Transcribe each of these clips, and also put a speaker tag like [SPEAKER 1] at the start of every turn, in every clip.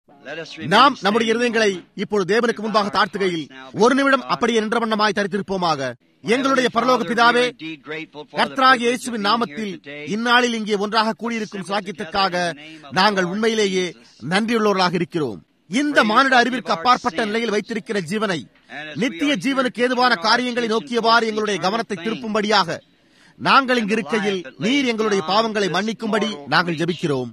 [SPEAKER 1] நாம் நம்முடைய இருதயங்களை இப்பொழுது தேவனுக்கு முன்பாக தாழ்த்துகையில் ஒரு நிமிடம் அப்படியே நின்ற வண்ணமாய் தரித்திருப்போமாக எங்களுடைய பரலோக பிதாவே கர்த்தராகிய இயேசுவின் நாமத்தில் இந்நாளில் இங்கே ஒன்றாக கூடியிருக்கும் சாக்கியத்துக்காக நாங்கள் உண்மையிலேயே நன்றியுள்ளவர்களாக இருக்கிறோம் இந்த மானிட அறிவிற்கு அப்பாற்பட்ட நிலையில் வைத்திருக்கிற ஜீவனை நித்திய ஜீவனுக்கு ஏதுவான காரியங்களை நோக்கியவாறு எங்களுடைய கவனத்தை திருப்பும்படியாக நாங்கள் இங்கு இருக்கையில் நீர் எங்களுடைய பாவங்களை மன்னிக்கும்படி நாங்கள் ஜெபிக்கிறோம்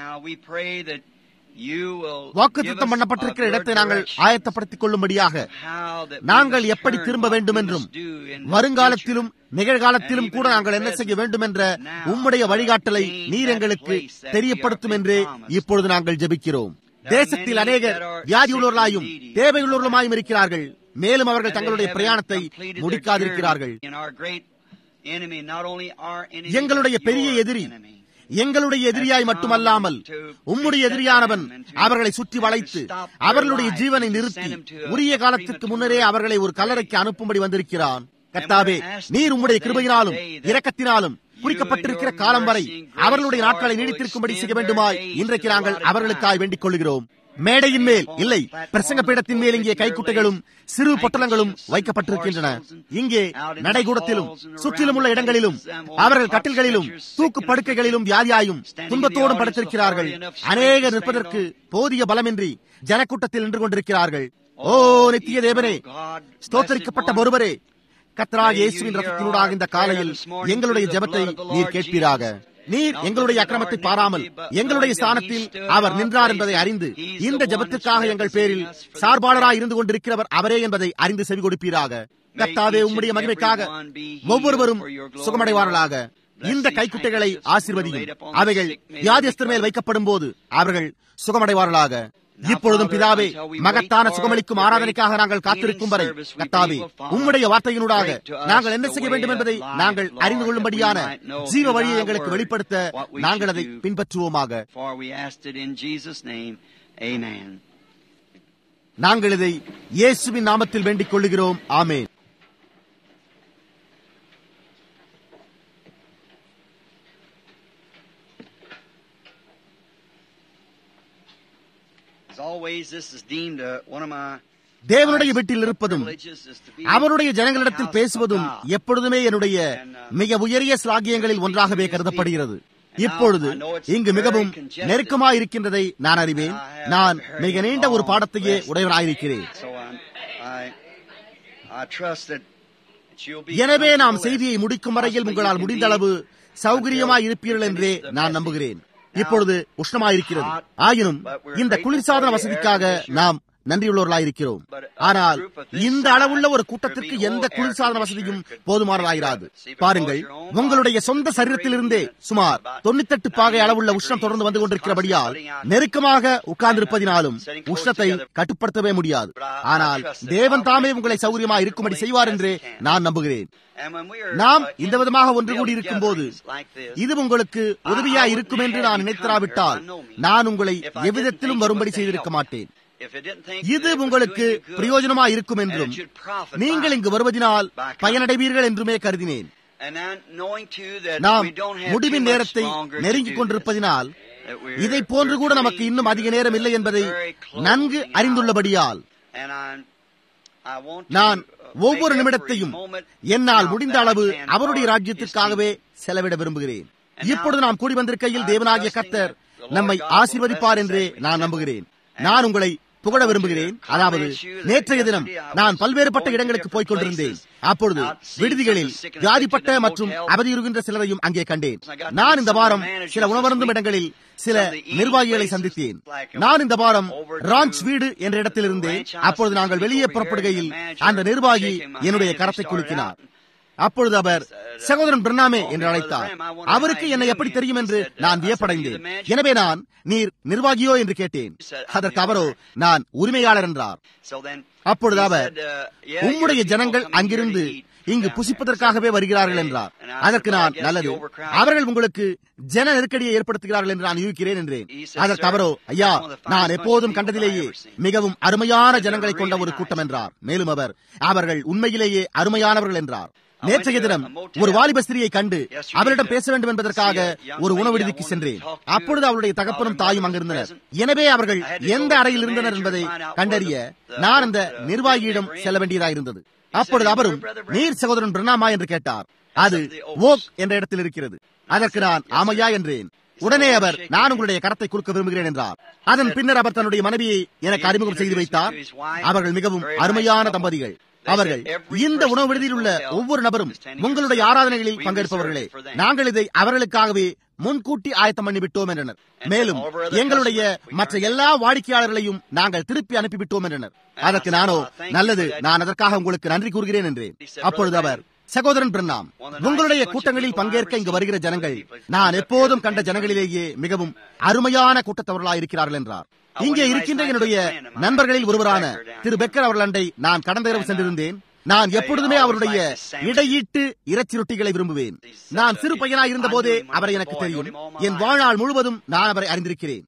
[SPEAKER 1] வாக்குத்தம் பண்ணப்பட்டிருக்கிற இடத்தை நாங்கள் ஆயத்தப்படுத்திக் கொள்ளும்படியாக நாங்கள் எப்படி திரும்ப வேண்டும் என்றும் வருங்காலத்திலும் நிகழ்காலத்திலும் கூட நாங்கள் என்ன செய்ய வேண்டும் என்ற உம்முடைய வழிகாட்டலை நீர் எங்களுக்கு தெரியப்படுத்தும் என்று இப்பொழுது நாங்கள் ஜெபிக்கிறோம் தேசத்தில் அநேகர் வியாதியுள்ளவர்களாயும் தேவையுள்ளவர்களுமாயும் இருக்கிறார்கள் மேலும் அவர்கள் தங்களுடைய பிரயாணத்தை முடிக்காதிருக்கிறார்கள் எங்களுடைய பெரிய எதிரி எங்களுடைய எதிரியாய் மட்டுமல்லாமல் உம்முடைய எதிரியானவன் அவர்களை சுற்றி வளைத்து அவர்களுடைய ஜீவனை நிறுத்தி உரிய காலத்திற்கு முன்னரே அவர்களை ஒரு கல்லறைக்கு அனுப்பும்படி வந்திருக்கிறான் கர்த்தாவே நீர் உம்முடைய கிருபையினாலும் இரக்கத்தினாலும் குறிக்கப்பட்டிருக்கிற காலம் வரை அவர்களுடைய நாட்களை நீடித்திருக்கும்படி செய்ய வேண்டுமாய் இன்றைக்கு நாங்கள் அவர்களுக்காய் வேண்டிக் கொள்கிறோம் மேடையின் மேல் இல்லை பிரசங்க பீடத்தின் மேல் இங்கே கைக்குட்டைகளும் சிறு பொட்டலங்களும் வைக்கப்பட்டிருக்கின்றன இங்கே நடைகூடத்திலும் சுற்றிலும் உள்ள இடங்களிலும் அவர்கள் கட்டில்களிலும் தூக்கு படுக்கைகளிலும் வியாதியாயும் துன்பத்தோடும் படுத்திருக்கிறார்கள் அநேகர் நிற்பதற்கு போதிய பலமின்றி ஜனக்கூட்டத்தில் நின்று கொண்டிருக்கிறார்கள் ஓ நித்திய தேவனே ஸ்தோத்தரிக்கப்பட்ட ஒருவரே கத்ராக இயேசுவின் ரத்தத்தினூடாக இந்த காலையில் எங்களுடைய ஜெபத்தை நீர் கேட்பீராக நீர் எங்களுடைய அக்கிரமத்தை பாராமல் எங்களுடைய ஸ்தானத்தில் அவர் நின்றார் என்பதை அறிந்து இந்த ஜபத்திற்காக எங்கள் பேரில் சார்பாளராய் இருந்து கொண்டிருக்கிறவர் அவரே என்பதை அறிந்து செவி கொடுப்பீராக கத்தாவே உம்முடைய மகிமைக்காக ஒவ்வொருவரும் சுகமடைவார்களாக இந்த கைக்குட்டைகளை ஆசிர்வதியும் அவைகள் வியாதியஸ்தர் மேல் வைக்கப்படும் போது அவர்கள் சுகமடைவார்களாக இப்பொழுதும் பிதாவே மகத்தான சுகமளிக்கும் ஆராதனைக்காக நாங்கள் காத்திருக்கும் வரை கத்தாவே உம்முடைய வார்த்தையினூடாக நாங்கள் என்ன செய்ய வேண்டும் என்பதை நாங்கள் அறிந்து கொள்ளும்படியான ஜீவ வழியை எங்களுக்கு வெளிப்படுத்த நாங்கள் அதை பின்பற்றுவோமாக நாங்கள் இதை இயேசுவின் நாமத்தில் வேண்டிக் கொள்ளுகிறோம் ஆமேன் தேவனுடைய வீட்டில் இருப்பதும் அவருடைய ஜனங்களிடத்தில் பேசுவதும் எப்பொழுதுமே என்னுடைய மிக உயரிய ஸ்லாகியங்களில் ஒன்றாகவே கருதப்படுகிறது இப்பொழுது இங்கு மிகவும் நெருக்கமாக இருக்கின்றதை நான் அறிவேன் நான் மிக நீண்ட ஒரு பாடத்தையே உடையவராயிருக்கிறேன் எனவே நாம் செய்தியை முடிக்கும் வரையில் உங்களால் முடிந்த அளவு சௌகரியமாய் இருப்பீர்கள் என்றே நான் நம்புகிறேன் இப்பொழுது உஷ்ணமாயிருக்கிறது ஆயினும் இந்த குளிர்சாதன வசதிக்காக நாம் நன்றியுள்ளவர்களாயிருக்கிறோம் ஆனால் இந்த அளவுள்ள ஒரு கூட்டத்திற்கு எந்த குளிர்சாதன வசதியும் போதுமானதாயிராது பாருங்கள் உங்களுடைய சொந்த சரீரத்திலிருந்தே சுமார் தொண்ணூத்தெட்டு பாகை அளவுள்ள உஷ்ணம் தொடர்ந்து வந்து கொண்டிருக்கிறபடியால் நெருக்கமாக உட்கார்ந்திருப்பதினாலும் உஷ்ணத்தை கட்டுப்படுத்தவே முடியாது ஆனால் தேவன் தாமே உங்களை சௌகரியமா இருக்கும்படி செய்வார் என்றே நான் நம்புகிறேன் நாம் இந்த விதமாக ஒன்று கூடி இருக்கும் போது இது உங்களுக்கு உதவியா இருக்கும் என்று நான் நினைத்திராவிட்டால் நான் உங்களை எவ்விதத்திலும் வரும்படி செய்திருக்க மாட்டேன் இது உங்களுக்கு பிரயோஜனமா இருக்கும் என்றும் நீங்கள் இங்கு வருவதனால் பயனடைவீர்கள் என்றுமே கருதினேன் நாம் முடிவின் நேரத்தை நெருங்கிக் கொண்டிருப்பதினால் இதை போன்று கூட நமக்கு இன்னும் அதிக நேரம் இல்லை என்பதை நன்கு அறிந்துள்ளபடியால் நான் ஒவ்வொரு நிமிடத்தையும் என்னால் முடிந்த அளவு அவருடைய ராஜ்யத்திற்காகவே செலவிட விரும்புகிறேன் இப்பொழுது நாம் கூடி வந்திருக்கையில் தேவனாகிய கத்தர் நம்மை ஆசீர்வதிப்பார் என்றே நான் நம்புகிறேன் நான் உங்களை புகழ விரும்புகிறேன் அதாவது நேற்றைய தினம் நான் பல்வேறுபட்ட இடங்களுக்கு போய்க் கொண்டிருந்தேன் அப்பொழுது விடுதிகளில் வியாதிப்பட்ட மற்றும் அவதியுறுகின்ற சிலரையும் அங்கே கண்டேன் நான் இந்த வாரம் சில உணவருந்தும் இடங்களில் சில நிர்வாகிகளை சந்தித்தேன் நான் இந்த வாரம் ராஞ்ச் வீடு என்ற இடத்தில் இருந்தேன் அப்பொழுது நாங்கள் வெளியே புறப்படுகையில் அந்த நிர்வாகி என்னுடைய கரத்தை குலுக்கினார் அப்பொழுது அவர் சகோதரன் பிரணாமே என்று அழைத்தார் அவருக்கு என்னை எப்படி தெரியும் என்று நான் வியப்படைந்தேன் எனவே நான் நீர் நிர்வாகியோ என்று கேட்டேன் அதற்கு அவரோ நான் உரிமையாளர் என்றார் அப்பொழுது அவர் உம்முடைய ஜனங்கள் அங்கிருந்து இங்கு புசிப்பதற்காகவே வருகிறார்கள் என்றார் அதற்கு நான் நல்லது அவர்கள் உங்களுக்கு ஜன நெருக்கடியை ஏற்படுத்துகிறார்கள் என்று நான் யூகிக்கிறேன் என்றேன் அதற்கு அவரோ ஐயா நான் எப்போதும் கண்டதிலேயே மிகவும் அருமையான ஜனங்களை கொண்ட ஒரு கூட்டம் என்றார் மேலும் அவர் அவர்கள் உண்மையிலேயே அருமையானவர்கள் என்றார் நேற்றைய தினம் ஒரு வாலிப ஸ்திரியை கண்டு அவரிடம் பேச வேண்டும் என்பதற்காக ஒரு உணவு விடுதிக்கு சென்றேன் அப்பொழுது அவருடைய தகப்பனும் தாயும் அங்கிருந்தனர் எனவே அவர்கள் எந்த அறையில் இருந்தனர் என்பதை கண்டறிய நான் அந்த நிர்வாகியிடம் செல்ல வேண்டியதாயிருந்தது அப்பொழுது அவரும் நீர் சகோதரன் பிரணாமா என்று கேட்டார் அது ஓக் என்ற இடத்தில் இருக்கிறது அதற்கு நான் ஆமையா என்றேன் உடனே அவர் நான் உங்களுடைய கரத்தை கொடுக்க விரும்புகிறேன் என்றார் அதன் பின்னர் அவர் தன்னுடைய மனைவியை எனக்கு அறிமுகம் செய்து வைத்தார் அவர்கள் மிகவும் அருமையான தம்பதிகள் அவர்கள் இந்த உணவு விடுதியில் உள்ள ஒவ்வொரு நபரும் உங்களுடைய ஆராதனைகளில் பங்கேற்பவர்களே நாங்கள் இதை அவர்களுக்காகவே முன்கூட்டி ஆயத்தம் பண்ணிவிட்டோம் என்றனர் மேலும் எங்களுடைய மற்ற எல்லா வாடிக்கையாளர்களையும் நாங்கள் திருப்பி அனுப்பிவிட்டோம் என்றனர் அதற்கு நானோ நல்லது நான் அதற்காக உங்களுக்கு நன்றி கூறுகிறேன் என்றேன் அப்பொழுது அவர் சகோதரன் பிரண்ணாம் உங்களுடைய கூட்டங்களில் பங்கேற்க இங்கு வருகிற ஜனங்கள் நான் எப்போதும் கண்ட ஜனங்களிலேயே மிகவும் அருமையான கூட்டத்தவர்களாக இருக்கிறார்கள் என்றார் இங்கே இருக்கின்ற என்னுடைய நண்பர்களில் ஒருவரான திரு பெக்கர் அவர்கள் அண்டை நான் கடந்த இரவு சென்றிருந்தேன் நான் எப்பொழுதுமே அவருடைய இடையீட்டு இறைச்சி ரொட்டிகளை விரும்புவேன் நான் சிறு பையனாய் இருந்த போதே அவரை எனக்கு தெரியும் என் வாழ்நாள் முழுவதும் நான் அவரை அறிந்திருக்கிறேன்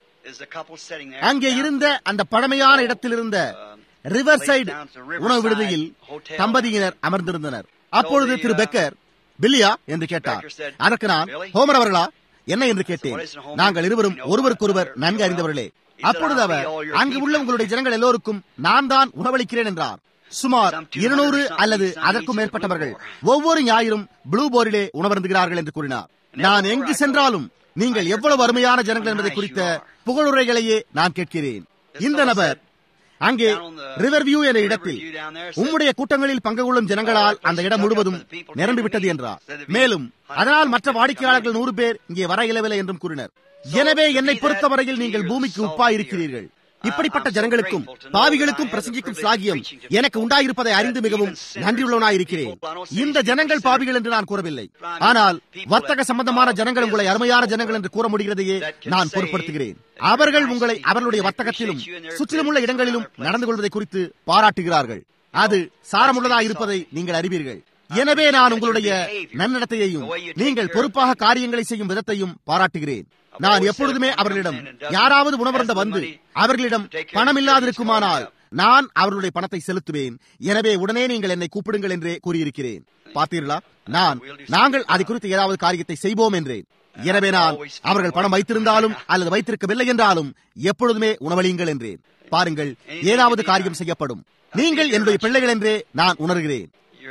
[SPEAKER 1] அங்கே இருந்த அந்த பழமையான இடத்தில் இருந்த ரிவர் சைடு உணவு விடுதியில் தம்பதியினர் அமர்ந்திருந்தனர் அப்பொழுது திரு பெக்கர் பில்லியா என்று கேட்டார் அதற்கு நான் ஹோமர் அவர்களா என்ன என்று கேட்டேன் நாங்கள் இருவரும் ஒருவருக்கொருவர் நன்கு அறிந்தவர்களே அப்பொழுது அவர் அங்கு உள்ள உங்களுடைய ஜனங்கள் எல்லோருக்கும் நான் தான் உணவளிக்கிறேன் என்றார் சுமார் இருநூறு அல்லது அதற்கும் மேற்பட்டவர்கள் ஒவ்வொரு ஞாயிறும் ப்ளூ போரிலே உணவருந்துகிறார்கள் என்று கூறினார் நான் எங்கு சென்றாலும் நீங்கள் எவ்வளவு அருமையான ஜனங்கள் என்பதை குறித்த புகழுரைகளையே நான் கேட்கிறேன் இந்த நபர் அங்கே ரிவர் வியூ என்ற இடத்தில் உம்முடைய கூட்டங்களில் பங்கு கொள்ளும் ஜனங்களால் அந்த இடம் முழுவதும் நிரம்பிவிட்டது என்றார் மேலும் அதனால் மற்ற வாடிக்கையாளர்கள் நூறு பேர் இங்கே வர இயலவில்லை என்றும் கூறினர் எனவே என்னை பொறுத்தவரையில் நீங்கள் பூமிக்கு உப்பா இருக்கிறீர்கள் இப்படிப்பட்ட ஜனங்களுக்கும் பாவிகளுக்கும் பிரசங்கிக்கும் சாகியம் எனக்கு உண்டாயிருப்பதை அறிந்து மிகவும் நன்றியுள்ளவனாயிருக்கிறேன் இந்த ஜனங்கள் பாவிகள் என்று நான் கூறவில்லை ஆனால் வர்த்தக சம்பந்தமான ஜனங்கள் உங்களை அருமையான ஜனங்கள் என்று கூற முடிகிறதையே நான் பொருட்படுத்துகிறேன் அவர்கள் உங்களை அவர்களுடைய வர்த்தகத்திலும் சுற்றிலும் உள்ள இடங்களிலும் நடந்து கொள்வதை குறித்து பாராட்டுகிறார்கள் அது சாரமுள்ளதாக இருப்பதை நீங்கள் அறிவீர்கள் எனவே நான் உங்களுடைய நன்னடத்தையையும் நீங்கள் பொறுப்பாக காரியங்களை செய்யும் விதத்தையும் பாராட்டுகிறேன் நான் எப்பொழுதுமே அவர்களிடம் யாராவது உணவருந்த வந்து அவர்களிடம் பணம் இல்லாதிருக்குமானால் நான் அவர்களுடைய பணத்தை செலுத்துவேன் எனவே உடனே நீங்கள் என்னை கூப்பிடுங்கள் என்றே கூறியிருக்கிறேன் பார்த்தீர்களா நான் நாங்கள் அதை குறித்து ஏதாவது காரியத்தை செய்வோம் என்றேன் எனவே நான் அவர்கள் பணம் வைத்திருந்தாலும் அல்லது வைத்திருக்கவில்லை என்றாலும் எப்பொழுதுமே உணவளியுங்கள் என்றேன் பாருங்கள் ஏதாவது காரியம் செய்யப்படும் நீங்கள் என்னுடைய பிள்ளைகள் என்றே நான் உணர்கிறேன்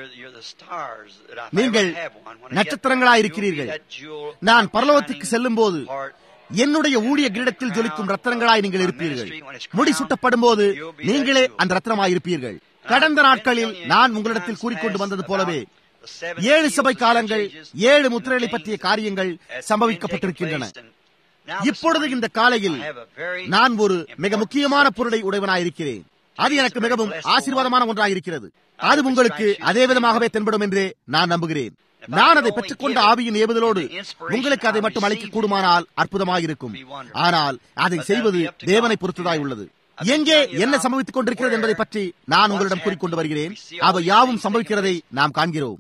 [SPEAKER 1] நீங்கள் நட்சத்திரங்களாயிருக்கிறீர்கள் நான் பரலோகத்துக்கு செல்லும் போது என்னுடைய ஊழிய கிரீடத்தில் ஜொலிக்கும் ரத்தனங்களாய் நீங்கள் இருப்பீர்கள் முடி சுட்டப்படும் போது நீங்களே அந்த ரத்னமாயிருப்பீர்கள் கடந்த நாட்களில் நான் உங்களிடத்தில் கூறிக்கொண்டு வந்தது போலவே ஏழு சபை காலங்கள் ஏழு முத்திரைகளை பற்றிய காரியங்கள் சம்பவிக்கப்பட்டிருக்கின்றன இப்பொழுது இந்த காலையில் நான் ஒரு மிக முக்கியமான பொருளை உடையவனாயிருக்கிறேன் அது எனக்கு மிகவும் ஆசீர்வாதமான ஒன்றாயிருக்கிறது அது உங்களுக்கு அதே விதமாகவே தென்படும் என்றே நான் நம்புகிறேன் நான் அதை பெற்றுக்கொண்ட ஆவியின் ஏவுதலோடு உங்களுக்கு அதை மட்டும் அளிக்க கூடுமானால் அற்புதமாயிருக்கும் ஆனால் அதை செய்வது தேவனை பொறுத்ததாய் உள்ளது எங்கே என்ன சம்பவித்துக் கொண்டிருக்கிறது என்பதை பற்றி நான் உங்களிடம் கூறிக்கொண்டு வருகிறேன் அவை யாவும் சம்பவிக்கிறதை நாம் காண்கிறோம்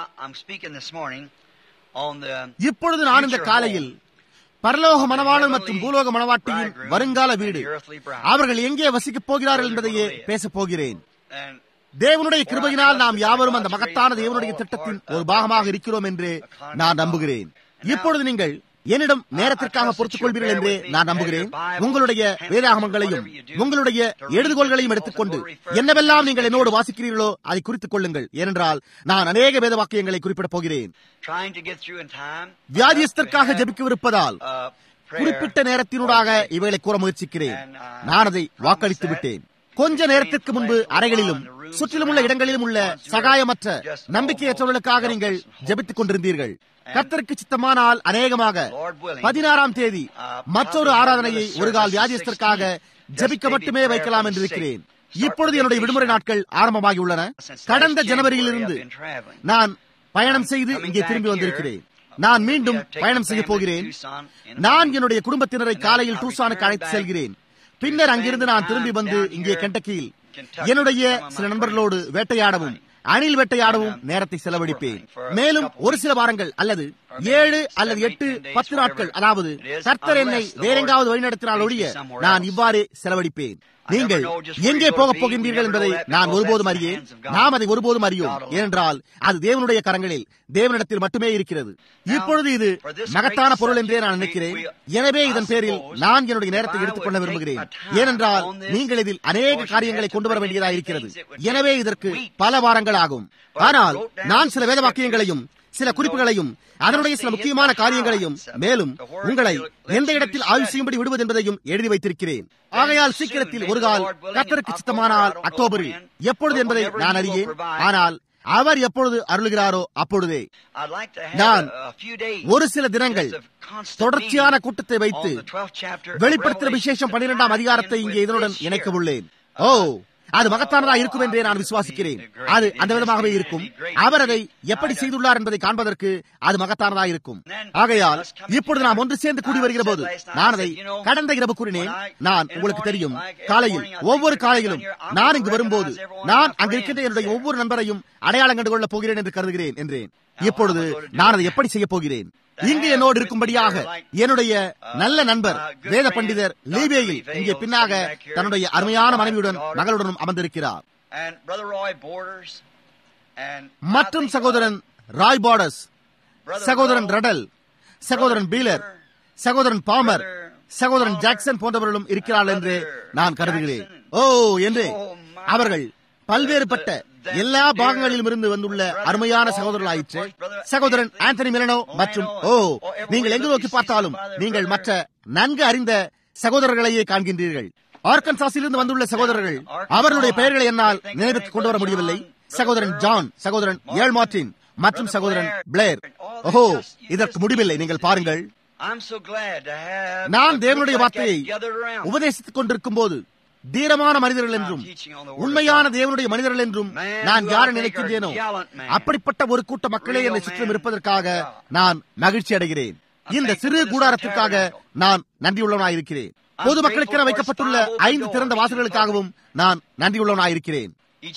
[SPEAKER 1] இப்பொழுது நான் இந்த காலையில் பரலோக மனவாளன் மற்றும் பூலோக மனவாட்டியின் வருங்கால வீடு அவர்கள் எங்கே வசிக்கப் போகிறார்கள் என்பதையே பேசப் போகிறேன் தேவனுடைய கிருபையினால் நாம் யாவரும் அந்த மகத்தான தேவனுடைய திட்டத்தின் ஒரு பாகமாக இருக்கிறோம் என்று நான் நம்புகிறேன் இப்பொழுது நீங்கள் என்னிடம் நேரத்திற்காக பொறுத்துக் கொள்வீர்கள் என்றே நான் நம்புகிறேன் உங்களுடைய வேதாகமங்களையும் உங்களுடைய எழுதுகோள்களையும் எடுத்துக்கொண்டு என்னவெல்லாம் நீங்கள் என்னோடு வாசிக்கிறீர்களோ அதை குறித்துக் கொள்ளுங்கள் ஏனென்றால் நான் அநேக வேத வாக்கியங்களை குறிப்பிடப் போகிறேன் வியாதியஸ்தற்காக ஜபிக்கவிருப்பதால் குறிப்பிட்ட நேரத்தினூடாக இவைகளை கூற முயற்சிக்கிறேன் நான் அதை வாக்களித்து விட்டேன் கொஞ்ச நேரத்திற்கு முன்பு அறைகளிலும் சுற்றிலும் உள்ள இடங்களிலும் உள்ள சகாயமற்ற நம்பிக்கையற்றவர்களுக்காக நீங்கள் ஜபித்துக் கொண்டிருந்தீர்கள் கர்த்தருக்கு சித்தமானால் அநேகமாக பதினாறாம் தேதி மற்றொரு ஆராதனையை ஒரு கால் வியாதியஸ்தற்காக ஜபிக்க மட்டுமே வைக்கலாம் என்று இருக்கிறேன் இப்பொழுது என்னுடைய விடுமுறை நாட்கள் ஆரம்பமாகி உள்ளன கடந்த ஜனவரியிலிருந்து நான் பயணம் செய்து இங்கே திரும்பி வந்திருக்கிறேன் நான் மீண்டும் பயணம் செய்ய போகிறேன் நான் என்னுடைய குடும்பத்தினரை காலையில் டூசானுக்கு அழைத்து செல்கிறேன் பின்னர் அங்கிருந்து நான் திரும்பி வந்து இங்கே கெண்டக்கியில் என்னுடைய சில நண்பர்களோடு வேட்டையாடவும் அணில் வேட்டையாடவும் நேரத்தை செலவழிப்பேன் மேலும் ஒரு சில வாரங்கள் அல்லது ஏழு அல்லது எட்டு பத்து நாட்கள் அதாவது கர்த்தர் என்னை வேறெங்காவது வழிநடத்தினால் ஒழிய நான் இவ்வாறே செலவழிப்பேன் நீங்கள் எங்கே போகப் போகின்றீர்கள் என்பதை நான் ஒருபோதும் அறியேன் நாம் அதை ஒருபோதும் அறியோம் ஏனென்றால் அது தேவனுடைய கரங்களில் தேவனிடத்தில் மட்டுமே இருக்கிறது இப்பொழுது இது மகத்தான பொருள் என்றே நான் நினைக்கிறேன் எனவே இதன் பேரில் நான் என்னுடைய நேரத்தை எடுத்துக்கொள்ள விரும்புகிறேன் ஏனென்றால் நீங்கள் இதில் அநேக காரியங்களை கொண்டு வர வேண்டியதாக இருக்கிறது எனவே இதற்கு பல வாரங்கள் ஆகும் ஆனால் நான் சில வேத வாக்கியங்களையும் சில குறிப்புகளையும் அதனுடைய சில முக்கியமான காரியங்களையும் மேலும் உங்களை எந்த இடத்தில் ஆய்வு செய்யும்படி விடுவது என்பதையும் எழுதி வைத்திருக்கிறேன் ஆகையால் சீக்கிரத்தில் ஒரு கால் கத்தருக்கு சித்தமானால் அக்டோபரில் எப்பொழுது என்பதை நான் அறியேன் ஆனால் அவர் எப்பொழுது அருளுகிறாரோ அப்பொழுதே நான் ஒரு சில தினங்கள் தொடர்ச்சியான கூட்டத்தை வைத்து வெளிப்படுத்துகிற விசேஷம் பன்னிரெண்டாம் அதிகாரத்தை இங்கே இதனுடன் இணைக்க உள்ளேன் ஓ அது மகத்தானதா இருக்கும் என்றே நான் விசுவாசிக்கிறேன் அது அந்த விதமாகவே இருக்கும் அவர் அதை எப்படி செய்துள்ளார் என்பதை காண்பதற்கு அது மகத்தானதா இருக்கும் ஆகையால் இப்பொழுது நாம் ஒன்று சேர்ந்து கூடி வருகிற போது நான் அதை கடந்த இரவு கூறினேன் நான் உங்களுக்கு தெரியும் காலையில் ஒவ்வொரு காலையிலும் நான் இங்கு வரும்போது நான் அங்கு இருக்கின்ற என்னுடைய ஒவ்வொரு நண்பரையும் அடையாளம் கண்டு கொள்ளப் போகிறேன் என்று கருதுகிறேன் என்றேன் இப்பொழுது நான் அதை எப்படி செய்ய போகிறேன் இங்கு என்னோடு இருக்கும்படியாக என்னுடைய நல்ல நண்பர் வேத பண்டிதர் லீபேயில் இங்கே பின்னாக தன்னுடைய அருமையான மனைவியுடன் மகளுடனும் அமர்ந்திருக்கிறார் மற்றும் சகோதரன் ராய் பார்டஸ் சகோதரன் ரடல் சகோதரன் பீலர் சகோதரன் பாமர் சகோதரன் ஜாக்சன் போன்றவர்களும் இருக்கிறார்கள் என்று நான் கருதுகிறேன் ஓ என்று அவர்கள் பல்வேறுபட்ட எல்லா பாகங்களிலும் இருந்து வந்துள்ள அருமையான சகோதரர்களாயிற்று சகோதரன் ஆந்தனி மிலனோ மற்றும் ஓ நீங்கள் எங்கு நோக்கி பார்த்தாலும் நீங்கள் மற்ற நன்கு அறிந்த சகோதரர்களையே காண்கின்றீர்கள் ஆர்கன்சாஸிலிருந்து வந்துள்ள சகோதரர்கள் அவர்களுடைய பெயர்களை என்னால் நினைவுக்கு கொண்டு வர முடியவில்லை சகோதரன் ஜான் சகோதரன் ஏல் மார்டின் மற்றும் சகோதரன் பிளேர் ஓஹோ இதற்கு முடிவில்லை நீங்கள் பாருங்கள் நான் தேவனுடைய வார்த்தையை உபதேசித்துக் கொண்டிருக்கும் போது தீரமான மனிதர்கள் என்றும் உண்மையான தேவனுடைய மனிதர்கள் என்றும் நான் யாரை நினைக்கின்றேனோ அப்படிப்பட்ட ஒரு கூட்ட மக்களே என்னை சுற்றும் இருப்பதற்காக நான் மகிழ்ச்சி அடைகிறேன் இந்த சிறு கூடாரத்திற்காக நான் நன்றியுள்ளவனாயிருக்கிறேன் பொதுமக்களுக்கென வைக்கப்பட்டுள்ள ஐந்து திறந்த வாசல்களுக்காகவும் நான் நன்றியுள்ளவனாயிருக்கிறேன்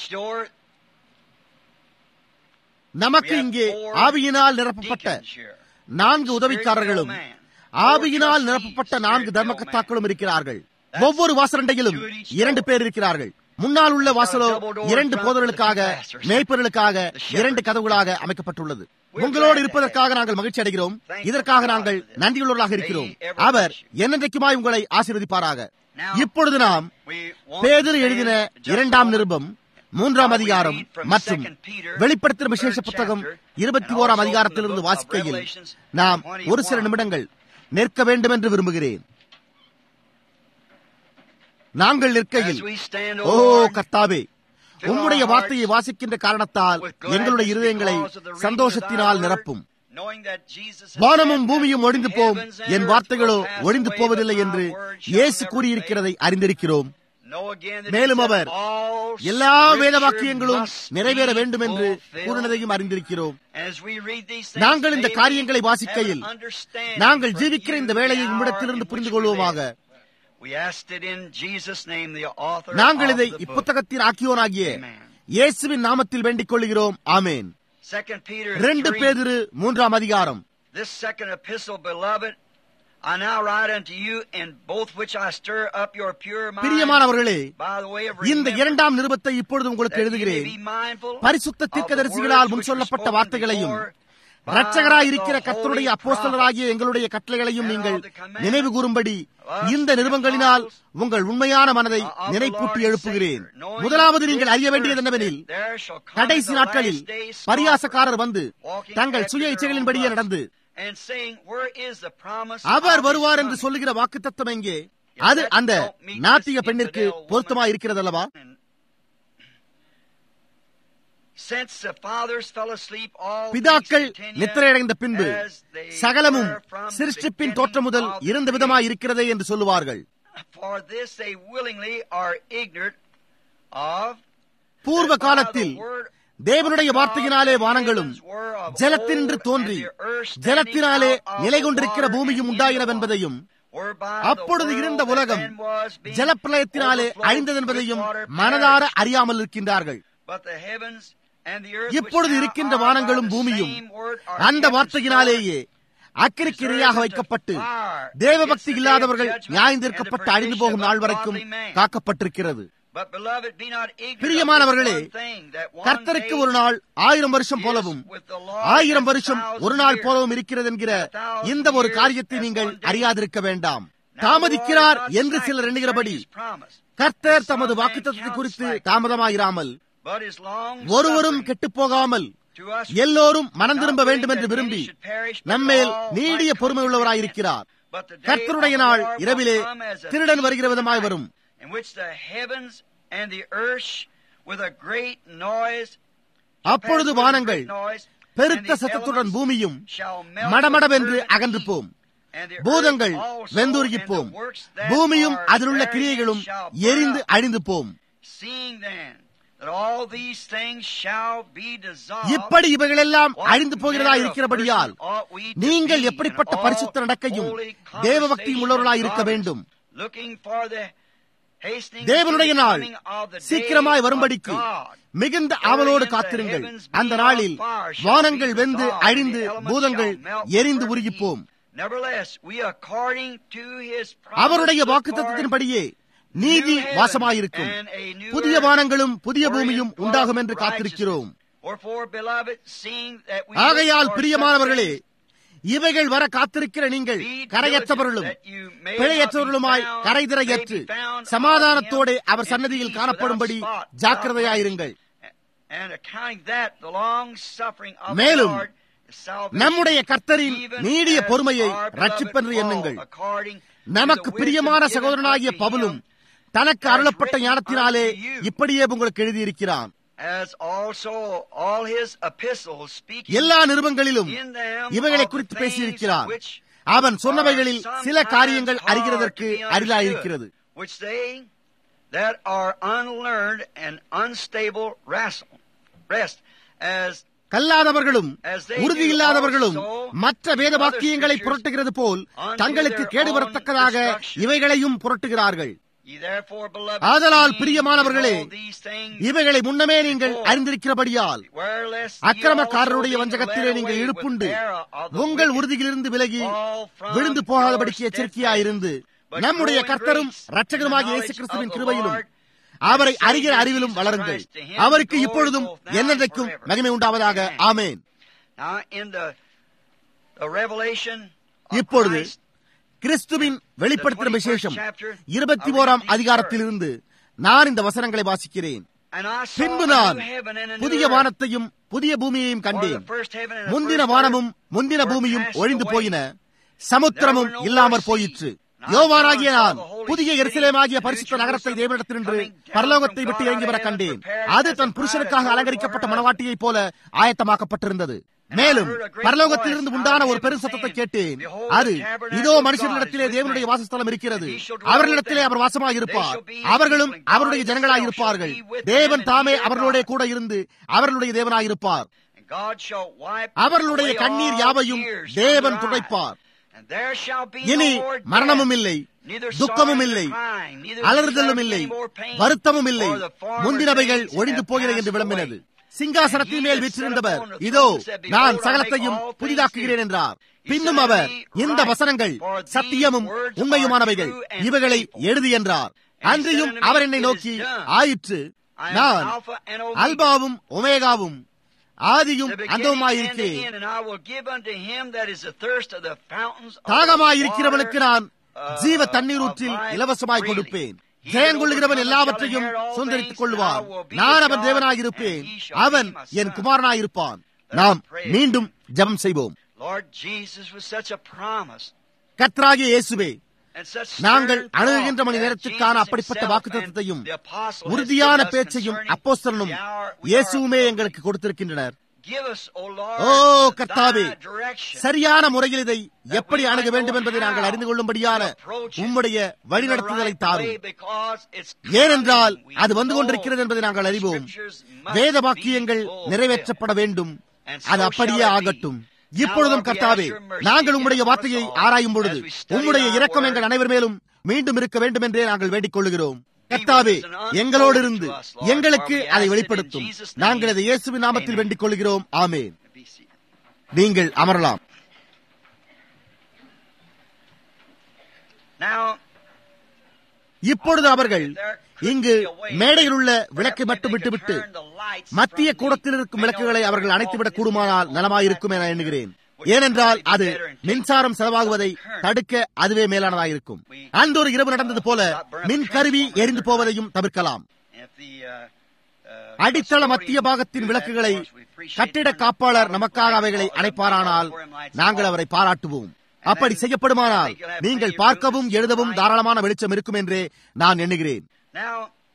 [SPEAKER 1] நமக்கு இங்கே ஆவியினால் நிரப்பப்பட்ட நான்கு உதவிக்காரர்களும் ஆவியினால் நிரப்பப்பட்ட நான்கு தர்மகத்தாக்களும் இருக்கிறார்கள் ஒவ்வொரு வாசலண்டையிலும் இரண்டு பேர் இருக்கிறார்கள் முன்னால் உள்ள வாசலோ இரண்டு போதர்களுக்காக மேய்ப்பர்களுக்காக இரண்டு கதவுகளாக அமைக்கப்பட்டுள்ளது உங்களோடு இருப்பதற்காக நாங்கள் மகிழ்ச்சி அடைகிறோம் இதற்காக நாங்கள் நன்றியுள்ளவர்களாக இருக்கிறோம் அவர் என்னென்றைக்குமாய் உங்களை ஆசீர்வதிப்பாராக இப்பொழுது நாம் பேதர் எழுதின இரண்டாம் நிருபம் மூன்றாம் அதிகாரம் மற்றும் வெளிப்படுத்தும் விசேஷ புத்தகம் இருபத்தி ஓராம் அதிகாரத்திலிருந்து வாசிக்கையில் நாம் ஒரு சில நிமிடங்கள் நிற்க வேண்டும் என்று விரும்புகிறேன் நாங்கள் நிற்கையில் ஓ கர்த்தாவே உம்முடைய வார்த்தையை வாசிக்கின்ற காரணத்தால் எங்களுடைய இருதயங்களை சந்தோஷத்தினால் நிரப்பும் வானமும் பூமியும் ஒழிந்து போம் என் வார்த்தைகளோ ஒழிந்து போவதில்லை என்று இயேசு கூறியிருக்கிறதை அறிந்திருக்கிறோம் மேலும் அவர் எல்லா வேத வாக்கியங்களும் நிறைவேற வேண்டும் என்று கூறினதையும் அறிந்திருக்கிறோம் நாங்கள் இந்த காரியங்களை வாசிக்கையில் நாங்கள் ஜீவிக்கிற இந்த வேலையை உம்மிடத்திலிருந்து புரிந்து கொள்வோமாக நாங்கள் இதை இப்புத்தகத்தின் ஆக்கியோனாகிய இயேசுவின் நாமத்தில் வேண்டிக் கொள்கிறோம் ஆமேன் ரெண்டு பேதிரு மூன்றாம் அதிகாரம்
[SPEAKER 2] This second epistle, beloved, I now write unto you in both which I stir up your pure mind
[SPEAKER 1] பிரியமானவர்களே
[SPEAKER 2] by the way of
[SPEAKER 1] இந்த
[SPEAKER 2] remembrance,
[SPEAKER 1] இரண்டாம் நிருபத்தை இப்பொழுது உங்களுக்கு
[SPEAKER 2] that you may
[SPEAKER 1] எழுதுகிறேன்
[SPEAKER 2] be mindful
[SPEAKER 1] பரிசுத்த
[SPEAKER 2] of the
[SPEAKER 1] தீர்க்கதரிசிகளால்
[SPEAKER 2] words
[SPEAKER 1] முன்
[SPEAKER 2] which were
[SPEAKER 1] சொல்லப்பட்ட
[SPEAKER 2] spoken
[SPEAKER 1] வார்த்தைகளையும்
[SPEAKER 2] before by
[SPEAKER 1] இரட்சகராய்
[SPEAKER 2] the
[SPEAKER 1] இருக்கிற
[SPEAKER 2] holy
[SPEAKER 1] கர்த்தருடைய
[SPEAKER 2] prophets
[SPEAKER 1] அப்போஸ்தலராகிய எங்களுடைய கட்டளைகளையும்
[SPEAKER 2] and
[SPEAKER 1] நீங்கள்
[SPEAKER 2] all the commandments
[SPEAKER 1] நினைவு கூறும்படி
[SPEAKER 2] of
[SPEAKER 1] இந்த
[SPEAKER 2] the
[SPEAKER 1] நிருபங்களினால்
[SPEAKER 2] apostles
[SPEAKER 1] உங்கள் உண்மையான மனதை
[SPEAKER 2] of the
[SPEAKER 1] நினைப்பூட்டி
[SPEAKER 2] Lord and
[SPEAKER 1] எழுப்புகிறேன்
[SPEAKER 2] Savior, knowing
[SPEAKER 1] முதலாவது
[SPEAKER 2] this
[SPEAKER 1] நீங்கள் அறிய
[SPEAKER 2] first,
[SPEAKER 1] வேண்டியது என்னவெனில்
[SPEAKER 2] that there shall come in
[SPEAKER 1] கடைசி
[SPEAKER 2] the
[SPEAKER 1] நாட்களில்
[SPEAKER 2] last days
[SPEAKER 1] பரியாசக்காரர் வந்து
[SPEAKER 2] walking
[SPEAKER 1] தங்கள்
[SPEAKER 2] after
[SPEAKER 1] சுய
[SPEAKER 2] their
[SPEAKER 1] இச்சைகளின்படியே
[SPEAKER 2] own
[SPEAKER 1] நடந்து
[SPEAKER 2] lusts, and saying, Where is the promise
[SPEAKER 1] our
[SPEAKER 2] of his
[SPEAKER 1] வருவார் என்று
[SPEAKER 2] coming?
[SPEAKER 1] சொல்லுகிற வாக்குத்தத்தம் எங்கே அது அந்த நாத்திக பெண்ணிற்கு பொருத்தமா இருக்கிறதல்லவா
[SPEAKER 2] Since the fathers fell asleep, all
[SPEAKER 1] பிதாக்கள்
[SPEAKER 2] things continue
[SPEAKER 1] நித்திரையடைந்த பின்பு
[SPEAKER 2] as they
[SPEAKER 1] சகலமும்
[SPEAKER 2] were from the
[SPEAKER 1] சிருஷ்டிப்பின்
[SPEAKER 2] beginning
[SPEAKER 1] தோற்றம் முதல்
[SPEAKER 2] of the
[SPEAKER 1] இருந்த விதமாய் இருக்கிறதே என்று சொல்லுவார்கள்
[SPEAKER 2] For this they willingly are ignorant of
[SPEAKER 1] பூர்வ காலத்தில் தேவனுடைய வார்த்தையினாலே வானங்களும் ஜலத்தினின்று தோன்றி ஜலத்தினாலே நிலை கொண்டிருக்கிற பூமியும் உண்டாயினவென்பதையும் அப்பொழுது இருந்த உலகம் ஜலப்பிரளயத்தினாலே அழிந்ததென்பதையும் மனதார அறியாமல் இருக்கின்றார்கள்
[SPEAKER 2] But the heavens And the earth
[SPEAKER 1] இப்பொழுது
[SPEAKER 2] which now
[SPEAKER 1] இருக்கின்ற
[SPEAKER 2] are
[SPEAKER 1] வானங்களும்
[SPEAKER 2] by the
[SPEAKER 1] பூமியும்
[SPEAKER 2] same word are
[SPEAKER 1] அந்த
[SPEAKER 2] kept
[SPEAKER 1] வார்த்தையினாலேயே அக்கிரிக்கு இரையாக வைக்கப்பட்டு தேவபக்தி இல்லாதவர்கள் நியாயந்திருக்கப்பட்டு அழிந்து போகும் நாள் வரைக்கும் காக்கப்பட்டிருக்கிறது
[SPEAKER 2] But beloved, be not ignorant of
[SPEAKER 1] பிரியமானவர்களே,
[SPEAKER 2] this one thing, that one
[SPEAKER 1] கர்த்தருக்கு
[SPEAKER 2] day
[SPEAKER 1] ஒரு நாள் ஆயிரம் வருஷம்
[SPEAKER 2] is
[SPEAKER 1] போலவும்
[SPEAKER 2] with the Lord
[SPEAKER 1] ஆயிரம்
[SPEAKER 2] as a
[SPEAKER 1] வருஷம்
[SPEAKER 2] thousand
[SPEAKER 1] ஒரு நாள்
[SPEAKER 2] years.
[SPEAKER 1] போலவும் இருக்கிறது என்கிற
[SPEAKER 2] A thousand
[SPEAKER 1] இந்த ஒரு
[SPEAKER 2] years
[SPEAKER 1] காரியத்தை
[SPEAKER 2] as
[SPEAKER 1] நீங்கள்
[SPEAKER 2] one day.
[SPEAKER 1] அறியாதிருக்க வேண்டாம்
[SPEAKER 2] Now the Lord
[SPEAKER 1] தாமதிக்கிறார்
[SPEAKER 2] is not
[SPEAKER 1] என்று
[SPEAKER 2] slack
[SPEAKER 1] சிலர் எண்ணுகிறபடி
[SPEAKER 2] concerning his promise,
[SPEAKER 1] கர்த்தர்
[SPEAKER 2] as
[SPEAKER 1] தமது
[SPEAKER 2] some men
[SPEAKER 1] வாக்குத்தத்தை
[SPEAKER 2] count
[SPEAKER 1] குறித்து
[SPEAKER 2] slack,
[SPEAKER 1] தாமதமாயிராமல்
[SPEAKER 2] but is long
[SPEAKER 1] ஒருவரும்
[SPEAKER 2] suffering
[SPEAKER 1] கெட்டுப் போகாமல்
[SPEAKER 2] to us,
[SPEAKER 1] எல்லோரும் மனம்
[SPEAKER 2] not
[SPEAKER 1] திரும்ப
[SPEAKER 2] willing
[SPEAKER 1] வேண்டும் என்று
[SPEAKER 2] that
[SPEAKER 1] விரும்பி
[SPEAKER 2] many should perish, but
[SPEAKER 1] நம்மேல்
[SPEAKER 2] all
[SPEAKER 1] நீடிய
[SPEAKER 2] might come
[SPEAKER 1] பொறுமை
[SPEAKER 2] to
[SPEAKER 1] உள்ளவராயிருக்கிறார்
[SPEAKER 2] repentance. But the day
[SPEAKER 1] கர்த்தருடைய
[SPEAKER 2] of the
[SPEAKER 1] நாள்
[SPEAKER 2] Lord will
[SPEAKER 1] இரவிலே
[SPEAKER 2] come as a
[SPEAKER 1] திருடன்
[SPEAKER 2] thief
[SPEAKER 1] வருகிற
[SPEAKER 2] in the
[SPEAKER 1] விதமாய்
[SPEAKER 2] night,
[SPEAKER 1] வரும்
[SPEAKER 2] in which the heavens and the earth with a great noise
[SPEAKER 1] அப்பொழுது வானங்கள் பெருத்த சத்தத்துடன் பூமியும் மடமடவென்று அகன்று போம் பூதங்கள் வெந்துருகிப் போம் பூமியும் அதிலுள்ள கிரியைகளும் எரிந்து அழிந்து போம் இப்படி இவைகளெல்லாம் அழிந்து போகிறதா இருக்கிறபடியால் நீங்கள் எப்படிப்பட்ட பரிசுத்த நடக்கையும் தேவபக்தியும் உள்ளவர்களாய் இருக்க வேண்டும் தேவனுடைய நாள் சீக்கிரமாய் வரும்படிக்கு மிகுந்த ஆவலோடு காத்திருங்கள் அந்த நாளில் வானங்கள் வெந்து அழிந்து பூதங்கள் எரிந்து உருகிப்போம் அவருடைய வாக்குத்தத்தின்படியே நீதி வாசமாயிருக்கும் புதிய வானங்களும் புதிய பூமியும் உண்டாகும் என்று காத்திருக்கிறோம் ஆகையால் பிரியமானவர்களே இவைகள் வர காத்திருக்கிற நீங்கள் கரையற்றவர்களும் பிழையற்றவர்களுமாய் கரைதிரையற்று சமாதானத்தோடு அவர் சன்னதியில் காணப்படும்படி ஜாக்கிரதையாயிருங்கள் மேலும் நம்முடைய கர்த்தரின் நீடிய பொறுமையை ரட்சிப்பென்று எண்ணுங்கள் நமக்கு பிரியமான சகோதரனாகிய பவுலும் தனக்கு அருளப்பட்ட ஞானத்தினாலே இப்படியே உங்களுக்கு எழுதியிருக்கிறான் எல்லா நிருபங்களிலும் இவைகளை குறித்து பேசியிருக்கிறார் அவன் சொன்னவைகளில் சில காரியங்கள் அறிகிறதற்கு அரிதாயிருக்கிறது
[SPEAKER 2] that are unlearned and unstable rest as
[SPEAKER 1] கல்லாதவர்களும் உறுதி இல்லாதவர்களும் மற்ற வேத வாக்கியங்களை புரட்டுகிறது போல் தங்களுக்கு கேடு வரத்தக்கதாக இவைகளையும் புரட்டுகிறார்கள் ஆதலால் பிரியமானவர்களே இவைகளை முன்னமே நீங்கள் அறிந்திருக்கிறபடியால் அக்கிரமக்காரருடைய வஞ்சகத்திலே நீங்கள் இழுப்புண்டு உங்கள் உறுதியிலிருந்து விலகி விழுந்து போகாதபடிக்கு எச்சரிக்கையாயிருந்து நம்முடைய கர்த்தரும் ரட்சகருமாகிய இயேசு கிறிஸ்துவின் கிருபையிலும் அவரை அறிகிற அறிவிலும் வளருங்கள் அவருக்கு இப்பொழுதும் என்னென்றைக்கும் மகிமை உண்டாவதாக ஆமேன் இப்பொழுது கிறிஸ்துவின் வெளிப்படுத்தின விசேஷம் இருபத்தி ஓராம் அதிகாரத்திலிருந்து நான் இந்த வசனங்களை வாசிக்கிறேன் பின்பு நான் புதிய வானத்தையும் புதிய பூமியையும் கண்டேன் முந்தின வானமும் முந்தின பூமியும் ஒழிந்து போயின சமுத்திரமும் இல்லாமற் போயிற்று யோவானாகிய நான் புதிய எருசலேமாகிய பரிசுத்த நகரத்தை தேவனிடத்தினின்று பரலோகத்தை விட்டு இறங்கி வர கண்டேன் அது தன் புருஷனுக்காக அலங்கரிக்கப்பட்ட மனவாட்டியைப் போல ஆயத்தமாக்கப்பட்டிருந்தது மேலும் பரலோகத்திலிருந்து உண்டான ஒரு பெரும் சத்தத்தை கேட்டேன் அது இதோ மனுஷர்களிடத்திலே தேவனுடைய வாசஸ்தலம் இருக்கிறது அவர்களிடத்திலே அவர் வாசமாக இருப்பார் அவர்களும் அவருடைய ஜனங்களாய் இருப்பார்கள் தேவன் தாமே அவர்களோட கூட இருந்து அவர்களுடைய தேவனாயிருப்பார் அவர்களுடைய கண்ணீர் யாவையும் தேவன் துடைப்பார் இனி மரணமும் இல்லை துக்கமும் இல்லை அலறுதலும் இல்லை வருத்தமும் இல்லை முந்தினவைகள் ஒழிந்து போகிறது என்று விளம்பினது சிங்காசனத்தின் மேல் விற்றிருந்தவர் இதோ நான் சகலத்தையும் புதிதாக்குகிறேன் என்றார் பின்னும் அவர் இந்த வசனங்கள் சத்தியமும் உண்மையுமானவைகள் இவைகளை எழுதி என்றார் அன்றியும் அவர் என்னை நோக்கி ஆயிற்று நான் அல்பாவும் ஒமேகாவும் ஆதியும் அந்தவுமாயிருக்கிறேன் தாகமாயிருக்கிறவனுக்கு நான் ஜீவ தண்ணீர் ஊற்றில் இலவசமாய் கொடுப்பேன் ஜெயங்கொள்ளுகிறவன் எல்லாவற்றையும் சுந்தரித்துக் கொள்வான் நான் அவன் தேவனாயிருப்பேன் அவன் என் குமாரனாயிருப்பான் நாம் மீண்டும் ஜபம் செய்வோம் கத்ராகிய இயேசுவே நாங்கள் அணுகுகின்ற மணி நேரத்துக்கான அப்படிப்பட்ட வாக்குத்தத்தையும் உறுதியான பேச்சையும் அப்போஸ்தலனும் இயேசுவுமே எங்களுக்கு கொடுத்திருக்கின்றனர் ஓ கர்த்தாவே சரியான முறையில் இதை எப்படி அணுக வேண்டும் என்பதை நாங்கள் அறிந்து கொள்ளும்படியான உம்முடைய வழிநடத்துதலை தாரும் ஏனென்றால் அது வந்து கொண்டிருக்கிறது என்பதை நாங்கள் அறிவோம் வேத வாக்கியங்கள் நிறைவேற்றப்பட வேண்டும் அது அப்படியே ஆகட்டும் இப்பொழுதும் கர்த்தாவே நாங்கள் உம்முடைய வார்த்தையை ஆராயும் பொழுது உம்முடைய இரக்கம் எங்கள் அனைவர் மேலும் மீண்டும் இருக்க வேண்டும் என்றே நாங்கள் வேண்டிக் கொள்கிறோம் கர்த்தாவே எங்களோடு இருந்து எங்களுக்கு அதை வெளிப்படுத்தும் நாங்கள் அதை இயேசுவின் நாமத்தில் வேண்டிக் கொள்கிறோம் ஆமேன் நீங்கள் அமரலாம்
[SPEAKER 2] Now,
[SPEAKER 1] இப்பொழுது அவர்கள் இங்கு மேடையில் உள்ள விளக்கை மட்டும் விட்டுவிட்டு மத்திய கூடத்தில் இருக்கும் விளக்குகளை அவர்கள் அணைத்துவிடக் கூடுமானால் நலமாயிருக்கும் என எண்ணுகிறேன் ஏனென்றால் அது மின்சாரம் செலவாகுவதை தடுக்க அதுவே மேலானதாயிருக்கும் அந்த ஒரு இரவு நடந்தது போல மின் கருவி எரிந்து போவதையும் தவிர்க்கலாம்
[SPEAKER 2] if the, uh, uh,
[SPEAKER 1] அடித்தள மத்திய பாகத்தின் விளக்குகளை கட்டிட காப்பாளர் நமக்காக அவைகளை அணைப்பாரானால் நாங்கள் அவரை பாராட்டுவோம் அப்படி செய்யப்படுமானால் நீங்கள் பார்க்கவும் எழுதவும் தாராளமான வெளிச்சம் இருக்கும் என்றே நான் எண்ணுகிறேன்
[SPEAKER 2] Now,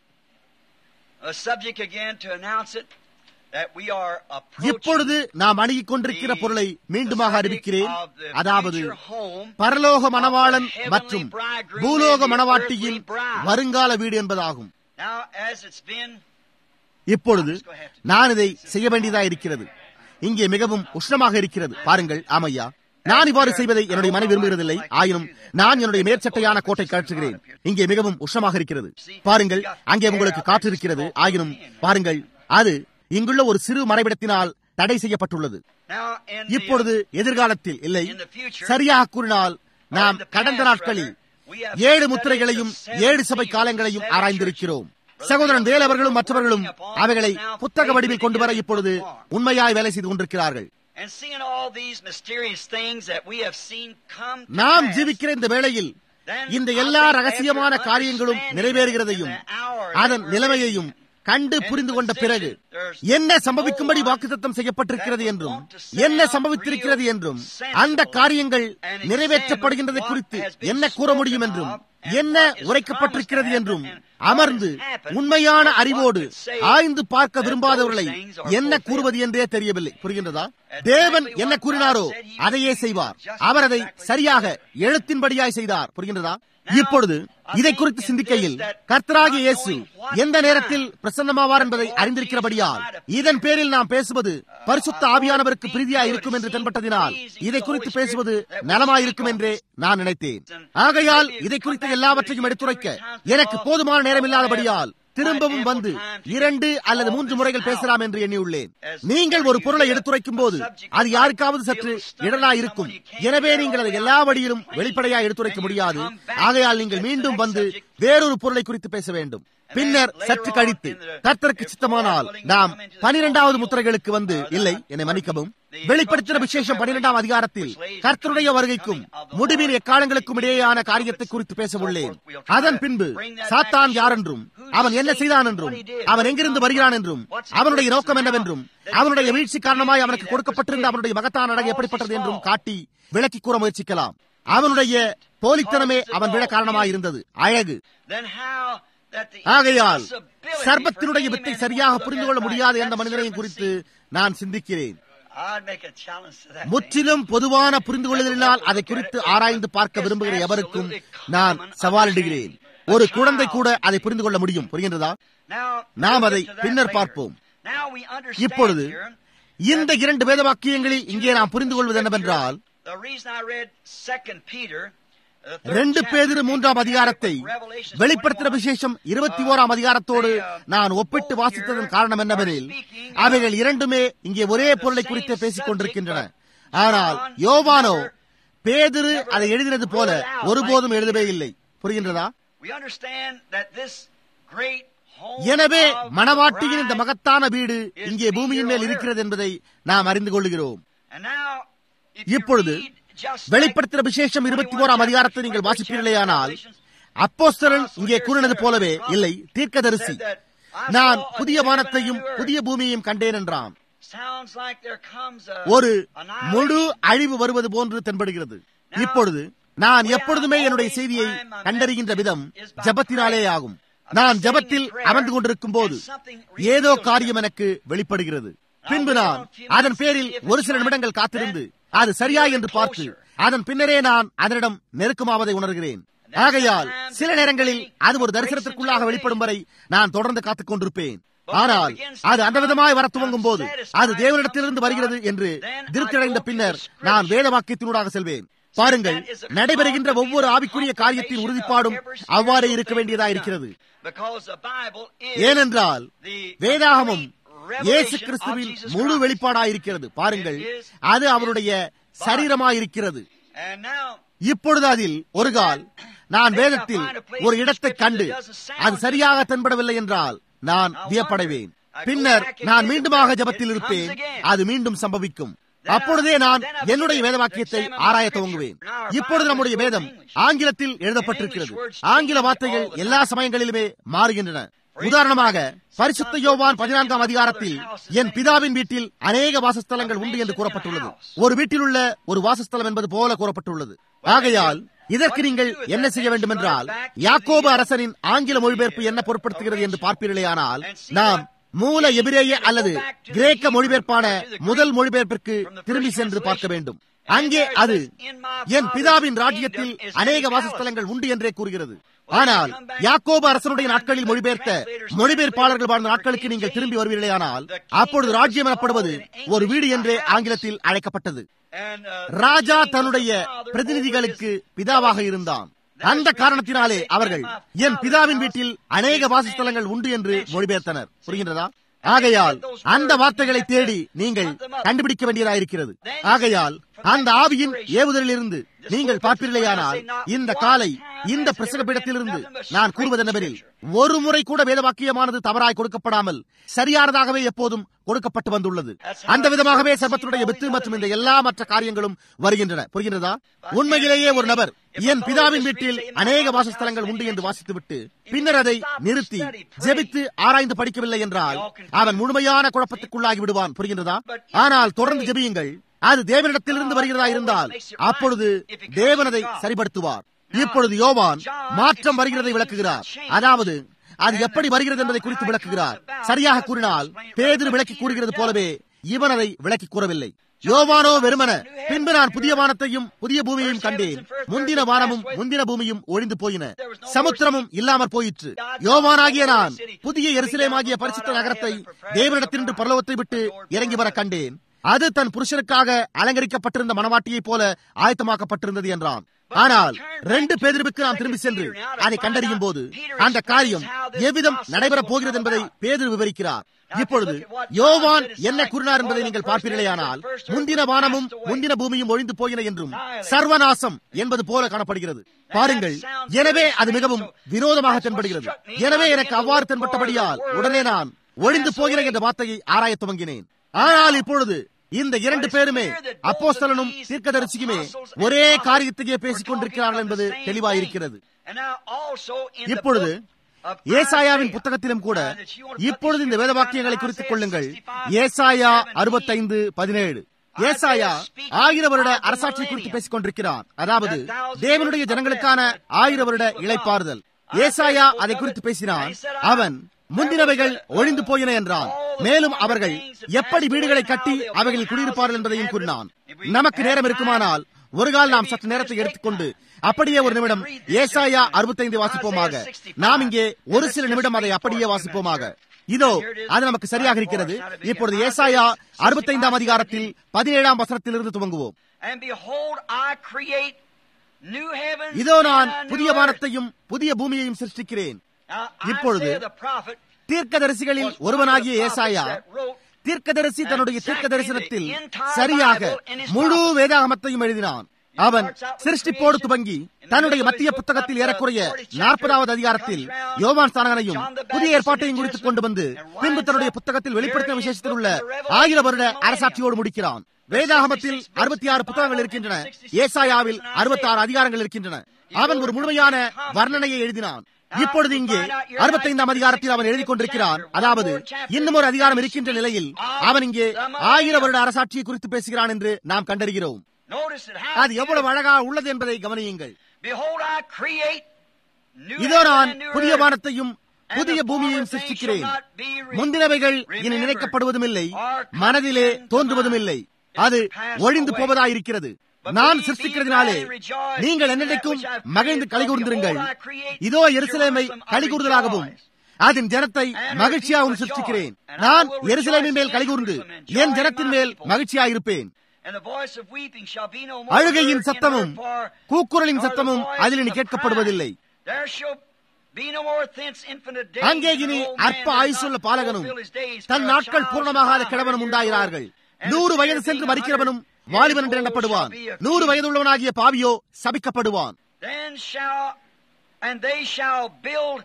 [SPEAKER 2] a subject again to announce it that we are approaching
[SPEAKER 1] இப்பொழுது நாம் அணுகிக் கொண்டிருக்கிற பொருளை மீண்டுமாக அறிவிக்கிறேன்
[SPEAKER 2] of the
[SPEAKER 1] அதாவது
[SPEAKER 2] future home
[SPEAKER 1] பரலோக மணவாளன் மற்றும் பூலோக மணவாட்டியின் வருங்கால வீடு என்பதாகும்
[SPEAKER 2] Now, as it's been,
[SPEAKER 1] இப்பொழுது நான் இதை செய்ய வேண்டியதா இருக்கிறது இங்கே மிகவும் உஷ்ணமாக இருக்கிறது பாருங்கள் ஆமையா நான் இவ்வாறு செய்வதை என்னுடைய மனை விரும்புகிறதில்லை ஆயினும் நான் என்னுடைய மேற்சட்டையான கோட்டை கழற்றுகிறேன் இங்கே மிகவும் உஷ்ணமாக இருக்கிறது பாருங்கள் அங்கே உங்களுக்கு காற்று இருக்கிறது ஆயினும் பாருங்கள் அது இங்குள்ள ஒரு சிறு மறைவிடத்தினால் தடை செய்யப்பட்டுள்ளது
[SPEAKER 2] now in the,
[SPEAKER 1] இப்பொழுது எதிர்காலத்தில் இல்லை
[SPEAKER 2] in the future,
[SPEAKER 1] சரியாக கூறினால் நாம் கடந்த நாட்களில் ஏழு முத்திரைகளையும் ஏழு சபை காலங்களையும் ஆராய்ந்திருக்கிறோம் சகோதரன் வேல் அவர்களும் மற்றவர்களும் அவைகளை புத்தக வடிவில் கொண்டு வர இப்பொழுது உண்மையாய் வேலை செய்து கொண்டிருக்கிறார்கள்
[SPEAKER 2] and seeing all these mysterious things that we have seen come to
[SPEAKER 1] நாம்
[SPEAKER 2] pass,
[SPEAKER 1] ஜீவிக்கிற இந்த வேளையில் இந்த எல்லா ரகசியமான காரியங்களும் நிறைவேறுகிறதையும் அதன் நிலைமையையும் கண்டு புரிந்து கொண்ட பிறகு என்ன சம்பவிக்கும்படி வாக்குத்தத்தம் செய்யப்பட்டிருக்கிறது என்றும் என்ன சம்பவித்திருக்கிறது என்றும் அந்த காரியங்கள் நிறைவேற்றப்படுகின்றதை குறித்து என்ன கூற முடியும் என்றும் என்ன உரைக்கப்பட்டிருக்கிறது என்றும் அமர்ந்து உண்மையான அறிவோடு ஆய்ந்து பார்க்க விரும்பாதவர்களை என்ன கூறுவது என்றே தெரியவில்லை புரிகின்றதா தேவன் என்ன கூறினாரோ அதையே செய்வார் அவர் அதை சரியாக எழுத்தின்படியாய் செய்தார் புரிகின்றதா இப்பொழுது இதை குறித்து சிந்திக்கையில் கர்த்தராகிய இயேசு எந்த நேரத்தில் பிரசன்னமாவார் என்பதை அறிந்திருக்கிறபடியால் இதன் பேரில் நாம் பேசுவது பரிசுத்த ஆவியானவருக்கு பிரீதியா இருக்கும் என்று தென்பட்டதினால் இதை குறித்து பேசுவது நலமாயிருக்கும் என்றே நான் நினைத்தேன் ஆகையால் இதை குறித்த எல்லாவற்றையும் எடுத்துரைக்க எனக்கு போதுமான நேரம் இல்லாதபடியால் திரும்பவும் வந்து இரண்டு அல்லது மூன்று முறைகள் பேசலாம் என்று எண்ணியுள்ளேன் நீங்கள் ஒரு பொருளை எடுத்துரைக்கும் போது அது யாருக்காவது சற்று இடரா இருக்கும் எனவே நீங்கள் அதை எல்லா வழியிலும் வெளிப்படையா எடுத்துரைக்க முடியாது ஆகையால் நீங்கள் மீண்டும் வந்து வேறொரு பொருளை குறித்து பேச வேண்டும் பின்னர் சற்று கழித்து கர்த்தருக்கு சித்தமானால் நாம் பனிரெண்டாவது முத்திரைகளுக்கு வந்து இல்லை என்னை மன்னிக்கவும் வெளிப்படுத்தின விசேஷம் பனிரெண்டாம் அதிகாரத்தில் கர்த்தருடைய வருகைக்கும் முடிவின் எக்காலங்களுக்கும் இடையேயான காரியத்தை குறித்து பேச உள்ளேன் அதன் பின்பு சாத்தான் யார் என்றும் அவன் என்ன செய்தான் என்றும் அவன் எங்கிருந்து வருகிறான் என்றும் அவனுடைய நோக்கம் என்னவென்றும் அவனுடைய வீழ்ச்சி காரணமாய் அவனுக்கு கொடுக்கப்பட்டிருந்த அவனுடைய மகத்தான அடகு எப்படிப்பட்டது என்றும் காட்டி விளக்கி கூற முயற்சிக்கலாம் அவனுடைய போலித்தனமே அவன் விட காரணமாய் இருந்தது அழகு
[SPEAKER 2] then how that the
[SPEAKER 1] ஆகையால்
[SPEAKER 2] impossibility
[SPEAKER 1] சர்பத்தினுடைய
[SPEAKER 2] for any
[SPEAKER 1] வித்தை
[SPEAKER 2] man
[SPEAKER 1] சரியாக
[SPEAKER 2] to
[SPEAKER 1] புரிந்து
[SPEAKER 2] look
[SPEAKER 1] கொள்ள
[SPEAKER 2] at
[SPEAKER 1] முடியாத
[SPEAKER 2] that
[SPEAKER 1] எந்த மனிதனையும்
[SPEAKER 2] serpent
[SPEAKER 1] குறித்து
[SPEAKER 2] seed.
[SPEAKER 1] நான் சிந்திக்கிறேன்
[SPEAKER 2] I'd make a challenge to that.
[SPEAKER 1] முற்றிலும் பொதுவான புரிந்து கொள்ளுதலினால் அதை குறித்து ஆராய்ந்து பார்க்க விரும்புகிற எவருக்கும் நான் சவாலிடுகிறேன் ஒரு குழந்தை கூட அதை புரிந்து கொள்ள முடியும் புரிகின்றதா
[SPEAKER 2] Now,
[SPEAKER 1] நாம்
[SPEAKER 2] we'll
[SPEAKER 1] அதை
[SPEAKER 2] get to that
[SPEAKER 1] பின்னர்
[SPEAKER 2] later.
[SPEAKER 1] பார்ப்போம்
[SPEAKER 2] Now we understand
[SPEAKER 1] இப்பொழுது
[SPEAKER 2] here
[SPEAKER 1] இந்த இரண்டு வேத வாக்கியங்களில் இங்கே நாம் புரிந்து கொள்வது என்னவென்றால்
[SPEAKER 2] the reason I read 2 Peter the third
[SPEAKER 1] ரெண்டு
[SPEAKER 2] chapter,
[SPEAKER 1] பேதிரு மூன்றாம் அதிகாரத்தை
[SPEAKER 2] Revelation
[SPEAKER 1] வெளிப்படுத்தின
[SPEAKER 2] 21,
[SPEAKER 1] விசேஷம் இருபத்தி ஓராம் அதிகாரத்தோடு நான் ஒப்பிட்டு வாசித்ததன் காரணம் என்னவெனில் அவைகள் இரண்டுமே இங்கே ஒரே பொருளை குறித்தே பேசிக் கொண்டிருக்கின்றன ஆனால் யோவானோ பேதிரு அதை எழுதினது போல ஒருபோதும் எழுதவே இல்லை புரிகின்றதா
[SPEAKER 2] we understand that this great home
[SPEAKER 1] எனவே
[SPEAKER 2] of
[SPEAKER 1] மணவாட்டியின் இந்த
[SPEAKER 2] bride
[SPEAKER 1] மகத்தான வீடு இங்கே பூமியின் மேல் இருக்கிறது என்பதை நாம் அறிந்து கொள்கிறோம்
[SPEAKER 2] And now, if you
[SPEAKER 1] இப்பொழுது
[SPEAKER 2] read just
[SPEAKER 1] வெளிப்படுத்தின
[SPEAKER 2] like
[SPEAKER 1] விசேஷம்
[SPEAKER 2] 21
[SPEAKER 1] இருபத்தி ஓராம் அதிகாரத்தை நீங்கள்
[SPEAKER 2] chapter,
[SPEAKER 1] வாசிப்பீர்களேயானால்
[SPEAKER 2] Revelations,
[SPEAKER 1] அப்போஸ்தலன் இங்கே கூறினது போலவே இல்லை தீர்க்கதரிசி
[SPEAKER 2] said that I
[SPEAKER 1] நான்
[SPEAKER 2] saw a
[SPEAKER 1] புதிய
[SPEAKER 2] new
[SPEAKER 1] வானத்தையும்
[SPEAKER 2] heaven and a new
[SPEAKER 1] புதிய பூமியையும் கண்டேன் என்றான்
[SPEAKER 2] earth. Sounds like there comes a
[SPEAKER 1] ஒரு
[SPEAKER 2] annihilation.
[SPEAKER 1] முழு அழிவு வருவது போன்று தென்படுகிறது இப்பொழுது நான் எப்பொழுதுமே என்னுடைய செய்தியை கண்டறிகின்ற விதம் ஜபத்தினாலே ஆகும் நான் ஜபத்தில் அமர்ந்து கொண்டிருக்கும் போது ஏதோ காரியம் எனக்கு வெளிப்படுகிறது பின்பு நான் அதன் பேரில் ஒரு சில நிமிடங்கள் காத்திருந்து அது சரியா என்று பார்த்து அதன் பின்னரே நான் அதனிடம் நெருக்கமாவதை உணர்கிறேன் ஆகையால் சில நேரங்களில் அது ஒரு தரிசனத்திற்குள்ளாக வெளிப்படும் வரை நான் தொடர்ந்து காத்துக் கொண்டிருப்பேன் ஆனால் அது அந்த விதமாய் வர துவங்கும் போது அது தேவனிடத்திலிருந்து வருகிறது என்று திருப்தியடைந்த பின்னர் நான் வேத வாக்கியத்தினூடாக செல்வேன் பாருங்கள் நடைபெறுகின்ற ஒவ்வொரு ஆவிக்குரிய காரியத்தின் உறுதிப்பாடும் அவ்வாறே இருக்க வேண்டியதா இருக்கிறது ஏனென்றால் வேதாகமம் இயேசு கிறிஸ்துவின் முழு வெளிப்பாடாயிருக்கிறது பாருங்கள் அது அவருடைய சரீரமாயிருக்கிறது இப்பொழுது அதில் ஒரு கால் நான் வேதத்தில் ஒரு இடத்தை கண்டு அது சரியாக தென்படவில்லை என்றால் நான் வியப்படைவேன் பின்னர் நான் மீண்டுமாக ஜபத்தில் இருப்பேன் அது மீண்டும் சம்பவிக்கும் அப்பொழுதே நான் என்னுடைய வேத வாக்கியத்தை ஆராய துவங்குவேன் இப்பொழுது நம்முடைய வேதம் ஆங்கிலத்தில் எழுதப்பட்டிருக்கிறது ஆங்கில வார்த்தைகள் எல்லா சமயங்களிலுமே மாறுகின்றன உதாரணமாக பரிசுத்த யோவான் பதினான்காம் அதிகாரத்தில் என் பிதாவின் வீட்டில் அநேக வாசஸ்தலங்கள் உண்டு என்று கூறப்பட்டுள்ளது ஒரு வீட்டில் உள்ள ஒரு வாசஸ்தலம் என்பது போல கூறப்பட்டுள்ளது ஆகையால் இதற்கு நீங்கள் என்ன செய்ய வேண்டும் என்றால் யாக்கோபு அரசனின் ஆங்கில மொழிபெயர்ப்பு என்ன பொருட்படுத்துகிறது என்று பார்ப்பீர்களேயானால் நாம் மூல எபிரேய அல்லது கிரேக்க மொழிபெயர்ப்பான முதல் மொழிபெயர்ப்பிற்கு திரும்பி சென்று பார்க்க வேண்டும் அங்கே அது என் பிதாவின் ராஜ்யத்தில் அநேக வாசஸ்தலங்கள் உண்டு என்றே கூறுகிறது ஆனால் யாக்கோபு அரசனுடைய நாட்களில் மொழிபெயர்த்த மொழிபெயர்ப்பாளர்கள் வாழ்ந்த நாட்களுக்கு நீங்கள் திரும்பி வருவீர்களேயானால் அப்பொழுது ராஜ்யம் எனப்படுவது ஒரு வீடு என்றே ஆங்கிலத்தில் அழைக்கப்பட்டது ராஜா தன்னுடைய பிரதிநிதிகளுக்கு பிதாவாக இருந்தான் அந்த காரணத்தினாலே அவர்கள் என் பிதாவின் வீட்டில் அநேக வாசஸ்தலங்கள் உண்டு என்று மொழிபெயர்த்தனர் புரிகின்றதா ஆகையால் அந்த வார்த்தைகளை தேடி நீங்கள் கண்டுபிடிக்க வேண்டியதாயிருக்கிறது ஆகையால் அந்த ஆவியின் ஏவுதலிலிருந்து நீங்கள் பார்ப்பீர்களேயானால் இந்த காலை இந்த பிரசங்க பீடத்திலிருந்து நான் கூறுவதென்னவெனில் ஒரு முறை கூட வேத வாக்கியமானது தவறாய் கொடுக்கப்படாமல் சரியானதாகவே எப்போதும் கொடுக்கப்பட்டு வந்துள்ளது அந்த விதமாகவே சர்பத்தினுடைய வித்து மற்றும் இந்த எல்லா மற்ற காரியங்களும் வருகின்றன புரிகின்றதா உண்மையிலேயே ஒரு நபர் என் பிதாவின் வீட்டில் அநேக வாசஸ்தலங்கள் உண்டு என்று வாசித்துவிட்டு பின்னர் அதை நிறுத்தி ஜெபித்து ஆராய்ந்து படிக்கவில்லை என்றால் அவன் முழுமையான குழப்பத்துக்குள்ளாகி விடுவான் புரிகின்றதா ஆனால் தொடர்ந்து ஜெபியுங்கள் அது தேவனிடத்திலிருந்து வருகிறதா இருந்தால் அப்பொழுது தேவனதை சரிபடுத்துவார் இப்பொழுது யோவான் மாற்றம் வருகிறதை விளக்குகிறார் அதாவது அது எப்படி வருகிறது என்பதை குறித்து விளக்குகிறார் சரியாக கூறினால் பேதிரு விளக்கி கூறுகிறது போலவே இவன் அதை விளக்கி கூறவில்லை யோவானோ வெறுமன பின்பு நான் புதிய வானத்தையும் புதிய பூமியையும் கண்டேன் முந்தின வானமும் முந்தின பூமியும் ஒழிந்து போயின சமுத்திரமும் இல்லாமற் போயிற்று யோவானாகிய நான் புதிய எருசலேமாகிய பரிசுத்த நகரத்தை தேவனிடத்திலிருந்து பரலோகத்தை விட்டு இறங்கி வர கண்டேன் அது தன் புருஷனுக்காக அலங்கரிக்கப்பட்டிருந்த மனவாட்டியைப் போல ஆயத்தமாக்கப்பட்டிருந்தது என்றான் ஆனால் ரெண்டு பேதிருவுக்கு நாம் திரும்பி சென்று அதை கண்டறியும் போது அந்த காரியம் எவ்விதம் நடைபெறப் போகிறது என்பதை பேதிரு விவரிக்கிறார் இப்பொழுது யோவான் என்ன கூறினார் என்பதை நீங்கள் பார்ப்பீர்களேயானால் முந்தின வானமும் முந்தின பூமியும் ஒழிந்து போயின என்றும் சர்வநாசம் என்பது போல காணப்படுகிறது பாருங்கள் எனவே அது மிகவும் வினோதமாக தென்படுகிறது எனவே எனக்கு அவ்வாறு தென்பட்டபடியால் உடனே நான் ஒழிந்து போகிறேன் என்ற வார்த்தையை ஆராய துவங்கினேன் ஆனால் இப்பொழுது இந்த இரண்டு பேருமே அப்போஸ்தலனும் தீர்க்கதரிசியுமே ஒரே காரியத்தையே பேசிக் கொண்டிருக்கிறார்கள் என்பது தெளிவாயிருக்கிறது இப்பொழுது ஏசாயாவின் புத்தகத்திலும் கூட இப்பொழுது இந்த வேத வாக்கியங்களை குறித்துக் கொள்ளுங்கள் ஏசாயா அறுபத்தைந்து பதினேழு ஏசாயா ஆயிர வருட அரசாட்சி குறித்து பேசிக் கொண்டிருக்கிறார் அதாவது தேவனுடைய ஜனங்களுக்கான ஆயிர வருட இழைப்பாறுதல் ஏசாயா அதை குறித்து பேசினான் அவன் முந்தினவைகள் ஒழிந்து போயின என்றான் மேலும் அவர்கள் எப்படி வீடுகளை கட்டி அவைகளில் குடியிருப்பார்கள் என்பதையும் கூறினான் நமக்கு நேரம் இருக்குமானால் ஒரு கால் நாம் சற்று நேரத்தை எடுத்துக்கொண்டு அப்படியே ஒரு நிமிடம் ஏசாயா அறுபத்தைந்து வாசிப்போமாக நாம் இங்கே ஒரு சில நிமிடம் அதை அப்படியே வாசிப்போமாக இதோ அது நமக்கு சரியாக இருக்கிறது இப்பொழுது ஏசாயா அறுபத்தைந்தாம் அதிகாரத்தில் பதினேழாம் வசனத்திலிருந்து துவங்குவோம் இதோ நான் புதிய வானத்தையும் புதிய பூமியையும் சிருஷ்டிக்கிறேன் இப்பொழுது தீர்க்கதரிசிகளில் ஒருவனாகிய ஏசாயா தீர்க்கதரிசி தன்னுடைய தீர்க்க தரிசனத்தில் சரியாக முழு வேதாகமத்தையும் எழுதினான் அவன் சிருஷ்டிப்போடு துவங்கி தன்னுடைய மத்திய புத்தகத்தில் ஏறக்குறைய நாற்பதாவது அதிகாரத்தில் யோவான் ஸ்தானங்களையும் புதிய ஏற்பாட்டையும் குறித்துக் கொண்டு வந்து பின்பு தன்னுடைய புத்தகத்தில் வெளிப்படுத்தின விசேஷத்தில் உள்ள ஆயிரம் வருட அரசாட்சியோடு முடிக்கிறான் வேதாகமத்தில் அறுபத்தி ஆறு புத்தகங்கள் இருக்கின்றன ஏசாயாவில் அறுபத்தி ஆறு அதிகாரங்கள் இருக்கின்றன அவன் ஒரு முழுமையான வர்ணனையை எழுதினான் இப்பொழுது இங்கே அறுபத்தைந்தாம் அதிகாரத்தில் அவன் எழுதி கொண்டிருக்கிறான் அதாவது இன்னும் ஒரு அதிகாரம் இருக்கின்ற நிலையில் அவன் இங்கே ஆயிரம் வருட அரசாட்சியை குறித்து பேசுகிறான் என்று நாம் கண்டறிகிறோம் அது எவ்வளவு அழகா உள்ளது என்பதை கவனியுங்கள் இதோ நான் புதிய வானத்தையும் புதிய பூமியையும் சிருஷ்டிக்கிறேன் முந்தினவைகள் இனி நினைக்கப்படுவதும் இல்லை மனதிலே தோன்றுவதும் இல்லை அது ஒழிந்து போவதாயிருக்கிறது நான் சிருஷ்டிக்கிறதுனாலே நீங்கள் என்னென்னைக்கும் மகிழ்ந்து கலிகூர்ந்திருங்கள் இதோ எருசலேமை கலிகூர்தலாகவும் அதன் ஜனத்தை மகிழ்ச்சியாகவும் சிருஷ்டிக்கிறேன் நான் எருசலேமின் மேல் கலிகூர்ந்து என் ஜனத்தின் மேல் மகிழ்ச்சியாயிருப்பேன்
[SPEAKER 2] And the voice of weeping shall be no more
[SPEAKER 1] அழுகையின்
[SPEAKER 2] heard in
[SPEAKER 1] சத்தமும்
[SPEAKER 2] her, for-
[SPEAKER 1] கூக்குரலின்
[SPEAKER 2] nor the
[SPEAKER 1] சத்தமும்
[SPEAKER 2] voice
[SPEAKER 1] அதில் இனி
[SPEAKER 2] of
[SPEAKER 1] கேட்கப்படுவதில்லை
[SPEAKER 2] crying. There shall be no more thence infinite days,
[SPEAKER 1] அங்கே
[SPEAKER 2] and
[SPEAKER 1] இனி
[SPEAKER 2] an old man
[SPEAKER 1] அற்ப
[SPEAKER 2] does
[SPEAKER 1] ஆயுசுள்ள
[SPEAKER 2] not
[SPEAKER 1] பாலகனும்
[SPEAKER 2] fulfill his days,
[SPEAKER 1] than
[SPEAKER 2] for a
[SPEAKER 1] நாட்கள்
[SPEAKER 2] child
[SPEAKER 1] பூர்ணமாகாத
[SPEAKER 2] shall
[SPEAKER 1] கிழவனும்
[SPEAKER 2] not
[SPEAKER 1] உண்டாகிறார்கள்
[SPEAKER 2] years old. And
[SPEAKER 1] நூறு
[SPEAKER 2] the
[SPEAKER 1] வயது
[SPEAKER 2] spirit
[SPEAKER 1] சென்று
[SPEAKER 2] being
[SPEAKER 1] மறிக்கிறவனும்
[SPEAKER 2] hundred
[SPEAKER 1] வாலிபன்
[SPEAKER 2] years
[SPEAKER 1] என்று
[SPEAKER 2] old
[SPEAKER 1] எண்ணப்படுவான்
[SPEAKER 2] shall be a
[SPEAKER 1] நூறு
[SPEAKER 2] king.
[SPEAKER 1] வயது உள்ளவனாகிய பாவியோ சபிக்கப்படுவான்
[SPEAKER 2] Then shall, and they shall build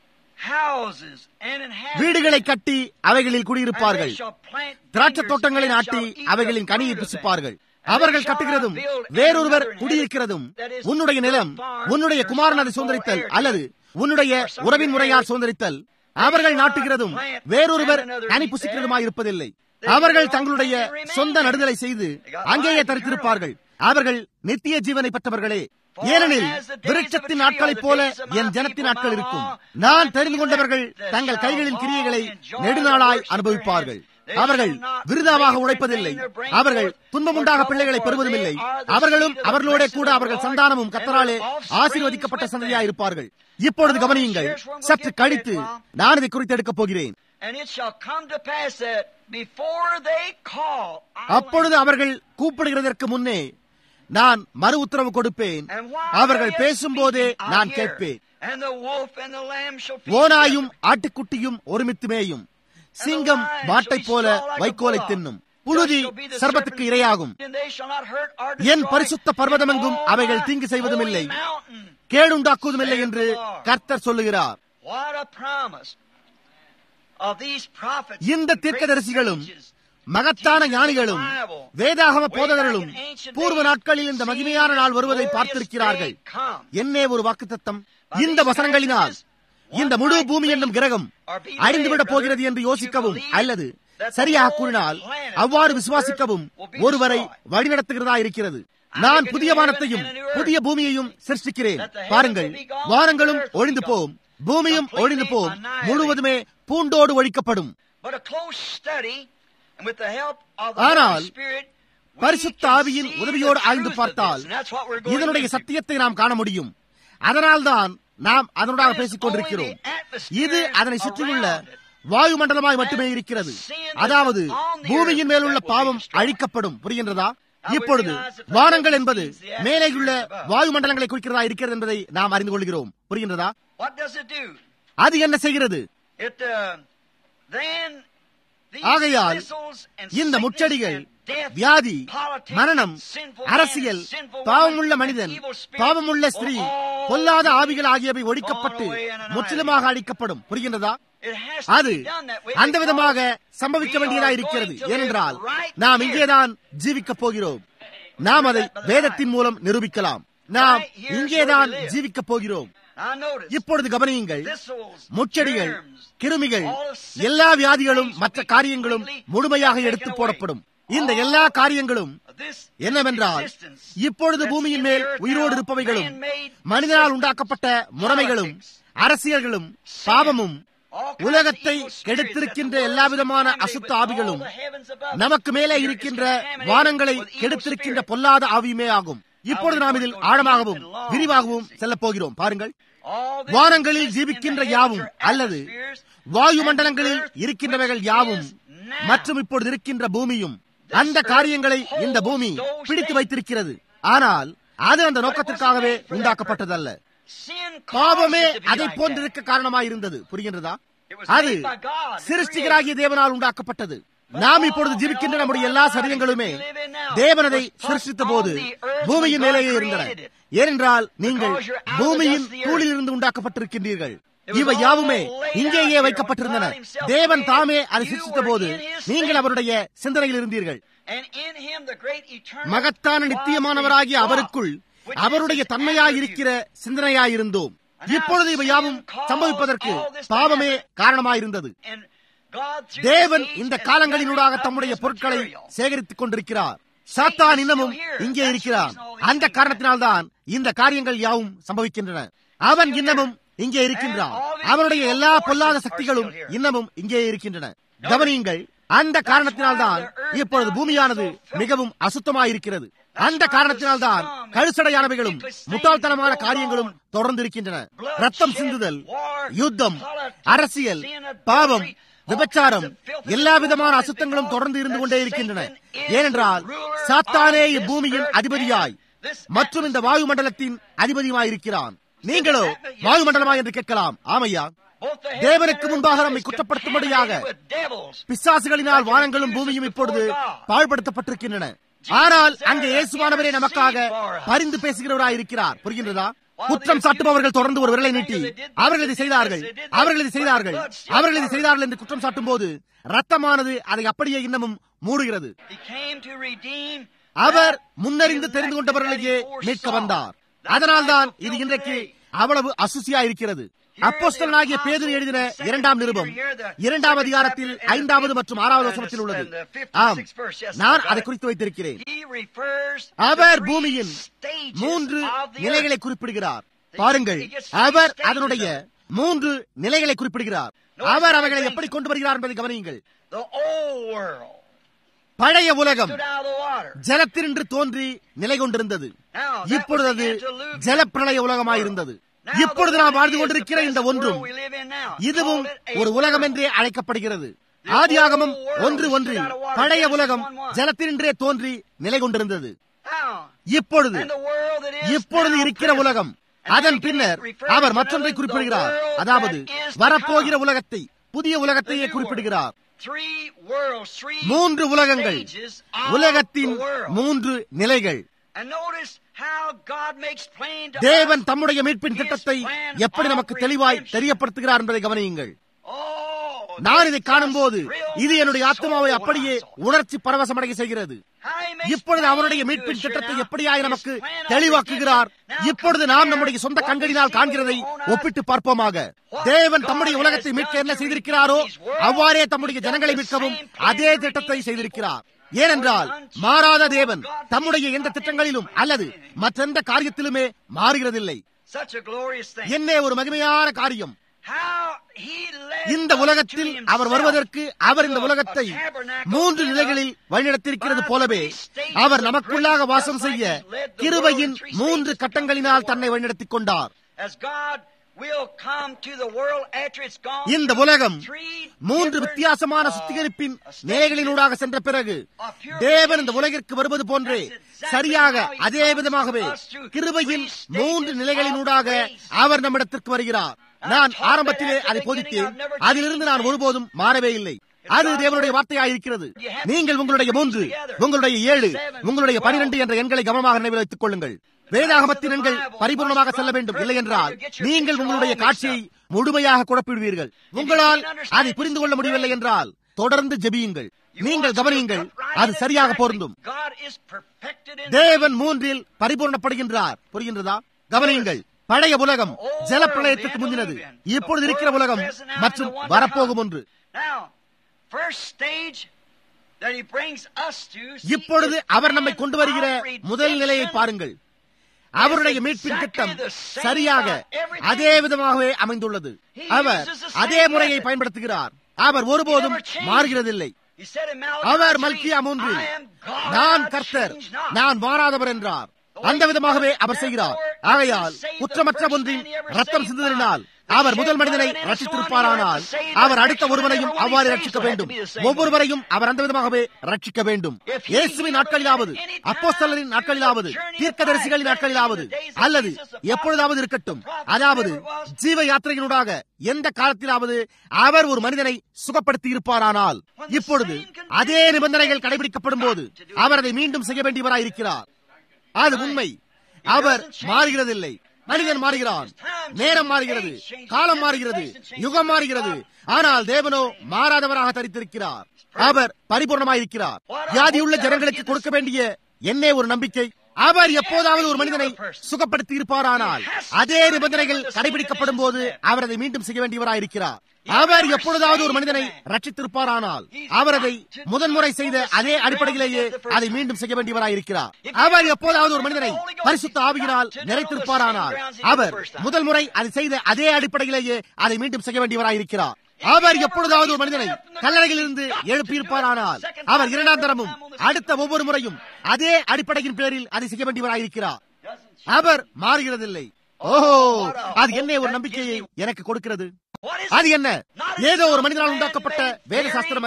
[SPEAKER 2] houses and inhabit
[SPEAKER 1] வீடுகளை
[SPEAKER 2] them.
[SPEAKER 1] கட்டி அவைகளில்
[SPEAKER 2] And they
[SPEAKER 1] குடியிருப்பார்கள்
[SPEAKER 2] shall plant
[SPEAKER 1] திராட்சை
[SPEAKER 2] vineyards
[SPEAKER 1] தோட்டங்களை
[SPEAKER 2] and
[SPEAKER 1] நாட்டி
[SPEAKER 2] shall eat
[SPEAKER 1] அவைகளின்
[SPEAKER 2] the
[SPEAKER 1] கனியை
[SPEAKER 2] fruit of them.
[SPEAKER 1] புசிப்பார்கள்
[SPEAKER 2] And
[SPEAKER 1] அவர்கள்
[SPEAKER 2] they shall
[SPEAKER 1] கட்டுகிறதும்
[SPEAKER 2] not build
[SPEAKER 1] வேறொருவர்
[SPEAKER 2] another
[SPEAKER 1] குடியிருக்கிறதும்
[SPEAKER 2] that is
[SPEAKER 1] உன்னுடைய நிலம்
[SPEAKER 2] farm
[SPEAKER 1] உன்னுடைய
[SPEAKER 2] or
[SPEAKER 1] குமாரன் அதை
[SPEAKER 2] son
[SPEAKER 1] சுதந்திரித்தல்
[SPEAKER 2] or heir.
[SPEAKER 1] அல்லது உன்னுடைய
[SPEAKER 2] or some
[SPEAKER 1] உறவின்
[SPEAKER 2] heir.
[SPEAKER 1] முறையால் சுதந்திரித்தல் அவர்கள்
[SPEAKER 2] shall
[SPEAKER 1] நாட்டுகிறதும்
[SPEAKER 2] not plant
[SPEAKER 1] வேறொருவர்
[SPEAKER 2] and another
[SPEAKER 1] கனி
[SPEAKER 2] eat
[SPEAKER 1] புசிக்கிறதுமாய் இருப்பதில்லை
[SPEAKER 2] They
[SPEAKER 1] அவர்கள்
[SPEAKER 2] will
[SPEAKER 1] தங்களுடைய
[SPEAKER 2] not remain
[SPEAKER 1] சொந்த
[SPEAKER 2] there.
[SPEAKER 1] நடுதலை செய்து
[SPEAKER 2] They got
[SPEAKER 1] அங்கேயே
[SPEAKER 2] life
[SPEAKER 1] தரித்திருப்பார்கள் அவர்கள் நித்திய ஜீவனை பெற்றவர்களே
[SPEAKER 2] For
[SPEAKER 1] ஏனெனில்
[SPEAKER 2] as the days of a
[SPEAKER 1] விருட்சத்தின்
[SPEAKER 2] tree
[SPEAKER 1] நாட்களைப்
[SPEAKER 2] are the
[SPEAKER 1] போல
[SPEAKER 2] days of my
[SPEAKER 1] என் ஜனத்தின்
[SPEAKER 2] people,
[SPEAKER 1] நாட்கள்
[SPEAKER 2] my
[SPEAKER 1] இருக்கும்
[SPEAKER 2] law,
[SPEAKER 1] நான்
[SPEAKER 2] my
[SPEAKER 1] தெரிந்து கொண்டவர்கள்
[SPEAKER 2] elect
[SPEAKER 1] தங்கள்
[SPEAKER 2] shall
[SPEAKER 1] கைகளின் கிரியைகளை
[SPEAKER 2] long enjoy
[SPEAKER 1] நெடுநாளாய்
[SPEAKER 2] the works of
[SPEAKER 1] அனுபவிப்பார்கள்
[SPEAKER 2] their hands. They
[SPEAKER 1] அவர்கள்
[SPEAKER 2] shall not
[SPEAKER 1] விருதாவாக
[SPEAKER 2] labor in
[SPEAKER 1] உழைப்பதில்லை
[SPEAKER 2] vain nor bring
[SPEAKER 1] அவர்கள்
[SPEAKER 2] forth
[SPEAKER 1] துன்பமுண்டாக
[SPEAKER 2] for
[SPEAKER 1] பிள்ளைகளை
[SPEAKER 2] trouble,
[SPEAKER 1] பெறுவதுமில்லை
[SPEAKER 2] for they are the
[SPEAKER 1] அவர்களும்
[SPEAKER 2] seed of the
[SPEAKER 1] அவர்களோட
[SPEAKER 2] blessed
[SPEAKER 1] கூட
[SPEAKER 2] of the
[SPEAKER 1] அவர்கள்
[SPEAKER 2] Lord,
[SPEAKER 1] சந்தானமும்
[SPEAKER 2] and
[SPEAKER 1] கத்தராலே
[SPEAKER 2] their offsprings
[SPEAKER 1] ஆசீர்வதிக்கப்பட்ட
[SPEAKER 2] with them.
[SPEAKER 1] சந்ததியாய் இருப்பார்கள் இப்பொழுது கவனியுங்கள் சற்று கழித்து நான் இதை குறித்து எடுக்கப் போகிறேன்
[SPEAKER 2] And it shall come to pass that before they call, I will
[SPEAKER 1] அப்பொழுது அவர்கள் கூப்பிடுகிறதற்கு முன்னே நான் மறு உத்தரவு கொடுப்பேன்
[SPEAKER 2] And while
[SPEAKER 1] அவர்கள்
[SPEAKER 2] they are
[SPEAKER 1] பேசும்போதே
[SPEAKER 2] speaking, I'll
[SPEAKER 1] நான்
[SPEAKER 2] hear.
[SPEAKER 1] கேட்பேன்
[SPEAKER 2] And the wolf and the lamb shall feast
[SPEAKER 1] ஓனாயும்
[SPEAKER 2] together.
[SPEAKER 1] ஆட்டுக்குட்டியும் ஒருமித்து மேயும் சிங்கம் மாட்டைப் போல வைக்கோலை தின்னும் புழுதி சர்பத்துக்கு இரையாகும்
[SPEAKER 2] And they shall not hurt or
[SPEAKER 1] N
[SPEAKER 2] destroy
[SPEAKER 1] பரிசுத்த பர்வதமெங்கும்
[SPEAKER 2] in all
[SPEAKER 1] அவைகள்
[SPEAKER 2] my
[SPEAKER 1] தீங்கு செய்வதுமில்லை
[SPEAKER 2] holy mountain.
[SPEAKER 1] கேடுண்டாக்குவதுமில்லை என்று கர்த்தர் சொல்லுகிறார்
[SPEAKER 2] What a promise of these prophets.
[SPEAKER 1] இந்த
[SPEAKER 2] and
[SPEAKER 1] தீர்க்கதரிசிகளும்
[SPEAKER 2] great sages.
[SPEAKER 1] மகத்தான ஞானிகளும் வேதாகம போதகர்களும் பூர்வ நாட்களில் இந்த மகிமையான நாள் வருவதை பார்த்திருக்கிறார்கள் என்னே ஒரு வாக்குத்தத்தம் இந்த வசனங்களினால் இந்த முழு பூமி என்னும் கிரகம் அழிந்துவிடப் போகிறது என்று யோசிக்கவும் அல்லது சரியாக கூறினால் அவ்வாறு விசுவாசிக்கவும் ஒருவரை வழிநடத்துகிறதா இருக்கிறது நான் புதிய வானத்தையும் புதிய பூமியையும் சிருஷ்டிக்கிறேன் பாருங்கள் வானங்களும் ஒழிந்து போம் பூமியும் ஒழிந்து போம் முழுவதுமே பூண்டோடு ஒழிக்கப்படும்
[SPEAKER 2] But a close study and with the help of the
[SPEAKER 1] ஆனால்
[SPEAKER 2] Holy Spirit, we
[SPEAKER 1] பரிசுத்த
[SPEAKER 2] can
[SPEAKER 1] ஆவியின்
[SPEAKER 2] see
[SPEAKER 1] உதவியோடு
[SPEAKER 2] the
[SPEAKER 1] ஆய்ந்து
[SPEAKER 2] truth of
[SPEAKER 1] பார்த்தால்
[SPEAKER 2] this, and that's what we're going
[SPEAKER 1] இதனுடைய
[SPEAKER 2] into.
[SPEAKER 1] சத்தியத்தை நாம் காண முடியும் அதனால்தான் நாம் அதனோடாக பேசிக் கொண்டிருக்கிறோம் இது அதனை சுற்றியுள்ள வாயுமண்டலமாய் மட்டுமே இருக்கிறது அதாவது பூமியின் மேலுள்ள பாவம் அழிக்கப்படும் புரிகின்றதா இப்பொழுது வானங்கள் என்பது மேலேயுள்ள வாயுமண்டலங்களை குறிக்கிறதா இருக்கிறது என்பதை நாம் அறிந்து கொள்கிறோம் புரிகின்றதா
[SPEAKER 2] What does it do?
[SPEAKER 1] அது என்ன செய்கிறது
[SPEAKER 2] It uh, then these
[SPEAKER 1] ஆகையால்
[SPEAKER 2] thistles and
[SPEAKER 1] இந்த
[SPEAKER 2] sickness
[SPEAKER 1] முச்சடிகள்
[SPEAKER 2] and death,
[SPEAKER 1] வியாதி
[SPEAKER 2] politics,
[SPEAKER 1] மரணம்
[SPEAKER 2] sinful man,
[SPEAKER 1] அரசியல்
[SPEAKER 2] sinful
[SPEAKER 1] பாவமுள்ள
[SPEAKER 2] woman,
[SPEAKER 1] மனிதன்
[SPEAKER 2] evil spirit
[SPEAKER 1] பாவமுள்ள ஸ்திரீ
[SPEAKER 2] will all
[SPEAKER 1] பொல்லாத
[SPEAKER 2] be
[SPEAKER 1] ஆவிகள் ஆகியவை ஒழிக்கப்பட்டு
[SPEAKER 2] gone away and annihilated.
[SPEAKER 1] முற்றிலுமாக அழிக்கப்படும் புரிகின்றதா
[SPEAKER 2] It has to
[SPEAKER 1] அது
[SPEAKER 2] be done that way
[SPEAKER 1] அந்த விதமாக
[SPEAKER 2] because
[SPEAKER 1] சம்பவிக்க
[SPEAKER 2] we
[SPEAKER 1] வேண்டியதா
[SPEAKER 2] are
[SPEAKER 1] இருக்கிறது
[SPEAKER 2] going to live
[SPEAKER 1] ஏனென்றால்
[SPEAKER 2] right
[SPEAKER 1] நாம்
[SPEAKER 2] here.
[SPEAKER 1] இங்கேதான் ஜீவிக்கப் போகிறோம் நாம் அதை வேதத்தின் மூலம் நிரூபிக்கலாம் நாம் இங்கேதான் ஜீவிக்கப் போகிறோம்
[SPEAKER 2] Now notice,
[SPEAKER 1] இப்பொழுது கவனியுங்கள்
[SPEAKER 2] thistles,
[SPEAKER 1] முச்செடிகள்
[SPEAKER 2] germs,
[SPEAKER 1] கிருமிகள்
[SPEAKER 2] all of sickness,
[SPEAKER 1] எல்லா வியாதிகளும்
[SPEAKER 2] things
[SPEAKER 1] மற்ற
[SPEAKER 2] will be
[SPEAKER 1] காரியங்களும்
[SPEAKER 2] completely
[SPEAKER 1] முழுமையாக
[SPEAKER 2] taken
[SPEAKER 1] எடுத்து
[SPEAKER 2] away.
[SPEAKER 1] போடப்படும் இந்த எல்லா காரியங்களும்
[SPEAKER 2] this
[SPEAKER 1] என்னவென்றால்
[SPEAKER 2] existence
[SPEAKER 1] இப்பொழுது
[SPEAKER 2] that's
[SPEAKER 1] பூமியின்
[SPEAKER 2] in
[SPEAKER 1] மேல்
[SPEAKER 2] the earth
[SPEAKER 1] உயிரோடு
[SPEAKER 2] now,
[SPEAKER 1] இருப்பவைகளும்
[SPEAKER 2] man-made
[SPEAKER 1] மனிதனால்
[SPEAKER 2] systems,
[SPEAKER 1] உண்டாக்கப்பட்ட முறைமைகளும் அரசியல்களும்
[SPEAKER 2] sin,
[SPEAKER 1] பாவமும்
[SPEAKER 2] all kinds of
[SPEAKER 1] உலகத்தை
[SPEAKER 2] evil spirits
[SPEAKER 1] கெடுத்திருக்கின்ற
[SPEAKER 2] that the
[SPEAKER 1] எல்லா
[SPEAKER 2] world is
[SPEAKER 1] விதமான
[SPEAKER 2] contaminated
[SPEAKER 1] அசுத்த
[SPEAKER 2] with,
[SPEAKER 1] ஆவிகளும்
[SPEAKER 2] all the heavens above us
[SPEAKER 1] நமக்கு மேலே
[SPEAKER 2] is
[SPEAKER 1] இருக்கின்ற
[SPEAKER 2] contaminated
[SPEAKER 1] வானங்களை
[SPEAKER 2] with evil
[SPEAKER 1] கெடுத்திருக்கின்ற
[SPEAKER 2] spirits.
[SPEAKER 1] பொல்லாத ஆவியுமே ஆகும் இப்பொழுது நாம் இதில் ஆழமாகவும் விரிவாகவும் செல்லப் போகிறோம் பாருங்கள்
[SPEAKER 2] All this
[SPEAKER 1] வானங்களில்
[SPEAKER 2] exists in
[SPEAKER 1] ஜீவிக்கின்ற
[SPEAKER 2] the
[SPEAKER 1] யாவும்
[SPEAKER 2] heavens or
[SPEAKER 1] அல்லது
[SPEAKER 2] atmospheres,
[SPEAKER 1] வாயு
[SPEAKER 2] and
[SPEAKER 1] மண்டலங்களில்
[SPEAKER 2] the earth
[SPEAKER 1] இருக்கின்றவைகள்
[SPEAKER 2] which
[SPEAKER 1] யாவும்
[SPEAKER 2] is now.
[SPEAKER 1] மற்றும் இப்பொழுது இருக்கின்ற பூமியும் அந்த காரியங்களை இந்த பூமி பிடித்து வைத்திருக்கிறது ஆனால் அது அந்த நோக்கத்திற்காகவே உண்டாக்கப்பட்டதல்ல
[SPEAKER 2] Sin caused
[SPEAKER 1] பாவமே
[SPEAKER 2] it to be
[SPEAKER 1] அதை
[SPEAKER 2] like
[SPEAKER 1] போன்றிருக்க காரணமாயிருந்தது புரிகின்றதா
[SPEAKER 2] It was
[SPEAKER 1] அது
[SPEAKER 2] made by God, the
[SPEAKER 1] சிருஷ்டிகராகிய தேவனால் உண்டாக்கப்பட்டது நாம் இப்பொழுது ஜீவிக்கின்ற நம்முடைய எல்லா சரீரங்களுமே தேவனதை சிருஷ்டித்த போது பூமியின் மேலேயே இருந்தன ஏனென்றால் நீங்கள் பூமியின் தூளில் இருந்து உண்டாக்கப்பட்டிருக்கின்றீர்கள் இவை யாவுமே இங்கேயே வைக்கப்பட்டிருந்தன தேவன் தாமே அதை சிருஷ்டித்த போது நீங்கள் அவருடைய சிந்தனையில் இருந்தீர்கள்
[SPEAKER 2] And in him the great eternal
[SPEAKER 1] மகத்தான நித்தியமானவராகிய அவருக்குள் அவருடைய தன்மையாயிருக்கிற சிந்தனையாயிருந்தோம் இப்பொழுது இவை யாவும் சம்பவிப்பதற்கு பாவமே காரணமாயிருந்தது
[SPEAKER 2] And God through
[SPEAKER 1] தேவன்
[SPEAKER 2] the age
[SPEAKER 1] இந்த
[SPEAKER 2] has
[SPEAKER 1] காலங்களினூடாக
[SPEAKER 2] gathered up
[SPEAKER 1] தம்முடைய
[SPEAKER 2] this
[SPEAKER 1] பொருட்களை
[SPEAKER 2] material.
[SPEAKER 1] சேகரித்துக் கொண்டிருக்கிறார் சாத்தான் இன்னமும் இங்கே இருக்கிறான் அந்த காரணத்தினால்தான் இந்த காரியங்கள் யாவும் சம்பவிக்கின்றன அவன் இன்னமும் இங்கே இருக்கின்றான் அவனுடைய எல்லா பொல்லாத சக்திகளும் இன்னமும் இங்கே இருக்கின்றன கவனியுங்கள் அந்த காரணத்தினால்தான் இப்பொழுது பூமியானது மிகவும் அசுத்தமாயிருக்கிறது அந்த காரணத்தினால்தான் கழுசடையானவைகளும் முட்டாள்தனமான காரியங்களும் தொடர்ந்து இருக்கின்றன ரத்தம் சிந்துதல் யுத்தம் அரசியல் பாவம் விபச்சாரம் எல்லா விதமான அசுத்தங்களும் தொடர்ந்து இருந்து கொண்டே இருக்கின்றன ஏனென்றால் சாத்தானே இப்பூமியின் அதிபதியாய் மற்றும் இந்த வாயுமண்டலத்தின் அதிபதியுமாயிருக்கிறான் நீங்களோ வாயுமண்டலமா என்று கேட்கலாம் ஆமையா தேவனுக்கு முன்பாக நம்மை குற்றப்படுத்தும்படியாக பிசாசுகளினால் வானங்களும் பூமியும் இப்பொழுது பாழ்படுத்தப்பட்டிருக்கின்றன ஆனால் அங்கே இயேசுவானவரே நமக்காக பரிந்து பேசுகிறவராய் இருக்கிறார் புரிகின்றதா குற்றம் சாட்டுபவர்கள் தொடர்ந்து ஒரு விரலை நீட்டி அவர்கள் இதை செய்தார்கள் அவர்கள் இதை செய்தார்கள் அவர்கள் இதை செய்தார்கள் என்று குற்றம் சாட்டும் போது ரத்தமானது அதை அப்படியே இன்னமும் மூடுகிறது அவர் முன்னறிந்து தெரிந்து கொண்டவர்களையே மீட்க வந்தார் அதனால்தான் இது இன்றைக்கு அவ்வளவு அசுசியா இருக்கிறது அப்போஸ்தலனாகிய பேதுரு எழுதின இரண்டாம் நிருபம் இரண்டாம் அதிகாரத்தில் ஐந்தாவது மற்றும் ஆறாவது வசனத்தில் உள்ளது ஆம் நான் அதை குறித்து வைத்திருக்கிறேன் அவர் பூமியின் மூன்று நிலைகளை குறிப்பிடுகிறார் பாருங்கள் அவர் அதனுடைய மூன்று நிலைகளை குறிப்பிடுகிறார் அவர் அவைகளை எப்படி கொண்டு வருகிறார் என்பதை கவனியுங்கள் பழைய உலகம் ஜலத்தினின்று தோன்றி நிலை கொண்டிருந்தது இப்பொழுது அது ஜலப்பிரளய உலகமாயிருந்தது இப்பொழுது நாம் வாழ்ந்து கொண்டிருக்கிற இந்த ஒன்றும் இதுவும் ஒரு உலகம் என்றே அழைக்கப்படுகிறது ஆதியாகமும் ஒன்று ஒன்று பழைய உலகம் ஜலத்தினின்றே தோன்றி நிலை கொண்டிருந்தது இப்பொழுது இப்பொழுது இருக்கிற உலகம் அதன் பின்னர் அவர் மற்றொன்றை குறிப்பிடுகிறார் அதாவது வரப்போகிற உலகத்தை புதிய உலகத்தையே குறிப்பிடுகிறார் மூன்று உலகங்கள் உலகத்தின் மூன்று நிலைகள் தேவன் தம்முடைய மீட்பின் திட்டத்தை எப்படி நமக்கு தெளிவாய் தெரியப்படுத்துகிறார் என்பதை கவனியுங்கள் நான் இதை காணும் போது இது என்னுடைய ஆத்மாவை அப்படியே உணர்ச்சி பரவசமடைய செய்கிறது இப்பொழுது அவருடைய மீட்பின் திட்டத்தை எப்படியாய் நமக்கு தெளிவாக்குகிறார் இப்பொழுது நாம் நம்முடைய சொந்த கண்களினால் காண்கிறதை ஒப்பிட்டு பார்ப்போமாக தேவன் தம்முடைய உலகத்தை மீட்க என்ன செய்திருக்கிறாரோ அவ்வாறே தம்முடைய ஜனங்களை மீட்கவும் அதே திட்டத்தை செய்திருக்கிறார் ஏனென்றால் மாறாத தேவன் தம்முடைய எந்த திட்டங்களிலும் அல்லது மற்றெந்த காரியத்திலுமே மாறுகிறதில்லை என்ன ஒரு மகிமையான காரியம் இந்த உலகத்தில் அவர் வருவதற்கு அவர் இந்த உலகத்தை மூன்று நிலைகளில் வழிநடத்திருக்கிறது போலவே அவர் நமக்குள்ளாக வாசம் செய்ய கிருபையின் மூன்று கட்டங்களினால் தன்னை வழிநடத்திக் கொண்டார் இந்த உலகம் மூன்று வித்தியாசமான சுத்திகரிப்பின் நிலைகளினூடாக சென்ற பிறகு தேவன் இந்த உலகிற்கு வருவது போன்றே சரியாக அதே விதமாகவே கிருபையின் மூன்று நிலைகளினூடாக அவர் நம்மிடத்திற்கு வருகிறார் நான் ஆரம்பத்திலே அதை போதித்தேன் அதிலிருந்து நான் ஒருபோதும் மாறவே இல்லை அது தேவனுடைய வார்த்தையாக இருக்கிறது நீங்கள் உங்களுடைய மூன்று உங்களுடைய ஏழு உங்களுடைய பனிரெண்டு என்ற எண்களை கவனமாக நினைவில் வைத்துக் கொள்ளுங்கள் வேதாகமத்தின் எண்கள் பரிபூர்ணமாக செல்ல வேண்டும் இல்லை என்றால் நீங்கள் உங்களுடைய காட்சியை முழுமையாக குழப்பிடுவீர்கள் உங்களால் அதை புரிந்து கொள்ள முடியவில்லை என்றால் தொடர்ந்து ஜெபியுங்கள் நீங்கள் கவனியுங்கள் அது சரியாக பொருந்தும் தேவன் மூன்றில் பரிபூர்ணப்படுகின்றார் புரிகின்றதா கவனியுங்கள் பழைய உலகம் ஜலப்பிரளயத்துக்கு முந்தினது இப்பொழுது இருக்கிற உலகம் மற்றும் வரப்போகும் ஒன்று இப்பொழுது அவர் நம்மை கொண்டு வருகிற முதல் நிலையை பாருங்கள் அவருடைய மீட்பின் திட்டம் சரியாக அதே விதமாகவே அமைந்துள்ளது அவர் அதே முறையை பயன்படுத்துகிறார் அவர் ஒருபோதும் மாறுகிறதில்லை அவர் மல்கியா மூன்றில் நான் கர்த்தர் நான் மாறாதவர் என்றார் அந்த விதமாகவே அவர் செய்கிறார் ஆகையால் குற்றமற்ற ஒன்றின் ரத்தம் சிந்துதலினால் அவர் முதல் மனிதனை ரட்சித்திருப்பாரானால் அவர் அடுத்த ஒருவனையும் அவ்வாறு ரட்சிக்க வேண்டும் ஒவ்வொருவரையும் அவர் அந்த விதமாகவே ரட்சிக்க வேண்டும் இயேசுவின் நாட்களிலாவது அப்போஸ்தலரின் நாட்களிலாவது தீர்க்கதரிசிகளின் நாட்களிலாவது அல்லது எப்பொழுதாவது இருக்கட்டும் அதாவது ஜீவ யாத்திரையினூடாக எந்த காலத்திலாவது அவர் ஒரு மனிதனை சுகப்படுத்தி இருப்பாரானால் இப்பொழுது அதே நிபந்தனைகள் கடைபிடிக்கப்படும் போது அவர் அதை மீண்டும் செய்ய வேண்டியவராயிருக்கிறார் அது உண்மை அவர் மாறுகிறதில்லை மனிதன் மாறுகிறான் நேரம் மாறுகிறது காலம் மாறுகிறது யுகம் மாறுகிறது ஆனால் தேவனோ மாறாதவராக தரித்திருக்கிறார் அவர் பரிபூர்ணமாயிருக்கிறார் வியாதியுள்ள ஜனங்களுக்கு கொடுக்க வேண்டிய என்னே ஒரு நம்பிக்கை அவர் எப்போதாவது ஒரு மனிதனை சுகப்படுத்தி இருப்பாரானால் அதே நிபந்தனைகள் கடைபிடிக்கப்படும் போது அவர் அதை மீண்டும் செய்ய வேண்டியவராயிருக்கிறார் அவர் எப்பொழுதாவது ஒரு மனிதனை ரட்சித்திருப்பாரானால் அவர் அதை முதன்முறை செய்த அதே அடிப்படையிலேயே அதை மீண்டும் செய்ய வேண்டியவராயிருக்கிறார் அவர் எப்போதாவது ஒரு மனிதனை பரிசுத்த ஆவியினால் நிறைத்திருப்பாரானால் அவர் முதல் முறை அதை செய்த அதே அடிப்படையிலேயே அதை மீண்டும் செய்ய வேண்டியவராயிருக்கிறார் அவர் எப்பொழுதாவது ஒரு மனிதனை கல்லறையில் இருந்து எழுப்பியிருப்பாரானால் அவர் இரண்டாம் தரமும் அடுத்த ஒவ்வொரு முறையும் அதே அடிப்படையின் பேரில் அதை செய்ய வேண்டியவராயிருக்கிறார் அவர் மாறுகிறதில்லை ஓஹோ அது என்ன ஒரு நம்பிக்கையை எனக்கு கொடுக்கிறது அது என்ன ஏதோ ஒரு மனிதனால் உண்டாக்கப்பட்ட வேத சாஸ்திரம் அல்ல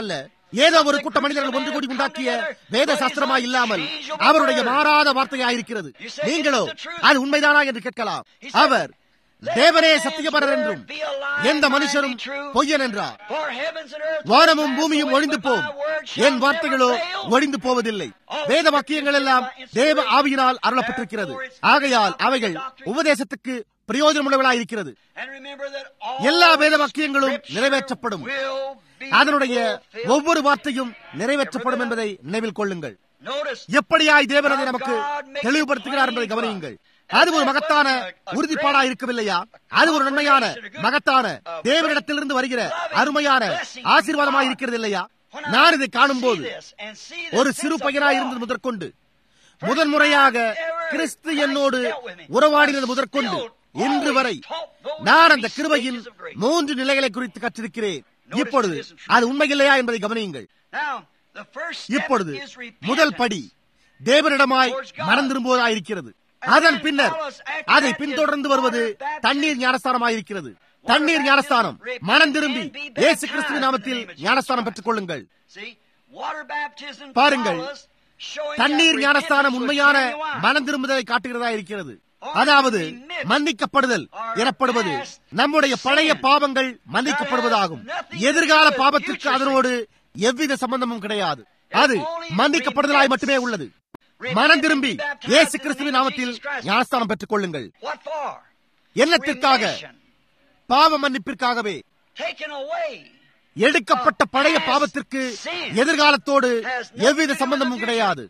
[SPEAKER 1] ஏதோ ஒரு கூட்ட மனிதர்கள் ஒன்று கூடி உண்டாக்கிய வேத சாஸ்திரமா இல்லாமல் அவருடைய மாறாத வார்த்தையாயிருக்கிறது நீங்களோ அது உண்மைதானா என்று கேட்கலாம் அவர் தேவரே சத்தியபரர் என்றும் எந்த மனுஷரும் பொய்யன் என்றார் வானமும் பூமியும் ஒழிந்து போம் என் வார்த்தைகளோ ஒழிந்து போவதில்லை வேத வாக்கியங்கள் எல்லாம் தேவ ஆவியினால் அருளப்பட்டிருக்கிறது ஆகையால் அவைகள் உபதேசத்துக்கு பிரயோஜனமுள்ளவர்களாயிருக்கிறது எல்லா வேத வாக்கியங்களும் நிறைவேற்றப்படும் அதனுடைய ஒவ்வொரு வார்த்தையும் நிறைவேற்றப்படும் என்பதை நினைவில் கொள்ளுங்கள் எப்படியாய் தேவன் அதை நமக்கு தெளிவுபடுத்துகிறார் என்பதை கவனியுங்கள் அது ஒரு மகத்தான உறுதிப்பாடா இருக்கவில்லையா அது ஒரு நன்மையான மகத்தான தேவனிடத்திலிருந்து வருகிற அருமையான ஆசீர்வாதமாக இருக்கிறது இல்லையா நான் இதை காணும் போது ஒரு சிறு பையனாய் இருந்தது முதற்கொண்டு முதன்முறையாக கிறிஸ்து என்னோடு உறவாடினது முதற்கொண்டு இன்று வரை நான் அந்த கிருபையின் மூன்று நிலைகளை குறித்து கற்றிருக்கிறேன் இப்பொழுது அது உண்மையில்லையா என்பதை கவனியுங்கள் இப்பொழுது முதல் படி தேவனிடமாய் மனம் திரும்புவதாயிருக்கிறது அதன் பின்னர் அதை பின்தொடர்ந்து வருவது தண்ணீர் ஞானஸ்தானமாயிருக்கிறது தண்ணீர் ஞானஸ்தானம் மனம் திரும்பி ஏசு கிறிஸ்துவ நாமத்தில் ஞானஸ்தானம் பெற்றுக் கொள்ளுங்கள் பாருங்கள் தண்ணீர் ஞானஸ்தானம் உண்மையான மனம் திரும்புதலை காட்டுகிறதா இருக்கிறது அதாவது மன்னிக்கப்படுதல் எனப்படுவது நம்முடைய பழைய பாவங்கள் மன்னிக்கப்படுவதாகும் எதிர்கால பாவத்திற்கு அதனோடு எவ்வித சம்பந்தமும் கிடையாது அது மன்னிக்கப்படுதலாய் மட்டுமே உள்ளது மனம் திரும்பி இயேசு கிறிஸ்துவின் நாமத்தில் ஞானஸ்தானம் பெற்றுக் கொள்ளுங்கள் என்னத்திற்காக பாவ மன்னிப்பிற்காகவே எடுக்கப்பட்ட பழைய பாவத்திற்கு எதிர்காலத்தோடு எவ்வித சம்பந்தமும் கிடையாது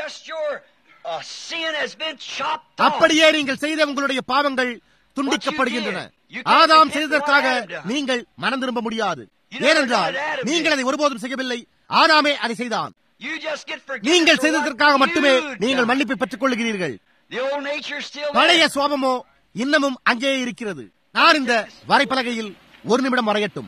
[SPEAKER 1] அப்படியே நீங்கள் செய்த உங்களுடைய பாவங்கள் துண்டிக்கப்படுகின்றன ஆதாம் செய்ததற்காக நீங்கள் மனம் திரும்ப முடியாது ஏனென்றால் நீங்கள் அதை ஒருபோதும் செய்யவில்லை ஆதாமே அதை செய்தான் நீங்கள் செய்ததற்காக மட்டுமே நீங்கள் மன்னிப்பை பெற்றுக் கொள்கிறீர்கள் பழைய சுவாபமோ இன்னமும் அங்கே இருக்கிறது நான் இந்த வரைப்பலகையில் ஒரு நிமிடம் வரையட்டும்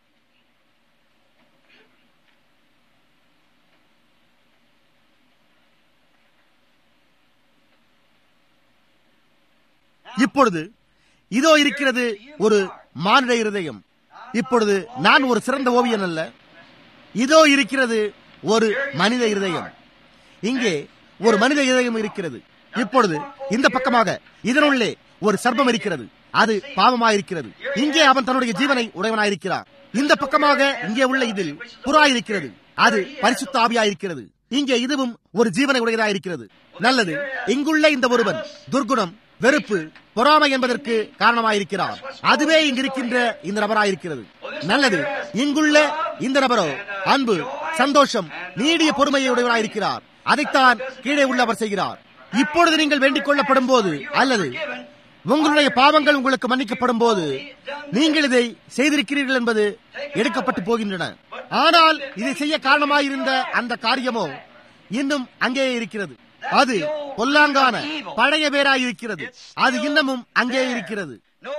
[SPEAKER 1] இப்பொழுது இதோ இருக்கிறது ஒரு மானிட இருதயம் இப்பொழுது நான் ஒரு சிறந்த ஓவியன் அல்ல இதோ இருக்கிறது ஒரு மனித இருதயம் இங்கே ஒரு மனித இதயம் இருக்கிறது இப்பொழுது இந்த பக்கமாக இதனுள்ளே ஒரு சர்ப்பம் இருக்கிறது அது பாவமாயிருக்கிறது இங்கே அவன் தன்னுடைய ஜீவனை உடையவனாயிருக்கிறார் இந்த பக்கமாக இங்கே உள்ள இதில் புறா இருக்கிறது அது பரிசுத்த ஆவியாயிருக்கிறது இங்கே இதுவும் ஒரு ஜீவனை உடையதாயிருக்கிறது நல்லது இங்குள்ள இந்த ஒருவன் துர்குணம் வெறுப்பு பொறாமை என்பதற்கு காரணமாயிருக்கிறார் அதுவே இங்கிருக்கின்ற இந்த நபராயிருக்கிறது நல்லது இங்குள்ள இந்த நபரோ அன்பு சந்தோஷம் நீடிய பொறுமையை உடையவராயிருக்கிறார் அதைத்தான் கீழே உள்ளவர் செய்கிறார் இப்பொழுது நீங்கள் வேண்டிக் கொள்ளப்படும் போது அல்லது உங்களுடைய பாவங்கள் உங்களுக்கு மன்னிக்கப்படும் போது நீங்கள் இதை செய்திருக்கிறீர்கள் என்பது எடுக்கப்பட்டு போகின்றன ஆனால் இதை செய்ய காரணமாயிருந்த அந்த காரியமோ இன்னும் அங்கே இருக்கிறது அது பொல்லாங்கான பழைய பேராயிருக்கிறது அது இன்னமும் அங்கே இருக்கிறது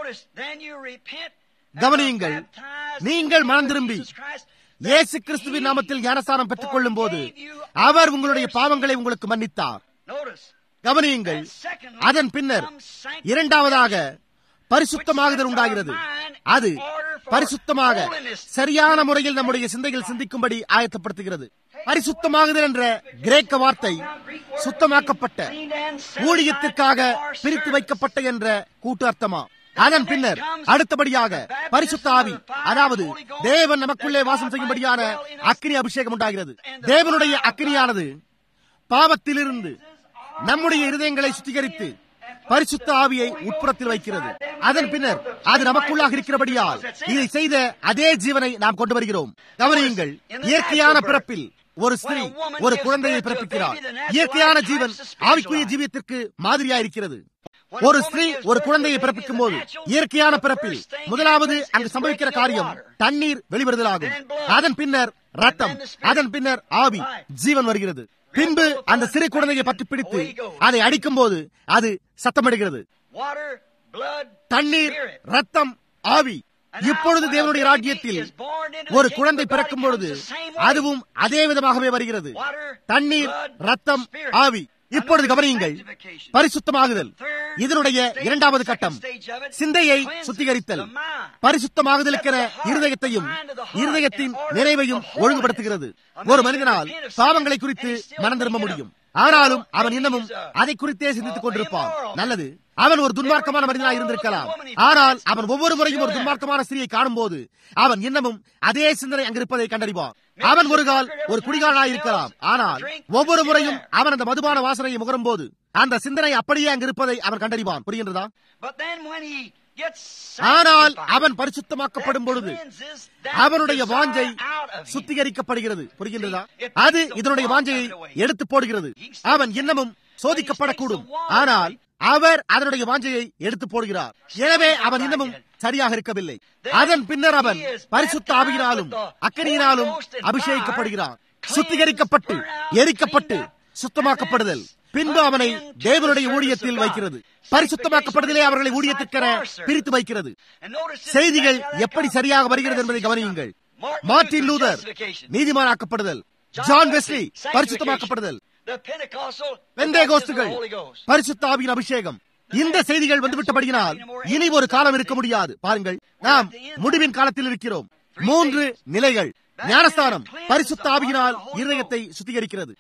[SPEAKER 1] கவனியுங்கள் நீங்கள் மனம் திரும்பி இயேசு கிறிஸ்துவின் நாமத்தில் ஞானஸ்தானம் பெற்றுக் கொள்ளும் போது அவர் உங்களுடைய பாவங்களை உங்களுக்கு மன்னித்தார் கவனியுங்கள் அதன் பின்னர் இரண்டாவதாக பரிசுத்தமாகுதல் உண்டாகிறது அது பரிசுத்தமாக சரியான முறையில் நம்முடைய சிந்தையில் சிந்திக்கும்படி ஆயத்தப்படுத்துகிறது பரிசுத்தமாகுதல் என்ற கிரேக்க வார்த்தை சுத்தமாக்கப்பட்ட ஊழியத்திற்காக பிரித்து வைக்கப்பட்ட என்ற கூட்டு அர்த்தமா அதன் பின்னர் அடுத்தபடியாக பரிசுத்த ஆவி அதாவது தேவன் நமக்குள்ளே வாசம் செய்யும்படியான அக்னி அபிஷேகம் உண்டாகிறது தேவனுடைய அக்னியானது பாவத்திலிருந்து நம்முடைய இருதயங்களை சுத்திகரித்து பரிசுத்த ஆவியை உட்புறத்தில் வைக்கிறது அதன் பின்னர் அது நமக்குள்ளாக இருக்கிறபடியால் இதை செய்த அதே ஜீவனை நாம் கொண்டு வருகிறோம் கவனியுங்கள் இயற்கையான பிறப்பில் ஒரு ஸ்திரீ ஒரு குழந்தையை பிறப்பிக்கிறார் இயற்கையான ஜீவன் ஆவிக்குரிய ஜீவியத்திற்கு மாதிரியா இருக்கிறது ஒரு ஸ்திரீ ஒரு குழந்தையை பிறப்பிக்கும் போது இயற்கையான பிறப்பில் முதலாவது அங்கு சம்பவிக்கிற காரியம் தண்ணீர் வெளிவருதலாகும் அதன் பின்னர் ரத்தம் அதன் பின்னர் ஆவி ஜீவன் வருகிறது பின்பு அந்த சிறு குழந்தையை பற்றி பிடித்து அதை அடிக்கும் போது அது சத்தமிடுகிறது தண்ணீர் ரத்தம் ஆவி இப்பொழுது தேவனுடைய ராஜ்யத்தில் ஒரு குழந்தை பிறக்கும் பொழுது அதுவும் அதே விதமாகவே வருகிறது தண்ணீர் ரத்தம் ஆவி இப்பொழுது கவனியுங்கள் பரிசுத்தமாகுதல் இதனுடைய இரண்டாவது கட்டம் சிந்தையை சுத்திகரித்தல் பரிசுத்தமாகுதலுக்கென இருதயத்தையும் இருதயத்தின் நிறைவையும் ஒழுங்குபடுத்துகிறது ஒரு மனிதனால் பாவங்களை குறித்து மனம் திரும்ப முடியும் ஆனாலும் அவன் இன்னமும் அதை குறித்தே சிந்தித்துக் கொண்டிருப்பான் நல்லது அவன் ஒரு துன்மார்க்கமான மனிதனாக இருந்திருக்கலாம் ஆனால் அவன் ஒவ்வொரு முறையும் ஒரு துன்மார்க்கமான ஸ்திரியை காணும் போது அவன் இன்னமும் அதே சிந்தனை அங்கிருப்பதை கண்டறிவான் அவன் ஒரு கால் ஒரு குடிகாரனாக இருக்கலாம் ஆனால் ஒவ்வொரு முறையும் அவன் அந்த மதுபான வாசனையை முகரும் போது அந்த சிந்தனை அப்படியே அங்கிருப்பதை அவன் கண்டறிவான் புரிகின்றதா ஆனால் அவன் பரிசுத்தமாக்கப்படும் பொழுது அவனுடைய வாஞ்சை சுத்திகரிக்கப்படுகிறது புரிகின்றதா அது இதனுடைய வாஞ்சையை எடுத்து போடுகிறது அவன் இன்னமும் சோதிக்கப்படக்கூடும் ஆனால் அவர் அதனுடைய வாஞ்சையை எடுத்து போடுகிறார் எனவே அவன் இன்னமும் சரியாக இருக்கவில்லை அதன் பின்னர் அவன் பரிசுத்த ஆவியினாலும் அக்கனியினாலும் அபிஷேகிக்கப்படுகிறான் சுத்திகரிக்கப்பட்டு எரிக்கப்பட்டு சுத்தமாக்கப்படுதல் பின்பு அவனை தேவனுடைய ஊழியத்தில் வைக்கிறது பரிசுத்தமாக்கப்படுதலே அவர்களை ஊழியத்திற்கென பிரித்து வைக்கிறது செய்திகள் எப்படி சரியாக வருகிறது என்பதை கவனியுங்கள் மார்டின் லூதர் நீதிமானாக்கப்படுதல் ஜான் வெஸ்லி பரிசுத்தமாக்கப்படுதல் பெந்தேகோஸ்துகள் பரிசுத்த ஆவியின் அபிஷேகம் இந்த செய்திகள் வந்துவிட்டபடியினால் இனி ஒரு காலம் இருக்க முடியாது பாருங்கள் நாம் முடிவின் காலத்தில் இருக்கிறோம் மூன்று நிலைகள் ஞானஸ்தானம் பரிசுத்த ஆவியினால் இருதயத்தை சுத்திகரிக்கிறது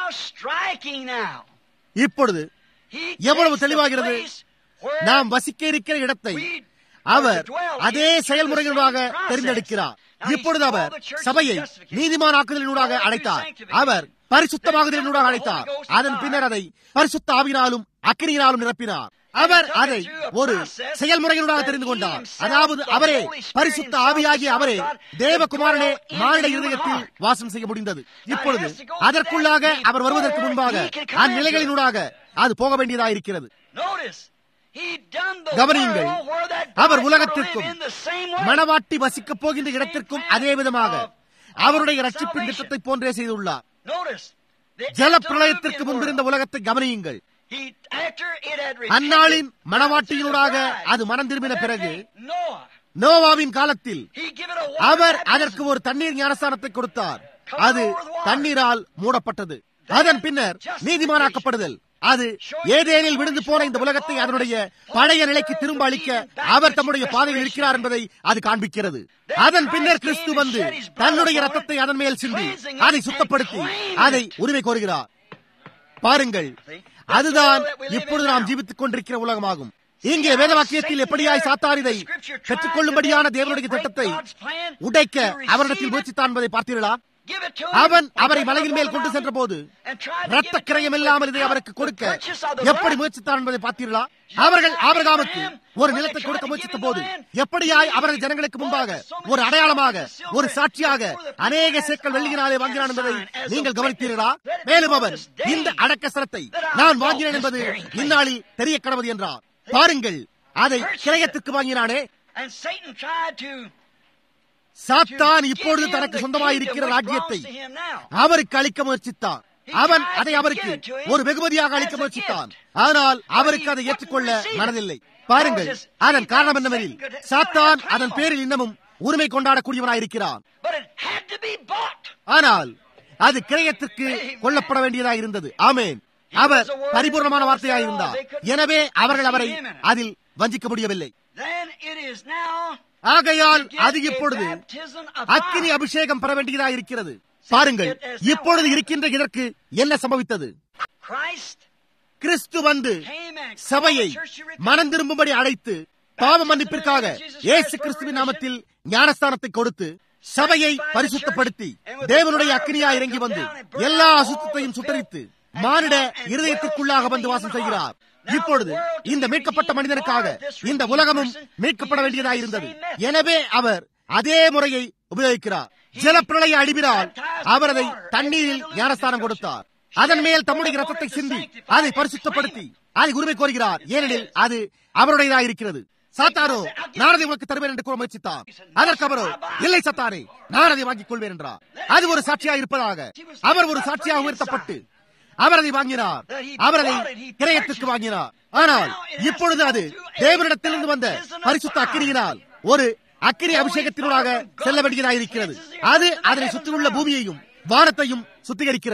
[SPEAKER 1] இப்பொழுது எவ்வளவு தெளிவாகிறது நாம் வசிக்க இருக்கிற இடத்தை அவர் அதே செயல்முறைகளாக தெரிந்தெடுக்கிறார் இப்பொழுது அவர் சபையை நீதிமானாக்குதலினூடாக அழைத்தார் அவர் பரிசுத்தமாகுதலினூடாக அழைத்தார் அதன் பின்னர் அதை பரிசுத்த ஆவினாலும் அக்கினியினாலும் நிரப்பினார் அவர் அதை ஒரு செயல்முறையினூடாக தெரிந்து கொண்டார் அதாவது அவரே பரிசுத்த ஆவியாகிய அவரே தேவகுமாரனே மானிட இருதயத்தில் வாசம் செய்ய முடிந்தது இப்பொழுது அதற்குள்ளாக அவர் வருவதற்கு முன்பாக அந்நிலைகளினூடாக அது போக வேண்டியதாக இருக்கிறது கவனியுங்கள் அவர் உலகத்திற்கும் மணவாட்டி வசிக்கப் போகின்ற இடத்திற்கும் அதே விதமாக அவருடைய ரட்சிப்பின் திட்டத்தை போன்றே செய்துள்ளார் ஜல பிரளயத்திற்கு முன்பிருந்த உலகத்தை கவனியுங்கள் அந்நாளின் மணவாட்டியினூடாக அது மனம் திரும்பின பிறகு நோவாவின் காலத்தில் அவர் அதற்கு ஒரு தண்ணீர் ஞானஸ்தானத்தை கொடுத்தார் அது தண்ணீரால் மூடப்பட்டது அதன் பின்னர் நீதிமானாக்கப்படுதல் அது ஏதேனில் விழுந்து போன இந்த உலகத்தை அதனுடைய பழைய நிலைக்கு திரும்ப அளிக்க அவர் தம்முடைய பாதையில் இருக்கிறார் என்பதை அது காண்பிக்கிறது அதன் பின்னர் கிறிஸ்து வந்து தன்னுடைய ரத்தத்தை அதன் மேல் சிந்தி அதை சுத்தப்படுத்தி அதை உரிமை கோருகிறார் பாருங்கள் அதுதான் இப்பொழுது நாம் ஜீவித்துக் கொண்டிருக்கிற உலகமாகும் இங்கே வேத வாக்கியத்தில் எப்படியாய் சாத்தான் இதை பெற்றுக்கொள்ளும்படியான தேவனுடைய திட்டத்தை உடைக்க அவரிடத்தில் முயற்சித்தான் என்பதை பார்த்தீர்களா அவன் அவரை மலையின் மேல் கொண்டு சென்ற போது ரத்த கிரயம் இல்லாமல் இதை அவருக்கு கொடுக்க எப்படி முயற்சித்தான் என்பதை பார்த்தீர்களா அவர்கள் ஆபரகாமுக்கு ஒரு நிலத்தை கொடுக்க முயற்சித்த போது எப்படியாய் அவரது ஜனங்களுக்கு முன்பாக ஒரு அடையாளமாக ஒரு சாட்சியாக அநேக சேக்கள் வெள்ளியினாலே வாங்கினான் என்பதை நீங்கள் கவனித்தீர்களா மேலும் அவர் இந்த அடக்கசரத்தை நான் வாங்கினேன் என்பது இந்நாளில் தெரிய கடவுது என்றார் பாருங்கள் அதை கிரயத்திற்கு வாங்கினானே சாத்தான் இப்பொழுது தனக்கு சொந்தமாயிருக்கிற ராஜ்யத்தை அவருக்கு அளிக்க முயற்சித்தான் அவன் அதை அவருக்கு ஒரு வெகுமதியாக அளிக்க முயற்சித்தான் ஆனால் அவருக்கு அதை ஏற்றுக்கொள்ள மனதில்லை பாருங்கள் அதன் காரணம் என்னவெனில் சாத்தான் அதன் பேரில் இன்னமும் உரிமை கொண்டாடக்கூடியவனாயிருக்கிறான் ஆனால் அது கிரயத்திற்கு கொல்லப்பட வேண்டியதாக இருந்தது ஆமேன் அவர் பரிபூர்ணமான வார்த்தையாக இருந்தார் எனவே அவர்கள் அவரை அதில் வஞ்சிக்க முடியவில்லை ஆகையால் அது இப்பொழுது அக்கினி அபிஷேகம் பெற வேண்டியதாக இருக்கிறது பாருங்கள் இப்பொழுது இருக்கின்ற இதற்கு என்ன சம்பவித்தது கிறிஸ்து வந்து சபையை மனம் திரும்பும்படி அழைத்து பாவ மன்னிப்பிற்காக இயேசு கிறிஸ்துவின் நாமத்தில் ஞானஸ்தானத்தை கொடுத்து சபையை பரிசுத்தப்படுத்தி தேவனுடைய அக்கினியா இறங்கி வந்து எல்லா அசுத்தத்தையும் சுட்டரித்து மானிட இருதயத்திற்குள்ளாக வந்து வாசம் செய்கிறார் இப்பொழுது இந்த மீட்கப்பட்ட மனிதனுக்காக இந்த உலகமும் மீட்கப்பட வேண்டியதாக இருந்தது எனவே அவர் அதே முறையை உபயோகிக்கிறார் ஜலப்பிரளய அழிவினால் அவர் அதை தண்ணீரில் ஞானஸ்தானம் கொடுத்தார் அதன் மேல் தம்முடைய ரத்தத்தை சிந்தி அதை பரிசுத்தப்படுத்தி அதை உரிமை கோருகிறார் ஏனெனில் அது அவருடையதாக இருக்கிறது சாத்தாரோ நான் அதை உனக்கு தருவேன் என்று கூற முயற்சித்தான் அதற்கு அவரோ இல்லை சத்தானே நான் அதை வாங்கிக் கொள்வேன் என்றார் அது ஒரு சாட்சியாக இருப்பதாக அவர் ஒரு சாட்சியாக உயர்த்தப்பட்டு அவர் அதை வாங்கினார் அவர் அதை கிரயத்திற்கு வாங்கினார் ஆனால் இப்பொழுது அது தேவனிடத்திலிருந்து வந்த பரிசுத்த அக்கினியினால் ஒரு அக்கினி அபிஷேகத்தினூடாக செல்ல வேண்டியதாக இருக்கிறது அது அதனை சுற்றியுள்ள பூமியையும் வானத்தையும் சுத்திகரிக்கிறது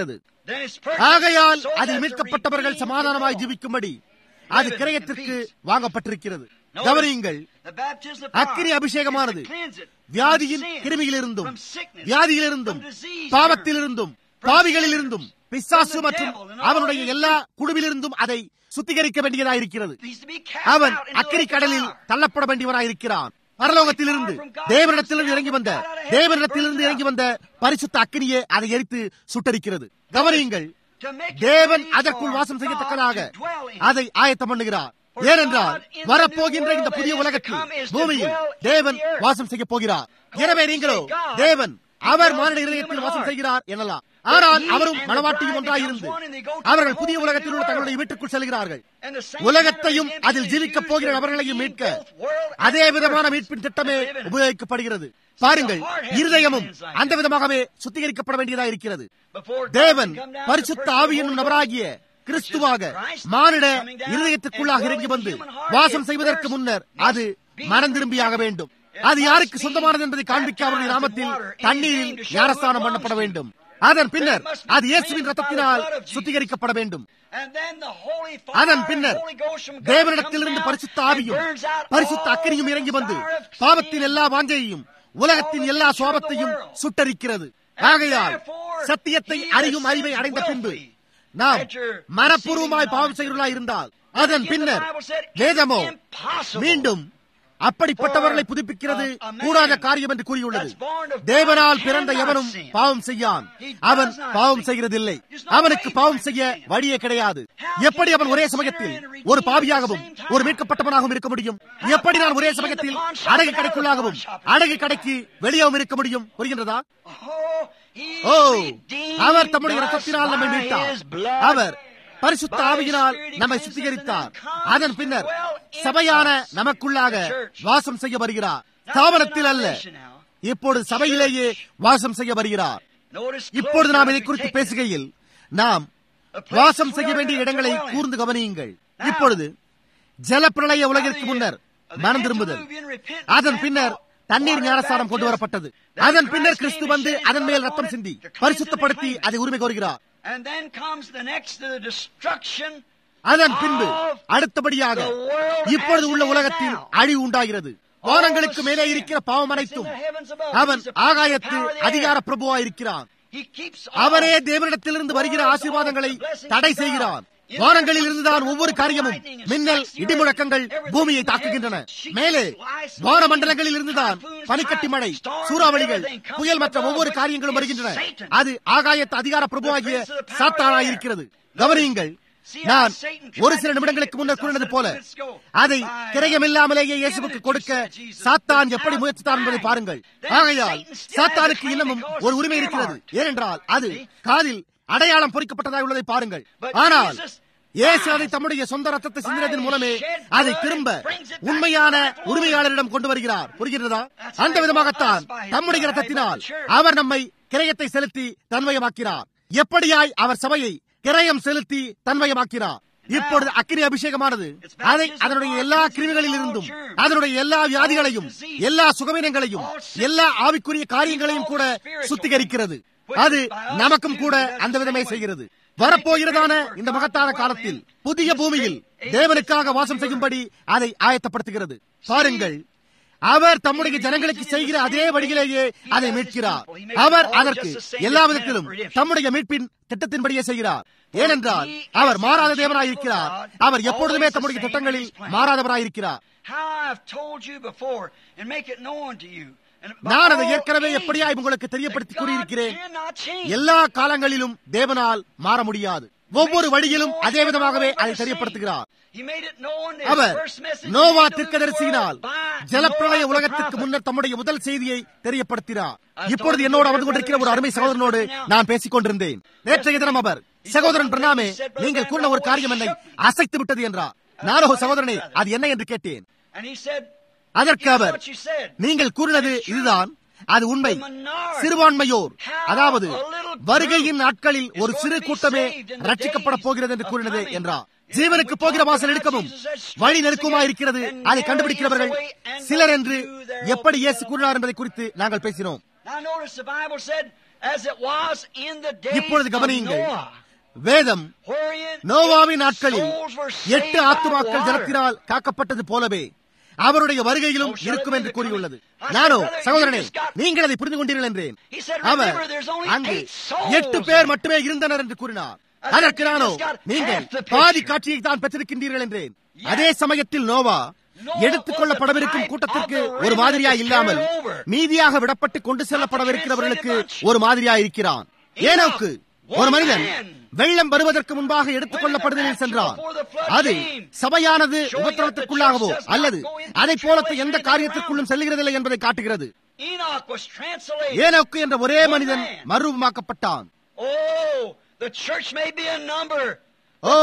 [SPEAKER 2] Then it's purchased
[SPEAKER 1] ஆகையால்
[SPEAKER 2] so
[SPEAKER 1] அதில்
[SPEAKER 2] that the
[SPEAKER 1] மீட்கப்பட்டவர்கள்
[SPEAKER 2] redeemed
[SPEAKER 1] சமாதானமாய்
[SPEAKER 2] can go.
[SPEAKER 1] ஜீவிக்கும்படி அது கிரயத்திற்கு வாங்கப்பட்டிருக்கிறது கவனியுங்கள்
[SPEAKER 2] The baptism of
[SPEAKER 1] அக்கினி
[SPEAKER 2] fire
[SPEAKER 1] அபிஷேகமானது
[SPEAKER 2] is to cleanse it
[SPEAKER 1] வியாதியின்
[SPEAKER 2] from sin,
[SPEAKER 1] கிருமியிலிருந்தும்
[SPEAKER 2] from sickness,
[SPEAKER 1] வியாதியிலிருந்தும்
[SPEAKER 2] from disease,
[SPEAKER 1] பாவத்திலிருந்தும்
[SPEAKER 2] from
[SPEAKER 1] பாவிகளிலிருந்தும்
[SPEAKER 2] sinners,
[SPEAKER 1] பிசாசு
[SPEAKER 2] from the
[SPEAKER 1] மற்றும்
[SPEAKER 2] devil and all
[SPEAKER 1] அவனுடைய
[SPEAKER 2] his
[SPEAKER 1] எல்லா குழுவிலிருந்தும் அதை சுத்திகரிக்க வேண்டியதாயிருக்கிறது
[SPEAKER 2] He's to be cast
[SPEAKER 1] அவன்
[SPEAKER 2] out into
[SPEAKER 1] அக்கினி
[SPEAKER 2] the lake of
[SPEAKER 1] கடலில்
[SPEAKER 2] fire.
[SPEAKER 1] தள்ளப்பட வேண்டியவனாயிருக்கிறான் பரலோகத்திலிருந்து தேவனிடத்திலிருந்து இறங்கி வந்த தேவனிடத்திலிருந்து இறங்கி வந்த பரிசுத்த அக்கினியே அதை எரித்து சுட்டரிக்கிறது கவனியுங்கள்
[SPEAKER 2] To make it
[SPEAKER 1] தேவன்
[SPEAKER 2] ready
[SPEAKER 1] அதற்குள்
[SPEAKER 2] for
[SPEAKER 1] வாசம்
[SPEAKER 2] God
[SPEAKER 1] செய்யத்தக்கதாக
[SPEAKER 2] to dwell in.
[SPEAKER 1] அதை ஆயத்தம் பண்ணுகிறார் ஏனென்றால் வரப்போகின்ற இந்த புதிய உலகத்தில் பூமியில் தேவன் வாசம் செய்ய போகிறார் எனவே நீங்களோ தேவன் அவர் மானிட இதயத்தில் வாசம் செய்கிறார் எனலாம் ஆனால் அவரும் மனவாட்டியும் ஒன்றாயிருந்து அவர்கள் புதிய உலகத்தில் உள்ள தங்களுடைய வீட்டுக்குள் செல்கிறார்கள்
[SPEAKER 2] And the same
[SPEAKER 1] உலகத்தையும்
[SPEAKER 2] manner
[SPEAKER 1] அதில்
[SPEAKER 2] is
[SPEAKER 1] ஜீவிக்க
[SPEAKER 2] used
[SPEAKER 1] போகிற
[SPEAKER 2] to
[SPEAKER 1] நபர்களையும்
[SPEAKER 2] redeem
[SPEAKER 1] மீட்க
[SPEAKER 2] both world and
[SPEAKER 1] அதே விதமான
[SPEAKER 2] earth.
[SPEAKER 1] மீட்பின் திட்டமே உபயோகிக்கப்படுகிறது பாருங்கள் இருதயமும் அந்த விதமாகவே சுத்திகரிக்கப்பட வேண்டியதா இருக்கிறது
[SPEAKER 2] Before God
[SPEAKER 1] தேவன்
[SPEAKER 2] can come down
[SPEAKER 1] பரிசுத்த
[SPEAKER 2] to the
[SPEAKER 1] ஆவி
[SPEAKER 2] person
[SPEAKER 1] என்னும்
[SPEAKER 2] of the
[SPEAKER 1] நபராகிய கிறிஸ்துவாக மானிட இருதயத்திற்குள்ளாக இறங்கி வந்து வாசம் செய்வதற்கு முன்னர் அது மனம் திரும்பியாக வேண்டும் அது யாருக்கு சொந்தமானது என்பதை காண்பிக்க அவருடைய நாமத்தில் தண்ணீரில் ஞானஸ்தானம் பண்ணப்பட வேண்டும் அதன் பின்னர் அது இயேசுவின் ரத்தத்தினால் சுத்திகரிக்கப்பட வேண்டும்
[SPEAKER 2] And then the Holy Fire,
[SPEAKER 1] அதன் பின்னர்
[SPEAKER 2] Holy Ghost from God
[SPEAKER 1] தேவனிடத்திலிருந்து
[SPEAKER 2] comes
[SPEAKER 1] பரிசுத்த
[SPEAKER 2] down and
[SPEAKER 1] ஆவியும்
[SPEAKER 2] burns out
[SPEAKER 1] பரிசுத்த
[SPEAKER 2] all
[SPEAKER 1] அக்கினியும்
[SPEAKER 2] the
[SPEAKER 1] இறங்கி வந்து
[SPEAKER 2] desire of
[SPEAKER 1] பாவத்தின்
[SPEAKER 2] sin.
[SPEAKER 1] எல்லா வாஞ்சையையும் உலகத்தின் எல்லா சுவாபத்தையும் சுட்டரிக்கிறது ஆகையால் சத்தியத்தை அறியும் அறிவை அடைந்த பின்பு நாம் மனப்பூர்வமாய் பாவம் செய்கிறவர்களாய் இருந்தால் அதன் பின்னர் வேதமோ மீண்டும் அப்படிப்பட்டவர்களை புதுப்பிக்கிறது கூடாத காரியம் என்று கூறியுள்ளது தேவனால் பிறந்த எவனும் பாவம் செய்யான் அவன் பாவம் செய்கிறதில்லை அவனுக்கு பாவம் செய்ய வழியே கிடையாது எப்படி அவன் ஒரே சமயத்தில் ஒரு பாவியாகவும் ஒரு மீட்கப்பட்டவனாகவும் இருக்க முடியும் எப்படி நான் ஒரே சமயத்தில் அடகு கடைக்குள்ளாகவும் அடகு கடைக்கு வெளியாகவும் இருக்க முடியும் புரிகின்றதா ஓ அவர் தம்முடைய ரத்தத்தினால் நம்மை மீட்டார் அவர் பரிசுத்த ஆவியினால் நம்மை சுத்திகரித்தார் அதன் பின்னர் சபையான நமக்குள்ளாக வாசம் செய்ய வருகிறார் ஸ்தாபனத்தில் அல்ல இப்பொழுது சபையிலேயே வாசம் செய்ய வருகிறார் இப்பொழுது நாம் இதை குறித்து பேசுகையில் நாம் வாசம் செய்ய வேண்டிய இடங்களை கூர்ந்து கவனியுங்கள் இப்பொழுது ஜலப்பிரளய உலகிற்கு முன்னர் மனம் திரும்புதல் அதன் பின்னர் தண்ணீர் ஞானஸ்தானம் கொண்டு வரப்பட்டது அதன் பின்னர் கிறிஸ்து வந்து அதன் மேல் ரத்தம் சிந்தி பரிசுத்தப்படுத்தி அதை உரிமை கோருகிறார்
[SPEAKER 2] And then comes the next to the destruction
[SPEAKER 1] அதன் பின்பு அடுத்தபடியாக இப்பொழுது உள்ள உலகத்தில் அழிவு உண்டாகிறது வானங்களுக்கு மேலே இருக்கிற பாவம் அனைத்தும் அவன் ஆகாயத்து அதிகார பிரபுவாயிருக்கிறான்
[SPEAKER 2] He keeps
[SPEAKER 1] அவரே தேவனிடத்திலிருந்து வருகிற ஆசீர்வாதங்களை தடை செய்கிறான் வானங்களில் இருந்துதான் ஒவ்வொரு காரியமும் மின்னல் இடிமுழக்கங்கள் பூமியை தாக்குகின்றன மேலே வானமண்டலங்களில் இருந்துதான் பனிக்கட்டி மழை சூறாவளிகள் புயல் மற்ற ஒவ்வொரு காரியங்களும் வருகின்றன அது ஆகாயத்து அதிகார பிரபுவாகிய சாத்தானாயிருக்கிறது கவனியுங்கள் நான் ஒரு சில நிமிடங்களுக்கு முன்னர் கூறினது போல அதை கிரயமில்லாமலேயே இயேசுவுக்கு கொடுக்க சாத்தான் எப்படி முயற்சித்தான் என்பதை பாருங்கள் ஆகையால் சாத்தானுக்கு இன்னமும் ஒரு உரிமை இருக்கிறது ஏனென்றால் அது காதில் அடையாளம் பொறிக்கப்பட்டதாக உள்ளதை பாருங்கள் ஆனால் இயேசு அதை தம்முடைய சொந்த ரத்தத்தை சிந்தினதன் மூலமே அதை திரும்ப உண்மையான உரிமையாளரிடம் கொண்டு வருகிறார் புரிகிறதா அந்த விதமாகத்தான் தம்முடைய ரத்தத்தினால் அவர் நம்மை கிரயத்தை செலுத்தி தன்மயமாக்கிறார் எப்படியாய் அவர் சபையை கிரயம் செலுத்தி தன்மயமாக்கிறார் இப்பொழுது அக்கினி அபிஷேகமானது அதை அதனுடைய எல்லா கிருமிகளில் இருந்தும் அதனுடைய எல்லா வியாதிகளையும் எல்லா சுகவீனங்களையும் எல்லா ஆவிக்குரிய காரியங்களையும் கூட சுத்திகரிக்கிறது அது நமக்கும் கூட அந்த விதமே செய்கிறது வரப்போகிறதான இந்த மகத்தான காலத்தில் புதிய பூமியில் தேவனுக்காக வாசம் செய்யும்படி அதை ஆயத்தப்படுத்துகிறது பாருங்கள் அவர் தம்முடைய ஜனங்களுக்கு செய்கிற அதே வழியிலேயே அதை மீட்கிறார் அவர் அதற்கு எல்லா விதத்திலும் தம்முடைய மீட்பின் திட்டத்தின்படியே செய்கிறார் ஏனென்றால் அவர் மாறாத தேவனாயிருக்கிறார் அவர் எப்பொழுதுமே தம்முடைய திட்டங்களில் மாறாதவராயிருக்கிறார்
[SPEAKER 2] How I've told you before and make it known to you. And by
[SPEAKER 1] நான் அதை
[SPEAKER 2] all
[SPEAKER 1] ஏற்கனவே
[SPEAKER 2] ages,
[SPEAKER 1] எப்படியாய் உங்களுக்கு
[SPEAKER 2] that
[SPEAKER 1] தெரியப்படுத்தி
[SPEAKER 2] God
[SPEAKER 1] கூறியிருக்கிறேன்
[SPEAKER 2] cannot change.
[SPEAKER 1] எல்லா காலங்களிலும் தேவனால் மாற முடியாது ஒவ்வொரு வழியிலும் அதே விதமாகவே அதை தெரியப்படுத்துகிறார்
[SPEAKER 2] He made it known that
[SPEAKER 1] our
[SPEAKER 2] his first message
[SPEAKER 1] Noah
[SPEAKER 2] came to the
[SPEAKER 1] தீர்க்கதரிசியினால்
[SPEAKER 2] world by
[SPEAKER 1] ஜலப்பிரளய
[SPEAKER 2] Noah the
[SPEAKER 1] உலகத்திற்கு
[SPEAKER 2] prophet.
[SPEAKER 1] முன்னர் தம்முடைய முதல் செய்தியை தெரியப்படுத்தினார் இப்பொழுது என்னோடு அமர்ந்து கொண்டிருக்கிற ஒரு அருமை சகோதரனோடு நான் பேசிக் கொண்டிருந்தேன் நேற்றைய தினம் அவர் சகோதரன் பிரணாமே நீங்கள் கூறின ஒரு காரியம் என்னை அசைத்து விட்டது என்றார் நானோ சகோதரனே அது என்ன என்று கேட்டேன்
[SPEAKER 2] And he said,
[SPEAKER 1] அதற்கு
[SPEAKER 2] "Here's
[SPEAKER 1] our
[SPEAKER 2] what you said."
[SPEAKER 1] நீங்கள் கூறினது இதுதான் அது உண்மை சிறுபான்மையோர் அதாவது வருகையின் நாட்களில் ஒரு சிறு கூட்டமே ரட்சிக்கப்பட போகிறது என்று கூறினது என்றார் ஜீவனுக்கு போகிற வாசல் எடுக்கவும் வழி நெருக்கமா இருக்கிறது அதை கண்டுபிடிக்கிறவர்கள் சிலர் என்று எப்படி இயேசு கூறினார் என்பதை குறித்து நாங்கள் பேசினோம்
[SPEAKER 2] Now notice the Bible said, as it was in the days
[SPEAKER 1] இப்பொழுது
[SPEAKER 2] of
[SPEAKER 1] கவனியுங்கள்
[SPEAKER 2] Noah,
[SPEAKER 1] வேதம்
[SPEAKER 2] wherein
[SPEAKER 1] நோவாவின்
[SPEAKER 2] eight
[SPEAKER 1] நாட்களில்
[SPEAKER 2] souls were
[SPEAKER 1] எட்டு
[SPEAKER 2] saved by
[SPEAKER 1] ஆத்துமாக்கள்
[SPEAKER 2] water.
[SPEAKER 1] ஜலத்தினால் காக்கப்பட்டது போலவே அவருடைய வருகையிலும் இருக்கும் என்று கூறியுள்ளது நானோ சகோதரனே நீங்கள் அதை புரிந்து கொண்டீர்கள் என்றேன்
[SPEAKER 2] He said,
[SPEAKER 1] our
[SPEAKER 2] "Remember, there's only
[SPEAKER 1] அங்கு
[SPEAKER 2] eight souls
[SPEAKER 1] எட்டு பேர் மட்டுமே இருந்தனர் என்று கூறினார் அதற்கு நானோ நீங்கள் பாதி காட்சியை தான் பெற்றிருக்கின்றீர்கள் என்றேன் அதே சமயத்தில் நோவா எடுத்துக் கொள்ளப்படவிருக்கும் கூட்டத்திற்கு ஒரு மாதிரியா இல்லாமல் மீதியாக விடப்பட்டு கொண்டு செல்லப்படவிருக்கிறவர்களுக்கு ஒரு மாதிரியா இருக்கிறான் ஏனோக்கு ஒரு மனிதன் வெள்ளம் வருவதற்கு முன்பாக எடுத்துக் கொள்ளப்படுதலில் சென்றான் அது சபையானது உபத்திரவத்திற்குள்ளாகவோ அல்லது அதை போலத்த எந்த காரியத்திற்குள்ளும் செல்கிறதில்லை என்பதை காட்டுகிறது
[SPEAKER 2] Enoch was translated.
[SPEAKER 1] ஏனோக்கு என்ற ஒரே மனிதன் மறுரூபமாக்கப்பட்டான்
[SPEAKER 2] Oh, the church may be a number.
[SPEAKER 1] ஓ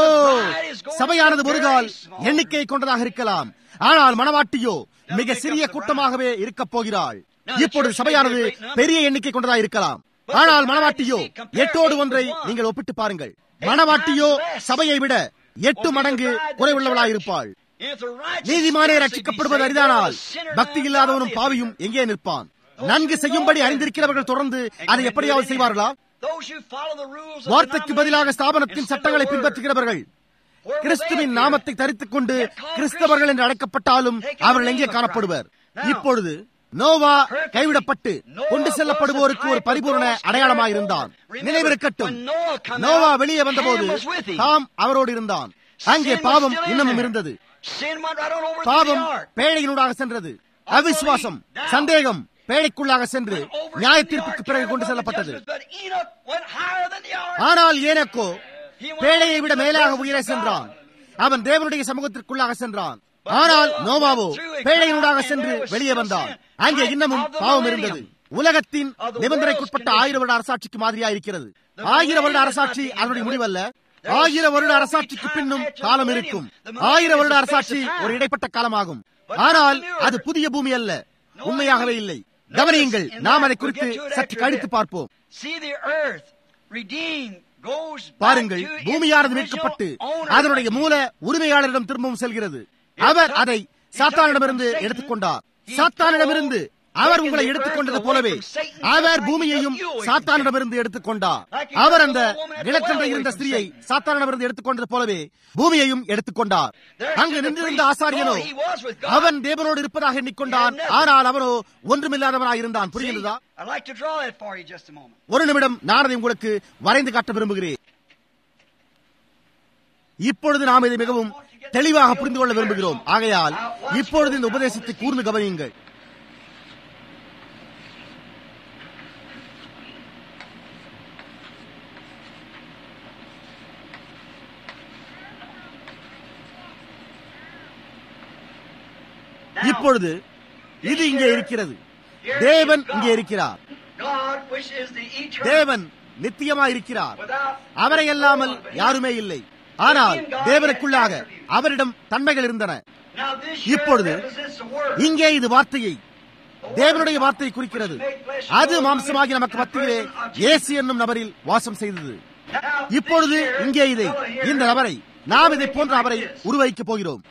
[SPEAKER 1] சபையானது ஒரு கால் எண்ணிக்கை கொண்டதாக இருக்கலாம் ஆனால் மணவாட்டியோ மிக சிறிய கூட்டமாகவே இருக்கப் போகிறாள் இப்பொழுது சபையானது பெரிய எண்ணிக்கை கொண்டதாக இருக்கலாம் ஆனால் மணவாட்டியோ எட்டோடு ஒன்றை நீங்கள் ஒப்பிட்டு பாருங்கள் மணவாட்டியோ சபையை விட எட்டு மடங்கு குறைவுள்ளவளாயிருப்பாள்
[SPEAKER 2] If the righteous
[SPEAKER 1] நீதிமானே
[SPEAKER 2] scarcely be
[SPEAKER 1] ரட்சிக்கப்படுவது
[SPEAKER 2] saved,
[SPEAKER 1] அரிதானால்
[SPEAKER 2] the sinner
[SPEAKER 1] பக்தி
[SPEAKER 2] then
[SPEAKER 1] இல்லாதவனும்
[SPEAKER 2] lieth.
[SPEAKER 1] பாவியும் எங்கே நிற்பான் நன்கு செய்யும்படி அறிந்திருக்கிறவர்கள் தொடர்ந்து அதை எப்படியாவது செய்வார்களா
[SPEAKER 2] Those who follow the rules of
[SPEAKER 1] வார்த்தைக்கு பதிலாக
[SPEAKER 2] denomination
[SPEAKER 1] ஸ்தாபனத்தின்
[SPEAKER 2] instead of
[SPEAKER 1] சட்டங்களை
[SPEAKER 2] the word.
[SPEAKER 1] பின்பற்றுகிறவர்கள்
[SPEAKER 2] Where will
[SPEAKER 1] கிறிஸ்துவின்
[SPEAKER 2] they appear?
[SPEAKER 1] நாமத்தை தரித்துக் கொண்டு கிறிஸ்தவர்கள் என்று அழைக்கப்பட்டாலும் அவர்கள் எங்கே காணப்படுவர் இப்பொழுது நோவா கைவிடப்பட்டு கொண்டு செல்லப்படுவோருக்கு ஒரு பரிபூர்ண அடையாளமாயிருந்தான் நினைவிருக்கட்டும் நோவா வெளியே வந்தபோது தாம் அவரோடு இருந்தான் அங்கே பாவம் இன்னமும் இருந்தது
[SPEAKER 2] Sin went right on over through
[SPEAKER 1] பாவம்
[SPEAKER 2] the ark.
[SPEAKER 1] பேழையினூடாக சென்றது அவிசுவாசம் சந்தேகம் பேழைக்குள்ளாக சென்று
[SPEAKER 2] Over
[SPEAKER 1] நியாய
[SPEAKER 2] into the
[SPEAKER 1] தீர்ப்புக்கு
[SPEAKER 2] ark,
[SPEAKER 1] பிறகு
[SPEAKER 2] carried
[SPEAKER 1] கொண்டு
[SPEAKER 2] above the
[SPEAKER 1] செல்லப்பட்டது
[SPEAKER 2] judgment, but Enoch went higher than the ark.
[SPEAKER 1] ஆனால் ஏனக்கோ
[SPEAKER 2] He went
[SPEAKER 1] பேழையை விட
[SPEAKER 2] into the
[SPEAKER 1] மேலாக
[SPEAKER 2] presence
[SPEAKER 1] உயர
[SPEAKER 2] of
[SPEAKER 1] சென்றான்
[SPEAKER 2] God.
[SPEAKER 1] அவன் தேவனுடைய சமூகத்திற்குள்ளாக சென்றான் ஆனால் நோவாவோ பேழையினூடாக சென்று வெளியே வந்தான் அங்கே இன்னமும் பாவம் இருந்தது உலகத்தின் நிபந்தனைக்குட்பட்ட ஆயிரம் வருட அரசாட்சிக்கு மாதிரியா இருக்கிறது ஆயிரம் வருட அரசாட்சி அதனுடைய முடிவல்ல ஆயிரம் வருட அரசாட்சிக்கு பின்னும் காலம் இருக்கும் ஆயிரம் வருட அரசாட்சி ஒரு இடைப்பட்ட காலமாகும் ஆனால் அது புதிய பூமி அல்ல உண்மையாகவே இல்லை கவனியுங்கள் நாம் அதை குறித்து சற்று கழித்து பார்ப்போம்
[SPEAKER 2] See the earth redeemed goes back
[SPEAKER 1] பாருங்கள்
[SPEAKER 2] to its
[SPEAKER 1] பூமியானது
[SPEAKER 2] original
[SPEAKER 1] மீட்கப்பட்டு
[SPEAKER 2] owner.
[SPEAKER 1] அதனுடைய மூல உரிமையாளரிடம் திரும்பவும் செல்கிறது அவர் அதை சாத்தானிடமிருந்து எடுத்துக்கொண்டார் சாத்தானிடமிருந்து அவர் உங்களை எடுத்துக்கொண்டது போலவே அவர் பூமியையும் சாத்தானிடமிருந்து எடுத்துக்கொண்டார் அவர் அந்த நிலச்சந்தை இருந்த ஸ்திரீயை சாத்தானிடமிருந்து எடுத்துக்கொண்டது போலவே பூமியையும் எடுத்துக்கொண்டார் அங்கு நின்றிருந்த ஆசாரியனோ அவன் தேவனோடு இருப்பதாக எண்ணிக்கொண்டான் ஆனால் அவனோ ஒன்றுமில்லாதவனாய் இருந்தான் புரிகிறதா
[SPEAKER 2] I'd like to draw that for you just a moment.
[SPEAKER 1] ஒரு நிமிடம் நான் அதை உங்களுக்கு வரைந்து காட்ட விரும்புகிறேன் இப்பொழுது நாம் இதை மிகவும் தெளிவாக புரிந்து கொள்ள விரும்புகிறோம் ஆகையால் இப்பொழுது இந்த உபதேசத்தை கூர்ந்து கவனியுங்கள் இப்பொழுது இது இங்கே இருக்கிறது தேவன் இங்கே இருக்கிறார்
[SPEAKER 2] God, which is the eternal,
[SPEAKER 1] தேவன் நித்தியமா இருக்கிறார்
[SPEAKER 2] without
[SPEAKER 1] அவரை அல்லாமல் யாருமே இல்லை ஆனால் தேவனுக்குள்ளாக அவரிடம் தன்மைகள் இருந்தன
[SPEAKER 2] Now this
[SPEAKER 1] இப்பொழுது
[SPEAKER 2] here represents the word.
[SPEAKER 1] இங்கே இது வார்த்தையை தேவனுடைய வார்த்தையை குறிக்கிறது அது மாம்சமாகி நமக்கு மத்தியிலே இயேசு என்னும் நபரில் வாசம் செய்தது
[SPEAKER 2] Now,
[SPEAKER 1] இப்பொழுது
[SPEAKER 2] this here
[SPEAKER 1] இங்கே இதை
[SPEAKER 2] fellow here,
[SPEAKER 1] இந்த நபரை நாம் இதை போன்ற அவரை உருவாக்கப் போகிறோம்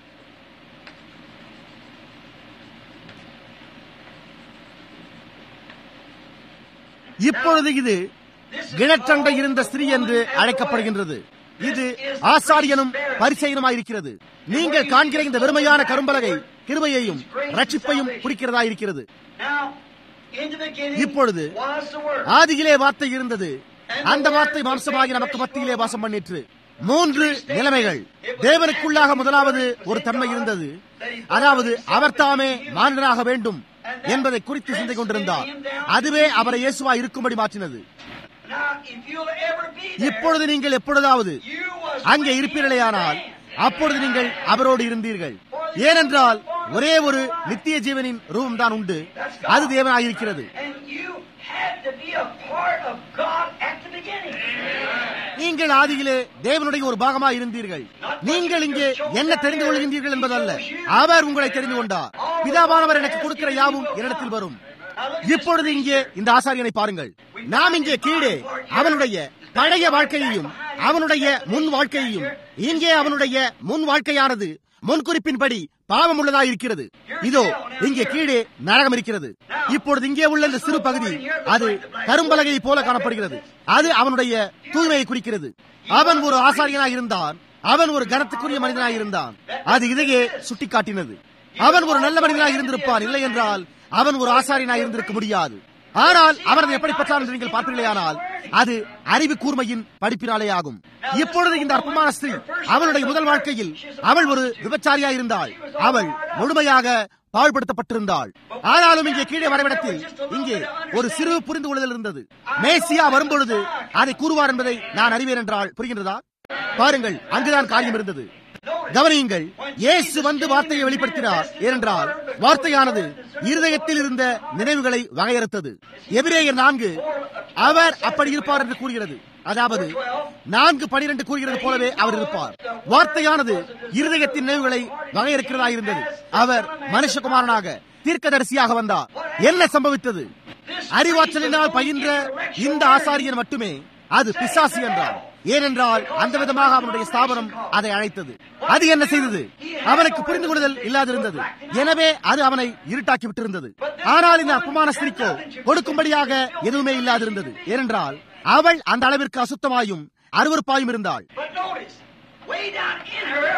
[SPEAKER 1] இப்பொழுது இது கிணற்றண்டை இருந்த ஸ்திரீ என்று அழைக்கப்படுகின்றது இது ஆசாரியனும் பரிசெயனுமாயிருக்கிறது நீங்கள் காண்கிற இந்த வெறுமையான கரும்பலகை கிருபையையும் ரட்சிப்பையும் குறிக்கிறதா இருக்கிறது
[SPEAKER 2] Now, in the beginning
[SPEAKER 1] இப்பொழுது
[SPEAKER 2] was the word.
[SPEAKER 1] ஆதியிலே வார்த்தை இருந்தது அந்த வார்த்தை மாம்சமாகி நமக்கு மத்தியிலே வாசம் பண்ணிற்று மூன்று நிலைமைகள் தேவனுக்குள்ளாக முதலாவது ஒரு தன்மை இருந்தது அதாவது அவர் தாமே மானிடனாக வேண்டும் என்பதை குறித்து சிந்தை கொண்டிருந்தார் அதுவே அவரை இயேசுவா இருக்கும்படி மாற்றினது
[SPEAKER 2] Now, if you'll ever be there,
[SPEAKER 1] இப்பொழுது நீங்கள் எப்பொழுதாவது
[SPEAKER 2] you was
[SPEAKER 1] அங்கே இருப்பீர்களேயானால் அப்பொழுது நீங்கள் அவரோடு இருந்தீர்கள் ஏனென்றால் ஒரே ஒரு நித்திய ஜீவனின் ரூபம் தான் உண்டு அது தேவனாயிருக்கிறது
[SPEAKER 2] and you had to be a part of God at the beginning.
[SPEAKER 1] நீங்கள் ஆதியிலே தேவனுடைய ஒரு பாகமாக இருந்தீர்கள் நீங்கள் இங்கே என்ன தெரிந்து கொள்கின்றீர்கள் என்பதல்ல அவர் உங்களை தெரிந்து கொண்டார் பிதாவானவர் எனக்கு கொடுக்கிற யாவும் என்னிடத்தில் வரும் இப்பொழுது இங்கே இந்த ஆசாரியனை பாருங்கள் நாம் இங்கே கீழே அவனுடைய பழைய வாழ்க்கையையும் அவனுடைய முன் வாழ்க்கையையும் இங்கே அவனுடைய முன் வாழ்க்கையானது முன்குறிப்பின்படி பாவம் உள்ளதா இருக்கிறது இதோ இங்கே கீழே நரகம் இருக்கிறது இப்பொழுது இங்கே உள்ள இந்த சிறு பகுதி அது கரும்பலகையை போல காணப்படுகிறது அது அவனுடைய தூய்மையை குறிக்கிறது அவன் ஒரு ஆசாரியனாக இருந்தான் அவன் ஒரு கனத்துக்குரிய மனிதனாக இருந்தான் அது இதையே சுட்டிக்காட்டினது அவன் ஒரு நல்ல மனிதனாக இருந்திருப்பான் இல்லை என்றால் அவன் ஒரு ஆசாரியனாக இருந்திருக்க முடியாது ஆனால் அவர் அதை எப்படி பெற்றார் என்று நீங்கள் பார்ப்பீர்களேயானால் அது அறிவு கூர்மையின் படிப்பினாலே ஆகும் இப்பொழுது இந்த அற்பமான ஸ்திரீ அவளுடைய முதல் வாழ்க்கையில் அவள் ஒரு விபச்சாரியா இருந்தாள் அவள் முழுமையாக பாழ்படுத்தப்பட்டிருந்தாள் ஆனாலும் இங்கே கீழே வரவிடத்தில் இங்கே ஒரு சிறு புரிந்து கொள்ளுதல் இருந்தது மேசியா வரும்பொழுது அதை கூறுவார் என்பதை நான் அறிவேன் என்றால் புரிகின்றதா பாருங்கள் அங்குதான் காரியம் இருந்தது கவனியுங்கள் இயேசு வந்து வார்த்தையை வெளிப்படுத்தினார் ஏனென்றால் வார்த்தையானது இருதயத்தில் இருந்த நினைவுகளை வகையறுத்தது எபிரேயர் நான்கு அவர் அப்படி இருப்பார் என்று கூறுகிறது அதாவது நான்கு பனிரெண்டு கூறுகிறது போலவே அவர் இருப்பார் வார்த்தையானது இருதயத்தின் நினைவுகளை வகையறுக்கிறதா இருந்தது அவர் மனுஷகுமாரனாக தீர்க்கதரிசியாக வந்தார் என்ன சம்பவித்தது அறிவாற்றலினால் பயின்ற இந்த ஆசாரியன் மட்டுமே அது பிசாசு என்றார் ஏனென்றால் அந்த விதமாக அவனுடைய ஸ்தாபனம் அதை அழைத்தது அது என்ன செய்தது அவனுக்கு புரிந்து கொள்ளுதல் இல்லாதிருந்தது எனவே அது அவனை இருட்டாக்கி விட்டிருந்தது ஆனால் இந்த அப்புமான ஸ்திரிக்கோ கொடுக்கும்படியாக எதுவுமே இல்லாதிருந்தது ஏனென்றால் அவள் அந்த அளவிற்கு அசுத்தமாயும் அருவருப்பாயும் இருந்தாள்
[SPEAKER 2] But notice, way down in her,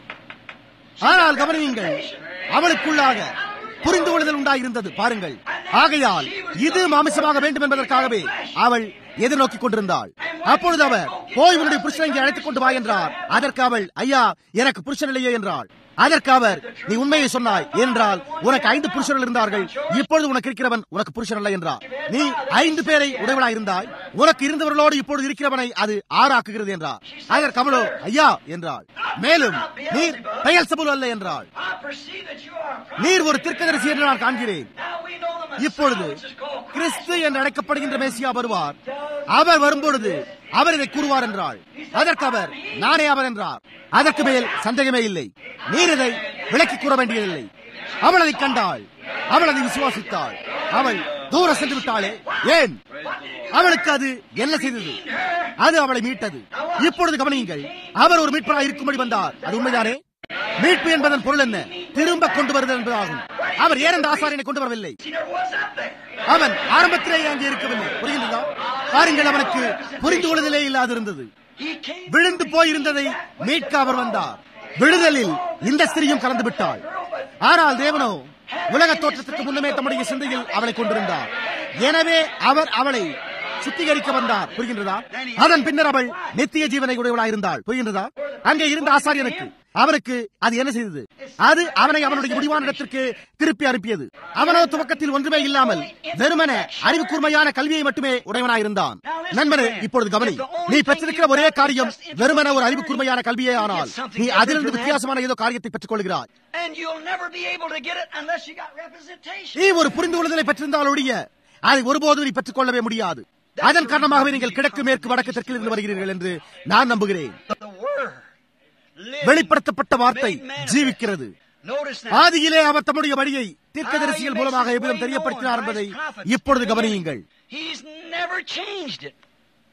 [SPEAKER 1] ஆனால் கவனியுங்கள் அவளுக்குள்ளாக புரிந்து கொள்ளுதல் உண்டாயிருந்தது பாருங்கள் ஆகையால் இது மாமிசமாக வேண்டும் என்பதற்காகவே அவள் எதிர்நோக்கிக் கொண்டிருந்தாள் அப்பொழுது அவர் போய் உன்னுடைய புருஷனை இங்கே அழைத்துக் கொண்டு வா என்றார் அதற்கு அவள் ஐயா எனக்கு புருஷன் இல்லையே என்றாள் அதற்கு அவர் நீ உண்மையை சொன்னாய் என்றால் உனக்கு ஐந்து புருஷர்கள் இருந்தார்கள் இப்பொழுது உனக்கு இருக்கிறவன் உனக்கு புருஷன் அல்ல என்றார் நீ ஐந்து பேரை உடையவனாய் இருந்தாய் உனக்கு இருந்தவர்களோடு இப்பொழுது இருக்கிறவனை அது ஆறாக்குகிறது என்றார் அதற்கு அவளோ ஐயா என்றாள் மேலும் நீர் பெயல் சபுல் அல்ல என்றாள்
[SPEAKER 2] I perceive that you are a prophet.
[SPEAKER 1] நீர் ஒரு தீர்க்கதரிசி என்று நான் காண்கிறேன்
[SPEAKER 2] Now we know the Messiah,
[SPEAKER 1] இப்பொழுது
[SPEAKER 2] which is called Christ.
[SPEAKER 1] கிறிஸ்து என்று அழைக்கப்படுகின்ற மேசியா வருவார் அவர் வரும்பொழுது அவர் இதை கூறுவார் என்றாள் அதற்கு அவர் நானே அவர் என்றார் அதற்கு மேல் சந்தேகமே இல்லை நீர் இதை விளக்கி கூற வேண்டியதில்லை அவள் அதை கண்டாள் அவள் அதை விசுவாசித்தாள் அவள் தூரம் சென்று விட்டாளே ஏன் அவளுக்கு அது என்ன செய்தது அது அவளை மீட்டது இப்பொழுது கவனியுங்கள் அவர் ஒரு மீட்பராக இருக்கும்படி வந்தார் அது உண்மைதானே மீட்பு என்பதன் பொருள் என்ன திரும்ப கொண்டு வருதல் என்பதாகும் அவர் ஏன் அந்த ஆசாரியனை கொண்டு வரவில்லை
[SPEAKER 2] He never was up there.
[SPEAKER 1] அவன் ஆரம்பத்திலேயே அங்கே இருக்கவில்லை புரிகின்றதா பாருங்கள் அவனுக்கு புரிந்து கொள்வதிலே இல்லாதிருந்தது
[SPEAKER 2] He came
[SPEAKER 1] விழுந்து போயிருந்ததை மீட்க அவர் வந்தார் விடுதலில் இந்த ஸ்திரியும் கலந்து விட்டாள் ஆனால் தேவனோ உலக தோற்றத்துக்கு முன்னமே தம்முடைய சிந்தையில் அவளை கொண்டிருந்தார் எனவே அவர் அவளை சுத்திகரிக்க வந்தார் புரிகின்றதா அதன் பின்னர் அவள் நித்திய ஜீவனை உடையவளாயிருந்தாள் புரிகின்றதா அங்கே இருந்த ஆசாரியனுக்கு அவனுக்கு அது என்ன செய்தது அது அவனை அவனுடைய முடிவான இடத்திற்கு திருப்பி அனுப்பியது அவனோ துவக்கத்தில் ஒன்றுமே இல்லாமல் வெறுமன அறிவு கூர்மையான கல்வியை மட்டுமே உடையவனாயிருந்தான் நண்பனே இப்பொழுது கவனி நீ பெற்றிருக்கிற ஒரே காரியம் வெறுமன ஒரு அறிவு கூர்மையான கல்வியே ஆனால் நீ அதிலிருந்து வித்தியாசமான ஏதோ காரியத்தை பெற்றுக் கொள்கிறாய்
[SPEAKER 2] And you'll never be able to get it unless you got representation.
[SPEAKER 1] நீ ஒரு புரிந்து கொள்ளுதலை பெற்றிருந்தால் ஒழிய அதை ஒருபோதும் நீ பெற்றுக் கொள்ளவே முடியாது அதன் காரணமாகவே நீங்கள் கிழக்கு மேற்கு வடக்கு தெற்கில் இருந்து வருகிறீர்கள் என்று நான் நம்புகிறேன்
[SPEAKER 2] The Word. living,
[SPEAKER 1] வெளிப்படுத்தப்பட்ட வார்த்தை
[SPEAKER 2] made manifest.
[SPEAKER 1] ஜீவிக்கிறது
[SPEAKER 2] Notice now.
[SPEAKER 1] ஆதியிலே அவர் தம்முடைய வழியை தீர்க்கதரிசிகள் மூலமாக எவ்விதம் தெரியப்படுத்தினார் என்பதை இப்பொழுது கவனியுங்கள்
[SPEAKER 2] He's never changed it.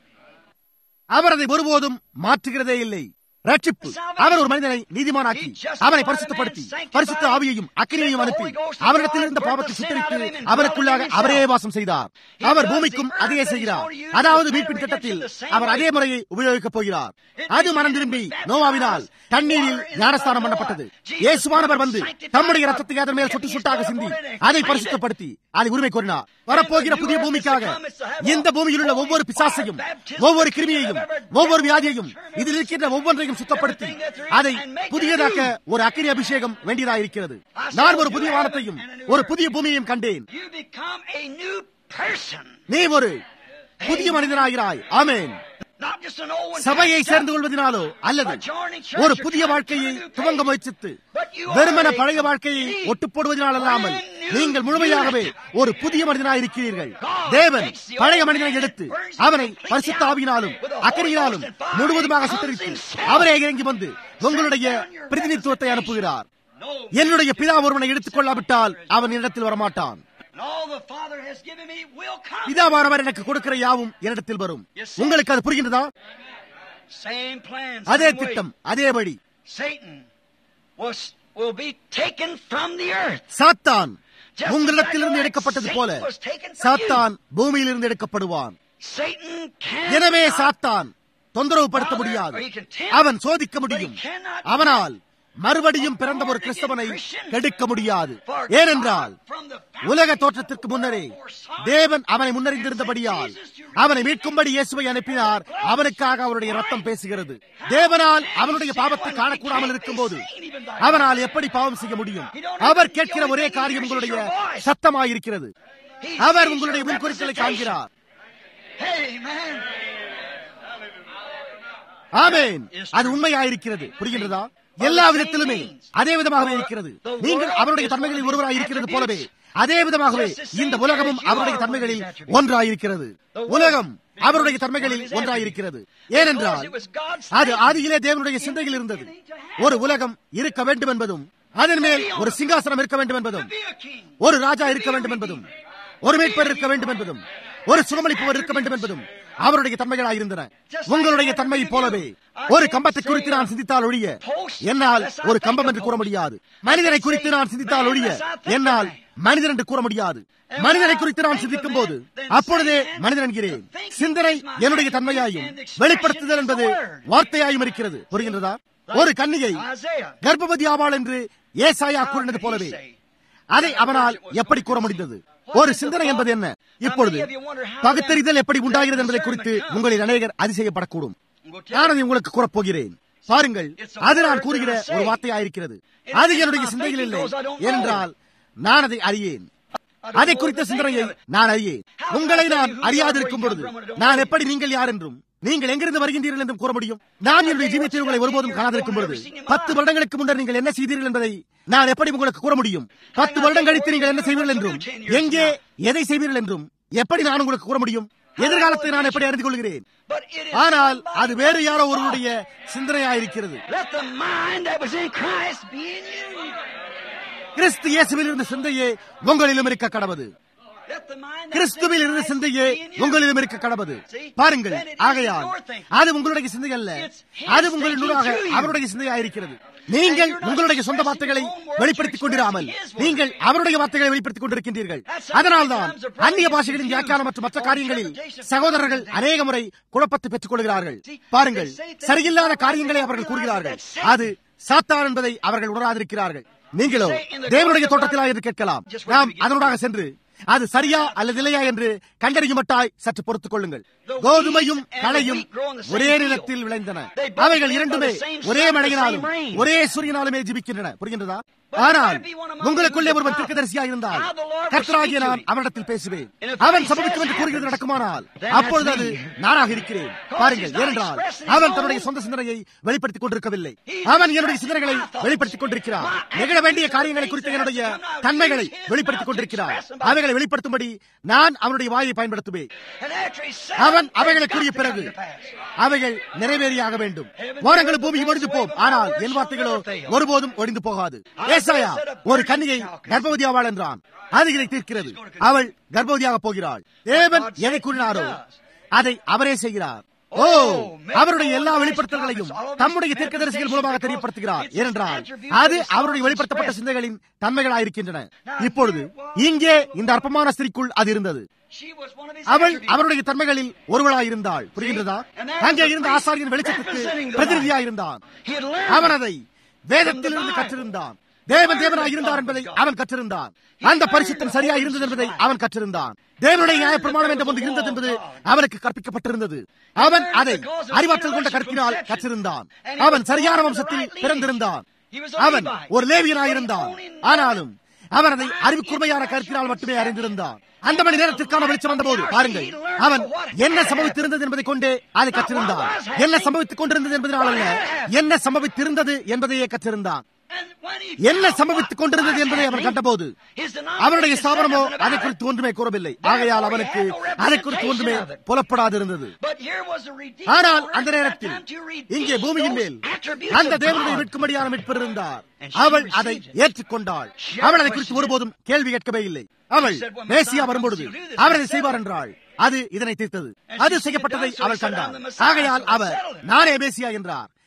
[SPEAKER 1] அவர் அதை ஒருபோதும் மாற்றுகிறதே இல்லை ரட்சிப்பு அவர் ஒரு மனிதனை நீதிமானாக்கி அவனை பரிசுத்தப்படுத்தி பரிசுத்த ஆவியையும் அக்கினியையும் அனுப்பி அவரிடத்தில் இருந்த பாவத்தை சுத்தரித்து அவருக்குள்ளாக அவரே வாசம் செய்தார் அவர் பூமிக்கும் அதையே செய்கிறார் அதாவது மீட்பின் திட்டத்தில் அவர் அதே முறையை உபயோகிக்கப் போகிறார் அது மனம் திரும்பி நோவாவினால் தண்ணீரில் ஞானஸ்தானம் பண்ணப்பட்டது இயேசுவானவர் வந்து தம்முடைய ரத்தத்தை அதன் மேல் சுட்டு சுட்டாக சிந்தி அதை பரிசுத்தப்படுத்தி அதை உரிமை கோரினார் வரப்போகிற புதிய பூமிக்காக இந்த பூமியில் உள்ள ஒவ்வொரு பிசாசையும் ஒவ்வொரு கிருமியையும் ஒவ்வொரு வியாதியையும் இதில் இருக்கின்ற ஒவ்வொன்றையும் சுத்தப்படுத்தி அதை புதியதாக்க ஒரு அக்கினி அபிஷேகம் வேண்டியதாயிருக்கிறது நான் ஒரு புதிய வானத்தையும் ஒரு புதிய பூமியையும் கண்டேன்
[SPEAKER 2] You become a new person.
[SPEAKER 1] நீ ஒரு புதிய மனிதனாகிறாய் ஆமென்
[SPEAKER 2] Not just an old one.
[SPEAKER 1] சபையை சேர்ந்து கொள்வதனாலோ அல்லது ஒரு புதிய வாழ்க்கையை துவங்க முயற்சித்து வெறுமன பழைய வாழ்க்கையை ஒட்டுப் போடுவதனால் அல்லாமல் நீங்கள் முழுமையாகவே ஒரு புதிய மனிதனாய் இருக்கிறீர்கள் தேவன் பழைய மனிதனை எடுத்து அவனை பரிசுத்த ஆவியினாலும் அக்கறையினாலும் முழுவதுமாக சுத்தரித்து அவரே இறங்கி வந்து உங்களுடைய பிரதிநிதித்துவத்தை அனுப்புகிறார்
[SPEAKER 2] No.
[SPEAKER 1] என்னுடைய பிதா ஒருவனை எடுத்துக் கொள்ளாவிட்டால் அவன் இடத்தில் வரமாட்டான்
[SPEAKER 2] And all the Father has given me will come.
[SPEAKER 1] பிதாவானவர் எனக்கு கொடுக்கிற யாவும் என்னிடத்தில் வரும் உங்களுக்கு அது புரிகின்றதா
[SPEAKER 2] Same plan.
[SPEAKER 1] அதே
[SPEAKER 2] same way.
[SPEAKER 1] திட்டம் அதே வழி
[SPEAKER 2] Satan was, will be taken from the earth.
[SPEAKER 1] சாத்தான் உங்களிடத்திலிருந்து எடுக்கப்பட்டது போல சாத்தான் பூமியிலிருந்து எடுக்கப்படுவான்
[SPEAKER 2] Satan
[SPEAKER 1] எனவே
[SPEAKER 2] cannot
[SPEAKER 1] சாத்தான் தொந்தரவு படுத்த முடியாது அவன் சோதிக்க முடியும் அவனால் மறுபடியும் பிறந்த ஒரு கிறிஸ்தவனை கெடுக்க முடியாது ஏனென்றால் உலக தோற்றத்திற்கு முன்னரே தேவன் அவனை முன்னறிந்திருந்தபடியால் அவனை மீட்கும்படி இயேசுவை அனுப்பினார் அவனுக்காக அவருடைய ரத்தம் பேசுகிறது தேவனால் அவனுடைய பாவத்தை காணக்கூடாமல் இருக்கும்போது அவனால் எப்படி பாவம் செய்ய முடியும் அவர் கேட்கிற ஒரே காரியம் உங்களுடைய சத்தமாயிருக்கிறது அவர் உங்களுடைய முன்குறித்தலை காண்கிறார்
[SPEAKER 2] Amen.
[SPEAKER 1] ஆமென் அது உண்மையாயிருக்கிறது புரிகின்றதா எல்லா விதத்திலுமே அதே விதமாகவே இருக்கிறது நீங்கள் அவருடைய தன்மைகளில் ஒருவராய் இருக்கிறது போலவே அதே விதமாகவே இந்த உலகமும் அவருடைய தன்மைகளில் ஒன்றாயிருக்கிறது உலகம் அவருடைய தன்மைகளில் ஒன்றாயிருக்கிறது ஏனென்றால் அது ஆதியிலே தேவனுடைய சிந்தையில் இருந்தது ஒரு உலகம் இருக்க வேண்டும் என்பதும் அதன் மேல் ஒரு சிங்காசனம் இருக்க வேண்டும் என்பதும்
[SPEAKER 2] Be a king.
[SPEAKER 1] ஒரு ராஜா இருக்க வேண்டும் என்பதும் ஒரு மீட்பர் இருக்க வேண்டும் என்பதும் ஒரு சுகமளிப்பவர் இருக்க வேண்டும் என்பதும் அவருடைய தன்மைகளாயிருந்தன உங்களுடைய தன்மையை போலவே ஒரு கம்பத்தை குறித்து நான் சிந்தித்தால் ஒழிய என்னால் ஒரு கம்பம் என்று கூற முடியாது மனிதனை குறித்து நான் சிந்தித்தால் ஒழிய என்னால் மனிதன் என்று கூற முடியாது மனிதனை குறித்து நான் சிந்திக்கும் போது அப்பொழுதே மனிதன் என்கிறேன் சிந்தனை என்னுடைய தன்மையாயும் வெளிப்படுத்துதல் என்பது வார்த்தையாயும் இருக்கிறது புரிகின்றதா ஒரு கன்னிகை
[SPEAKER 2] Isaiah.
[SPEAKER 1] கர்ப்பவதி ஆவாள் என்று ஏசாயா கூறினது போலவே அதை அவனால் எப்படி கூற முடிந்தது ஒரு சிந்தனை என்பது என்ன இப்பொழுது பகுத்தறிதல் எப்படி உண்டாகிறது என்பதை குறித்து உங்களில் அநேகர் அதிசயப்படக்கூடும் நான் அதை உங்களுக்கு கூறப் போகிறேன் பாருங்கள் அது நான் கூறுகிற ஒரு வார்த்தையாயிருக்கிறது அது என்னுடைய சிந்தையில் இல்லை ஏனென்றால் நான் அதை அறியேன் அதை குறித்த சிந்தனையை நான் அறியேன் உங்களை நான் அறியாதிருக்கும் பொழுது நான் எப்படி நீங்கள் யார் என்றும் நீங்கள் எங்கிருந்து வருகின்றீர்கள் என்றும் கூற முடியும் நான் என்னுடைய ஜீவியத்தில் உங்களை ஒருபோதும் காணாதிருக்கும் பொழுது பத்து வருடங்களுக்கு முன்னர் நீங்கள் என்ன செய்தீர்கள் என்பதை நான் எப்படி உங்களுக்கு கூற முடியும் பத்து வருடம் கழித்து நீங்கள் என்ன செய்வீர்கள் என்றும் எங்கே எதை செய்வீர்கள் என்றும் எப்படி நான் உங்களுக்கு கூற முடியும் எதிர்காலத்தை நான் எப்படி அறிந்து கொள்கிறேன்
[SPEAKER 2] But it is
[SPEAKER 1] ஆனால் அது வேறு யாரோ ஒருவருடைய சிந்தனையாயிருக்கிறது
[SPEAKER 2] let the mind that was in Christ be in you.
[SPEAKER 1] கிறிஸ்து இயேசுவில் இருந்த சிந்தையே உங்களிலும் இருக்க கடவது
[SPEAKER 2] Let the mind that was
[SPEAKER 1] கிறிஸ்துவில்
[SPEAKER 2] in
[SPEAKER 1] இருந்த
[SPEAKER 2] Christ
[SPEAKER 1] சிந்தையே
[SPEAKER 2] be in you.
[SPEAKER 1] உங்களிலும் இருக்க கடவது பாருங்கள் ஆகையால் அது உங்களுடைய சிந்தை அல்ல அது உங்களினூடாக அவருடைய சிந்தையாயிருக்கிறது நீங்கள் உங்களுடைய சொந்த வார்த்தைகளை வெளிப்படுத்திக் கொண்டிராமல் நீங்கள் அவருடைய வார்த்தைகளை வெளிப்படுத்திக் கொண்டிருக்கின்றீர்கள் அதனால்தான் அந்நிய பாஷைகளின் வியாக்கியானம் மற்றும் மற்ற காரியங்களில் சகோதரர்கள் அநேக முறை குழப்பத்தை பெற்றுக் கொள்கிறார்கள் பாருங்கள் சரியில்லாத காரியங்களை அவர்கள் கூறுகிறார்கள் அது சாத்தான் என்பதை அவர்கள் உணராதிருக்கிறார்கள் நீங்களோ தேவனுடைய தோட்டத்திலா என்று கேட்கலாம் நாம் அதனூடாக சென்று அது சரியா அல்லது இல்லையா என்று கண்டறியும் மட்டாய் சற்று பொறுத்துக் கொள்ளுங்கள் கோதுமையும் களையும் ஒரே நிலத்தில் விளைந்தன அவைகள் இரண்டுமே ஒரே மழையினாலும் ஒரே சூரியனாலுமே ஜீவிக்கின்றன புரிகின்றதா ஆனால் உங்களுக்குள்ளே ஒருவன் தீர்க்கதரிசியா இருந்தால் கர்த்தராகிய நான் அவனிடத்தில் பேசுவேன் அவன் சம்பவிக்கும் என்று கூறுகிறது நடக்குமானால் அப்பொழுது அது நானாக இருக்கிறேன் பாருங்கள் ஏனென்றால் அவன் தன்னுடைய சொந்த சிந்தனையை வெளிப்படுத்திக் கொண்டிருக்கவில்லை அவன் என்னுடைய சிந்தனைகளை வெளிப்படுத்திக் கொண்டிருக்கிறார் நிகழ வேண்டிய காரியங்களை குறித்த என்னுடைய தன்மைகளை வெளிப்படுத்திக் கொண்டிருக்கிறார் அவைகளை வெளிப்படுத்தும்படி நான் அவனுடைய வாயை பயன்படுத்துவேன்
[SPEAKER 2] And after he said
[SPEAKER 1] அவன்
[SPEAKER 2] it,
[SPEAKER 1] அவைகளை
[SPEAKER 2] they've
[SPEAKER 1] கூறிய
[SPEAKER 2] got to
[SPEAKER 1] பிறகு
[SPEAKER 2] come to pass.
[SPEAKER 1] அவைகள் நிறைவேறியாக வேண்டும் வானங்களும் பூமியும் ஒழிந்து போம் ஆனால் என் வார்த்தைகளோ ஒருபோதும் ஒழிந்து போகாது ஏசாயா ஒரு கன்னிகை கர்ப்பவதி ஆவாள் என்றான் அது இதை தீர்க்கிறது அவள் கர்ப்பவதியாக போகிறாள் தேவன் எதை கூறினாரோ அதை அவரே செய்கிறார் ஓ அவருடைய எல்லா வெளிப்படுத்தல்களையும் தம்முடைய தீர்க்கதரிசிகள் மூலமாக தெரியப்படுத்துகிறார் ஏனென்றால் அது அவருடைய வெளிப்படுத்தப்பட்ட சிந்தைகளின் தன்மைகளாயிருக்கின்றன இப்பொழுது இங்கே இந்த அற்பமான ஸ்திரிக்குள் அது இருந்தது
[SPEAKER 2] She was one of his
[SPEAKER 1] அவள்
[SPEAKER 2] attributes.
[SPEAKER 1] அவருடைய தன்மைகளில் ஒருவளாயிருந்தாள் புரிகின்றதா அங்கே இருந்த ஆசாரியன் வெளிச்சத்துக்கு பிரதிநிதியாயிருந்தான்
[SPEAKER 2] He had learned
[SPEAKER 1] அவன் அதை வேதத்திலிருந்து கற்றிருந்தான் தேவன் தேவனாய் இருந்தார் என்பதை அவன் கற்றிருந்தான் அந்த பரிசுத்தம் சரியா இருந்தது என்பதை அவன் கற்றிருந்தான் தேவனுடைய நியாயப்பிரமாணம் என்ற ஒன்று இருந்தது என்பது அவனுக்கு கற்பிக்கப்பட்டிருந்தது அவன் அதை அறிவாற்றல் கொண்ட கருத்தினால் கற்றிருந்தான் அவன் சரியான வம்சத்தில் பிறந்திருந்தான் அவன் ஒரு லேவியனாயிருந்தான் ஆனாலும் அவன் அதை அறிவுக்கூர்மையான கருத்தினால் மட்டுமே அறிந்திருந்தான் அந்த மணி நேரத்திற்கான வெளிச்சம் வந்தபோது பாருங்கள் அவன் என்ன சம்பவித்திருந்தது என்பதை கொண்டே அதை கற்றிருந்தான் என்ன சம்பவித்துக் கொண்டிருந்தது என்பதனால் அல்ல என்ன சம்பவித்திருந்தது என்பதையே கற்றிருந்தான்
[SPEAKER 2] And when he
[SPEAKER 1] என்ன
[SPEAKER 2] found
[SPEAKER 1] சம்பவித்துக் கொண்டிருந்தது என்பதை அவன் கண்டபோது
[SPEAKER 2] his
[SPEAKER 1] அவனுடைய
[SPEAKER 2] denomination
[SPEAKER 1] ஸ்தாபனமோ
[SPEAKER 2] said nothing
[SPEAKER 1] அதை
[SPEAKER 2] about it.
[SPEAKER 1] குறித்து ஒன்றுமே கூறவில்லை ஆகையால் அவனுக்கு அதை குறித்து ஒன்றுமே புலப்படாது இருந்தது
[SPEAKER 2] But here was a redeemer
[SPEAKER 1] ஆனால்
[SPEAKER 2] at
[SPEAKER 1] அந்த
[SPEAKER 2] that
[SPEAKER 1] நேரத்தில்
[SPEAKER 2] time to redeem
[SPEAKER 1] இங்கே பூமியின் மேல்
[SPEAKER 2] those attributes
[SPEAKER 1] அந்த
[SPEAKER 2] of
[SPEAKER 1] தேவனுடைய
[SPEAKER 2] God.
[SPEAKER 1] மீட்கும்படியான மீட்பர் இருந்தார்
[SPEAKER 2] And she
[SPEAKER 1] அவள்
[SPEAKER 2] received
[SPEAKER 1] அதை
[SPEAKER 2] it.
[SPEAKER 1] ஏற்றுக்கொண்டாள் அவள் அதை குறித்து ஒருபோதும் கேள்வி கேட்கவே இல்லை அவள்
[SPEAKER 2] She said, "When
[SPEAKER 1] Messiah
[SPEAKER 2] Messiah
[SPEAKER 1] வரும்பொழுது
[SPEAKER 2] comes, he'll do this."
[SPEAKER 1] அவர் அதை செய்வார் என்றாள் அது இதனை தீர்த்தது
[SPEAKER 2] And
[SPEAKER 1] அது
[SPEAKER 2] she
[SPEAKER 1] செய்யப்பட்டதை
[SPEAKER 2] did done, so
[SPEAKER 1] அவள்
[SPEAKER 2] he said,
[SPEAKER 1] கண்டார்
[SPEAKER 2] "I'm the Messiah."
[SPEAKER 1] ஆகையால்
[SPEAKER 2] So they
[SPEAKER 1] our
[SPEAKER 2] settled it.
[SPEAKER 1] நானே மேசியா என்றார்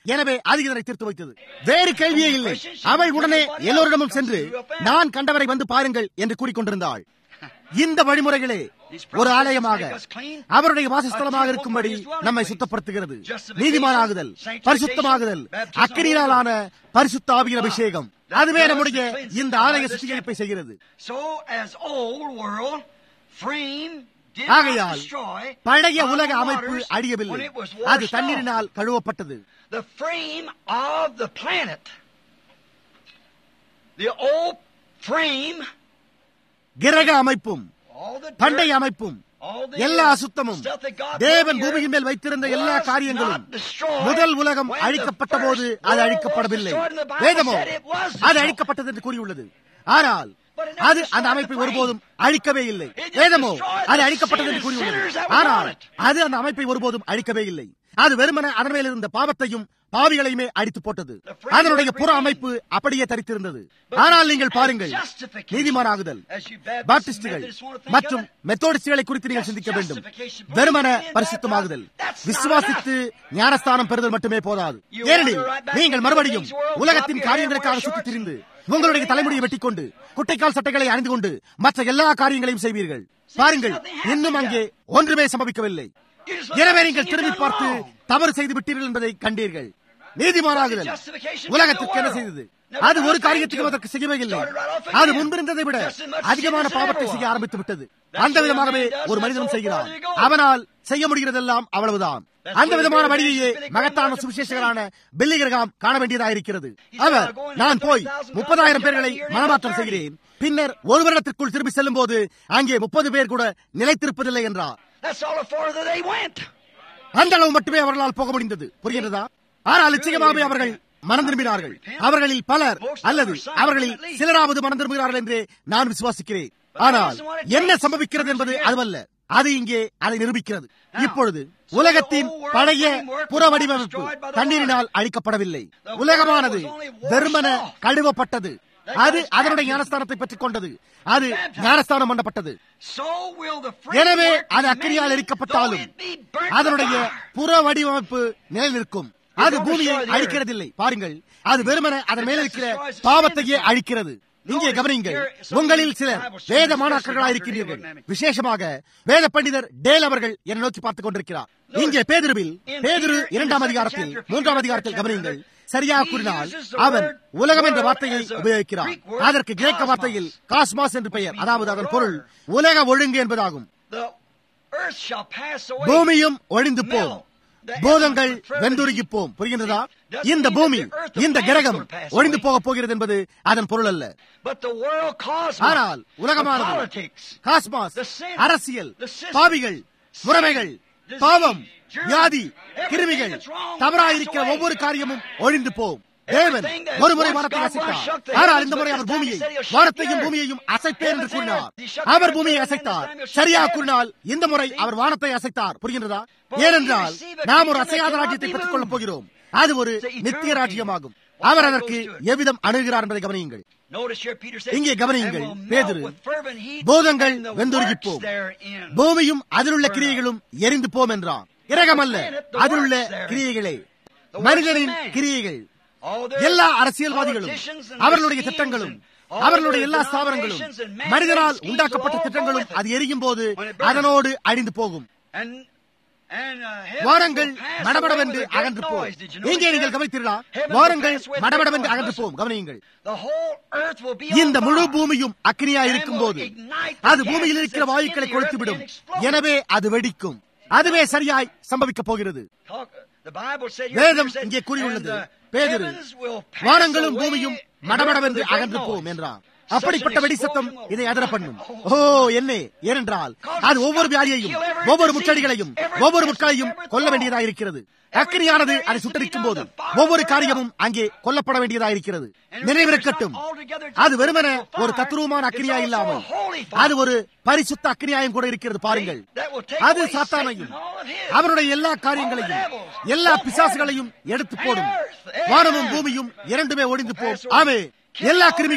[SPEAKER 1] எனவே அது இதனை தீர்த்து வைத்தது வேறு கேள்வியே இல்லை அவள் உடனே எல்லோரிடமும் சென்று நான் கண்டவரை வந்து பாருங்கள் என்று கூறிக்கொண்டிருந்தாள் இந்த வழிமுறைகளே ஒரு ஆலயமாக அவருடைய வாசஸ்தலமாக இருக்கும்படி நம்மை சுத்தப்படுத்துகிறது நீதிமானாகுதல் பரிசுத்தமாகுதல் அக்கினியாலான பரிசுத்த ஆவியின் அபிஷேகம் அதுவே நம்முடைய இந்த ஆலய சுத்திகரிப்பை செய்கிறது
[SPEAKER 2] So as old world frame did
[SPEAKER 1] ஆகையால்
[SPEAKER 2] not destroy
[SPEAKER 1] பழைய
[SPEAKER 2] by
[SPEAKER 1] உலக
[SPEAKER 2] the
[SPEAKER 1] அமைப்பு
[SPEAKER 2] waters
[SPEAKER 1] அழியவில்லை
[SPEAKER 2] when it was
[SPEAKER 1] அது
[SPEAKER 2] washed
[SPEAKER 1] தண்ணீரினால் கழுவப்பட்டது
[SPEAKER 2] off. The frame of the planet. The old frame,
[SPEAKER 1] கிரக அமைப்பும்
[SPEAKER 2] all the dirt,
[SPEAKER 1] பண்டைய அமைப்பும்
[SPEAKER 2] all the
[SPEAKER 1] எல்லா அசுத்தமும்
[SPEAKER 2] stuff that God
[SPEAKER 1] தேவன்
[SPEAKER 2] put here
[SPEAKER 1] பூமியின் மேல் வைத்திருந்த எல்லா
[SPEAKER 2] was
[SPEAKER 1] காரியங்களும்
[SPEAKER 2] not destroyed
[SPEAKER 1] முதல் உலகம்
[SPEAKER 2] when the
[SPEAKER 1] அழிக்கப்பட்ட போது
[SPEAKER 2] first
[SPEAKER 1] அது
[SPEAKER 2] world
[SPEAKER 1] அழிக்கப்படவில்லை
[SPEAKER 2] was destroyed and the Bible
[SPEAKER 1] வேதமோ
[SPEAKER 2] said it was
[SPEAKER 1] அது
[SPEAKER 2] destroyed.
[SPEAKER 1] அழிக்கப்பட்டது என்று கூறியுள்ளது ஆனால்
[SPEAKER 2] But it never
[SPEAKER 1] அது அந்த
[SPEAKER 2] destroyed
[SPEAKER 1] அமைப்பை
[SPEAKER 2] the
[SPEAKER 1] ஒருபோதும் அழிக்கவே இல்லை
[SPEAKER 2] It just
[SPEAKER 1] வேதமோ
[SPEAKER 2] destroyed
[SPEAKER 1] அது
[SPEAKER 2] the
[SPEAKER 1] அழிக்கப்பட்டது என்று
[SPEAKER 2] sinners
[SPEAKER 1] கூறியுள்ளது
[SPEAKER 2] that were
[SPEAKER 1] ஆனால்
[SPEAKER 2] on it.
[SPEAKER 1] அது அந்த அமைப்பை ஒருபோதும் அழிக்கவே இல்லை அது வெறுமன அதன் மேல் இருந்த பாவத்தையும் பாவிகளையுமே அடித்து போட்டது
[SPEAKER 2] The frame
[SPEAKER 1] அதனுடைய
[SPEAKER 2] was
[SPEAKER 1] புற
[SPEAKER 2] remained.
[SPEAKER 1] அமைப்பு அப்படியே தரித்திருந்தது
[SPEAKER 2] But
[SPEAKER 1] ஆனால் நீங்கள்
[SPEAKER 2] as
[SPEAKER 1] பாருங்கள்
[SPEAKER 2] justification,
[SPEAKER 1] நீதிமானாகுதல்
[SPEAKER 2] as you Baptists and
[SPEAKER 1] பாப்டிஸ்டுகள்
[SPEAKER 2] Methodists wanna think
[SPEAKER 1] மற்றும்
[SPEAKER 2] of it,
[SPEAKER 1] மெத்தோடிஸ்டுகளை குறித்து நீங்கள்
[SPEAKER 2] just
[SPEAKER 1] சிந்திக்க வேண்டும்
[SPEAKER 2] justification.
[SPEAKER 1] வெறுமன
[SPEAKER 2] Believing in
[SPEAKER 1] பரிசுத்தமாகுதல்
[SPEAKER 2] baptism, that's not
[SPEAKER 1] விசுவாசித்து ஞானஸ்தானம் பெறுதல் மட்டுமே போதாது
[SPEAKER 2] You
[SPEAKER 1] ஏனெனில்
[SPEAKER 2] wander right back
[SPEAKER 1] நீங்கள்
[SPEAKER 2] into
[SPEAKER 1] மறுபடியும்
[SPEAKER 2] the things world,
[SPEAKER 1] உலகத்தின்
[SPEAKER 2] drop your
[SPEAKER 1] காரியங்களுக்காக
[SPEAKER 2] hair, wear
[SPEAKER 1] சுற்றி
[SPEAKER 2] shorts,
[SPEAKER 1] திரிந்து
[SPEAKER 2] and
[SPEAKER 1] உங்களுடைய
[SPEAKER 2] everything
[SPEAKER 1] தலைமுடியை
[SPEAKER 2] else.
[SPEAKER 1] வெட்டிக்கொண்டு குட்டைக்கால் சட்டைகளை அணிந்து கொண்டு மற்ற எல்லா காரியங்களையும் செய்வீர்கள் பாருங்கள்
[SPEAKER 2] nothing happened
[SPEAKER 1] இன்னும்
[SPEAKER 2] yet.
[SPEAKER 1] அங்கே ஒன்றுமே சம்பவிக்கவில்லை
[SPEAKER 2] You just look
[SPEAKER 1] எனவே
[SPEAKER 2] back and
[SPEAKER 1] நீங்கள்
[SPEAKER 2] see you've
[SPEAKER 1] திரும்பி
[SPEAKER 2] done
[SPEAKER 1] பார்த்து
[SPEAKER 2] wrong.
[SPEAKER 1] தவறு செய்து விட்டீர்கள் என்பதை கண்டீர்கள் நீதிமானாகுதல்
[SPEAKER 2] Justification
[SPEAKER 1] உலகத்திற்கு
[SPEAKER 2] to the
[SPEAKER 1] என்ன
[SPEAKER 2] world.
[SPEAKER 1] செய்தது
[SPEAKER 2] Never
[SPEAKER 1] அது
[SPEAKER 2] done
[SPEAKER 1] ஒரு
[SPEAKER 2] a thing
[SPEAKER 1] காரியத்துக்கும்
[SPEAKER 2] to it.
[SPEAKER 1] அதற்கு செய்யவே இல்லை
[SPEAKER 2] Started right off
[SPEAKER 1] அது
[SPEAKER 2] again.
[SPEAKER 1] முன்பிருந்ததை விட
[SPEAKER 2] Just as much
[SPEAKER 1] அதிகமான
[SPEAKER 2] sin as
[SPEAKER 1] பாவத்தை
[SPEAKER 2] ever
[SPEAKER 1] செய்ய
[SPEAKER 2] was.
[SPEAKER 1] ஆரம்பித்து விட்டது
[SPEAKER 2] That's
[SPEAKER 1] அந்த
[SPEAKER 2] what a
[SPEAKER 1] விதமாகவே
[SPEAKER 2] man does,
[SPEAKER 1] ஒரு
[SPEAKER 2] that's
[SPEAKER 1] மனிதனும்
[SPEAKER 2] all
[SPEAKER 1] செய்கிறான்
[SPEAKER 2] further you go.
[SPEAKER 1] அவனால் செய்ய முடிகிறதெல்லாம் அவ்வளவுதான்
[SPEAKER 2] That's
[SPEAKER 1] அந்த
[SPEAKER 2] what
[SPEAKER 1] விதமான
[SPEAKER 2] the
[SPEAKER 1] வழியையே
[SPEAKER 2] Billy Graham
[SPEAKER 1] மகத்தான
[SPEAKER 2] wanted to
[SPEAKER 1] சுவிசேஷகரான பில்லி கிரகாம் காண வேண்டியதாயிருக்கிறது
[SPEAKER 2] said,
[SPEAKER 1] our
[SPEAKER 2] "I'll go and
[SPEAKER 1] நான்
[SPEAKER 2] get
[SPEAKER 1] போய்
[SPEAKER 2] 30,000
[SPEAKER 1] முப்பதாயிரம்
[SPEAKER 2] guys
[SPEAKER 1] பேர்களை
[SPEAKER 2] here in
[SPEAKER 1] மனமாற்றம்
[SPEAKER 2] 30.
[SPEAKER 1] செய்கிறேன் பின்னர் ஒரு வருடத்திற்குள் திரும்பி செல்லும் போது அங்கே முப்பது பேர் கூட நிலைத்திருப்பதில்லை என்றார்
[SPEAKER 2] That's all the farther they went.
[SPEAKER 1] அந்த அளவு மட்டுமே அவர்களால் போக முடிந்தது புரிகிறதா ஆனால் நிச்சயமாகவே அவர்கள் மனம் திரும்பினார்கள் அவர்களில் பலர் அல்லது அவர்களில் சிலராவது மனம் திரும்புகிறார்கள் என்றே நான் விசுவாசிக்கிறேன் ஆனால் என்ன சம்பவிக்கிறது என்பது அதுவல்ல அது இங்கே அதை நிரூபிக்கிறது இப்பொழுது உலகத்தின் பழைய புற வடிவமைப்பு தண்ணீரினால் அழிக்கப்படவில்லை உலகமானது வெறுமன கழுவப்பட்டது அது அதனுடைய ஞானஸ்தானத்தை பெற்றுக் கொண்டது அது ஞானஸ்தானம் பண்ணப்பட்டது
[SPEAKER 2] So will the
[SPEAKER 1] எனவே
[SPEAKER 2] framework
[SPEAKER 1] அது அக்கினியால்
[SPEAKER 2] remain,
[SPEAKER 1] எரிக்கப்பட்டாலும்
[SPEAKER 2] though it be burnt
[SPEAKER 1] அதனுடைய
[SPEAKER 2] with fire.
[SPEAKER 1] புற வடிவமைப்பு நிலைநிற்கும் அது பூமியை அழிக்கிறதில்லை பாருங்கள் அது வெறுமன அதன் மேல இருக்கிற பாவத்தையே அழிக்கிறது இங்கே கவனியுங்கள் உங்களில் சிலர் வேத மாணாக்கர்களாக இருக்கிறீர்கள் விசேஷமாக வேத பண்டிதர் டேல் அவர்கள் என்னை நோக்கி பார்த்துக் கொண்டிருக்கிறார் இங்கே பேதுருவில் பேதுரு இரண்டாம் அதிகாரத்தில் மூன்றாம் அதிகாரத்தில் கவனியுங்கள் சரியாக கூறினால் அவன் உலகம் என்ற வார்த்தையை உபயோகிக்கிறார் அதற்கு கிரேக்க வார்த்தையில் காஸ்மாஸ் என்று பெயர் அதாவது அதன் பொருள் உலக ஒழுங்கு என்பதாகும்
[SPEAKER 2] The earth shall pass away.
[SPEAKER 1] பூமியும் ஒழிந்து போம் பூதங்கள் வெந்துருகி போம் புரிகின்றதா இந்த பூமி இந்த கிரகம் ஒழிந்து போக போகிறது என்பது அதன் பொருள் அல்ல
[SPEAKER 2] But the world cosmos,
[SPEAKER 1] ஆனால்
[SPEAKER 2] the
[SPEAKER 1] உலகமானது
[SPEAKER 2] politics,
[SPEAKER 1] காஸ்மாஸ்
[SPEAKER 2] The sin,
[SPEAKER 1] அரசியல்
[SPEAKER 2] the system,
[SPEAKER 1] பாவிகள் முறைமைகள்
[SPEAKER 2] disease,
[SPEAKER 1] பாவம்
[SPEAKER 2] germs,
[SPEAKER 1] வியாதி
[SPEAKER 2] everything
[SPEAKER 1] கிருமிகள்
[SPEAKER 2] that's wrong
[SPEAKER 1] தவறாயிருக்கிற
[SPEAKER 2] pass away.
[SPEAKER 1] ஒவ்வொரு காரியமும் ஒழிந்து போம் தேவன்
[SPEAKER 2] Everything that
[SPEAKER 1] ஒரு முறை
[SPEAKER 2] once
[SPEAKER 1] வானத்தை
[SPEAKER 2] God
[SPEAKER 1] அசைத்தார்
[SPEAKER 2] once shook the
[SPEAKER 1] ஆனால்
[SPEAKER 2] heavens,
[SPEAKER 1] இந்த முறை
[SPEAKER 2] but
[SPEAKER 1] அவர்
[SPEAKER 2] this time
[SPEAKER 1] பூமியை
[SPEAKER 2] he said he'll shake
[SPEAKER 1] வானத்தையும்
[SPEAKER 2] the
[SPEAKER 1] பூமியையும் அசைப்பேன் என்று
[SPEAKER 2] Heavens
[SPEAKER 1] கூறினார்
[SPEAKER 2] and earth. He shook the
[SPEAKER 1] our
[SPEAKER 2] earth
[SPEAKER 1] பூமியை
[SPEAKER 2] and then
[SPEAKER 1] அசைத்தார்
[SPEAKER 2] this time he'll shake
[SPEAKER 1] சரியாக
[SPEAKER 2] the
[SPEAKER 1] கூறினால் இந்த முறை அவர் வானத்தை அசைத்தார் புரிகின்றதா
[SPEAKER 2] For
[SPEAKER 1] ஏனென்றால்
[SPEAKER 2] we receive a
[SPEAKER 1] நாம் ஒரு
[SPEAKER 2] kingdom that
[SPEAKER 1] அசையாத
[SPEAKER 2] cannot
[SPEAKER 1] ராஜ்யத்தை
[SPEAKER 2] be
[SPEAKER 1] பெற்றுக் கொள்ளப்
[SPEAKER 2] moved.
[SPEAKER 1] போகிறோம் அது ஒரு
[SPEAKER 2] It's an eternal
[SPEAKER 1] நித்திய ராஜ்யமாகும்
[SPEAKER 2] kingdom.
[SPEAKER 1] அவர்
[SPEAKER 2] What
[SPEAKER 1] அதற்கு
[SPEAKER 2] goes to it?
[SPEAKER 1] எவ்விதம் அணுகிறார் என்பதை கவனியுங்கள்
[SPEAKER 2] Notice here Peter said,
[SPEAKER 1] இங்கே கவனியுங்கள்
[SPEAKER 2] "And will melt
[SPEAKER 1] பேதுரு
[SPEAKER 2] with fervent heat,
[SPEAKER 1] பூதங்கள்
[SPEAKER 2] and the
[SPEAKER 1] வெந்துருகிப்
[SPEAKER 2] works
[SPEAKER 1] போம்
[SPEAKER 2] therein."
[SPEAKER 1] பூமியும் அதிலுள்ள கிரியைகளும் எரிந்து போம் என்றார் கிரகமல்ல அதிலுள்ள கிரியைகளே மனிதனின் கிரியைகள்
[SPEAKER 2] All their
[SPEAKER 1] எல்லா அரசியல்வாதிகளும்
[SPEAKER 2] politicians and
[SPEAKER 1] அவர்களுடைய
[SPEAKER 2] their
[SPEAKER 1] திட்டங்களும்
[SPEAKER 2] schemes and all
[SPEAKER 1] அவர்களுடைய
[SPEAKER 2] their
[SPEAKER 1] எல்லா ஸ்தாபனங்களும்
[SPEAKER 2] denominations and man-made
[SPEAKER 1] மனிதனால்
[SPEAKER 2] schemes
[SPEAKER 1] உண்டாக்கப்பட்ட
[SPEAKER 2] will all go
[SPEAKER 1] திட்டங்களும்
[SPEAKER 2] with it.
[SPEAKER 1] அது எரியும் போது
[SPEAKER 2] When it burns.
[SPEAKER 1] அதனோடு அழிந்து போகும்
[SPEAKER 2] And and uh, heaven
[SPEAKER 1] வாரங்கள்
[SPEAKER 2] will pass
[SPEAKER 1] மடமடவென்று
[SPEAKER 2] away with a great
[SPEAKER 1] அகன்று போம்
[SPEAKER 2] noise. Did you notice
[SPEAKER 1] இங்கே
[SPEAKER 2] that?
[SPEAKER 1] நீங்கள் கவனித்தீர்களா
[SPEAKER 2] Heaven will
[SPEAKER 1] வாரங்கள்
[SPEAKER 2] pass away with a
[SPEAKER 1] மடமடவென்று
[SPEAKER 2] great
[SPEAKER 1] அகன்று
[SPEAKER 2] noise.
[SPEAKER 1] போம் கவனியுங்கள்
[SPEAKER 2] The whole earth will be
[SPEAKER 1] இந்த
[SPEAKER 2] on
[SPEAKER 1] முழு
[SPEAKER 2] fire.
[SPEAKER 1] பூமியும் அக்னியா
[SPEAKER 2] And
[SPEAKER 1] இருக்கும்
[SPEAKER 2] will
[SPEAKER 1] போது
[SPEAKER 2] ignite the
[SPEAKER 1] அது பூமியில்
[SPEAKER 2] gases
[SPEAKER 1] இருக்கிற
[SPEAKER 2] that's
[SPEAKER 1] வாயுக்களை
[SPEAKER 2] in the earth
[SPEAKER 1] கொளுத்துவிடும்
[SPEAKER 2] and explode.
[SPEAKER 1] எனவே அது வெடிக்கும் அதுவே சரியாய் சம்பவிக்கப் போகிறது
[SPEAKER 2] Talk- the Bible said here,
[SPEAKER 1] வேதம்
[SPEAKER 2] Peter said,
[SPEAKER 1] இங்கே கூறியுள்ளது
[SPEAKER 2] "And the
[SPEAKER 1] பேதுரு
[SPEAKER 2] heavens will pass
[SPEAKER 1] வானங்களும்
[SPEAKER 2] away
[SPEAKER 1] பூமியும்
[SPEAKER 2] with
[SPEAKER 1] மடமடவென்று
[SPEAKER 2] a great
[SPEAKER 1] அகன்று
[SPEAKER 2] noise."
[SPEAKER 1] போம் என்றார்
[SPEAKER 2] Such
[SPEAKER 1] அப்படிப்பட்ட
[SPEAKER 2] an
[SPEAKER 1] வெடி சத்தம்
[SPEAKER 2] explosion will
[SPEAKER 1] இதை அதர பண்ணும்
[SPEAKER 2] rock.
[SPEAKER 1] ஓ என்ன ஏனென்றால் அது ஒவ்வொரு வியாதியையும் ஒவ்வொரு முச்சடிகளையும் ஒவ்வொரு முட்களையும் கொல்ல வேண்டியதாயிருக்கிறது அக்கினியானது அதை சுட்டரிக்கும் போது ஒவ்வொரு காரியமும் அங்கே கொல்லப்பட வேண்டியதாயிருக்கிறது நினைவிருக்கட்டும் அது வெறுமன ஒரு தத்துருவமான அக்கினியா இல்லாமல் அது ஒரு பரிசுத்த அக்கினியாயும் கூட இருக்கிறது பாருங்கள் அது சாத்தானையும் அவனுடைய எல்லா காரியங்களையும் எல்லா பிசாசுகளையும் எடுத்து போடும் வானமும் பூமியும் இரண்டுமே ஒழிந்து போம் ஆமே எல்லா கிருமிகளும்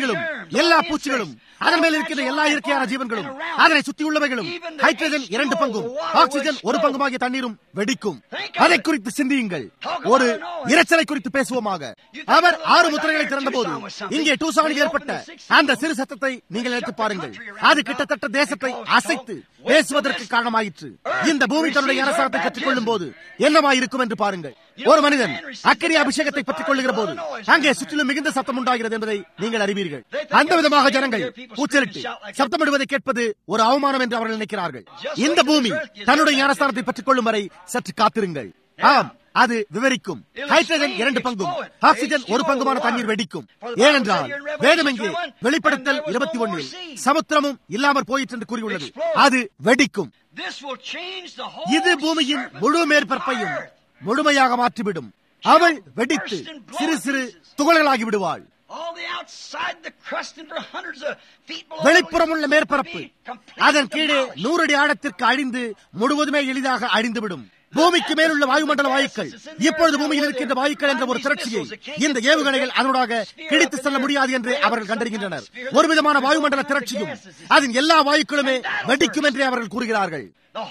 [SPEAKER 1] எல்லா பூச்சிகளும் அதன் மேல் இருக்கிற எல்லா இயற்கையான ஜீவன்களும் அதனை சுற்றியுள்ளவைகளும் ஹைட்ரஜன் இரண்டு பங்கும் ஆக்சிஜன் ஒரு பங்குமாகிய தண்ணீரும் வெடிக்கும் அதை குறித்து சிந்தியுங்கள் ஒரு இரைச்சலை குறித்து பேசுவோமாக அவர் ஆறு முத்திரைகளை திறந்தபோது இங்கே டூசானில் ஏற்பட்ட அந்த சிறு சத்தத்தை நீங்கள் எடுத்து பாருங்கள் அது கிட்டத்தட்ட தேசத்தை அசைத்து பேசுவதற்கு காரணமாயிற்று இந்த பூமி தன்னுடைய அரசாங்கத்தை கற்றுக் கொள்ளும் போது என்னவாயிருக்கும் என்று பாருங்கள் ஒரு மனிதன் அக்கறை அபிஷேகத்தை பற்றிக் கொள்ளுகிற போது அங்கே சுற்றிலும் மிகுந்த சத்தம் உண்டாகிறது என்பதை நீங்கள் அறிவீர்கள் அந்த விதமாக ஜனங்கள் கூச்சலிட்டு சத்தமிடுவதை கேட்பது ஒரு அவமானம் என்று அவர்கள் நினைக்கிறார்கள் இந்த பூமி தன்னுடைய ஞானஸ்தானத்தை பற்றிக் கொள்ளும் வரை சற்று காத்திருங்கள் ஆம் அது விவரிக்கும் ஹைட்ரஜன் இரண்டு பங்கும் ஆக்சிஜன் ஒரு பங்குமான தண்ணீர் வெடிக்கும் ஏனென்றால் வேதம் இங்கே வெளிப்படுத்தல் இருபத்தி ஒன்னில் சமுத்திரமும் இல்லாமற் போயிற்று என்று கூறியுள்ளது அது வெடிக்கும் இது பூமியின் முழு மேற்பரப்பையும் முழுமையாக மாற்றிவிடும் அவள் வெடித்து சிறு சிறு துகள்களாகி விடுவாள் வெளிப்புறம் உள்ள மேற்பரப்பு அதன் கீழே நூறு அடி ஆழத்திற்கு அழிந்து முழுவதுமே எளிதாக அழிந்துவிடும் பூமிக்கு மேலுள்ள வாயுமண்டல வாயுக்கள் இப்பொழுது பூமியில் இருக்கின்ற வாயுக்கள் என்ற ஒரு திரட்சியை இந்த ஏவுகணைகள் அதனூடாக கிழித்து செல்ல முடியாது என்று அவர்கள் கண்டறிகின்றனர் ஒரு விதமான வாயுமண்டல திரட்சியும் அதன் எல்லா வாயுக்களுமே வெடிக்கும் என்றே அவர்கள் கூறுகிறார்கள்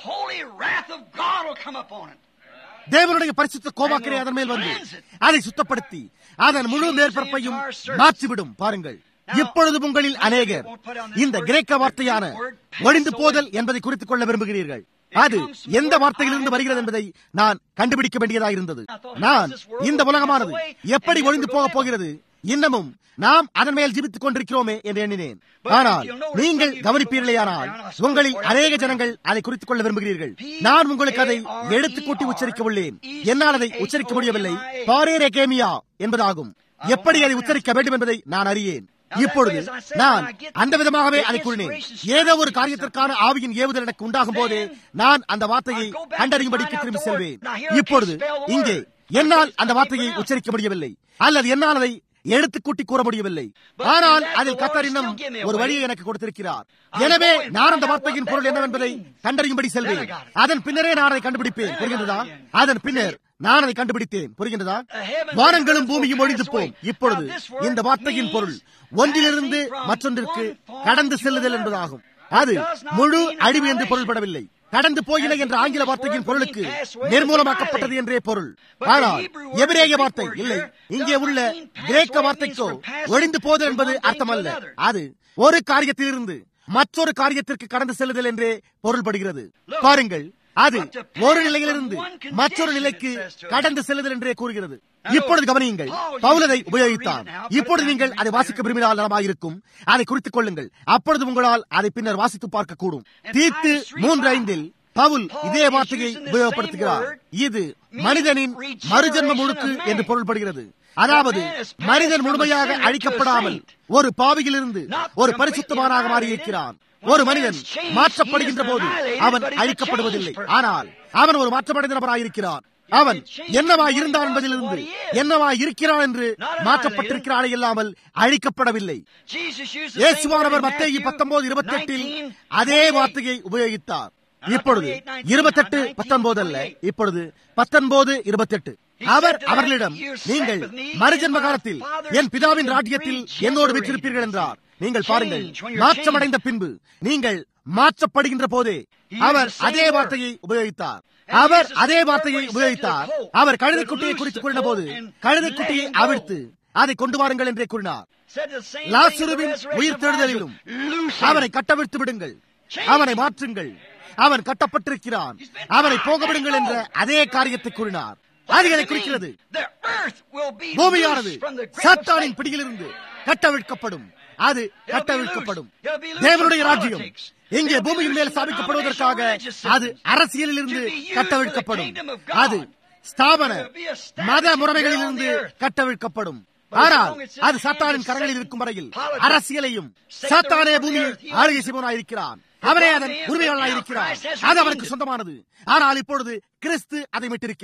[SPEAKER 1] தேவனுடைய பரிசுத்த கோபாக்கிரை அதன் மேல் வந்து அதை சுத்தப்படுத்தி அதன் முழு மேற்பரப்பையும் மாற்றிவிடும் பாருங்கள் இப்பொழுது உங்களில் அநேகர் இந்த கிரேக்க வார்த்தையான ஒழிந்து போதல் என்பதை குறித்துக் கொள்ள விரும்புகிறீர்கள் அது எந்த வார்த்தையிலிருந்து வருகிறது என்பதை நான் கண்டுபிடிக்க வேண்டியதாக இருந்தது நான் இந்த உலகமானது எப்படி ஒழிந்து போக போகிறது இன்னமும் நாம் அதன் மேல் ஜீவித்துக் கொண்டிருக்கிறோமே என்று எண்ணினேன் ஆனால் நீங்கள் கவனிப்பீர்களேயானால் உங்களில் அநேக ஜனங்கள் அதை குறித்துக் கொள்ள விரும்புகிறீர்கள் நான் உங்களுக்கு அதை எடுத்துக் கூட்டி உச்சரிக்க உள்ளேன் என்னால் அதை உச்சரிக்க முடியவில்லை பாரேரேகேமியா என்பதாகும் எப்படி அதை உச்சரிக்க வேண்டும் என்பதை நான் அறியேன் இப்பொழுது நான் அந்த விதமாகவே அதை கூறினேன் ஏதோ ஒரு காரியத்திற்கான ஆவியின் ஏவுதல் எனக்கு உண்டாகும் போதே நான் அந்த வார்த்தையை கண்டறியும்படிக்கு திரும்பி செல்வேன் இப்பொழுது இங்கே என்னால் அந்த வார்த்தையை உச்சரிக்க முடியவில்லை அல்லது என்னால் அதை எடுத்து கூட்டி கூற முடியவில்லை ஆனால் அதில் கத்தர் இன்னும் ஒரு வழியை எனக்கு கொடுத்திருக்கிறார் எனவே நான் அந்த வார்த்தையின் பொருள் என்னவென்பதை கண்டறியும்படி செல்வேன் அதன் பின்னரே நான் அதை கண்டுபிடிப்பேன் புரிகின்றதா அதன் பின்னர் நான் அதை கண்டுபிடித்தேன் புரிகின்றதா வானங்களும் பூமியும் ஒழிந்து போம் இப்பொழுது இந்த வார்த்தையின் பொருள் ஒன்றிலிருந்து மற்றொன்றிற்கு கடந்து செல்லுதல் என்பதாகும் அது முழு அழிவு என்று பொருள்படவில்லை கடந்து போயின என்ற ஆங்கில வார்த்தையின் பொருளுக்கு நிர்மூலமாக்கப்பட்டது என்றே பொருள் ஆனால் எபிரேய வார்த்தை இல்லை இங்கே உள்ள கிரேக்க வார்த்தைக்கோ ஒழிந்து போதல் என்பது அர்த்தமல்ல அது ஒரு காரியத்திலிருந்து மற்றொரு காரியத்திற்கு கடந்து செல்லுதல் என்றே பொருள்படுகிறது பாருங்கள் அது ஒரு நிலையிலிருந்து மற்றொரு நிலைக்கு கடந்து செல்லுதல் என்றே கூறுகிறது இப்பொழுது கவனியுங்கள் பவுலதை உபயோகித்தான் இப்பொழுது நீங்கள் அதை வாசிக்க விரும்பினால் நலமாயிருக்கும் அதை குறித்துக் கொள்ளுங்கள் அப்பொழுது உங்களால் அதை பின்னர் வாசித்து பார்க்க கூடும் தீத்து மூன்று ஐந்தில் பவுல் இதே வார்த்தையை உபயோகப்படுத்துகிறார் இது மனிதனின் மறுஜன்ம முழுக்கு என்று பொருள்படுகிறது அதாவது மனிதன் முழுமையாக அழிக்கப்படாமல் ஒரு பாவியிலிருந்து ஒரு பரிசுத்தமானாக மாறியிருக்கிறான் ஒரு மனிதன் மாற்றப்படுகின்ற போது அவன் அழிக்கப்படுவதில்லை ஆனால் அவன் ஒரு மாற்றமடைந்த நபராயிருக்கிறான் அவன் என்னவா இருந்தான் என்பதிலிருந்து என்னவா இருக்கிறான் என்று மாற்றப்பட்டிருக்கிறானே இல்லாமல் அழிக்கப்படவில்லை இயேசுவானவர் மத்திய பத்தொன்பது இருபத்தி எட்டில் அதே வார்த்தையை உபயோகித்தார் இப்பொழுது இருபத்தெட்டு பத்தொன்பது அல்ல இப்பொழுது பத்தொன்பது இருபத்தெட்டு அவர் அவர்களிடம் நீங்கள் மறுஜன்ம காலத்தில் என் பிதாவின் ராஜ்யத்தில் என்னோடு விற்றிருப்பீர்கள் என்றார் நீங்கள் பாருங்கள் மாற்றமடைந்த பின்பு நீங்கள் மாற்றப்படுகின்ற போதே அவர் அதே வார்த்தையை உபயோகித்தார் அவர் அதே வார்த்தையை உபயோகித்தார் அவர் கழுதைக்குட்டியை குறித்து கூறின போது கழுதைக்குட்டியை அவிழ்த்து அதை கொண்டு வாருங்கள் என்றே கூறினார் லாசுருவின் உயிர் தேடுதலிலும் அவனை கட்டவிழ்த்து விடுங்கள் அவனை மாற்றுங்கள் அவன் கட்டப்பட்டிருக்கிறான் அவனை போக விடுங்கள் என்ற அதே காரியத்தை கூறினார் அதுகளை குறிக்கிறது பூமியானது சாத்தானின் பிடியிலிருந்து கட்டவிழ்க்கப்படும் அது கட்டவிழ்க்கப்படும் தேவனுடைய ராஜ்யம் இங்கே பூமியின் மேல் ஸ்தாபிக்கப்படுவதற்காக அது அரசியலில் இருந்து கட்டவிழ்க்கப்படும் அது ஸ்தாபன மத முறைகளிலிருந்து கட்டவிழ்க்கப்படும் ஆனால் அது சாத்தானின் கரங்களில் இருக்கும் வரையில் அரசியலையும் சாத்தானே பூமியை ஆளுகை செய்வனாயிருக்கிறான் அவரே அதன் உரிமையாளனாயிருக்கிறார் அது அவனுக்கு சொந்தமானது ஆனால் இப்பொழுது கிறிஸ்து அதை விட்டிருக்கிறார்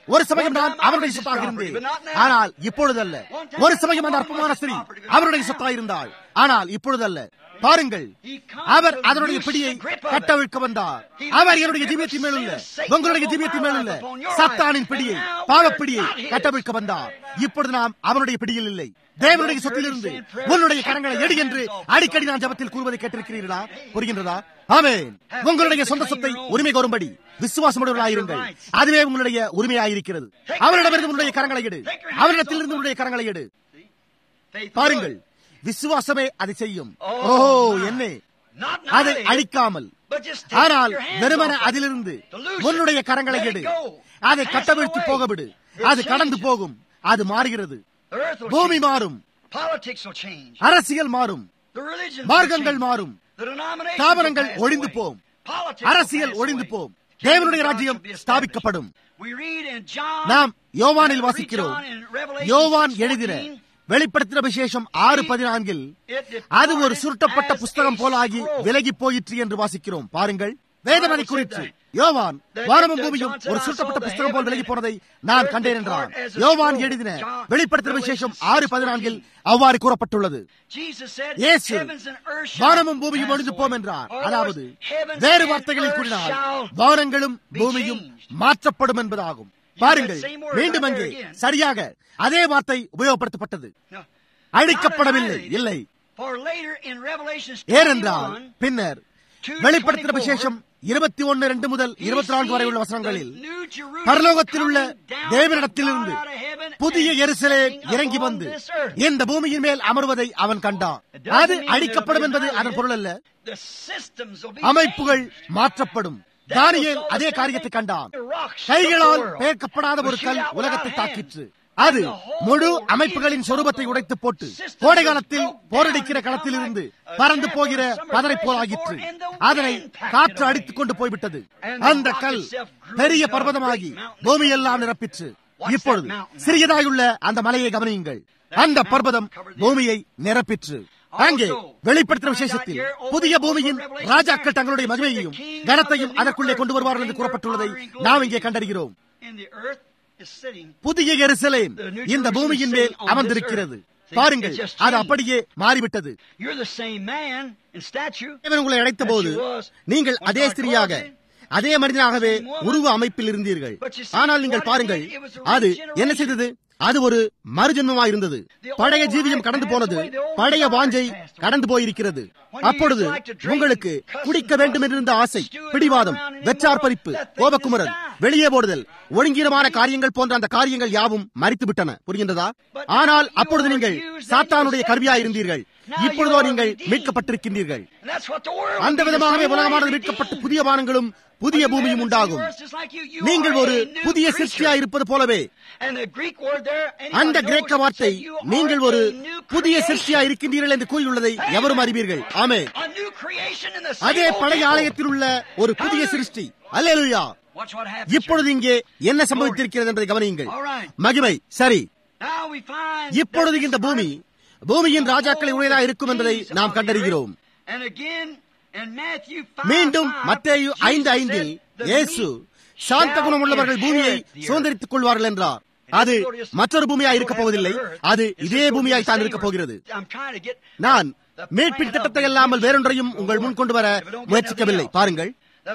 [SPEAKER 1] ஒரு சமயம் நான் அவருடைய சொத்தாக இருந்தேன் ஆனால் இப்பொழுதல்ல ஒரு சமயம் அந்த அற்பமான ஸ்திரீ அவருடைய சொத்தாக இருந்தாள் ஆனால் இப்பொழுதல்ல பாருங்கள் அவர் அதனுடைய பிடியை கட்டவிழ்க்க வந்தார் அவர் என்னுடைய ஜீவியத்தின் மேலுள்ள உங்களுடைய ஜீவியத்தின் மேலுள்ள சத்தானின் பிடியை பாவப்பிடியை கட்டவிழ்க்க வந்தார் இப்பொழுது நாம் அவனுடைய பிடியில் இல்லை தேவனுடைய சொத்திலிருந்து உன்னுடைய கரங்களை எடு என்று அடிக்கடி நான் ஜபத்தில் கூறுவதை கேட்டிருக்கிறீர்களா புரிகின்றதா ஆமென் உங்களுடைய சொந்த சொத்தை உரிமை கோரும்படி விசுவாசமுடையவர்களாயிருங்கள் அதுவே உங்களுடைய உரிமையாயிருக்கிறது அவரிடமிருந்து உன்னுடைய கரங்களை எடு அவரிடத்திலிருந்து உன்னுடைய கரங்களை எடு பாருங்கள் விசுவாசமே அதை செய்யும் ஓ என்ன அதை அழிக்காமல் ஆனால் வெறுமன அதிலிருந்து உன்னுடைய கரங்களை எடு அதை கட்டவிழ்த்து போக விடு அது கடந்து போகும் அது மாறுகிறது பூமி மாறும் அரசியல் மாறும் மார்க்கங்கள் மாறும் ஸ்தாபனங்கள் ஒழிந்து போம் அரசியல் ஒழிந்து போம் தேவனுடைய ராஜ்யம் ஸ்தாபிக்கப்படும் நாம் யோவானில் வாசிக்கிறோம் யோவான் எழுதின வெளிப்படுத்தின விசேஷம் ஆறு பதினான்கில் அது ஒரு சுருட்டப்பட்ட புஸ்தகம் போலாகி விலகி போயிற்று என்று வாசிக்கிறோம் பாருங்கள் வேதனை குறித்து யோவான் வானமும் பூமியும் ஒரு சுருட்டப்பட்ட புஸ்தகம் போல் விலகி போனதை நான் கண்டேன் என்றான் யோவான் எழுதின வெளிப்படுத்தின விசேஷம் ஆறு பதினான்கில் அவ்வாறு கூறப்பட்டுள்ளது இயேசு வானமும் பூமியும் ஒழிந்து போம் என்றார் அதாவது வேறு வார்த்தைகளில் கூறினால் வானங்களும் பூமியும் மாற்றப்படும் என்பதாகும் பாருங்கள் மீண்டும் அங்கே சரியாக அதே வார்த்தை உபயோகப்படுத்தப்பட்டது அழிக்கப்படவில்லை இல்லை ஏனென்றால் பின்னர் வெளிப்படுத்தின விசேஷம் இருபத்தி ஒன்னு ரெண்டு முதல் இருபத்தி நான்கு வரை உள்ள வசனங்களில் பரலோகத்தில் உள்ள தேவனிடத்திலிருந்து புதிய எரிசலே இறங்கி வந்து இந்த பூமியின் மேல் அமர்வதை அவன் கண்டான் அது அழிக்கப்படும் என்பது அதன் பொருள் அல்ல அமைப்புகள் மாற்றப்படும் தானியேல் அதே காரியத்தை கண்டான் கைகளால் பெயர்க்கப்படாத ஒரு கல் உலகத்தை தாக்கிற்று அது முழு அமைப்புகளின் சொரூபத்தை உடைத்து போட்டு கோடை காலத்தில் போரடிக்கிற களத்தில் இருந்து பறந்து போகிற பதரை போலாகிற்று அதனை காற்று அடித்துக் கொண்டு போய்விட்டது அந்த கல் பெரிய பர்வதமாகி பூமியெல்லாம் நிரப்பிற்று இப்பொழுது சிறியதாயுள்ள அந்த மலையை கவனியுங்கள் அந்த பர்வதம் பூமியை நிரப்பிற்று அங்கே வெளிப்படுத்தின விசேஷத்தில் புதிய பூமியின் ராஜாக்கள் தங்களுடைய மகிமையையும் கனத்தையும் அதற்குள்ளே கொண்டு வருவார்கள் என்று கூறப்பட்டுள்ளதை நாம் இங்கே கண்டறிகிறோம் புதிய எருசலேம் இந்த பூமியின் மேல் அமர்ந்திருக்கிறது பாருங்கள் அது அப்படியே மாறிவிட்டது உங்களை அழைத்த போது நீங்கள் அதே ஸ்திரியாக அதே மனிதனாகவே உருவ அமைப்பில் இருந்தீர்கள் ஆனால் நீங்கள் பாருங்கள் அது என்ன செய்தது அது ஒரு மறுஜன்மமாக இருந்தது பழைய ஜீவியம் கடந்து போனது பழைய வாஞ்சை கடந்து போயிருக்கிறது அப்பொழுது உங்களுக்கு குடிக்க வேண்டும் என்றிருந்த ஆசை பிடிவாதம் வெற்றார்ப்பரிப்பு கோபக்குமரல் வெளியே போடுதல் ஒழுங்கீனமான காரியங்கள் போன்ற அந்த காரியங்கள் யாவும் மறித்து விட்டன புரிகின்றதா ஆனால் அப்பொழுது நீங்கள் சாத்தானுடைய கருவியா இருந்தீர்கள் இப்பொழுதோ நீங்கள் மீட்கப்பட்டிருக்கின்றீர்கள் அந்த விதமாகவே உலகமானது மீட்கப்பட்ட புதிய வானங்களும் புதிய பூமியும் உண்டாகும் நீங்கள் ஒரு புதிய சிருஷ்டியா இருப்பது போலவே அந்த கிரேக்க வார்த்தை நீங்கள் ஒரு புதிய சிருஷ்டியா இருக்கின்றீர்கள் என்று கூறியுள்ளதை எவரும் அறிவீர்கள் ஆமே அதே பழைய ஆலயத்தில் உள்ள ஒரு புதிய சிருஷ்டி அல்லேலுயா இப்பொழுது இங்கே என்ன சம்பவித்திருக்கிறது என்பதை கவனியுங்கள் மகிமை சரி இப்பொழுது இந்த பூமி பூமியின் ராஜாக்களை உடையதாக இருக்கும் என்பதை நாம் கண்டறிகிறோம் மீண்டும் மத்தேயு ஐந்து ஐந்தில் இயேசு சாந்த குணம் உள்ளவர்கள் பூமியை சுதந்திரித்துக் கொள்வார்கள் என்றார் அது மற்றொரு பூமியாய் இருக்க போவதில்லை அது இதே பூமியாய் தான் இருக்க போகிறது நான் மீட்பின் திட்டத்தை இல்லாமல் வேறொன்றையும் உங்கள் முன் கொண்டு வர முயற்சிக்கவில்லை பாருங்கள்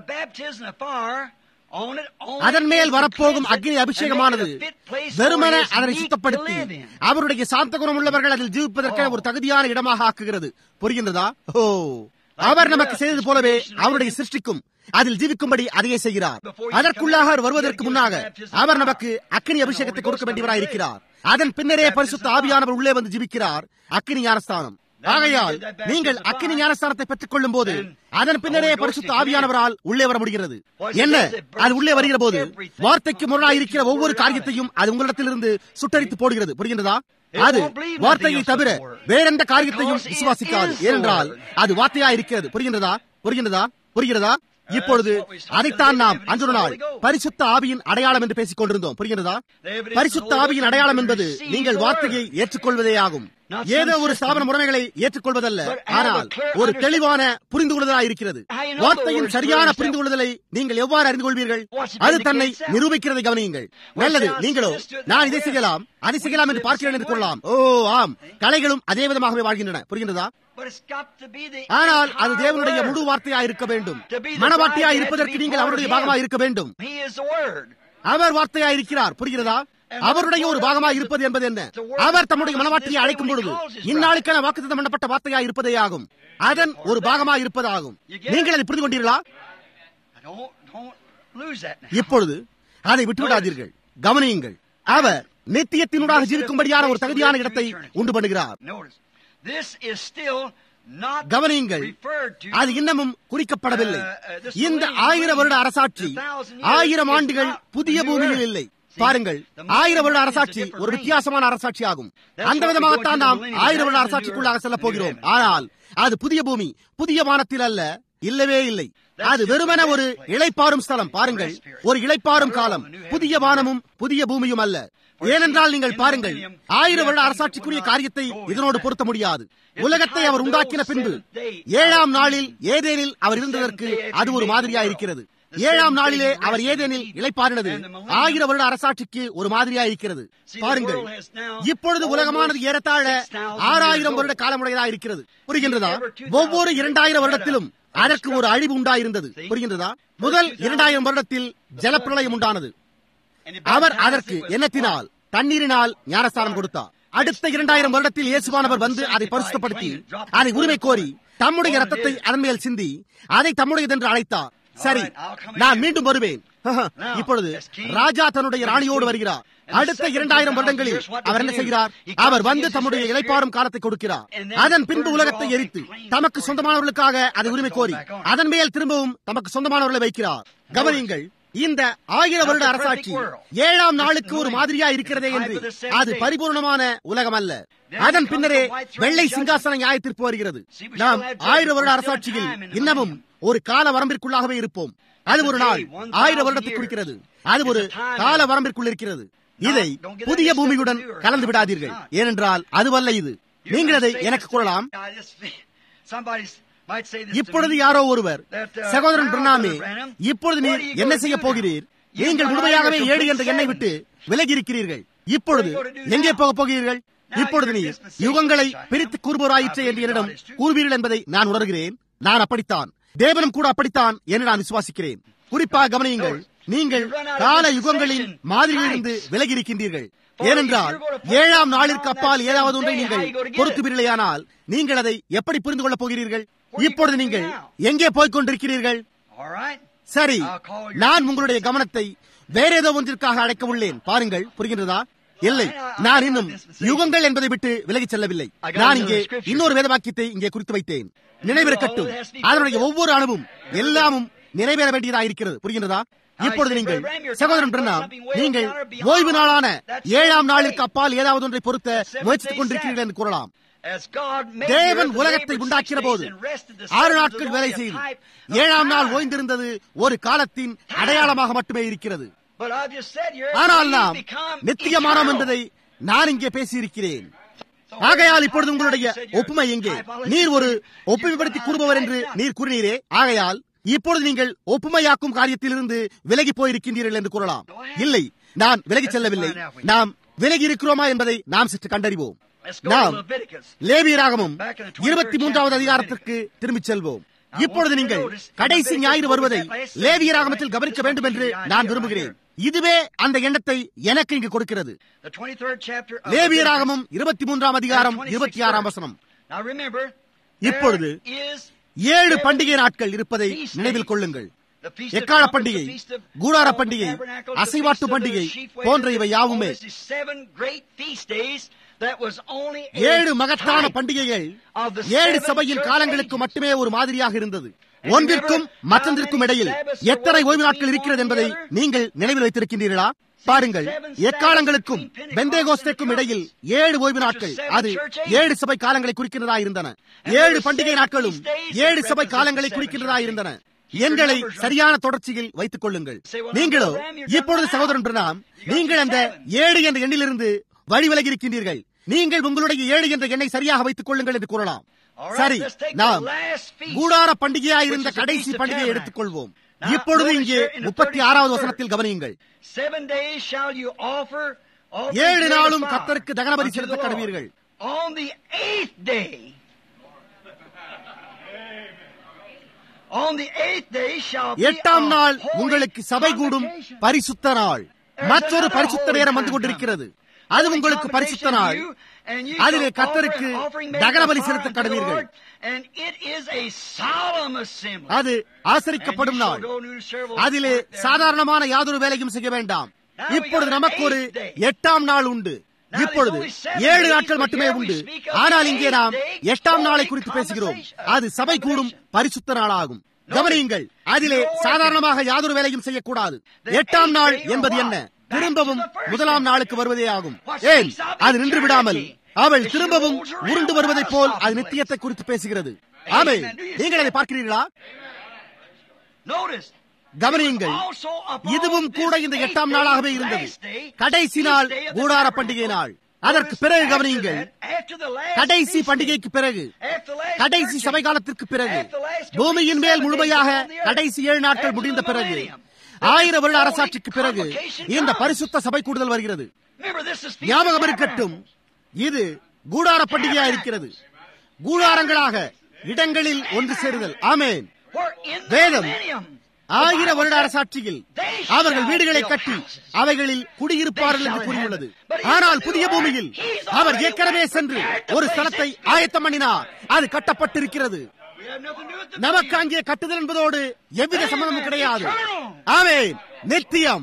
[SPEAKER 1] அதன் மேல் வரப்போகும் அக்னி அபிஷேகமானது வெறுமன அதனை சுத்தப்படுத்தி அவருடைய சாந்த குணம் உள்ளவர்கள் அதில் ஜீவிப்பதற்கான ஒரு தகுதியான இடமாக ஆக்குகிறது புரிகின்றதா ஓ அவர் நமக்கு செய்தது போலவே அவருடைய சிருஷ்டிக்கும் அதில் ஜீவிக்கும்படி அதையே செய்கிறார் அதற்குள்ளாக அவர் வருவதற்கு முன்னாக அவர் நமக்கு அக்னி அபிஷேகத்தை கொடுக்க வேண்டியவராய் இருக்கிறார் அதன் பின்னரே பரிசுத்த ஆவியானவர் உள்ளே வந்து ஜீவிக்கிறார் அக்னி ஞானஸ்தானம் ஆகையால் நீங்கள் அக்கினி ஞானஸ்தானத்தை பெற்றுக் கொள்ளும் போது அதன் பின்னரே பரிசுத்த ஆவியானவரால் உள்ளே வர முடிகிறது என்ன அது உள்ளே வருகிற போது வார்த்தைக்கு முரணாக இருக்கிற ஒவ்வொரு காரியத்தையும் அது உங்களிடத்திலிருந்து சுட்டரித்து போடுகிறது புரிகின்றதா அது வார்த்தையை தவிர வேறெந்த காரியத்தையும் விசுவாசிக்காது ஏனென்றால் அது வார்த்தையா இருக்கிறது புரிகின்றதா புரிகின்றதா புரிகிறதா இப்பொழுது அதைத்தான் நாம் அன்று நாள் பரிசுத்த ஆவியின் அடையாளம் என்று பேசிக் கொண்டிருந்தோம் புரிகிறதா பரிசுத்த ஆவியின் அடையாளம் என்பது நீங்கள் வார்த்தையை ஏற்றுக்கொள்வதே ஆகும் ஏதோ ஒரு ஸ்தாபன முறைமைகளை ஏற்றுக்கொள்வதல்ல ஆனால் ஒரு தெளிவான புரிந்து கொள்வதா இருக்கிறது வார்த்தையின் சரியான புரிந்து கொள்வதை நீங்கள் எவ்வாறு அறிந்து கொள்வீர்கள் அது தன்னை நிரூபிக்கிறதை கவனியுங்கள் நல்லது நீங்களோ நான் இதை செய்யலாம் அதை செய்யலாம் என்று பார்க்கிறேன் என்று கொள்ளலாம் ஓ ஆம் கலைகளும் அதே விதமாகவே வாழ்கின்றன புரிகின்றதா ஆனால் அது தேவனுடைய முழு வார்த்தையா இருக்க வேண்டும் மனவாட்டியா இருப்பதற்கு நீங்கள் அவருடைய பாகமா இருக்க வேண்டும் அவர் வார்த்தையா இருக்கிறார் புரிகிறதா அவருடைய ஒரு பாகமாக இருப்பது என்பது என்ன அவர் தம்முடைய மனவாட்டியை அழைக்கும் பொழுது இந்நாளுக்கான வாக்குத்தம் பண்ணப்பட்ட வார்த்தையா இருப்பதே ஆகும் அதன் ஒரு பாகமாக இருப்பதாகும் நீங்கள் அதை புரிந்து கொண்டீர்களா இப்பொழுது அதை விட்டுவிடாதீர்கள் கவனியுங்கள் அவர் நித்தியத்தினூடாக ஜீவிக்கும்படியான ஒரு தகுதியான இடத்தை உண்டு பண்ணுகிறார் கவனியுங்கள் அது இன்னமும் குறிக்கப்படவில்லை இந்த ஆயிரம் வருட அரசாட்சி ஆயிரம் ஆண்டுகள் புதிய பூமியில் இல்லை பாருங்கள் ஆயிரம் வருட அரசாட்சி ஒரு வித்தியாசமான அரசாட்சி ஆகும் அந்த விதமாகத்தான் நாம் ஆயிரம் வருட அரசாட்சிக்குள்ளாக செல்ல போகிறோம் ஆனால் அது புதிய பூமி புதிய வானத்தில் அல்ல இல்லவே இல்லை அது வெறுமன ஒரு இளைப்பாறும் ஸ்தலம் பாருங்கள் ஒரு இளைப்பாறும் காலம் புதிய வானமும் புதிய பூமியும் அல்ல ஏனென்றால் நீங்கள் பாருங்கள் ஆயிரம் வருட அரசாட்சிக்குரிய காரியத்தை இதனோடு பொருத்த முடியாது உலகத்தை அவர் உண்டாக்கின பின்பு ஏழாம் நாளில் ஏதேனில் அவர் இருந்ததற்கு அது ஒரு மாதிரியா இருக்கிறது ஏழாம் நாளிலே அவர் ஏதேனில் இழைப்பாரினது ஆயிரம் வருட அரசாட்சிக்கு ஒரு மாதிரியா இருக்கிறது பாருங்கள் இப்பொழுது உலகமானது ஏறத்தாழ ஆறாயிரம் வருட காலமுடையதா இருக்கிறது புரிகின்றதா ஒவ்வொரு இரண்டாயிரம் வருடத்திலும் அதற்கு ஒரு அழிவு உண்டாயிருந்தது புரிகின்றதா முதல் இரண்டாயிரம் வருடத்தில் ஜலப்பிரளயம் உண்டானது அவர் அதற்கு எண்ணத்தினால் தண்ணீரினால் ஞானஸ்தானம் கொடுத்தார் அடுத்த இரண்டாயிரம் வருடத்தில் இயேசுவானவர் வந்து அதை பரிசுத்தப்படுத்தி அதை உரிமை கோரி தம்முடைய ரத்தத்தை அதன் மேல் சிந்தி அதை தம்முடையதென்று அழைத்தார் சரி நான் மீண்டும் வருவேன் இப்பொழுது ராஜா தன்னுடைய ராணியோடு வருகிறார் அடுத்த இரண்டாயிரம் வருடங்களில் அவர் என்ன செய்கிறார் அவர் வந்து தம்முடைய இலைப்பாறும் காலத்தை கொடுக்கிறார் அதன் பின்பு உலகத்தை எரித்து தமக்கு சொந்தமானவர்களுக்காக அதை உரிமை கோரி அதன் மேல் திரும்பவும் தமக்கு சொந்தமானவர்களை வைக்கிறார் கவனியுங்கள் இந்த ஆயிரம் வருட அரசாட்சி ஏழாம் நாளுக்கு ஒரு மாதிரியா இருக்கிறதே என்று அது பரிபூர்ணமான உலகம் அல்ல அதன் பின்னரே வெள்ளை சிங்காசன நியாயத்திற்கு வருகிறது நாம் ஆயிரம் வருட அரசாட்சியில் இன்னமும் ஒரு கால வரம்பிற்குள்ளாகவே இருப்போம் அது ஒரு நாள் ஆயிரம் வருடத்தை குறிக்கிறது அது ஒரு கால வரம்பிற்குள் இருக்கிறது இதை புதிய பூமியுடன் கலந்து விடாதீர்கள் ஏனென்றால் அதுவல்ல இது நீங்கள் அதை எனக்கு கூறலாம் இப்பொழுது யாரோ ஒருவர் சகோதரன் பிரணாமே இப்பொழுது நீர் என்ன செய்ய போகிறீர் நீங்கள் முழுமையாகவே ஏழு என்ற எண்ணெய் விட்டு விலகி இருக்கிறீர்கள் இப்பொழுது எங்கே போக போகிறீர்கள் இப்பொழுது நீர் யுகங்களை பிரித்து கூறுபவராயிற்று என்று என்னிடம் கூறுவீர்கள் என்பதை நான் உணர்கிறேன் நான் அப்படித்தான் தேவனும் கூட அப்படித்தான் என்று நான் விசுவாசிக்கிறேன் குறிப்பாக கவனியுங்கள் நீங்கள் கால யுகங்களின் மாதிரியிலிருந்து விலகி இருக்கின்றீர்கள் ஏனென்றால் ஏழாம் நாளிற்கு அப்பால் ஏதாவது ஒன்றை நீங்கள் பொறுத்துவீர்களேயானால் நீங்கள் அதை எப்படி புரிந்து கொள்ளப் போகிறீர்கள் இப்பொழுது நீங்கள் எங்கே போய்க் கொண்டிருக்கிறீர்கள் சரி நான் உங்களுடைய கவனத்தை வேற ஏதோ ஒன்றிற்காக அழைக்க உள்ளேன் பாருங்கள் புரிகின்றதா இல்லை நான் இன்னும் யுகங்கள் என்பதை விட்டு விலகிச் செல்லவில்லை நான் இங்கே இன்னொரு வேதவாக்கியத்தை இங்கே குறித்து வைத்தேன் நினைவிருக்கட்டும் அதனுடைய ஒவ்வொரு அணுவும் எல்லாமும் நிறைவேற வேண்டியதா இருக்கிறது புரிகின்றதா இப்பொழுது நீங்கள் சகோதரன் பிரண்ணாம் நீங்கள் ஓய்வு நாளான ஏழாம் நாளிற்கு அப்பால் ஏதாவது ஒன்றை பொருத்த முயற்சித்துக் கொண்டிருக்கிறீர்கள் என்று கூறலாம் தேவன் உலகத்தை உண்டாக்கிற போது ஆறு நாட்கள் வேலை செய்து ஏழாம் நாள் ஓய்ந்திருந்தது ஒரு காலத்தின் அடையாளமாக மட்டுமே இருக்கிறது ஆனால் நாம் நித்தியமானோம் என்பதை நான் இங்கே பேசியிருக்கிறேன் ஆகையால் இப்பொழுது உங்களுடைய ஒப்புமை எங்கே நீர் ஒரு ஒப்புமைப்படுத்தி கூறுபவர் என்று நீர் கூறினீரே ஆகையால் இப்பொழுது நீங்கள் ஒப்புமையாக்கும் காரியத்திலிருந்து விலகி போயிருக்கின்றீர்கள் என்று கூறலாம் இல்லை நான் விலகி செல்லவில்லை நாம் விலகி இருக்கிறோமா என்பதை நாம் சற்று கண்டறிவோம் நாம் லேவியராகமும் இருபத்தி மூன்றாவது அதிகாரத்திற்கு திரும்பிச் செல்வோம் இப்பொழுது நீங்கள் கடைசி ஞாயிறு வருவதை லேவியராகமத்தில் கவனிக்க வேண்டும் என்று நான் விரும்புகிறேன் இதுவே அந்த எண்ணத்தை எனக்கு இங்கு கொடுக்கிறது லேவியராகமும் இருபத்தி மூன்றாம் அதிகாரம் இருபத்தி ஆறாம் வசனம் இப்பொழுது ஏழு பண்டிகை நாட்கள் இருப்பதை நினைவில் கொள்ளுங்கள் எக்கால பண்டிகை கூடார பண்டிகை அசைவாட்டு பண்டிகை போன்ற இவை யாவுமே ஏழு மகத்தான பண்டிகைகள் ஏழு சபையின் காலங்களுக்கு மட்டுமே ஒரு மாதிரியாக இருந்தது ஒன்றிற்கும் மற்றொன்றிற்கும் இடையில் எத்தனை ஓய்வு நாட்கள் இருக்கிறது என்பதை நீங்கள் நினைவில் வைத்திருக்கின்றீர்களா பாருங்கள் எக்காலங்களுக்கும் பெந்தேகோஸ்தேக்கும் இடையில் ஏழு ஓய்வு நாட்கள் அது ஏழு சபை காலங்களை குறிக்கின்றதா இருந்தன ஏழு பண்டிகை நாட்களும் ஏழு சபை காலங்களை குறிக்கின்றதா இருந்தன எங்களை சரியான தொடர்ச்சியில் வைத்துக் கொள்ளுங்கள் நீங்களோ இப்பொழுது சகோதரன் பிரணாம் நீங்கள் அந்த ஏழு என்ற எண்ணிலிருந்து வழி விலகி இருக்கின்றீர்கள் நீங்கள் உங்களுடைய ஏழு என்ற எண்ணை சரியாக வைத்துக் கொள்ளுங்கள் என்று கூறலாம் சரி நாம் கூடார பண்டிகையா இருந்த கடைசி பண்டிகையை எடுத்துக்கொள்வோம் இப்பொழுது இங்கே முப்பத்தி ஆறாவது வசனத்தில் கவனியுங்கள் ஏழு நாளும் கத்தருக்கு தகனபலி செலுத்த கடவீர்கள்
[SPEAKER 2] On the eighth day, on the eighth day shall be
[SPEAKER 1] எட்டாம்
[SPEAKER 2] a
[SPEAKER 1] நாள்
[SPEAKER 2] holy
[SPEAKER 1] உங்களுக்கு சபை கூடும்
[SPEAKER 2] convocation.
[SPEAKER 1] பரிசுத்த நாள் மற்றொரு பரிசுத்த நேரம் வந்து கொண்டிருக்கிறது அது உங்களுக்கு பரிசுத்த நாள் அதிலே கத்தருக்கு தகனபலி செலுத்த கடவீர்கள் அது ஆசரிக்கப்படும் நாள் அதிலே சாதாரணமான யாதொரு வேலையும் செய்ய வேண்டாம் இப்பொழுது நமக்கு ஒரு எட்டாம் நாள் உண்டு இப்பொழுது ஏழு நாட்கள் மட்டுமே உண்டு ஆனால் இங்கே நாம் எட்டாம் நாளை குறித்து பேசுகிறோம் அது சபை கூடும் பரிசுத்த நாளாகும் கவனியுங்கள் அதிலே சாதாரணமாக யாதொரு வேலையும் செய்யக்கூடாது எட்டாம் நாள் என்பது என்ன திரும்பவும் முதலாம் நாளுக்கு வருவதே ஆகும் ஏன் அது நின்று விடாமல் அவள் திரும்பவும் உருண்டு வருவதைப் போல் அது நித்தியத்தை குறித்து பேசுகிறது ஆமே நீங்கள் அதை பார்க்கிறீர்களா கவனியுங்கள் இதுவும் கூட இந்த எட்டாம் நாளாகவே இருந்தது கடைசி நாள் கூடார பண்டிகை நாள் அதற்கு பிறகு கவனியுங்கள் கடைசி பண்டிகைக்கு பிறகு கடைசி சபை காலத்திற்கு பிறகு பூமியின் மேல் முழுமையாக கடைசி ஏழு நாட்கள் முடிந்த பிறகு ஆயிரம் வருட அரசாட்சிக்கு பிறகு இந்த பரிசுத்த சபை கூடுதல் வருகிறது ஞாபகம் இருக்கட்டும் இது கூடார பண்டிகையா இருக்கிறது கூடாரங்களாக இடங்களில் ஒன்று சேருதல் ஆமேன் வேதம் ஆயிர வருட அரசாட்சியில் அவர்கள் வீடுகளை கட்டி அவைகளில் குடியிருப்பார்கள் என்று கூறியுள்ளது ஆனால் புதிய பூமியில் அவர் ஏற்கனவே சென்று ஒரு ஸ்தலத்தை ஆயத்தம் பண்ணினார் அது கட்டப்பட்டிருக்கிறது நமக்கு அங்கே கட்டுதல் என்பதோடு எவ்வித சம்பந்தமும் கிடையாது ஆமே நித்தியம்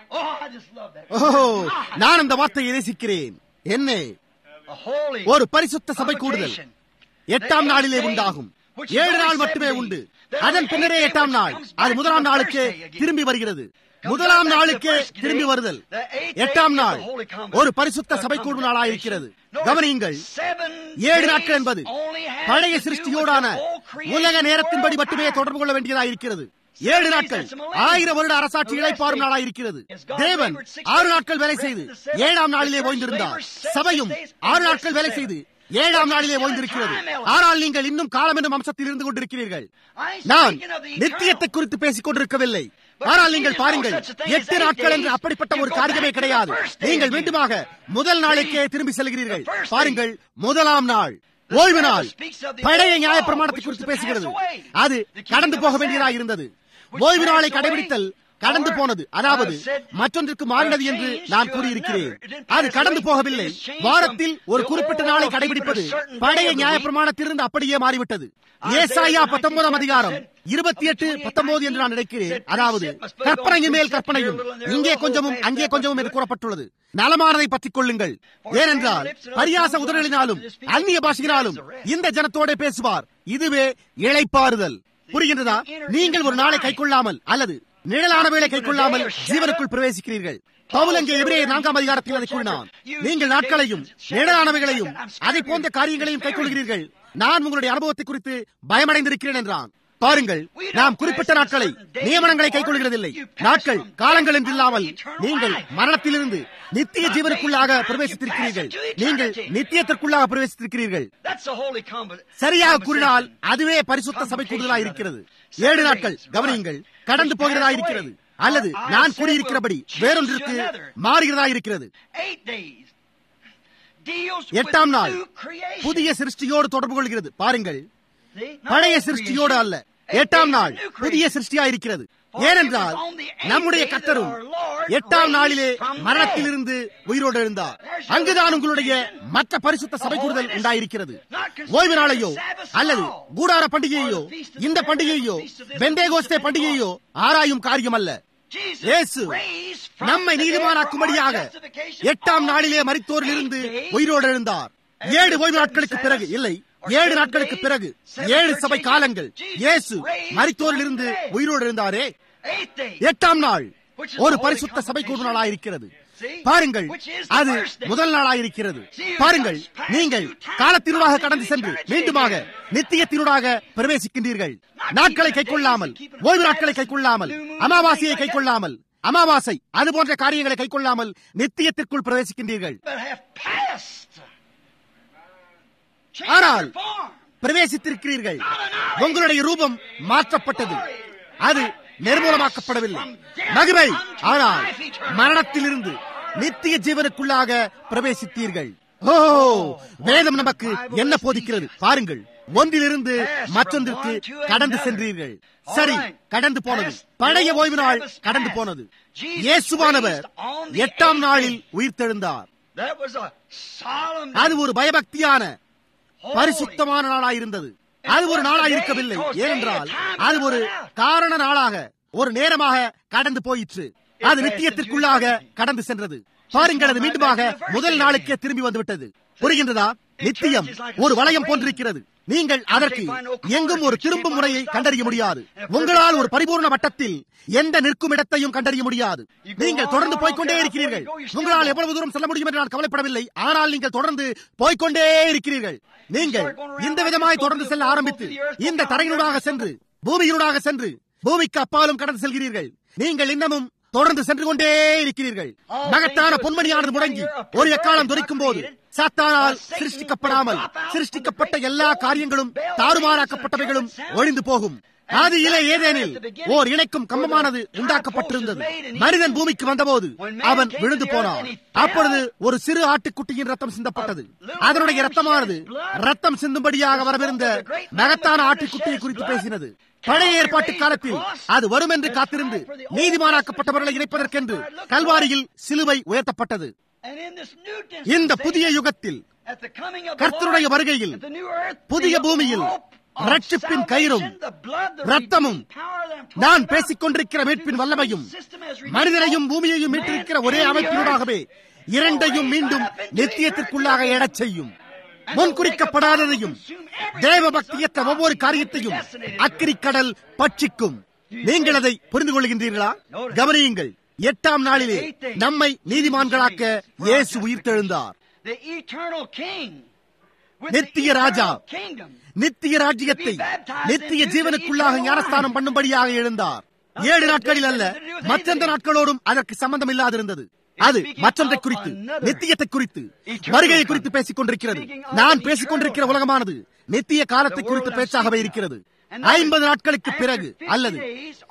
[SPEAKER 1] ஓஹோ நான் அந்த வார்த்தையை நேசிக்கிறேன் என்ன ஒரு பரிசுத்த சபை கூடுதல் எட்டாம் நாளிலே உண்டாகும் ஏழு நாள் மட்டுமே உண்டு அதன் பின்னரே எட்டாம் நாள் அது முதலாம் நாளுக்கு திரும்பி வருகிறது முதலாம் நாளுக்கே திரும்பி வருதல் எட்டாம் நாள் ஒரு பரிசுத்த சபை கூடும் நாளாயிருக்கிறது கவனியுங்கள் ஏழு நாட்கள் என்பது பழைய சிருஷ்டியோடான உலக நேரத்தின்படி மட்டுமே தொடர்பு கொள்ள வேண்டியதாயிருக்கிறது ஏழு நாட்கள் ஆயிரம் வருட அரசாட்சி இழைப்பாரும் நாளாயிருக்கிறது தேவன் ஆறு நாட்கள் வேலை செய்து ஏழாம் நாளிலே ஓய்ந்திருந்தார் சபையும் ஆறு நாட்கள் வேலை செய்து ஏழாம் நாளிலே ஓய்ந்திருக்கிறது ஆனால் நீங்கள் இன்னும் காலம் என்னும் அம்சத்தில் இருந்து கொண்டிருக்கிறீர்கள் நான் நித்தியத்தை குறித்து பேசிக் கொண்டிருக்கவில்லை ஆனால் நீங்கள் பாருங்கள் எட்டு நாட்கள் என்று அப்படிப்பட்ட ஒரு காரியமே கிடையாது நீங்கள் மீண்டுமாக முதல் நாளுக்கே திரும்பி செல்கிறீர்கள் பாருங்கள் முதலாம் நாள் ஓய்வு நாள் பழைய நியாய பிரமாணத்தை குறித்து பேசுகிறது அது கடந்து போக வேண்டியதாக இருந்தது ஓய்வு நாளை கடைபிடித்தல் கடந்து போனது அதாவது மற்றொன்றுக்கு மாறினது என்று நான் கூறியிருக்கிறேன் அது கடந்து போகவில்லை வாரத்தில் ஒரு குறிப்பிட்ட நாளை கடைபிடிப்பது பழைய நியாய பிரமாணத்திலிருந்து அப்படியே மாறிவிட்டது ஏசாயா பத்தொன்பதாம் அதிகாரம் இருபத்தி எட்டு பத்தொன்பது என்று நான் நினைக்கிறேன் அதாவது கற்பனையின் மேல் கற்பனையும் இங்கே கொஞ்சமும் அங்கே கொஞ்சமும் என்று கூறப்பட்டுள்ளது நலமானதை பற்றிக் கொள்ளுங்கள் ஏனென்றால் பரியாச உதறலினாலும் அந்நிய பாஷையினாலும் இந்த ஜனத்தோட பேசுவார் இதுவே இழைப்பாறுதல் புரிகின்றதா நீங்கள் ஒரு நாளை கைக்கொள்ளாமல் அல்லது நிழலானவைகளை கைக்கொள்ளாமல் ஜீவனுக்குள் பிரவேசிக்கிறீர்கள் பவுல் அங்கே எதிரே நான்காம் அதிகாரத்தில் அதை கூறினான் நீங்கள் நாட்களையும் நிழலானவைகளையும் அதை போன்ற காரியங்களையும் கைக்கொள்கிறீர்கள் நான் உங்களுடைய அனுபவத்தை குறித்து பயமடைந்திருக்கிறேன் என்றான் பாருங்கள் நாம் குறிப்பிட்ட நாட்களை நியமனங்களை கைக்கொள்கிறதில்லை நாட்கள் காலங்கள் என்றில்லாமல் நீங்கள் மரணத்திலிருந்து நித்திய ஜீவனுக்குள்ளாக பிரவேசித்திருக்கிறீர்கள் நீங்கள் நித்தியத்திற்குள்ளாக பிரவேசித்திருக்கிறீர்கள் சரியாக கூறினால் அதுவே பரிசுத்த சபை கூடுதலாக இருக்கிறது ஏழு நாட்கள் கவனியுங்கள் கடந்து போகிறதா இருக்கிறது அல்லது நான் கூறியிருக்கிறபடி வேறொன்றிற்கு மாறுகிறதா இருக்கிறது எட்டாம் நாள் புதிய சிருஷ்டியோடு தொடர்பு கொள்கிறது பாருங்கள் பழைய சிருஷ்டியோடு அல்ல எட்டாம் நாள் புதிய சிருஷ்டியா இருக்கிறது ஏனென்றால் நம்முடைய கத்தரும் எட்டாம் நாளிலே மரணத்திலிருந்து உயிரோடு எழுந்தார் அங்குதான் உங்களுடைய மற்ற பரிசுத்த சபை கூடுதல் உண்டாயிருக்கிறது ஓய்வு நாளையோ அல்லது கூடார பண்டிகையோ இந்த பண்டிகையோ பெந்தேகோஸ்தே பண்டிகையோ ஆராயும் காரியம் அல்ல இயேசு நம்மை நீதிமானாக்கும்படியாக எட்டாம் நாளிலே மறித்தோரில் இருந்து உயிரோடு எழுந்தார் ஏழு ஓய்வு நாட்களுக்கு பிறகு இல்லை ஏழு நாட்களுக்கு பிறகு ஏழு சபை காலங்கள் இயேசு மறித்தோரில் இருந்து உயிரோடு இருந்தாரே எட்டாம் நாள் ஒரு பரிசுத்த சபை கூடு நாளாயிருக்கிறது பாருங்கள் அது முதல் நாளாயிருக்கிறது பாருங்கள் நீங்கள் காலத்தினூடாக கடந்து சென்று மீண்டுமாக நித்தியத்தினூடாக பிரவேசிக்கின்றீர்கள் நாட்களை கைக்கொள்ளாமல் ஓய்வு நாட்களை கைக்கொள்ளாமல் அமாவாசையை கைக்கொள்ளாமல் அமாவாசை அது போன்ற காரியங்களை கைக்கொள்ளாமல் நித்தியத்திற்குள் பிரவேசிக்கின்றீர்கள்
[SPEAKER 2] but have passed. Change
[SPEAKER 1] ஆனால்
[SPEAKER 2] your form.
[SPEAKER 1] பிரவேசித்திருக்கிறீர்கள் உங்களுடைய ரூபம் மாற்றப்பட்டது அது நிர்மூலமாக்கப்படவில்லை மகிமை ஆனால் மரணத்திலிருந்து நித்திய ஜீவனுக்குள்ளாக பிரவேசித்தீர்கள் ஓ வேதம் நமக்கு என்ன போதிக்கிறது பாருங்கள் ஒன்றிலிருந்து மற்றொன்றிற்கு கடந்து சென்றீர்கள் சரி கடந்து போனது பழைய ஓய்வு நாள் கடந்து போனது இயேசுவானவர் எட்டாம் நாளில் உயிர்த்தெழுந்தார்
[SPEAKER 2] That was a solemn
[SPEAKER 1] அது ஒரு பயபக்தியான பரிசுத்தமான நாளாயிருந்தது அது ஒரு நாளாயிருக்கவில்லை ஏனென்றால் அது ஒரு காரண நாளாக ஒரு நேரமாக கடந்து போயிற்று அது நித்தியத்திற்குள்ளாக கடந்து சென்றது பாருங்கள் அது மீண்டுமாக முதல் நாளுக்கே திரும்பி வந்துவிட்டது புரிகின்றதா நித்தியம் ஒரு வளையம் போன்றிருக்கிறது நீங்கள் அதற்கு எங்கும் ஒரு திரும்பும் முறையை கண்டறிய முடியாது உங்களால் ஒரு பரிபூர்ண வட்டத்தில் எந்த நிற்கும் இடத்தையும் கண்டறிய முடியாது நீங்கள் தொடர்ந்து போய்க்கொண்டே இருக்கிறீர்கள் உங்களால் எவ்வளவு தூரம் செல்ல முடியும் என்று நான் கவலைப்படவில்லை ஆனால் நீங்கள் தொடர்ந்து போய்க்கொண்டே இருக்கிறீர்கள் நீங்கள் இந்த விதமாய் தொடர்ந்து செல்ல ஆரம்பித்து இந்த தரையினூடாக சென்று பூமியினூடாக சென்று பூமிக்கு அப்பாலும் கடந்து செல்கிறீர்கள் நீங்கள் இன்னமும் தொடர்ந்து சென்று கொண்டே இருக்கிறீர்கள் மகத்தான பொன்மணியானது முடங்கி ஒரு எக்காலம் துரைக்கும் போது சாத்தானால் சிருஷ்டிக்கப்படாமல் சிருஷ்டிக்கப்பட்ட எல்லா காரியங்களும் தாறுமாறாக்கப்பட்டவைகளும் ஒழிந்து போகும் ஆதியிலே ஏதேனில் ஓர் இணைக்கும் கம்பமானது உண்டாக்கப்பட்டிருந்தது மனிதன் பூமிக்கு வந்தபோது அவன் விழுந்து போனான் அப்பொழுது ஒரு சிறு ஆட்டுக்குட்டியின் ரத்தம் சிந்தப்பட்டது அதனுடைய ரத்தமானது ரத்தம் சிந்தும்படியாக வரவிருந்த மகத்தான ஆட்டுக்குட்டியை குறித்து பேசினது பழைய ஏற்பாட்டு காலத்தில் அது வரும் என்று காத்திருந்து நீதிமானாக்கப்பட்டவர்களை இணைப்பதற்கென்று கல்வாரியில் சிலுவை உயர்த்தப்பட்டது
[SPEAKER 2] And in this New
[SPEAKER 1] இந்த
[SPEAKER 2] dispensation,
[SPEAKER 1] புதிய யுகத்தில்
[SPEAKER 2] at the coming of the
[SPEAKER 1] கர்த்தருடைய
[SPEAKER 2] Lord,
[SPEAKER 1] வருகையில்
[SPEAKER 2] at the new earth,
[SPEAKER 1] புதிய
[SPEAKER 2] the
[SPEAKER 1] பூமியில்
[SPEAKER 2] rope of
[SPEAKER 1] ரட்சிப்பின் கயிறும்
[SPEAKER 2] salvation, the blood, the
[SPEAKER 1] ரத்தமும்
[SPEAKER 2] redeeming power that I'm talking
[SPEAKER 1] நான்
[SPEAKER 2] about,
[SPEAKER 1] பேசிக் கொண்டிருக்கிற மீட்பின் வல்லமையும்
[SPEAKER 2] system has redeemed
[SPEAKER 1] மனிதனையும்
[SPEAKER 2] both
[SPEAKER 1] பூமியையும்
[SPEAKER 2] man
[SPEAKER 1] மீட்டிருக்கிற ஒரே
[SPEAKER 2] and the
[SPEAKER 1] அமைப்பினூடாகவே இரண்டையும் மீண்டும் நித்தியத்திற்குள்ளாக எழச் செய்யும் முன்குறிக்கப்படாததையும் தேவ பக்தியற்ற ஒவ்வொரு காரியத்தையும் அக்கிரிக்கடல் பட்சிக்கும் நீங்கள் அதை புரிந்து கொள்கின்றீர்களா கவனியுங்கள் எட்டாம் நாளிலே நம்மை நீதிமான்களாக்க இயேசு உயிர்த்தெழுந்தார்
[SPEAKER 2] The eternal king with
[SPEAKER 1] நித்திய
[SPEAKER 2] the
[SPEAKER 1] ராஜா
[SPEAKER 2] eternal kingdom.
[SPEAKER 1] நித்திய ராஜ்யத்தை நித்திய ஜீவனுக்குள்ளாக ஞானஸ்தானம் பண்ணும்படியாக எழுந்தார் ஏழு நாட்களில் அல்ல மற்றெந்த நாட்களோடும் அதற்கு சம்பந்தம் இல்லாதிருந்தது அது மற்றொன்றை குறித்து நித்தியத்தை குறித்து வருகையை குறித்து பேசிக் கொண்டிருக்கிறது நான் பேசிக் கொண்டிருக்கிற உலகமானது நித்திய காலத்தை குறித்து பேச்சாகவே இருக்கிறது ஐம்பது நாட்களுக்கு பிறகு அல்லது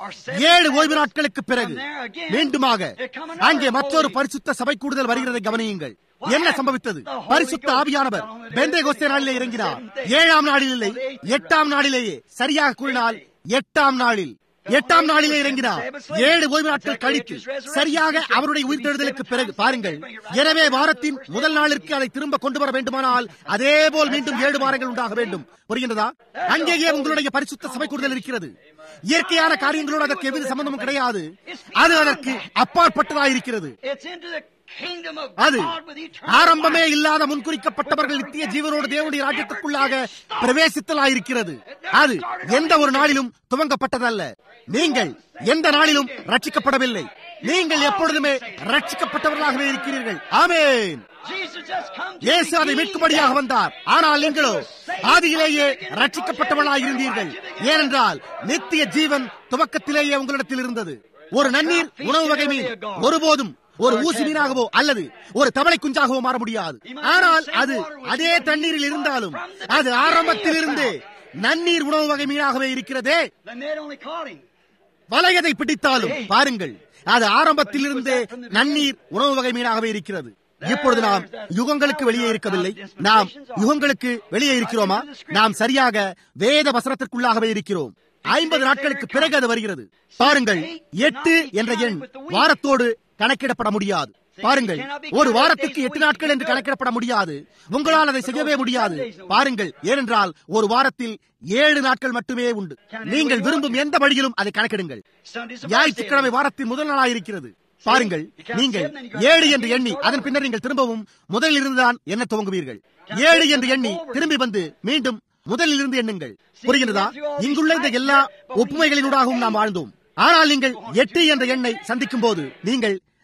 [SPEAKER 1] ஏழு ஓய்வு நாட்களுக்கு பிறகு மீண்டுமாக அங்கே மற்றொரு பரிசுத்த சபை கூடுதல் வருகிறதை கவனியுங்கள் என்ன சம்பவித்தது பரிசுத்த ஆவியானவர் பெந்தை கோஸ்தே நாளிலே இறங்கினார் ஏழாம் நாளில் இல்லை எட்டாம் நாளிலேயே சரியாக கூறினால் எட்டாம் நாளில் எட்டாம் நாளிலே இறங்கினார் ஏழு ஓய்வு நாட்கள் கழித்து சரியாக அவருடைய உயிர்த்தெழுதலுக்கு பிறகு பாருங்கள் எனவே வாரத்தின் முதல் நாளிற்கு அதை திரும்ப கொண்டு வர வேண்டுமானால் அதே போல் மீண்டும் ஏழு வாரங்கள் உண்டாக வேண்டும் புரிகின்றதா அங்கேயே உங்களுடைய பரிசுத்த சபை கூடுதல் இருக்கிறது இயற்கையான காரியங்களோடு அதற்கு எவ்வித சம்பந்தமும் கிடையாது அது அதற்கு அப்பாற்பட்டதாயிருக்கிறது
[SPEAKER 2] It's into the kingdom of
[SPEAKER 1] அது
[SPEAKER 2] God with eternal
[SPEAKER 1] ஆரம்பமே
[SPEAKER 2] life.
[SPEAKER 1] இல்லாத முன்குறிக்கப்பட்டவர்கள் நித்திய ஜீவனோடு தேவனுடைய ராஜ்யத்துக்குள்ளாக பிரவேசித்தலாயிருக்கிறது அது எந்த ஒரு நாளிலும் துவங்கப்பட்டதல்ல நீங்கள் எந்த நாளிலும் ரட்சிக்கப்படவில்லை நீங்கள் எப்பொழுதுமே ரட்சிக்கப்பட்டவர்களாகவே இருக்கிறீர்கள் ஆமென்
[SPEAKER 2] Jesus just come to
[SPEAKER 1] இயேசு அதை
[SPEAKER 2] redeem
[SPEAKER 1] மீட்கும்படியாக
[SPEAKER 2] them.
[SPEAKER 1] வந்தார் ஆனால் நீங்களோ ஆதியிலேயே ரட்சிக்கப்பட்டவர்களாக இருந்தீர்கள் ஏனென்றால் நித்திய ஜீவன் துவக்கத்திலேயே உங்களிடத்தில் இருந்தது ஒரு நன்னீர் உணவு வகை மீன் ஒருபோதும் ஒரு ஊசி மீனாகவோ அல்லது ஒரு தவளை குஞ்சாகவோ மாற முடியாது ஆனால் அது அதே தண்ணீரில் இருந்தாலும் அது ஆரம்பத்திலிருந்தே நன்னீர் உணவு வகை மீனாகவே இருக்கிறதே
[SPEAKER 2] The net only caught him.
[SPEAKER 1] வலையதை பிடித்தாலும் பாருங்கள் அது ஆரம்பத்திலிருந்தே நன்னீர் உணவு வகை மீனாகவே இருக்கிறது இப்பொழுது நாம் யுகங்களுக்கு வெளியே இருக்கவில்லை நாம் யுகங்களுக்கு வெளியே இருக்கிறோமா நாம் சரியாக வேத வசனத்திற்குள்ளாகவே இருக்கிறோம் ஐம்பது நாட்களுக்கு பிறகு அது வருகிறது பாருங்கள் எட்டு என்ற எண் வாரத்தோடு கணக்கிடப்பட முடியாது பாருங்கள் ஒரு வாரத்துக்கு எட்டு நாட்கள் என்று கணக்கிடப்பட முடியாது உங்களால் அதை செய்யவே முடியாது பாருங்கள் ஏனென்றால் ஒரு வாரத்தில் ஏழு நாட்கள் மட்டுமே உண்டு நீங்கள் விரும்பும் எந்த வழியிலும் அதை கணக்கிடுங்கள்
[SPEAKER 2] Sunday's the
[SPEAKER 1] ஞாயிற்றுக்கிழமை
[SPEAKER 2] birthday.
[SPEAKER 1] வாரத்தின் முதல் நாளாயிருக்கிறது பாருங்கள் நீங்கள் ஏழு என்று எண்ணி அதன் பின்னர் நீங்கள் திரும்பவும் முதலில் இருந்துதான் எண்ண துவங்குவீர்கள் ஏழு என்று எண்ணி திரும்பி வந்து மீண்டும் முதலில் இருந்து எண்ணுங்கள் புரிகிறதா இங்குள்ள இந்த எல்லா ஒப்புமைகளினூடாகவும் நாம் வாழ்ந்தோம் ஆனால் நீங்கள் எட்டு என்ற எண்ணை சந்திக்கும் போது நீங்கள்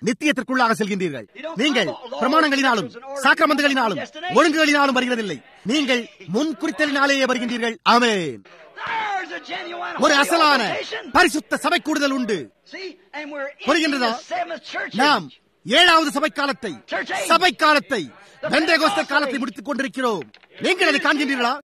[SPEAKER 1] நித்தியத்திற்குள்ளாக செல்கின்றீர்கள் நீங்கள் பிரமாணங்களினாலும் சாக்கிரமந்தங்களினாலும் ஒழுங்குகளினாலும் வருகிறதில்லை நீங்கள் முன் குறித்தலினாலேயே வருகின்றீர்கள் ஆமென்
[SPEAKER 2] There's a genuine
[SPEAKER 1] ஒரு
[SPEAKER 2] holy
[SPEAKER 1] அசலான
[SPEAKER 2] organization.
[SPEAKER 1] பரிசுத்த சபை கூடுதல் உண்டு
[SPEAKER 2] See, and we're in
[SPEAKER 1] புரிகின்றதா?
[SPEAKER 2] the seventh church
[SPEAKER 1] நாம்
[SPEAKER 2] age.
[SPEAKER 1] ஏழாவது சபை காலத்தை சபை காலத்தை பெந்தேகோஸ்த காலத்தை முடித்துக் கொண்டிருக்கிறோம் நீங்கள் அதை காண்கின்றீர்களா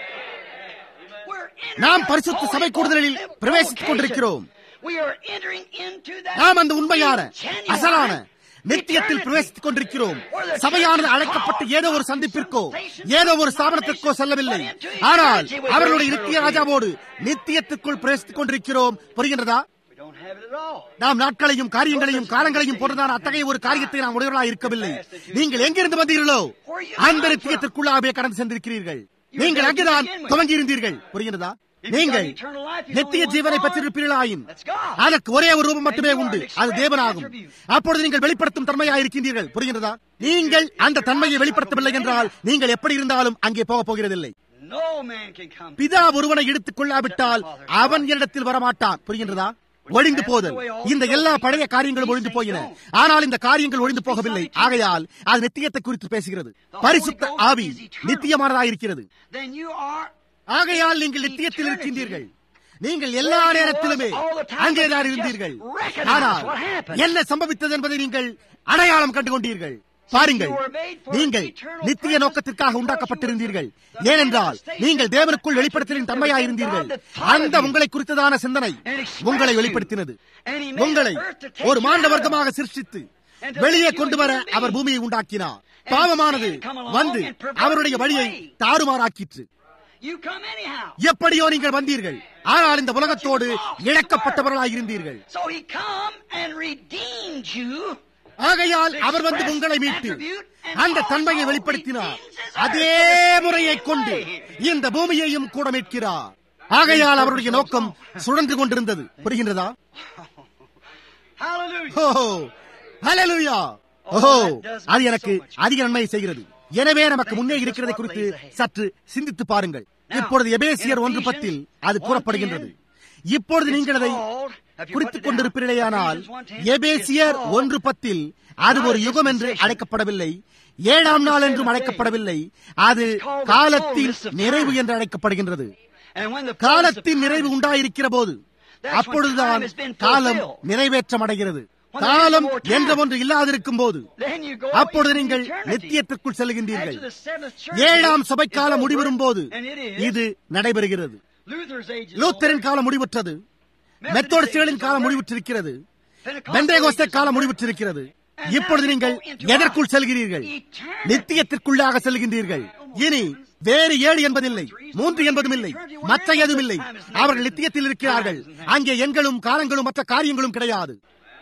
[SPEAKER 2] We're entering
[SPEAKER 1] நாம்
[SPEAKER 2] that
[SPEAKER 1] பரிசுத்த
[SPEAKER 2] holy
[SPEAKER 1] சபை கூடுதலில்
[SPEAKER 2] vocation.
[SPEAKER 1] பிரவேசித்துக் கொண்டிருக்கிறோம்
[SPEAKER 2] We are entering into that
[SPEAKER 1] நாம் அந்த உண்மையான
[SPEAKER 2] genuine,
[SPEAKER 1] அசலான நித்தியத்தில்
[SPEAKER 2] eternity.
[SPEAKER 1] பிரவேசித்துக் கொண்டிருக்கிறோம் சபையானது அழைக்கப்பட்ட ஏதோ ஒரு சந்திப்பிற்கோ ஏதோ ஒரு ஸ்தாபனத்திற்கோ செல்லவில்லை ஆனால் அவர்களுடைய நித்திய ராஜாவோடு நித்தியத்திற்குள் பிரவேசித்துக் கொண்டிருக்கிறோம் புரிகின்றதா
[SPEAKER 2] We don't have it at all.
[SPEAKER 1] நாம் நாட்களையும் காரியங்களையும் காலங்களையும் போன்றதான அத்தகைய ஒரு காரியத்தை நாம் உடையவர்களாக இருக்கவில்லை நீங்கள் எங்கிருந்து வந்தீர்களோ அந்த நித்தியத்திற்குள்ளாகவே கடந்து சென்றிருக்கிறீர்கள் நீங்கள் அங்குதான் துவங்கி இருந்தீர்கள் புரிகிறதா நீங்கள் நித்திய ஜீவனை பெற்றிருப்பீர்களாயின் அதற்கு ஒரே ஒரு ரூபம் மட்டுமே உண்டு அது தேவனாகும் அப்பொழுது நீங்கள் வெளிப்படுத்தும் தன்மையாக இருக்கின்றீர்கள் புரிகிறதா நீங்கள் அந்த தன்மையை வெளிப்படுத்தவில்லை என்றால் நீங்கள் எப்படி இருந்தாலும் அங்கே போக போகிறதில்லை
[SPEAKER 2] No man can come.
[SPEAKER 1] பிதா ஒருவனை எடுத்துக் கொள்ளாவிட்டால் அவன் என்னிடத்தில் வரமாட்டான் புரிகின்றதா ஒழிந்து போதல் இந்த எல்லா பழைய காரியங்களும் ஒழிந்து போயின ஆனால் இந்த காரியங்கள் ஒழிந்து போகவில்லை ஆகையால் அது நித்தியத்தை குறித்து பேசுகிறது பரிசுத்த ஆவி நித்தியமானதாயிருக்கிறது
[SPEAKER 2] Then you are
[SPEAKER 1] ஆகையால் நீங்கள் நித்தியத்தில் இருக்கின்றீர்கள் நீங்கள் எல்லா நேரத்திலுமே அங்கேதான் இருந்தீர்கள் ஆனால் என்ன சம்பவித்தது என்பதை நீங்கள் அடையாளம் கண்டு கொண்டீர்கள் பாருங்கள் நீங்கள் நித்திய நோக்கத்திற்காக உண்டாக்கப்பட்டிருந்தீர்கள் ஏனென்றால் நீங்கள் தேவனுக்குள் வெளிப்படுத்தலின் தன்மையாயிருந்தீர்கள் அந்த உங்களை குறித்ததான சிந்தனை உங்களை வெளிப்படுத்தினது உங்களை ஒரு மாண்ட வர்க்கமாக சிருஷ்டித்து வெளியே கொண்டு வர அவர் பூமியை உண்டாக்கினார் பாவமானது வந்து அவருடைய வழியை தாறுமாறாக்கிற்று
[SPEAKER 2] you come anyhow.
[SPEAKER 1] எப்படியோ நீங்கள் வந்தீர்கள் ஆனால் இந்த உலகத்தோடு இழக்கப்பட்டவர்களாக இருந்தீர்கள்
[SPEAKER 2] So he come and redeemed you.
[SPEAKER 1] ஆகையால் அவர் வந்து உங்களை மீட்டு அந்த தன்மையை வெளிப்படுத்தினார் அதே முறையை கொண்டு இந்த பூமியையும் கூட மீட்கிறார் ஆகையால் அவருடைய நோக்கம் சுழன்று கொண்டிருந்தது புரிகின்றதா
[SPEAKER 2] Hallelujah.
[SPEAKER 1] ஓஹோ ஹalleluya ஓஹோ அது எனக்கு அதிக நன்மை செய்கிறது எனவே நமக்கு முன்னே இருக்கிறதை குறித்து சற்று சிந்தித்து பாருங்கள் இப்பொழுது எபேசியர் ஒன்று பத்தில் அது கூறப்படுகின்றது இப்பொழுது நீங்கள் அதை குறித்துக் கொண்டிருப்பீர்களேயானால் எபேசியர் ஒன்று பத்தில் அது ஒரு யுகம் என்று அழைக்கப்படவில்லை ஏழாம் நாள் என்றும் அழைக்கப்படவில்லை அது காலத்தின் நிறைவு என்று அழைக்கப்படுகின்றது
[SPEAKER 2] And when the
[SPEAKER 1] காலத்தின் நிறைவு உண்டாயிருக்கிற போது அப்பொழுதுதான் காலம் நிறைவேற்றம் அடைகிறது காலம் என்ற ஒன்று இல்லாதிருக்கும் போது
[SPEAKER 2] then you go
[SPEAKER 1] அப்பொழுது
[SPEAKER 2] into
[SPEAKER 1] நீங்கள்
[SPEAKER 2] eternity.
[SPEAKER 1] நித்தியத்திற்குள் செல்கின்றீர்கள்
[SPEAKER 2] After the seventh church
[SPEAKER 1] ஏழாம்
[SPEAKER 2] age,
[SPEAKER 1] சபைக்காலம்
[SPEAKER 2] it's
[SPEAKER 1] முடிவரும்
[SPEAKER 2] over,
[SPEAKER 1] போது
[SPEAKER 2] and it is.
[SPEAKER 1] இது நடைபெறுகிறது
[SPEAKER 2] Luther's age is
[SPEAKER 1] லூத்தரின்
[SPEAKER 2] over.
[SPEAKER 1] காலம் முடிவுற்றது
[SPEAKER 2] Methodist
[SPEAKER 1] மெத்தோடிஸ்டுகளின்
[SPEAKER 2] age is
[SPEAKER 1] காலம்
[SPEAKER 2] over.
[SPEAKER 1] முடிவுற்றிருக்கிறது
[SPEAKER 2] Pentecostal
[SPEAKER 1] Pentecost
[SPEAKER 2] age is
[SPEAKER 1] காலம்
[SPEAKER 2] over.
[SPEAKER 1] முடிவுற்றிருக்கிறது
[SPEAKER 2] And
[SPEAKER 1] இப்பொழுது
[SPEAKER 2] now you
[SPEAKER 1] நீங்கள்
[SPEAKER 2] go into
[SPEAKER 1] எதற்குள்
[SPEAKER 2] what?
[SPEAKER 1] செல்கிறீர்கள்
[SPEAKER 2] Eternity.
[SPEAKER 1] நித்தியத்திற்குள்ளாக செல்கின்றீர்கள் இனி வேறு ஏழு என்பதில்லை மூன்று என்பதும் இல்லை மற்ற எதுவும் இல்லை அவர்கள் நித்தியத்தில் இருக்கிறார்கள் அங்கே எண்களும் காலங்களும் மற்ற காரியங்களும் கிடையாது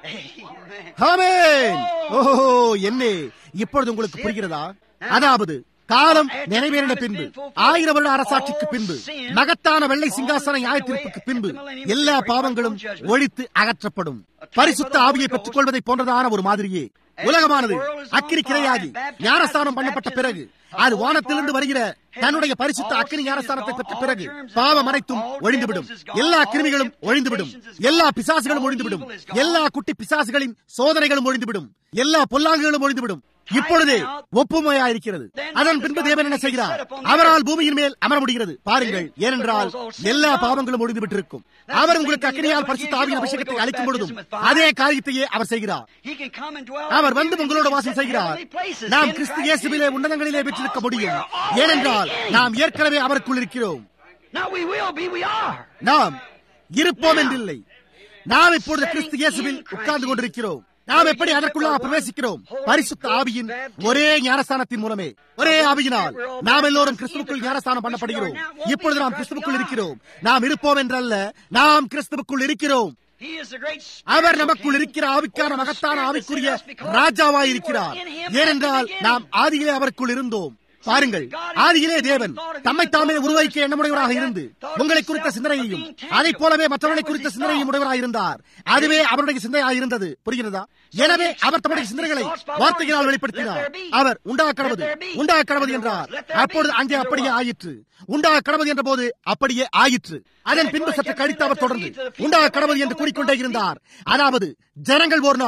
[SPEAKER 2] Amen.
[SPEAKER 1] ஆமென் ஓஹோ என்னே இப்பொழுது உங்களுக்கு புரிகிறதா அதாவது காலம் நிறைவேறின பின்பு ஆயிரம் வருட அரசாட்சிக்கு பின்பு மகத்தான வெள்ளை சிங்காசன நியாயத்தீர்ப்புக்கு பின்பு எல்லா பாவங்களும் ஒழித்து அகற்றப்படும் பரிசுத்த ஆவியை பெற்றுக் கொள்வதை போன்றதான ஒரு மாதிரியே உலகமானது அக்கினி கிரையாகி ஞானஸ்தானம் பண்ணப்பட்ட பிறகு அது வானத்திலிருந்து வருகிற தன்னுடைய பரிசுத்த அக்கினி ஞானஸ்தானத்தை பெற்ற பிறகு பாவம் அனைத்தும் ஒழிந்துவிடும் எல்லா கிருமிகளும் ஒழிந்துவிடும் எல்லா பிசாசுகளும் ஒழிந்துவிடும் எல்லா குட்டி பிசாசுகளின் சோதனைகளும் ஒழிந்துவிடும் எல்லா பொல்லாங்குகளும் ஒழிந்துவிடும் இப்பொழுதே ஒப்புமையா இருக்கிறது அதன் பின்பு தேவன் என்ன செய்கிறார் அவரால் பூமியின் மேல் அமர முடிகிறது பாருங்கள் ஏனென்றால் எல்லா பாவங்களும் ஒழிந்து விட்டிருக்கும் அவர் உங்களுக்கு அக்கினியால் பரிசுத்த ஆவியின் அபிஷேகத்தை அளிக்கும் பொழுதும் அதே காரியத்தையே அவர் செய்கிறார்
[SPEAKER 2] He can come and dwell
[SPEAKER 1] our
[SPEAKER 2] with
[SPEAKER 1] வந்து
[SPEAKER 2] you and
[SPEAKER 1] உங்களோட
[SPEAKER 2] you
[SPEAKER 1] வாசம்
[SPEAKER 2] sit in
[SPEAKER 1] செய்கிறார்
[SPEAKER 2] heavenly places
[SPEAKER 1] நாம்
[SPEAKER 2] in
[SPEAKER 1] கிறிஸ்து
[SPEAKER 2] Christ
[SPEAKER 1] இயேசுவிலே
[SPEAKER 2] Jesus.
[SPEAKER 1] உன்னதங்களிலே பெற்றிருக்க முடியும்
[SPEAKER 2] We are already
[SPEAKER 1] ஏனென்றால்
[SPEAKER 2] in.
[SPEAKER 1] நாம் ஏற்கனவே அவருக்குள் இருக்கிறோம்
[SPEAKER 2] Now we will be, we are.
[SPEAKER 1] நாம் இருப்போம் என்றில்லை நாம் இப்பொழுது கிறிஸ்து இயேசுவில் உட்கார்ந்து கொண்டிருக்கிறோம் நாம் எப்படி அதற்குள்ளாக பிரவேசிக்கிறோம் பரிசுத்த ஆவியின் ஒரே ஞானஸ்தானத்தின் மூலமே ஒரே ஆவியினால் நாம் எல்லோரும் கிறிஸ்துவுக்குள் ஞானஸ்தானம் பண்ணப்படுகிறோம் இப்பொழுது நாம் கிறிஸ்துவுக்குள் இருக்கிறோம் நாம் இருப்போம் என்றல்ல நாம் கிறிஸ்துவுக்குள் இருக்கிறோம்
[SPEAKER 2] He is the great
[SPEAKER 1] அவர் நமக்குள் இருக்கிற ஆவிக்கான மகத்தான ஆவிக்குரிய ராஜாவாயிருக்கிறார் ஏனென்றால் நாம் ஆதியிலே அவருக்குள் இருந்தோம் பாருங்கள் ஆதியிலே தேவன் தம்மை தாமே உருவாக்க எண்ணமுடையவராக இருந்து உங்களை குறித்த சிந்தனையையும் அதை போலவே மற்றவர்களை குறித்த சிந்தனையும் உடையவராக இருந்தார் அதுவே அவருடைய சிந்தையாக இருந்தது புரிகிறதா எனவே அவர் தம்முடைய சிந்தனைகளை வார்த்தைகளால் வெளிப்படுத்தினார் அவர் உண்டாக கடவுது உண்டாக கடவுது என்றார் அப்பொழுது அங்கே அப்படியே ஆயிற்று உண்டாக கடவுது என்ற போது அப்படியே ஆயிற்று அதன் பின்பு சற்று கழித்து அவர் தொடர்ந்து உண்டாக கடவுது என்று கூறிக்கொண்டே இருந்தார் அதாவது ஜனங்கள் ஒரு நாள்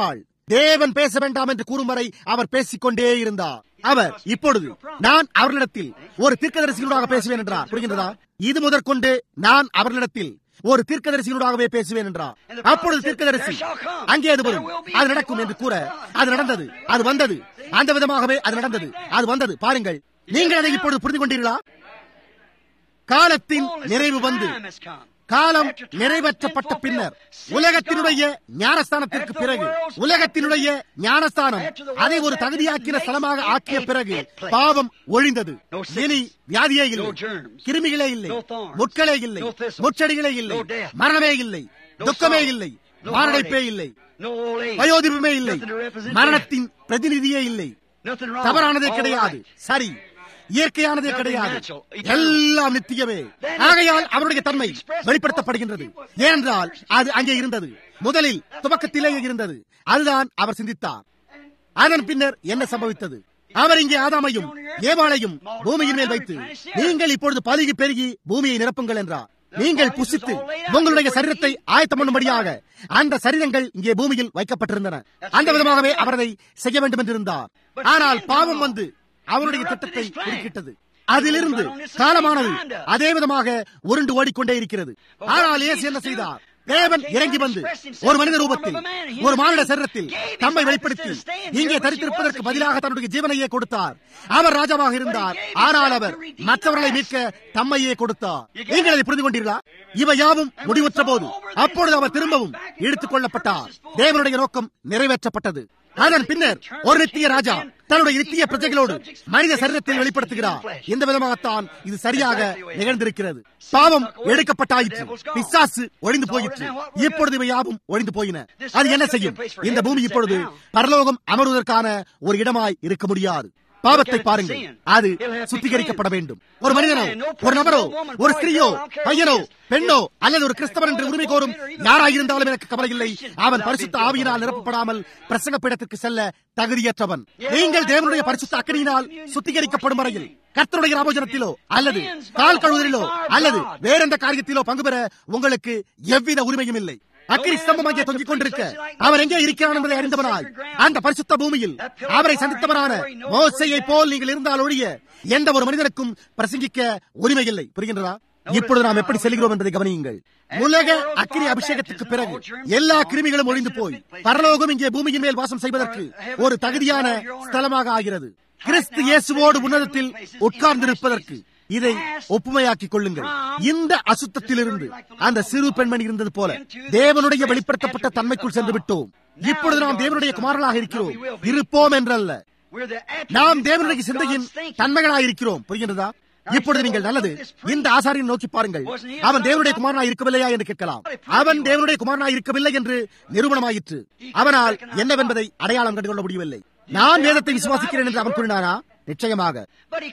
[SPEAKER 1] தேவன் பேச வேண்டாம் என்று கூறும் வரை அவர் பேசிக்கொண்டே இருந்தார் அவர் இப்பொழுது நான் அவர்களிடத்தில் ஒரு தீர்க்கதரிசிகளோடாக பேசுவேன் என்றார் புரிகின்றதா இது முதற்கொண்டு நான் அவர்களிடத்தில் ஒரு தீர்க்கதரிசிகளோடாகவே பேசுவேன் என்றார் அப்பொழுது தீர்க்கதரிசி அங்கே அது வரும் அது நடக்கும் என்று கூற அது நடந்தது அது வந்தது அந்த விதமாகவே அது நடந்தது அது வந்தது பாருங்கள் நீங்கள் அதை இப்பொழுது புரிந்து கொண்டீர்களா காலத்தின் நிறைவு வந்து காலம் நிறைவேற்றப்பட்ட பின்னர் உலகத்தினுடைய ஞானஸ்தானத்திற்கு பிறகு உலகத்தினுடைய ஞானஸ்தானம் அதை ஒரு தகுதியாக்கின ஸ்தலமாக ஆக்கிய பிறகு பாவம் ஒழிந்தது இனி வியாதியே இல்லை கிருமிகளே இல்லை முட்களே இல்லை முச்செடிகளே இல்லை மரணமே இல்லை துக்கமே இல்லை மாரடைப்பே இல்லை வயோதிபமே இல்லை மரணத்தின் பிரதிநிதியே இல்லை தவறானதே கிடையாது சரி இயற்கையானதே கிடையாது எல்லாம் நித்தியமே ஆகையால் அவருடைய தன்மை வெளிப்படுத்தப்படுகின்றது ஏனென்றால் அது அங்கே இருந்தது முதலில் துவக்கத்திலேயே இருந்தது அதுதான் அவர் சிந்தித்தார் அதன் பின்னர் என்ன சம்பவித்தது அவர் இங்கே ஆதாமையும் ஏவாளையும் பூமியின் மேல் வைத்து நீங்கள் இப்பொழுது பலுகி பெருகி பூமியை நிரப்புங்கள் என்றார் நீங்கள் புசித்து உங்களுடைய சரீரத்தை ஆயத்தம் பண்ணும்படியாக அந்த சரீரங்கள் இங்கே பூமியில் வைக்கப்பட்டிருந்தன அந்த விதமாகவே அவரதை செய்ய வேண்டும் என்றிருந்தார் ஆனால் பாவம் வந்து அவருடைய திட்டத்தை குறுக்கிட்டது அதிலிருந்து காலமானது அதே விதமாக உருண்டு ஓடிக்கொண்டே இருக்கிறது ஆனால் இயேசு என்ன செய்தார் தேவன் இறங்கி வந்து ஒரு மனித ரூபத்தில் ஒரு மானிட சரீரத்தில் தம்மை வெளிப்படுத்தி இங்கே தரித்திருப்பதற்கு பதிலாக தன்னுடைய ஜீவனையே கொடுத்தார் அவர் ராஜாவாக இருந்தார் ஆனால் அவர் மற்றவர்களை மீட்க தம்மையே கொடுத்தார் நீங்கள் அதை புரிந்து கொண்டீர்களா இவை யாவும் முடிவுற்ற போது அப்பொழுது அவர் திரும்பவும் இழுத்துக் கொள்ளப்பட்டார் தேவனுடைய நோக்கம் நிறைவேற்றப்பட்டது அதன் பின்னர் ஒரு நித்திய ராஜா தன்னுடைய நித்திய பிரஜைகளோடு மனித சரீரத்தில் வெளிப்படுத்துகிறார் இந்த விதமாகத்தான் இது சரியாக நிகழ்ந்திருக்கிறது பாவம் எடுக்கப்பட்டாயிற்று பிசாசு ஒழிந்து போயிற்று இப்பொழுது இவை யாவும் ஒழிந்து போயின அது என்ன செய்யும் இந்த பூமி இப்பொழுது பரலோகம் அமர்வதற்கான ஒரு இடமாய் இருக்க முடியாது பாவத்தை பாருங்கள் அது சுத்திகரிக்கப்பட வேண்டும் ஒரு மனிதனோ ஒரு நபரோ ஒரு ஸ்திரீயோ பையனோ பெண்ணோ அல்லது ஒரு கிறிஸ்தவன் என்று உரிமை கோரும் யாராயிருந்தாலும் எனக்கு கவலை இல்லை அவன் பரிசுத்த ஆவியினால் நிரப்பப்படாமல் பிரசங்க பீடத்திற்கு செல்ல தகுதியற்றவன் நீங்கள் தேவனுடைய பரிசுத்த அக்கறையினால் சுத்திகரிக்கப்படும் வரையில் கர்த்தருடைய ராபோஜனத்திலோ அல்லது கால் கழுவுதலிலோ அல்லது வேறெந்த காரியத்திலோ பங்கு பெற உங்களுக்கு எவ்வித உரிமையும் இல்லை அக்கிரி ஸ்தம்பம் அங்கே தொங்கிக் கொண்டிருக்க அவர் எங்கே இருக்கிறார் என்பதை அறிந்தவனாய் அந்த பரிசுத்த பூமியில் அவரை சந்தித்தவரான மோசையை போல் நீங்கள் இருந்தால் ஒழிய எந்த ஒரு மனிதனுக்கும் பிரசங்கிக்க உரிமை இல்லை புரிகின்றதா இப்பொழுது நாம் எப்படி செல்கிறோம் என்பதை கவனியுங்கள் உலக அக்கினி அபிஷேகத்துக்கு பிறகு எல்லா கிருமிகளும் ஒழிந்து போய் பரலோகம் இங்கே பூமியின் மேல் வாசம் செய்வதற்கு ஒரு தகுதியான ஸ்தலமாக ஆகிறது கிறிஸ்து இயேசுவோடு உன்னதத்தில் உட்கார்ந்திருப்பதற்கு இதை ஒப்புமையாக்கிக் கொள்ளுங்கள் இந்த அசுத்தத்திலிருந்து அந்த சிறு பெண்மணி இருந்தது போல தேவனுடைய வெளிப்படுத்தப்பட்ட தன்மைக்குள் சென்று விட்டோம் இப்பொழுது நாம் தேவனுடைய குமாரர்களாக இருக்கிறோம் இருப்போம் என்றல்ல நாம் தேவனுடைய சிந்தையின் தன்மைகளாக இருக்கிறோம் புரிகின்றதா இப்பொழுது நீங்கள் நல்லது இந்த ஆசாரியை நோக்கி பாருங்கள் அவன் தேவனுடைய குமாரனாய் இருக்கவில்லையா என்று கேட்கலாம் அவன் தேவனுடைய குமாரனாய் இருக்கவில்லை என்று நிரூபணமாயிற்று அவனால் என்னவென்பதை அடையாளம் கண்டுகொள்ள முடியவில்லை நான் வேதத்தை விசுவாசிக்கிறேன் என்று அவன் கூறினானா நிச்சயமாக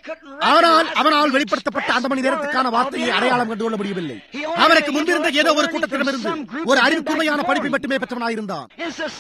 [SPEAKER 1] ஆனால் அவனால் வெளிப்படுத்தப்பட்ட அந்த மணி நேரத்துக்கான வார்த்தையை அடையாளம் கண்டுகொள்ள முடியவில்லை அவருக்கு முன்பிருந்த ஏதோ ஒரு கூட்டத்திடமிருந்து ஒரு அறிவுக்குமையான படிப்பை மட்டுமே பெற்றவனாயிருந்தான்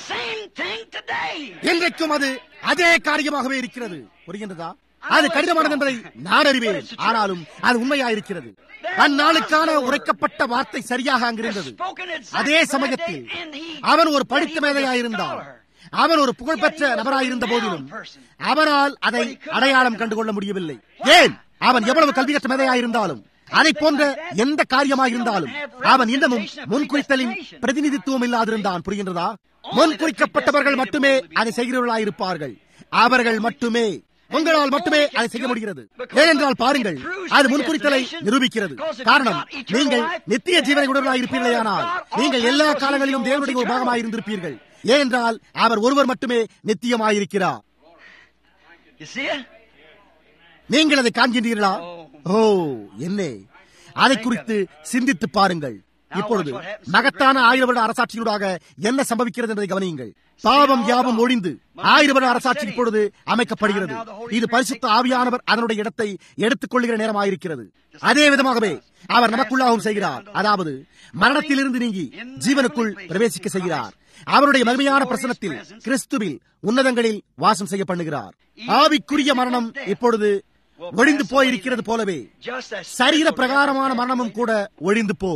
[SPEAKER 1] இன்றைக்கும் அது அதே காரியமாகவே இருக்கிறது புரிகின்றதா அது கடினமானது என்பதை நான் அறிவேன் ஆனாலும் அது உண்மையாயிருக்கிறது அந்நாளுக்கான உரைக்கப்பட்ட வார்த்தை சரியாக அங்கிருந்தது அதே சமயத்தில் அவன் ஒரு படித்த மேதையாயிருந்தான் அவன் ஒரு புகழ்பெற்ற நபராயிருந்த போதிலும் அவனால் அதை அடையாளம் கண்டுகொள்ள முடியவில்லை ஏன் அவன் எவ்வளவு கல்வியற்ற மேதையாயிருந்தாலும் அதை போன்ற எந்த காரியமாயிருந்தாலும் அவன் இன்னமும் முன்குறித்தலின் பிரதிநிதித்துவம் இல்லாதிருந்தான் புரிகின்றதா முன்குறிக்கப்பட்டவர்கள் மட்டுமே அதை செய்கிறவர்களாயிருப்பார்கள் அவர்கள் மட்டுமே உங்களால் மட்டுமே அதை செய்ய முடிகிறது ஏனென்றால் பாருங்கள் அது முன்குறித்தலை நிரூபிக்கிறது காரணம் நீங்கள் நித்திய ஜீவனை உடலாக இருப்பீர்களேயானால் நீங்கள் எல்லா காலங்களிலும் தேவனுடைய ஒரு பாகமாக இருந்திருப்பீர்கள் ஏனென்றால் அவர் ஒருவர் மட்டுமே நித்தியமாயிருக்கிறார் நீங்கள் அதை காண்கின்றீர்களா ஓ என்ன அதை குறித்து சிந்தித்து பாருங்கள் இப்பொழுது மகத்தான ஆயிரம் வருட அரசாட்சியூடாக என்ன சம்பவிக்கிறது என்பதை கவனியுங்கள் பாவம் யாவும் ஒழிந்து ஆயிரம் வருட அரசாட்சி இப்பொழுது அமைக்கப்படுகிறது இது பரிசுத்த ஆவியானவர் அதனுடைய இடத்தை எடுத்துக் கொள்கிற நேரமாயிருக்கிறது அதே விதமாகவே அவர் நமக்குள்ளாகவும் செய்கிறார் அதாவது மரணத்திலிருந்து நீங்கி ஜீவனுக்குள் பிரவேசிக்க செய்கிறார் அவருடைய மகிமையான பிரசனத்தில் கிறிஸ்துவில் உன்னதங்களில் வாசம் செய்ய பண்ணுகிறார் ஆவிக்குரிய மரணம் இப்பொழுது ஒழிந்து போயிருக்கிறது போலவே சரீர பிரகாரமான மரணமும் கூட ஒழிந்து போம்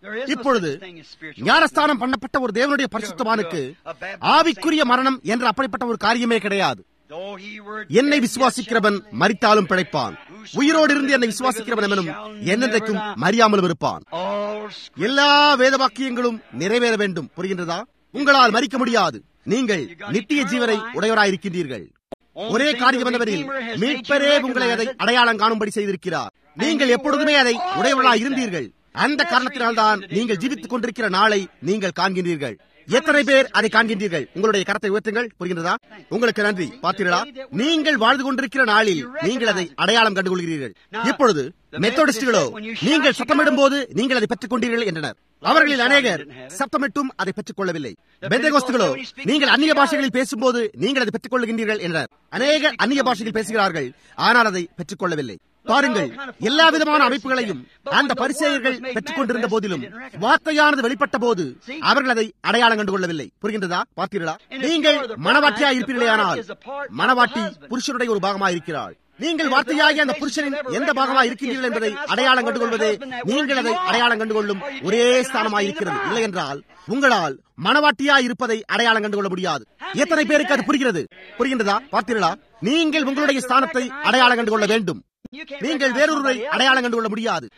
[SPEAKER 1] இப்பொழுது ஞானஸ்தானம் பண்ணப்பட்ட ஒரு தேவனுடைய பரிசுத்தவானுக்கு ஆவிக்குரிய மரணம் என்ற அப்படிப்பட்ட ஒரு காரியமே கிடையாது என்னை விசுவாசிக்கிறவன் மறித்தாலும் பிழைப்பான் உயிரோடு இருந்து என்னை விசுவாசிக்கிறவன் எவனும் என்னென்றைக்கும் மறியாமலும் இருப்பான் எல்லா வேத வாக்கியங்களும் நிறைவேற வேண்டும் புரிகின்றதா உங்களால் மறிக்க முடியாது நீங்கள் நித்திய ஜீவனை உடையவராயிருக்கின்றீர்கள் ஒரே காரியம் என்னவெனில் மீட்பரே உங்களை அதை அடையாளம் காணும்படி செய்திருக்கிறார் நீங்கள் எப்பொழுதுமே அதை உடையவர்களாய் இருந்தீர்கள் அந்த காரணத்தினால்தான் நீங்கள் ஜீவித்துக் கொண்டிருக்கிற நாளை நீங்கள் காண்கின்றீர்கள் எத்தனை பேர் அதை காண்கின்றீர்கள் உங்களுடைய கரத்தை உயர்த்துங்கள் புரிகின்றதா உங்களுக்கு நன்றி பார்த்தீர்களா நீங்கள் வாழ்ந்து கொண்டிருக்கிற நாளில் நீங்கள் அதை அடையாளம் கண்டுகொள்கிறீர்கள் இப்பொழுது மெத்தோடிஸ்டுகளோ நீங்கள் சத்தமிடும் போது நீங்கள் அதை பெற்றுக் கொண்டீர்கள் என்றனர் அவர்களில் அநேகர் சத்தமிட்டும் அதை பெற்றுக் கொள்ளவில்லை பெந்தகோஸ்துகளோ நீங்கள் அந்நிய பாஷைகளில் பேசும்போது நீங்கள் அதை பெற்றுக் கொள்ளுகின்றீர்கள் என்றனர் அநேகர் அந்நிய பாஷையில் பேசுகிறார்கள் ஆனால் அதை பெற்றுக் கொள்ளவில்லை பாருங்கள் எல்லா விதமான அமைப்புகளையும் அந்த பரிசெயர்கள் பெற்றுக் கொண்டிருந்த போதிலும் வார்த்தையானது வெளிப்பட்ட போது அவர்கள் அதை அடையாளம் கண்டு கொள்ளவில்லை புரிகின்றதா பார்த்தீர்களா நீங்கள் மனவாட்டியா இருப்பீர்களேயானால் மனவாட்டி புருஷனுடைய ஒரு பாகமாக இருக்கிறாள் நீங்கள் வார்த்தையாகிய அந்த புருஷனின் எந்த பாகமாக இருக்கின்றீர்கள் என்பதை அடையாளம் கண்டுகொள்வதே நீங்கள் அதை அடையாளம் கண்டுகொள்ளும் ஒரே ஸ்தானமாக இருக்கிறது இல்லை என்றால் உங்களால் மனவாட்டியா இருப்பதை அடையாளம் கண்டுகொள்ள முடியாது எத்தனை பேருக்கு அது புரிகிறது புரிகின்றதா பார்த்தீர்களா நீங்கள் உங்களுடைய ஸ்தானத்தை அடையாளம் கண்டுகொள்ள வேண்டும் நீங்கள் வேறொருவரை அடையாளம் கண்டுகொள்ள முடியாது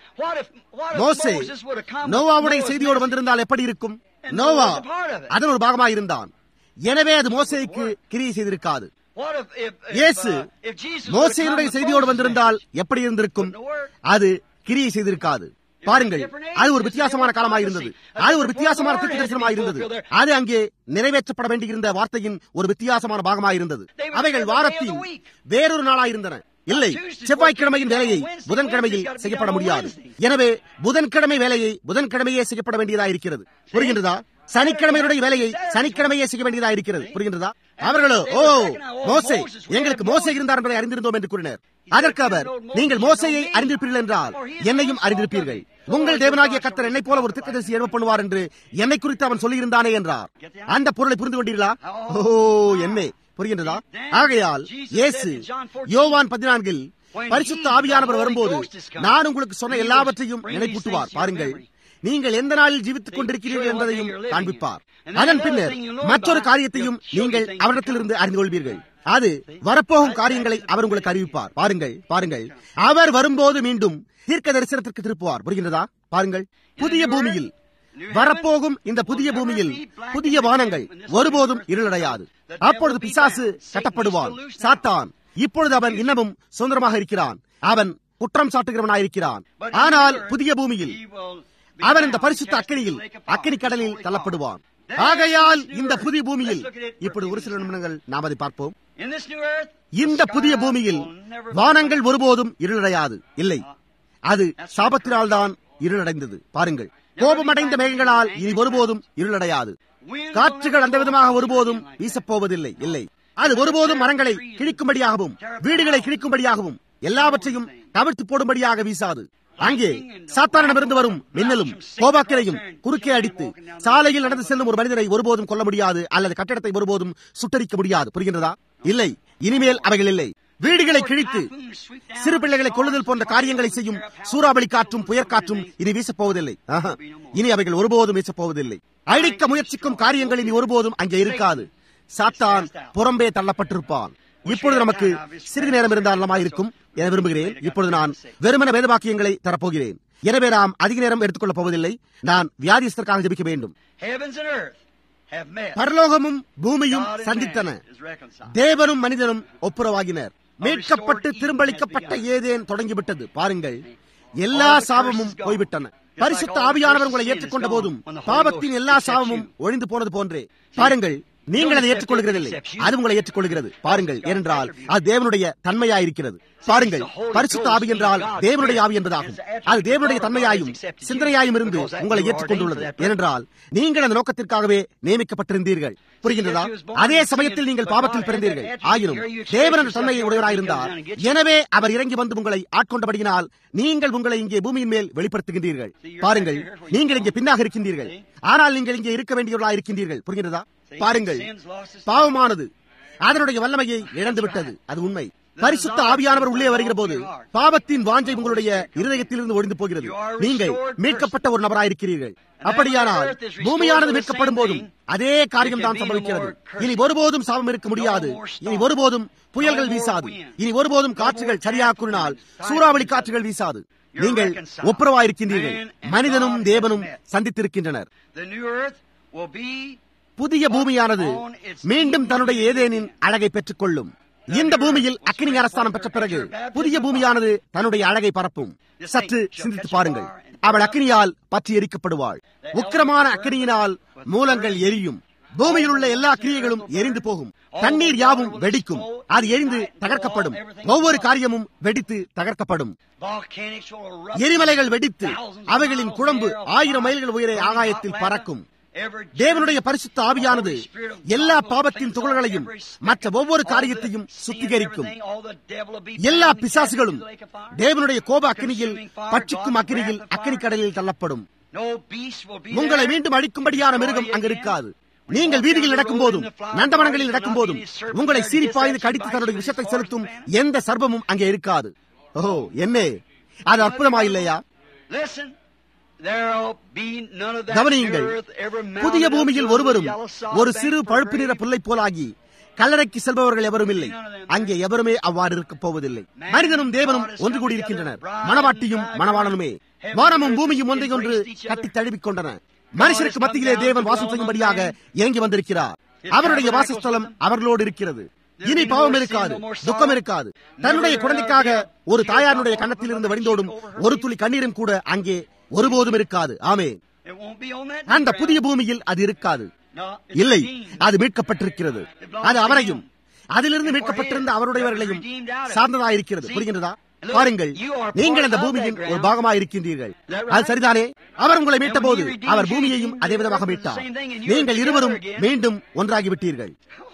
[SPEAKER 1] மோசே நோவாவுடைய செய்தியோடு வந்திருந்தால் எப்படி இருக்கும் நோவா அதன் ஒரு பாகமாக இருந்தான் எனவே அது மோசேக்கு கிரியை செய்திருக்காது இயேசு மோசையினுடைய செய்தியோடு வந்திருந்தால் எப்படி இருந்திருக்கும் அது கிரியை செய்திருக்காது பாருங்கள் அது ஒரு வித்தியாசமான காலமாக இருந்தது அது ஒரு வித்தியாசமான தீர்க்க தரிசனமாக இருந்தது அது அங்கே நிறைவேற்றப்பட வேண்டியிருந்த வார்த்தையின் ஒரு வித்தியாசமான பாகமாக இருந்தது அவைகள் வாரத்தின் வேறொரு நாளாக இருந்தன இல்லை செவ்வாய்க்கிழமையின் வேலையை புதன்கிழமையில் செய்யப்பட முடியாது எனவே புதன்கிழமை வேலையை புதன்கிழமையே செய்யப்பட வேண்டியதாக இருக்கிறது புரிகின்றதா சனிக்கிழமையுடைய வேலையை சனிக்கிழமையே செய்ய வேண்டியதாக இருக்கிறது புரிகின்றதா அவர்களோ ஓ மோசே எங்களுக்கு மோசை இருந்தார் என்பதை அறிந்திருந்தோம் என்று கூறினர் அதற்கு அவர் நீங்கள் மோசையை அறிந்திருப்பீர்கள் என்றால் என்னையும் அறிந்திருப்பீர்கள் உங்கள் தேவனாகிய கத்தர் என்னை போல ஒரு திட்டதரிசி எழுப்ப பண்ணுவார் என்று என்னை குறித்து அவன் சொல்லியிருந்தானே என்றார் அந்த பொருளை புரிந்து கொண்டீர்களா ஓ என்னே புரிகின்றதா ஆகையால் இயேசு யோவான் பதினான்கில் பரிசுத்த ஆவியானவர் வரும்போது நான் உங்களுக்கு சொன்ன எல்லாவற்றையும் நினைப்பூட்டுவார் பாருங்கள் நீங்கள் எந்த நாளில் ஜீவித்துக் கொண்டிருக்கிறீர்கள் என்பதையும் காண்பிப்பார் அதன் பின்னர் மற்றொரு காரியத்தையும் நீங்கள் அவரிடத்திலிருந்து அறிந்து கொள்வீர்கள் அது வரப்போகும் காரியங்களை அவர் உங்களுக்கு அறிவிப்பார் பாருங்கள் பாருங்கள் அவர் வரும்போது மீண்டும் தீர்க்க தரிசனத்திற்கு திருப்புவார் புரிகின்றதா பாருங்கள் புதிய பூமியில் வரப்போகும் இந்த புதிய பூமியில் புதிய வானங்கள் ஒருபோதும் இருளடையாது அப்பொழுது பிசாசு கட்டப்படுவான் சாத்தான் இப்பொழுது அவன் இன்னமும் சுதந்திரமாக இருக்கிறான் அவன் குற்றம் சாட்டுகிறவனாயிருக்கிறான் ஆனால் புதிய பூமியில் அவன் இந்த பரிசுத்த அக்கனியில் அக்கனி கடலில் தள்ளப்படுவான் ஆகையால் இந்த புதிய பூமியில் இப்படி ஒரு சில நிமிடங்கள் நாம் அதை பார்ப்போம் இந்த புதிய பூமியில் வானங்கள் ஒருபோதும் இருளடையாது இல்லை அது சாபத்தினால்தான் இருளடைந்தது பாருங்கள் கோபமடைந்த மேகங்களால் இனி ஒருபோதும் இருளடையாது காற்றுகள் அந்த விதமாக ஒருபோதும் வீசப்போவதில்லை இல்லை அது ஒருபோதும் மரங்களை கிழிக்கும்படியாகவும் வீடுகளை கிழிக்கும்படியாகவும் எல்லாவற்றையும் கவிழ்த்து போடும்படியாக வீசாது அங்கே சாத்தானிடமிருந்து வரும் மின்னலும் கோபாக்கிரையும் குறுக்கே அடித்து சாலையில் நடந்து செல்லும் ஒரு மனிதனை ஒருபோதும் கொல்ல முடியாது அல்லது கட்டடத்தை ஒருபோதும் சுட்டரிக்க முடியாது புரிகின்றதா இல்லை இனிமேல் அவைகள் இல்லை வீடுகளை கிழித்து சிறு பிள்ளைகளை கொள்ளுதல் போன்ற காரியங்களை செய்யும் சூறாவளி காற்றும் புயற்காற்றும் இனி வீசப்போவதில்லை இனி அவைகள் ஒருபோதும் வீசப்போவதில்லை அழிக்க முயற்சிக்கும் காரியங்கள் இனி ஒருபோதும் அங்கே இருக்காது சாத்தான் புறம்பே தள்ளப்பட்டிருப்பான் இப்பொழுது நமக்கு சிறிது நேரம் இருந்தால் நலமாயிருக்கும் என விரும்புகிறேன் இப்பொழுது நான் வெறுமன வேதவாக்கியங்களை தரப்போகிறேன் எனவே நாம் அதிக நேரம் எடுத்துக்கொள்ளப் போவதில்லை நான் வியாதிஸ்தற்காக ஜபிக்க வேண்டும் பரலோகமும் பூமியும் சந்தித்தன தேவனும் மனிதனும் ஒப்புரவாகினர் மீட்கப்பட்டு திரும்பளிக்கப்பட்ட ஏதேன் தொடங்கிவிட்டது பாருங்கள் எல்லா சாபமும் போய்விட்டன பரிசுத்த ஆவியானவர் உங்களை ஏற்றுக்கொண்ட போதும் பாவத்தின் எல்லா சாபமும் ஒழிந்து போனது போன்றே பாருங்கள் நீங்கள் அதை ஏற்றுக்கொள்கிறதில்லை அது உங்களை ஏற்றுக்கொள்கிறது பாருங்கள் ஏனென்றால் அது தேவனுடைய தன்மையாயிருக்கிறது பாருங்கள் பரிசுத்த ஆவி என்றால் தேவனுடைய ஆவி என்பதாகும் அது தேவனுடைய தன்மையாயும் சிந்தனையாயும் இருந்து உங்களை ஏற்றுக்கொண்டுள்ளது ஏனென்றால் நீங்கள் அந்த நோக்கத்திற்காகவே நியமிக்கப்பட்டிருந்தீர்கள் புரிகின்றதா அதே சமயத்தில் நீங்கள் பாவத்தில் பிறந்தீர்கள் ஆயினும் தேவன் அந்த தன்மையை உடையவராயிருந்தார் எனவே அவர் இறங்கி வந்து உங்களை ஆட்கொண்டபடியினால் நீங்கள் உங்களை இங்கே பூமியின் மேல் வெளிப்படுத்துகின்றீர்கள் பாருங்கள் நீங்கள் இங்கே பின்னாக இருக்கின்றீர்கள் ஆனால் நீங்கள் இங்கே இருக்க வேண்டியவர்களாக இருக்கின்றீர்கள் புரிகின்றதா பாருங்கள் பாவமானது அதனுடைய வல்லமையை இழந்து விட்டது அது உண்மை பரிசுத்த ஆவியானவர் உள்ளே வருகிற போது பாவத்தின் வாஞ்சை உங்களுடைய இருதயத்திலிருந்து ஒழிந்து போகிறது நீங்கள் மீட்கப்பட்ட ஒரு நபராயிருக்கிறீர்கள் அப்படியானால் பூமியானது மீட்கப்படும் போதும் அதே காரியம் தான் சம்பவிக்கிறது இனி ஒருபோதும் சாபம் இருக்க முடியாது இனி ஒருபோதும் புயல்கள் வீசாது இனி ஒருபோதும் காற்றுகள் சரியாக கூறினால் சூறாவளி காற்றுகள் வீசாது நீங்கள் ஒப்புரவாயிருக்கின்றீர்கள் மனிதனும் தேவனும் சந்தித்திருக்கின்றனர் புதிய பூமியானது மீண்டும் தன்னுடைய ஏதேனின் அழகை பெற்றுக் கொள்ளும் இந்த பூமியில் அக்னி அரசாணம் பெற்ற பிறகு புதிய பூமியானது தன்னுடைய அழகை பரப்பும் சற்று சிந்தித்து பாருங்கள் அவள் அக்னியால் பற்றி எரிக்கப்படுவாள் உக்கிரமான அக்னியினால் மூலங்கள் எரியும் பூமியில் உள்ள எல்லா கிரியைகளும் எரிந்து போகும் தண்ணீர் யாவும் வெடிக்கும் அது எரிந்து தகர்க்கப்படும் ஒவ்வொரு காரியமும் வெடித்து தகர்க்கப்படும் எரிமலைகள் வெடித்து அவைகளின் குழம்பு ஆயிரம் மைல்கள் உயரே ஆகாயத்தில் பறக்கும் தேவனுடைய பரிசுத்த ஆவியானது எல்லா பாவத்தின் துகள்களையும் மற்ற ஒவ்வொரு காரியத்தையும் சுத்திகரிக்கும் எல்லா பிசாசுகளும் தேவனுடைய கோப அக்கினியில் பட்சிக்கும் அக்கினியில் அக்கினி கடலில் தள்ளப்படும் உங்களை மீண்டும் அழிக்கும்படியான மிருகம் அங்கு இருக்காது நீங்கள் வீதியில் நடக்கும் போதும் நந்தவனங்களில் நடக்கும் போதும் உங்களை சீரிப்பாய்ந்து கடித்து தன்னுடைய விஷத்தை செலுத்தும் எந்த சர்வமும் அங்கே இருக்காது ஓ என்னே அது அற்புதமா இல்லையா கவனியுங்கள் புதிய பூமியில் ஒருவரும் ஒரு சிறு பழுப்பு நிற புல்லை போலாகி கல்லறைக்கு செல்பவர்கள் எவரும் இல்லை அங்கே எவருமே அவ்வாறு இருக்க போவதில்லை மனிதனும் தேவனும் ஒன்று கூடியிருக்கின்றனர் மணவாட்டியும் மணவாளனுமே வானமும் பூமியும் ஒன்றை ஒன்று கட்டி தழுவிக் கொண்டன மனுஷருக்கு மத்தியிலே தேவன் வாசம் செய்யும்படியாக இறங்கி வந்திருக்கிறார் அவருடைய வாசஸ்தலம் அவர்களோடு இருக்கிறது இனி பாவம் இருக்காது துக்கம் இருக்காது தன்னுடைய குழந்தைக்காக ஒரு தாயாருடைய கன்னத்தில் இருந்து வடிந்தோடும் ஒரு துளி கண்ணீரும் கூட அங்கே ஒருபோதும் இருக்காது ஆமே அந்த புதிய பூமியில் அது இருக்காது இல்லை அது மீட்கப்பட்டிருக்கிறது அது அவரையும் அதிலிருந்து மீட்கப்பட்டிருந்த அவருடையவர்களையும் சார்ந்ததாயிருக்கிறது புரிகின்றதா பாருங்கள் நீங்கள் அந்த பூமியின் ஒரு பாகமாக இருக்கின்றீர்கள் அது சரிதானே அவர் உங்களை மீட்ட போது அவர் பூமியையும் அதே விதமாக மீட்டார் நீங்கள் இருவரும் மீண்டும் ஒன்றாகிவிட்டீர்கள்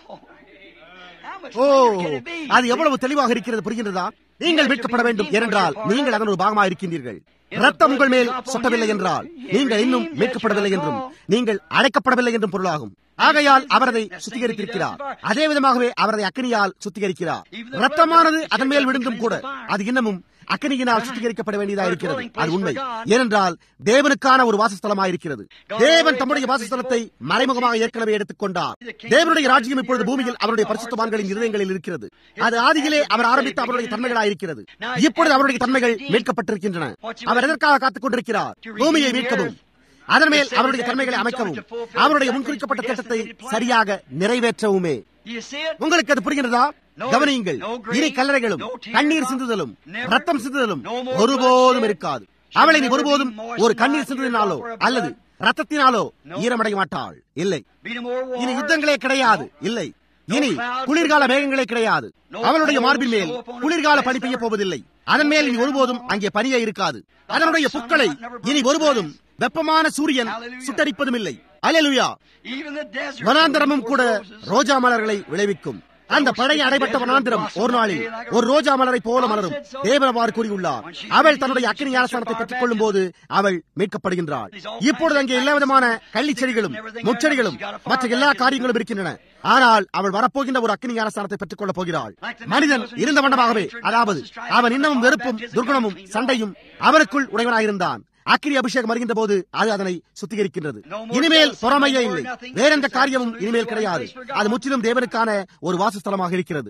[SPEAKER 1] ஓ அது எவ்வளவு தெளிவாக இருக்கிறது புரிகின்றதா நீங்கள் மீட்கப்பட வேண்டும் ஏனென்றால் நீங்கள் அதன் ஒரு பாகமாக இருக்கின்றீர்கள் ரத்தம் உங்கள் மேல் சொட்டவில்லை என்றால் நீங்கள் இன்னும் மீட்கப்படவில்லை என்றும் நீங்கள் அழைக்கப்படவில்லை என்றும் பொருளாகும் ஆகையால் அவரதை சுத்திகரித்திருக்கிறார் அதே விதமாகவே அவரதை அக்னியால் சுத்திகரிக்கிறார் ரத்தமானது அதன் மேல் விழுந்தும் கூட அது இன்னமும் அக்னியினால் சுத்திகரிக்கப்பட வேண்டியதாக இருக்கிறது அது உண்மை ஏனென்றால் தேவனுக்கான ஒரு வாசஸ்தலமாயிருக்கிறது தேவன் தம்முடைய வாசஸ்தலத்தை மறைமுகமாக ஏற்கனவே எடுத்துக் கொண்டார் தேவனுடைய ராஜ்யம் இப்பொழுது பூமியில் அவருடைய பரிசுத்தமான்களின் இருதயங்களில் இருக்கிறது அது ஆதியிலே அவர் ஆரம்பித்த அவருடைய தன்மைகளாயிருக்கிறது இப்பொழுது அவருடைய தன்மைகள் மீட்கப்பட்டிருக்கின்றன அவர் எதற்காக காத்துக் கொண்டிருக்கிறார் பூமியை மீட்கவும் அதன் மேல் அவருடைய தன்மைகளை அமைக்கவும் அவருடைய முன்குறிக்கப்பட்ட திட்டத்தை சரியாக நிறைவேற்றவுமே உங்களுக்கு அது புரிகிறதா கவனியுங்கள் இனி கல்லறைகளும் கண்ணீர் சிந்துதலும் ரத்தம் சிந்துதலும் ஒருபோதும் இருக்காது அவளை நீ ஒருபோதும் ஒரு கண்ணீர் சிந்துதலினாலோ அல்லது ரத்தத்தினாலோ ஈரமடைய மாட்டாள் இல்லை இனி யுத்தங்களே கிடையாது இல்லை இனி குளிர்கால மேகங்களே கிடையாது அவளுடைய மார்பின் மேல் குளிர்கால பனி பெய்ய போவதில்லை அதன் மேல் இனி ஒருபோதும் அங்கே பனியே இருக்காது அதனுடைய புக்களை இனி ஒருபோதும் வெப்பமான சூரியன் சுட்டரிப்பதும் இல்லை அலையலுயா வனாந்தரமும் கூட ரோஜா மலர்களை விளைவிக்கும் அந்த பழைய அடைபட்ட வனாந்திரம் ஒரு நாளில் ஒரு ரோஜா மலரை போல மலரும் தேவனவாறு கூறியுள்ளார் அவள் தன்னுடைய அக்கினி அரசாணத்தை பெற்றுக் கொள்ளும் போது அவள் மீட்கப்படுகின்றாள் இப்பொழுது அங்கே எல்லா விதமான கள்ளி செடிகளும் முச்செடிகளும் மற்ற எல்லா காரியங்களும் இருக்கின்றன ஆனால் அவள் வரப்போகின்ற ஒரு அக்கினி அரசாணத்தை பெற்றுக் கொள்ளப் போகிறாள் மனிதன் இருந்த வண்ணமாகவே அதாவது அவன் இன்னமும் வெறுப்பும் துர்குணமும் சண்டையும் அவனுக்குள் உடையவனாயிருந்தான் அக்கினி அபிஷேகம் வருகின்ற போது அது அதனை சுத்திகரிக்கின்றது இனிமேல் பொறாமையே இல்லை வேற எந்த காரியமும் இனிமேல் கிடையாது அது முற்றிலும் தேவனுக்கான ஒரு வாசஸ்தலமாக இருக்கிறது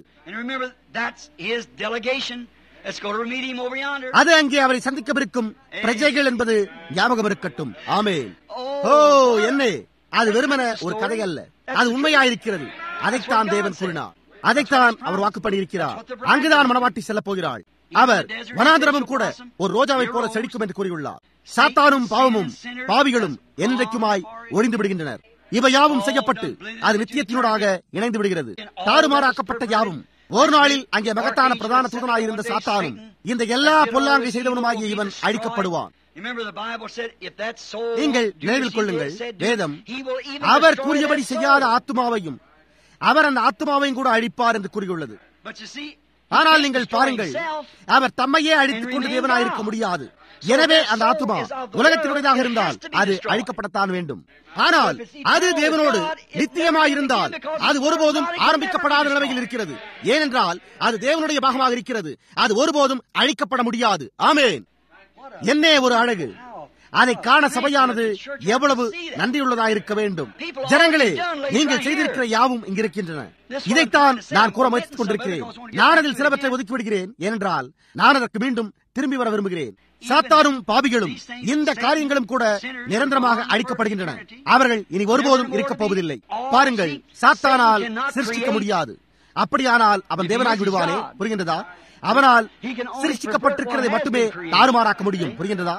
[SPEAKER 1] அது அங்கே அவரை சந்திக்கவிருக்கும் பிரஜைகள் என்பது ஞாபகம் இருக்கட்டும் ஆமே ஓ என்ன அது வெறுமன ஒரு கதை அல்ல அது உண்மையாயிருக்கிறது அதைத்தான் தேவன் கூறினார் அதைத்தான் அவர் வாக்குப்படி இருக்கிறார் அங்குதான் மனவாட்டி செல்ல போகிறாள் அவர் வனாந்திரமும் கூட ஒரு ரோஜாவை போல செழிக்கும் என்று கூறியுள்ளார் சாத்தானும் பாவமும் பாவிகளும் என்றைக்குமாய் ஒழிந்து விடுகின்றனர் இவை யாவும் செய்யப்பட்டு அது நித்தியத்தினூடாக இணைந்து விடுகிறது தாறுமாறாக்கப்பட்ட யாவும் ஒரு நாளில் அங்கே மகத்தான பிரதான தூதனாயிருந்த சாத்தானும் இந்த எல்லா பொல்லாங்கை செய்தவனுமாகிய இவன் அழிக்கப்படுவான் நீங்கள் நினைவில் கொள்ளுங்கள் வேதம் அவர் கூறியபடி செய்யாத ஆத்மாவையும் அவர் அந்த ஆத்மாவையும் கூட அழிப்பார் என்று கூறியுள்ளது ஆனால் நீங்கள் பாருங்கள் அவர் தம்மையே அழித்துக் கொண்டு தேவனாயிருக்க முடியாது எனவே அந்த ஆத்துமா உலகத்தினுடையதாக இருந்தால் அது அழிக்கப்படத்தான் வேண்டும் ஆனால் அது தேவனோடு நித்தியமாயிருந்தால் அது ஒருபோதும் ஆரம்பிக்கப்படாத நிலைமையில் இருக்கிறது ஏனென்றால் அது தேவனுடைய பாகமாக இருக்கிறது அது ஒருபோதும் அழிக்கப்பட முடியாது ஆமேன் என்னே ஒரு அழகு அதை காண சபையானது எவ்வளவு நன்றியுள்ளதாக இருக்க வேண்டும் ஜனங்களே நீங்கள் செய்திருக்கிற யாவும் இங்கிருக்கின்றன இதைத்தான் நான் கூற முயற்சித்துக் கொண்டிருக்கிறேன் நான் அதில் சிலவற்றை ஒதுக்கி விடுகிறேன் ஏனென்றால் நான் அதற்கு மீண்டும் திரும்பி வர விரும்புகிறேன் சாத்தாரும் பாபிகளும் இந்த காரியங்களும் கூட நிரந்தரமாக அழிக்கப்படுகின்றன அவர்கள் இனி ஒருபோதும் இருக்கப் போவதில்லை பாருங்கள் சாத்தானால் சிருஷ்டிக்க முடியாது அப்படியானால் அவன் தேவனாகி விடுவானே புரிகின்றதா அவனால் சிருஷ்டிக்கப்பட்டிருக்கிறதை மட்டுமே தாறுமாறாக்க முடியும் புரிகின்றதா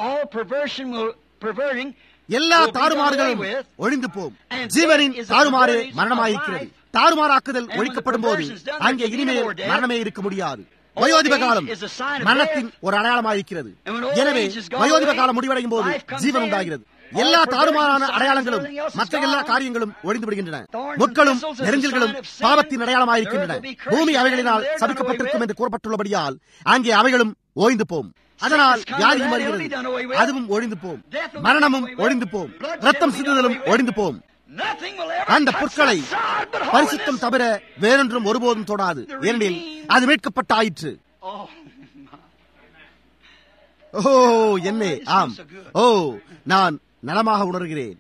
[SPEAKER 1] எல்லா தாறுமாறுகளும் ஒழிந்து போம் ஜீவனின் தாறுமாறு மரணமாயிருக்கிறது தாறுமாறாக்குதல் ஒழிக்கப்படும் போது அங்கே இனிமேல் மரணமே இருக்க முடியாது வயோதிப காலம் மரணத்தின் ஒரு அடையாளமாயிருக்கிறது எனவே வயோதிப காலம் முடிவடையும் போது ஜீவன் உண்டாகிறது எல்லா தாறுமாறான அடையாளங்களும் மற்ற எல்லா காரியங்களும் ஒழிந்து விடுகின்றன முட்களும் நெருஞ்சல்களும் பாவத்தின் அடையாளமாயிருக்கின்றன பூமி அவைகளினால் சபிக்கப்பட்டிருக்கும் என்று கூறப்பட்டுள்ளபடியால் அங்கே அவைகளும் ஓய்ந்து போம் அதனால் வியாதியும் வருகிறது அதுவும் ஒழிந்து போம் மரணமும் ஒழிந்து போம் ரத்தம் சிந்துதலும் ஒழிந்து போம் அந்த புற்களை பரிசுத்தம் தவிர வேறொன்றும் ஒருபோதும் தொடாது ஏனெனில் அது மீட்கப்பட்ட ஆயிற்று ஓ என்னே ஆம் ஓ நான் நலமாக உணர்கிறேன்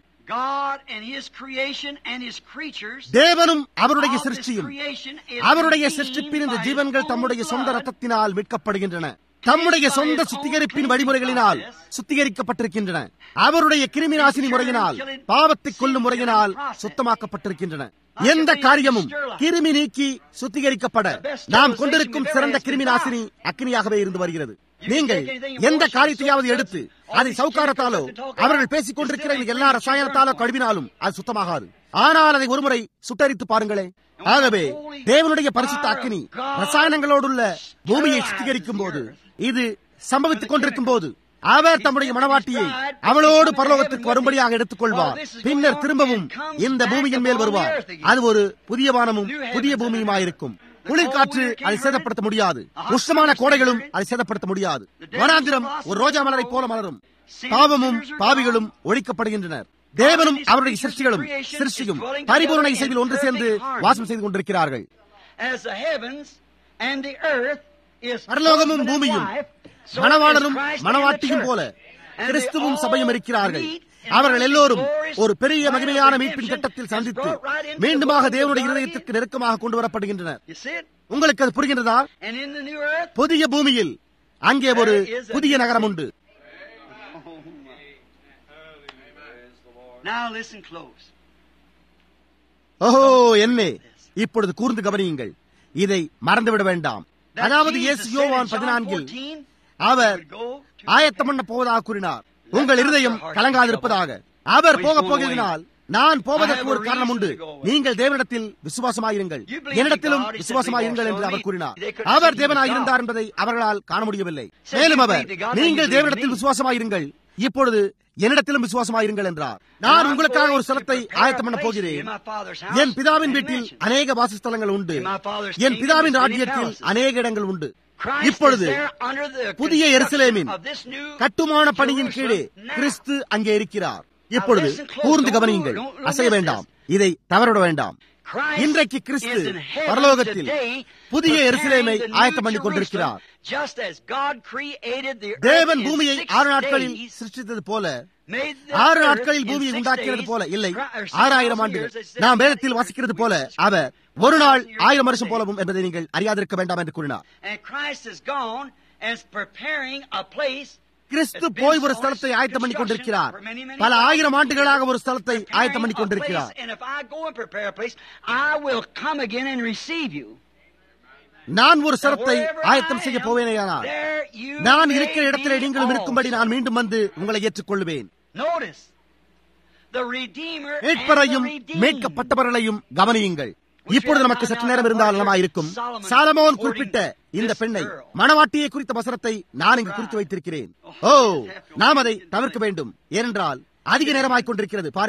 [SPEAKER 1] தேவனும் அவருடைய சிருஷ்டியும் அவருடைய சிருஷ்டிப்பின் இந்த ஜீவன்கள் தம்முடைய சொந்த ரத்தத்தினால் மீட்கப்படுகின்றன தம்முடைய சொந்த சுத்திகரிப்பின் வழிமுறைகளினால் சுத்திகரிக்கப்பட்டிருக்கின்றன அவருடைய கிருமி நாசினி முறையினால் பாவத்தை கொல்லும் முறையினால் சுத்தமாக்கப்பட்டிருக்கின்றன எந்த காரியமும் கிருமி நீக்கி சுத்திகரிக்கப்பட நாம் கொண்டிருக்கும் சிறந்த கிருமி நாசினி அக்னியாகவே இருந்து வருகிறது நீங்கள் எந்த காரியத்தையாவது எடுத்து அதை சவுக்காரத்தாலோ அவர்கள் பேசிக் கொண்டிருக்கிற எல்லா ரசாயனத்தாலோ கழுவினாலும் அது சுத்தமாகாது ஆனால் அதை ஒருமுறை சுட்டரித்து பாருங்களே ஆகவே தேவனுடைய பரிசுத்த அக்கினி ரசாயனங்களோடுள்ள பூமியை சுத்திகரிக்கும் போது இது சம்பவித்துக் கொண்டிருக்கும் போது அவர் தம்முடைய மனவாட்டியை அவளோடு பரலோகத்திற்கு வரும்படியாக எடுத்துக் கொள்வார் பின்னர் திரும்பவும் இந்த பூமியின் மேல் வருவார் அது ஒரு புதிய வானமும் புதிய பூமியுமாயிருக்கும் குளிர்காற்று அதை சேதப்படுத்த முடியாது உஷ்ணமான கோடைகளும் அதை சேதப்படுத்த முடியாது வனாந்திரம் ஒரு ரோஜா மலரை போல மலரும் பாவமும் பாவிகளும் ஒழிக்கப்படுகின்றனர் தேவனும் அவருடைய சிருஷ்டிகளும் சிருஷ்டியும் பரிபூர்ண இசைவில் ஒன்று சேர்ந்து வாசம் செய்து கொண்டிருக்கிறார்கள் பரலோகமும் பூமியும் மணவாளரும் மணவாட்டியும் போல கிறிஸ்துவும் சபையும் இருக்கிறார்கள் அவர்கள் எல்லோரும் ஒரு பெரிய மகிமையான மீட்பின் கட்டத்தில் சந்தித்து மீண்டுமாக தேவனுடைய இருதயத்திற்கு நெருக்கமாக கொண்டு வரப்படுகின்றனர் உங்களுக்கு அது புரிகின்றதா புதிய பூமியில் அங்கே ஒரு புதிய நகரம் உண்டு ஓஹோ என்னே இப்பொழுது கூர்ந்து கவனியுங்கள் இதை மறந்துவிட வேண்டாம் அதாவது இயேசு யோவான் பதினான்கில் அவர் ஆயத்தம் பண்ண போவதாக கூறினார் உங்கள் இருதயம் கலங்காதிருப்பதாக அவர் போக போகிறதினால் நான் போவதற்கு ஒரு காரணம் உண்டு நீங்கள் தேவனிடத்தில் விசுவாசமாயிருங்கள் என்னிடத்திலும் விசுவாசமாயிருங்கள் என்று அவர் கூறினார் அவர் தேவனாயிருந்தார் என்பதை அவர்களால் காண முடியவில்லை மேலும் அவர் நீங்கள் தேவனிடத்தில் விசுவாசமாயிருங்கள் இப்பொழுது என்னிடத்திலும் விசுவாசமாயிருங்கள் என்றார் நான் உங்களுக்காக ஒரு ஸ்தலத்தை ஆயத்தம் பண்ண போகிறேன் என் பிதாவின் வீட்டில் அநேக வாசஸ்தலங்கள் உண்டு என் பிதாவின் ராஜ்யத்தில் அநேக இடங்கள் உண்டு இப்பொழுது புதிய எருசலேமின் கட்டுமான பணியின் கீழே கிறிஸ்து அங்கே இருக்கிறார் இப்பொழுது கூர்ந்து கவனியுங்கள் அசைய வேண்டாம் இதை தவறவிட வேண்டாம் இன்றைக்கு கிறிஸ்து பரலோகத்தில் புதிய எருசலேமை ஆயத்தம் பண்ணிக் கொண்டிருக்கிறார் தேவன் பூமியை ஆறு நாட்களில் சிருஷ்டித்தது போல ஆறு நாட்களில் பூமியை உண்டாக்கியது போல இல்லை ஆறாயிரம் ஆண்டுகள் நாம் வேதத்தில் வாசிக்கிறது போல அவர் ஒரு நாள் ஆயிரம் வருஷம் போலவும் என்பதை நீங்கள் அறியாதிருக்க வேண்டாம் என்று கூறினார் கிறிஸ்து போய் ஒரு ஸ்தலத்தை ஆயத்தம் பண்ணி கொண்டிருக்கிறார் பல ஆயிரம் ஆண்டுகளாக ஒரு ஸ்தலத்தை ஆயத்தம் பண்ணி கொண்டிருக்கிறார் நான் ஒரு ஸ்தலத்தை ஆயத்தம் செய்ய போவேனேயானால் நான் இருக்கிற இடத்திலே நீங்களும் இருக்கும்படி நான் மீண்டும் வந்து உங்களை ஏற்றுக்கொள்வேன் மீட்பரையும் மீட்கப்பட்டவர்களையும் கவனியுங்கள் இப்பொழுது நமக்கு சற்று நேரம் இருந்தால் நலமாயிருக்கும் சாலமோன் குறிப்பிட்ட இந்த பெண்ணை மணவாட்டியை குறித்த வசனத்தை நான் இங்கு குறித்து வைத்திருக்கிறேன் ஓ நாம் அதை தவிர்க்க வேண்டும் ஏனென்றால் அதிக நேரமாய் கொண்டிருக்கிறது பாருங்கள்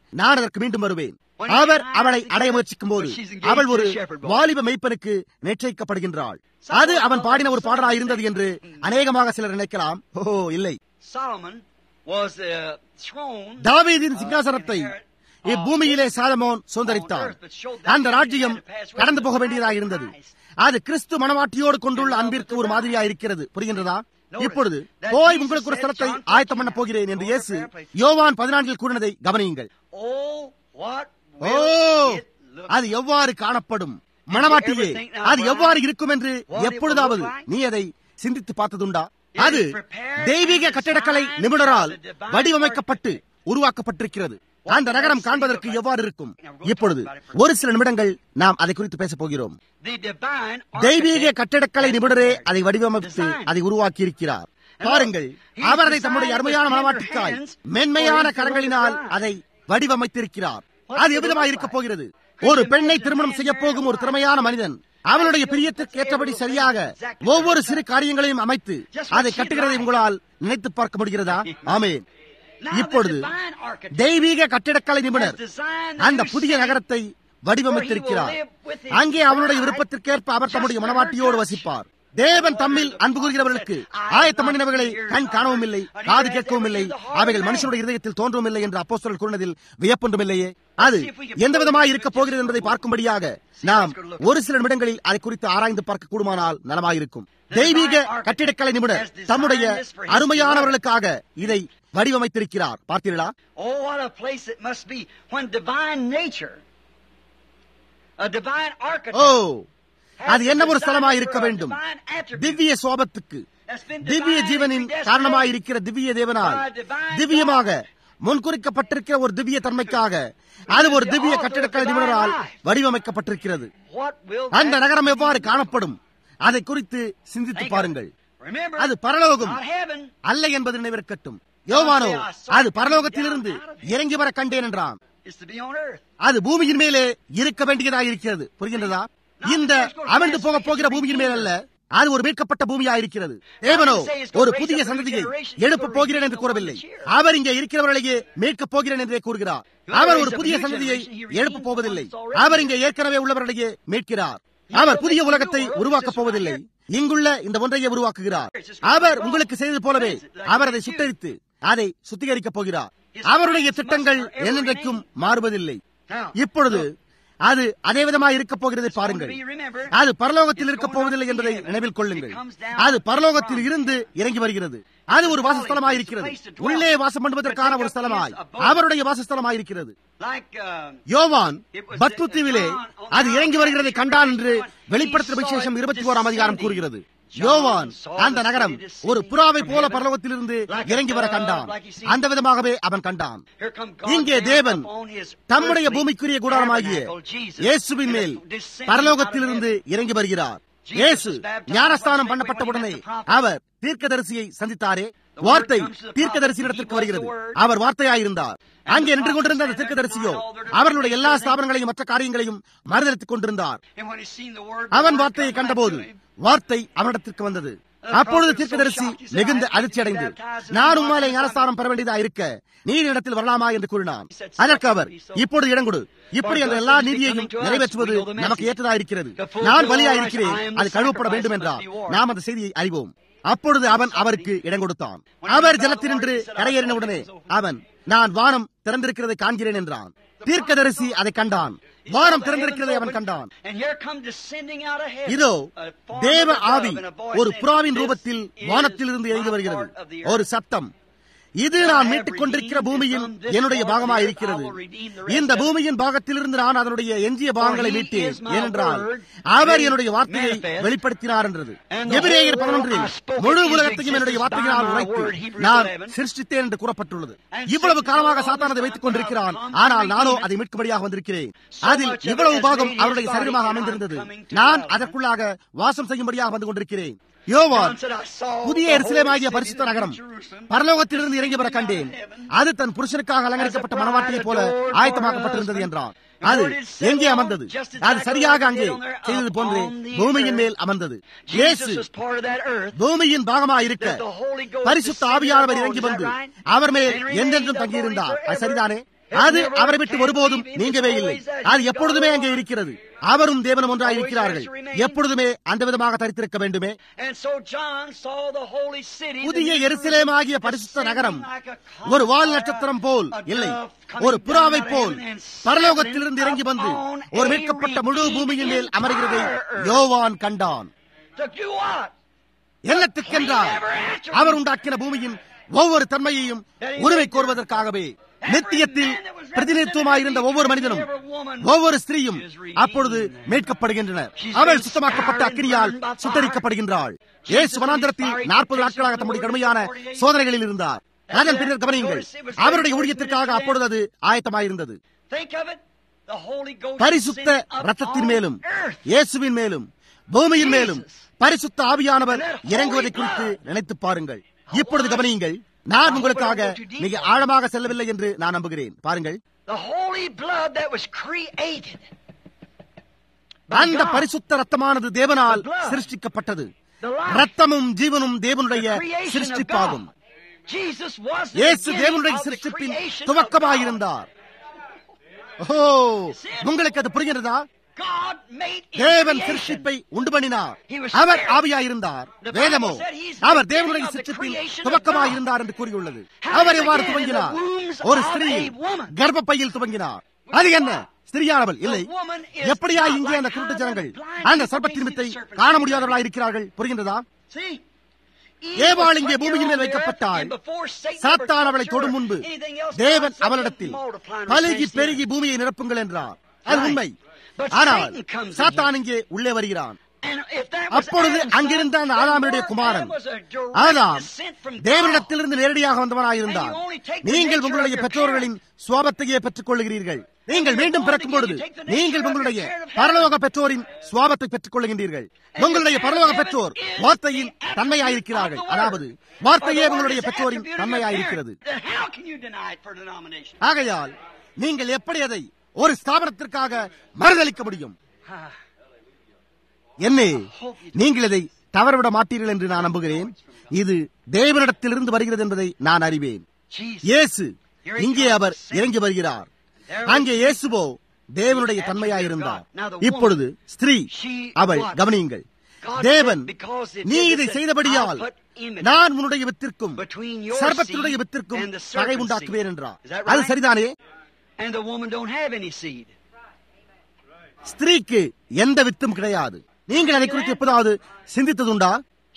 [SPEAKER 1] நான் அதற்கு மீண்டும் வருவேன் அவர் அவளை அடைய முயற்சிக்கும் போது அவள் ஒரு வாலிப மெய்ப்பனுக்கு நிச்சயிக்கப்படுகின்றாள் அது அவன் பாடின ஒரு பாடலாய் இருந்தது என்று அநேகமாக சிலர் நினைக்கலாம் ஓ இல்லை
[SPEAKER 2] Solomon was the throne
[SPEAKER 1] தாவீதின் சிங்காசனத்தை இப்பூமியிலே சாலமோன் சுதந்திரித்தார் அந்த ராஜ்யம் கடந்து போக வேண்டியதாக இருந்தது அது கிறிஸ்து மனவாட்டியோடு கொண்டுள்ள அன்பிற்கு ஒரு மாதிரியா இருக்கிறது புரிகின்றதா இப்பொழுது போய் உங்களுக்கு ஒரு ஸ்தலத்தை ஆயத்தம் பண்ண போகிறேன் என்று இயேசு யோவான் பதினான்கில் கூறினதை கவனியுங்கள்
[SPEAKER 2] Oh, what
[SPEAKER 1] O
[SPEAKER 2] will it look
[SPEAKER 1] அது எவ்வாறு காணப்படும் மனவாட்டியே அது எவ்வாறு இருக்கும் என்று எப்பொழுதாவது நீ அதை சிந்தித்து பார்த்ததுண்டா அது தெய்வீக கட்டிடக்கலை நிபுணரால் வடிவமைக்கப்பட்டு உருவாக்கப்பட்டிருக்கிறது அந்த நகரம் காண்பதற்கு எவ்வாறு இருக்கும் இப்பொழுது ஒரு சில நிமிடங்கள் நாம் அதை குறித்து பேசப் போகிறோம்
[SPEAKER 2] The divine
[SPEAKER 1] தெய்வீக
[SPEAKER 2] architect
[SPEAKER 1] கட்டிடக்கலை நிபுணரே அதை வடிவமைத்து அதை உருவாக்கி இருக்கிறார் பாருங்கள் அவர் அதை தம்முடைய அருமையான மனவாட்டிக்காய் மென்மையான கரங்களினால் அதை வடிவமைத்திருக்கிறார் அது எவ்விதமாக இருக்க போகிறது ஒரு பெண்ணை திருமணம் செய்ய போகும் ஒரு திறமையான மனிதன் அவளுடைய பிரியத்திற்கு ஏற்றபடி சரியாக ஒவ்வொரு சிறு காரியங்களையும் அமைத்து அதை கட்டுகிறதை உங்களால் நினைத்து பார்க்க முடிகிறதா ஆமேன்
[SPEAKER 2] Now the
[SPEAKER 1] இப்பொழுது
[SPEAKER 2] divine architect
[SPEAKER 1] தெய்வீக கட்டிடக்கலை நிபுணர்
[SPEAKER 2] has designed the
[SPEAKER 1] அந்த
[SPEAKER 2] new
[SPEAKER 1] புதிய
[SPEAKER 2] city
[SPEAKER 1] நகரத்தை வடிவமைத்திருக்கிறார் அங்கே அவருடைய விருப்பத்திற்கேற்ப அவர் தம்முடைய மனவாட்டியோடு வசிப்பார் தேவன் தம்மில் அன்பு கூறுகிறவர்களுக்கு ஆயத்தம் பண்ணினவர்களை கண் காணவும் இல்லை காது கேட்கவும் இல்லை அவைகள் மனுஷனுடைய இதயத்தில் தோன்றவும் இல்லை என்று அப்போஸ்தலர் கூறினதில் வியப்பொன்றும் இல்லையே அது எந்த விதமாய் இருக்க போகிறது என்பதை பார்க்கும்படியாக நாம் ஒரு சில நிமிடங்களில் அதை குறித்து ஆராய்ந்து பார்க்க கூடுமானால் நலமாயிருக்கும் தெய்வீக கட்டிடக்கலை நிபுணர் தம்முடைய அருமையானவர்களுக்காக இதை வடிவமைத்திருக்கிறார் பார்த்தீர்களா
[SPEAKER 2] Oh, what a place it must be when divine nature, a divine architect,
[SPEAKER 1] ஓ அது என்ன ஒரு ஸ்தலமாய் இருக்க வேண்டும்
[SPEAKER 2] divine attribute
[SPEAKER 1] திவ்ய சோபத்துக்கு
[SPEAKER 2] that's been
[SPEAKER 1] திவ்ய
[SPEAKER 2] divinely
[SPEAKER 1] ஜீவனின்
[SPEAKER 2] predestinated
[SPEAKER 1] காரணமாய் இருக்கிற திவ்ய தேவனால் திவ்யமாக முன்குறிக்கப்பட்டிருக்கிற ஒரு திவ்ய தன்மைக்காக அது ஒரு திவ்ய கட்டிடக்கலை நிபுணரால் வடிவமைக்கப்பட்டிருக்கிறது
[SPEAKER 2] What will
[SPEAKER 1] அந்த
[SPEAKER 2] that
[SPEAKER 1] நகரம் எவ்வாறு காணப்படும் அதை குறித்து சிந்தித்து பாருங்கள்
[SPEAKER 2] Remember,
[SPEAKER 1] அது பரலோகம்
[SPEAKER 2] not heaven.
[SPEAKER 1] அல்ல என்பது நினைவிருக்கட்டும் யோவானோ அது பரலோகத்திலிருந்து இறங்கி வர கண்டேன் என்றான்
[SPEAKER 2] It's to be on earth.
[SPEAKER 1] அது பூமியின் மேலே இருக்க வேண்டியதாக இருக்கிறது புரிகின்றதா இந்த அமிழ்ந்து போக போகிற பூமியின் மேல் அல்ல அது ஒரு மீட்கப்பட்ட பூமியா இருக்கிறது தேவனோ ஒரு புதிய சந்ததியை எழுப்ப போகிறேன் என்று கூறவில்லை அவர் இங்கே இருக்கிறவர்களையே மீட்கப் போகிறேன் என்றே கூறுகிறார் அவர் ஒரு புதிய சந்ததியை எழுப்பப் போவதில்லை அவர் இங்கே ஏற்கனவே உள்ளவர்களையே மீட்கிறார் அவர் புதிய உலகத்தை உருவாக்கப் போவதில்லை இங்குள்ள இந்த ஒன்றையே உருவாக்குகிறார் அவர் உங்களுக்கு செய்தது போலவே அவர் அதை சுட்டரித்து அதை சுத்திகரிக்கப் போகிறார் அவருடைய திட்டங்கள் என்னென்றைக்கும் மாறுவதில்லை
[SPEAKER 2] Now,
[SPEAKER 1] இப்பொழுது அது அதே விதமாக இருக்க போகிறதை பாருங்கள் அது பரலோகத்தில் இருக்க போவதில்லை என்பதை நினைவில் கொள்ளுங்கள் அது பரலோகத்தில் இருந்து இறங்கி வருகிறது அது ஒரு வாசஸ்தலமாய் இருக்கிறது உள்ளே வாசம் பண்ணுவதற்கான ஒரு ஸ்தலமாய் அவருடைய வாசஸ்தலமாய் இருக்கிறது
[SPEAKER 2] like uh,
[SPEAKER 1] யோவான் பத்மு தீவிலே அது இறங்கி வருகிறதை கண்டான் என்று வெளிப்படுத்தும் விசேஷம் இருபத்தி ஓராம் அதிகாரம் கூறுகிறது யோவான் அந்த நகரம் ஒரு புறாவை போல பரலோகத்திலிருந்து இறங்கி வர கண்டான் அந்த விதமாகவே அவன் கண்டான்
[SPEAKER 2] here come God
[SPEAKER 1] இங்கே
[SPEAKER 2] down
[SPEAKER 1] தேவன்
[SPEAKER 2] upon his
[SPEAKER 1] தம்முடைய
[SPEAKER 2] earthly
[SPEAKER 1] பூமிக்குரிய கூடாரமாகிய
[SPEAKER 2] tabernacle, Jesus,
[SPEAKER 1] இயேசுவின் மேல் பரலோகத்திலிருந்து இறங்கி வருகிறார் இயேசு ஞானஸ்தானம் பண்ணப்பட்டவுடனே அவர் தீர்க்கதரிசியை சந்தித்தாரே வார்த்தை தீர்க்கதரிசியிடத்திற்கு வருகிறது அவர் வார்த்தையாயிருந்தார் அங்கே நின்று கொண்டிருந்த அந்த தீர்க்கதரிசியோ அவர்களுடைய எல்லா ஸ்தாபனங்களையும் மற்ற காரியங்களையும் மறுதளித்துக் கொண்டிருந்தார்
[SPEAKER 2] And when he seen the word,
[SPEAKER 1] அவன்
[SPEAKER 2] the word
[SPEAKER 1] வார்த்தையை
[SPEAKER 2] come back
[SPEAKER 1] கண்டபோது
[SPEAKER 2] to him,
[SPEAKER 1] வார்த்தை அவனிடத்திற்கு வந்தது அப்பொழுது தீர்க்கதரிசி மிகுந்த அதிர்ச்சி அடைந்து நான் உம்மாலே ஞானஸ்தானம் பெற வேண்டியதா இருக்க நீர் இடத்தில் வரலாமா என்று கூறினான் அதற்கு அவர் இப்பொழுது இடம் கொடு இப்படி அந்த எல்லா நீதியையும் நிறைவேற்றுவது நமக்கு ஏற்றதா இருக்கிறது நான் பலியா இருக்கிறேன் அது கழுவப்பட வேண்டும் என்றார் நாம் அந்த செய்தியை அறிவோம் அப்பொழுது அவன் அவருக்கு இடம் கொடுத்தான் அவர் ஜலத்தினின்று கரையேறினவுடனே அவன் நான் வானம் திறந்திருக்கிறதை காண்கிறேன் என்றான் தீர்க்கதரிசி அதை கண்டான் வானம் திறந்திருக்கிறதை அவன் கண்டான்
[SPEAKER 2] And here come descending out of heaven,
[SPEAKER 1] இதோ
[SPEAKER 2] a form
[SPEAKER 1] தேவ
[SPEAKER 2] of a dove
[SPEAKER 1] ஆவி
[SPEAKER 2] and a voice
[SPEAKER 1] ஒரு
[SPEAKER 2] saying,
[SPEAKER 1] புறாவின்
[SPEAKER 2] "This
[SPEAKER 1] ரூபத்தில்
[SPEAKER 2] is
[SPEAKER 1] வானத்திலிருந்து இறங்கி
[SPEAKER 2] my
[SPEAKER 1] வருகிறது
[SPEAKER 2] part of the
[SPEAKER 1] ஒரு
[SPEAKER 2] earth."
[SPEAKER 1] சத்தம் இது நான் மீட்டுக் கொண்டிருக்கிற பூமியின் என்னுடைய பாகமாக இருக்கிறது இந்த பூமியின் பாகத்திலிருந்து நான் அதனுடைய எஞ்சிய பாகங்களை மீட்டேன் ஏனென்றால் அவர் என்னுடைய வார்த்தையை வெளிப்படுத்தினார் என்றது எபிரேயர் பதினொன்றில் முழு உலகத்தையும் என்னுடைய வார்த்தையினால் உரைத்து நான் சிருஷ்டித்தேன் என்று கூறப்பட்டுள்ளது இவ்வளவு காலமாக சாத்தானதை வைத்துக் கொண்டிருக்கிறான் ஆனால் நானோ அதை மீட்கும்படியாக வந்திருக்கிறேன் அதில் இவ்வளவு பாகம் அவருடைய சரீரமாக அமைந்திருந்தது நான் அதற்குள்ளாக வாசம் செய்யும்படியாக வந்து கொண்டிருக்கிறேன் யோவான் புதிய எருசலேமாகிய பரிசுத்த நகரம் பரலோகத்திலிருந்து இறங்கி வர கண்டேன் அது தன் புருஷனுக்காக அலங்கரிக்கப்பட்ட மனவாட்டியைப் போல ஆயத்தமாக்கப்பட்டிருந்தது என்றார் அது எங்கே அமர்ந்தது அது சரியாக அங்கே செய்தது போன்றே பூமியின் மேல் அமர்ந்தது இயேசு
[SPEAKER 2] Jesus was part of that earth.
[SPEAKER 1] பூமியின் பாகமாக இருக்க
[SPEAKER 2] That the Holy Ghost
[SPEAKER 1] பரிசுத்த
[SPEAKER 2] descended
[SPEAKER 1] ஆவியானவர்
[SPEAKER 2] upon,
[SPEAKER 1] இறங்கி
[SPEAKER 2] is that
[SPEAKER 1] வந்து
[SPEAKER 2] right?
[SPEAKER 1] அவர் மேல்
[SPEAKER 2] And remained
[SPEAKER 1] என்றென்றும்
[SPEAKER 2] the
[SPEAKER 1] தங்கியிருந்தார்
[SPEAKER 2] Holy
[SPEAKER 1] அது சரிதானே அது அவரை விட்டு ஒருபோதும் நீங்கவே இல்லை அது எப்பொழுதுமே அங்கே இருக்கிறது அவரும் தேவனும் ஒன்றாய் இருக்கிறார்கள் எப்பொழுதுமே அந்த விதமாக தரித்திருக்க வேண்டுமே புதிய எருசலேமாகிய பரிசுத்த நகரம் ஒரு வால் நட்சத்திரம் போல் இல்லை ஒரு புறாவை போல் பரலோகத்திலிருந்து இறங்கி வந்து ஒரு மீட்கப்பட்ட முழு பூமியின் மேல் அமர்கிறதை யோவான் கண்டான் என்னத்துக்கென்றால் அவர் உண்டாக்கின பூமியின் ஒவ்வொரு தன்மையையும் உரிமை கோருவதற்காகவே நித்தியத்தில் பிரதிநிதித்துவமாயிருந்த ஒவ்வொரு மனிதனும் ஒவ்வொரு ஸ்திரீயும் அப்பொழுது மீட்கப்படுகின்றனர் அவள் சுத்தமாக்கப்பட்ட அக்கினியால் சுத்தரிக்கப்படுகின்றாள் ஏசு வனாந்திரத்தில் நாற்பது நாட்களாக தம்முடைய கடுமையான சோதனைகளில் இருந்தார் அதன் பின்னர் கவனியுங்கள் அவருடைய ஊழியத்திற்காக அப்பொழுது அது ஆயத்தமாயிருந்தது பரிசுத்த ரத்தத்தின் மேலும் இயேசுவின் மேலும் பூமியின் மேலும் பரிசுத்த ஆவியானவர் இறங்குவதை குறித்து நினைத்து பாருங்கள் இப்பொழுது கவனியுங்கள் நான் உங்களுக்காக மிக ஆழமாக செல்லவில்லை என்று நான் நம்புகிறேன் பாருங்கள் அந்த பரிசுத்த ரத்தமானது தேவனால் சிருஷ்டிக்கப்பட்டது ரத்தமும் ஜீவனும் தேவனுடைய சிருஷ்டிப்பாகும் இயேசு தேவனுடைய சிருஷ்டிப்பின் துவக்கமாயிருந்தார் ஓ உங்களுக்கு அது புரிகிறதா தேவன் சிருஷ்டிப்பை உண்டு பண்ணினார் அவர் ஆவியாயிருந்தார் வேதமோ அவர் தேவனுடைய சிருஷ்டிப்பில் துவக்கமாயிருந்தார் என்று கூறியுள்ளது அவர் எவ்வாறு துவங்கினார் ஒரு ஸ்திரீ கர்ப்பப்பையில் துவங்கினார் அது என்ன ஸ்திரியானவள் இல்லை எப்படியா இங்கே அந்த குருட்டு ஜனங்கள் அந்த சர்பத்தின் மித்தை காண முடியாதவர்களாக இருக்கிறார்கள் புரிகின்றதா ஏவாள் இங்கே பூமியின் மேல் வைக்கப்பட்டால் சாத்தான் அவளை தொடும் முன்பு தேவன் அவளிடத்தில் பலுகி பெருகி பூமியை நிரப்புங்கள் என்றார் அது உண்மை ஆனால் சாத்தான் இங்கே உள்ளே வருகிறான் அப்பொழுது அங்கிருந்த அந்த ஆதாமுடைய குமாரன் ஆதாம் தேவனிடத்திலிருந்து நேரடியாக வந்தவனாயிருந்தான் நீங்கள் உங்களுடைய பெற்றோர்களின் சுவாபத்தையே பெற்றுக் கொள்ளுகிறீர்கள் நீங்கள் மீண்டும் பிறக்கும் பொழுது நீங்கள் உங்களுடைய பரலோக பெற்றோரின் சுவாபத்தை பெற்றுக் கொள்ளுகின்றீர்கள் உங்களுடைய பரலோக பெற்றோர் வார்த்தையின் தன்மையாயிருக்கிறார்கள் அதாவது வார்த்தையே உங்களுடைய பெற்றோரின் தன்மையாயிருக்கிறது ஆகையால் நீங்கள் எப்படி அதை ஒரு ஸ்தாபனத்திற்காக மறுதளிக்க முடியும் என்ன நீங்கள் இதை தவறவிட மாட்டீர்கள் என்று நான் நம்புகிறேன் இது தேவனிடத்திலிருந்து வருகிறது என்பதை நான் அறிவேன் இயேசு இங்கே அவர் இறங்கி வருகிறார் அங்கே இயேசுவோ தேவனுடைய தன்மையாயிருந்தார் இப்பொழுது ஸ்திரீ அவள் கவனியுங்கள் தேவன் நீ இதை செய்தபடியால் நான் உன்னுடைய வித்திற்கும் சர்பத்தினுடைய வித்திற்கும் பகை உண்டாக்குவேன் என்றார் அது சரிதானே ஸ்திரீக்கு எந்த வித்தும் கிடையாது நீங்கள் அதை குறித்து எப்போதாவது சிந்தித்ததுண்டா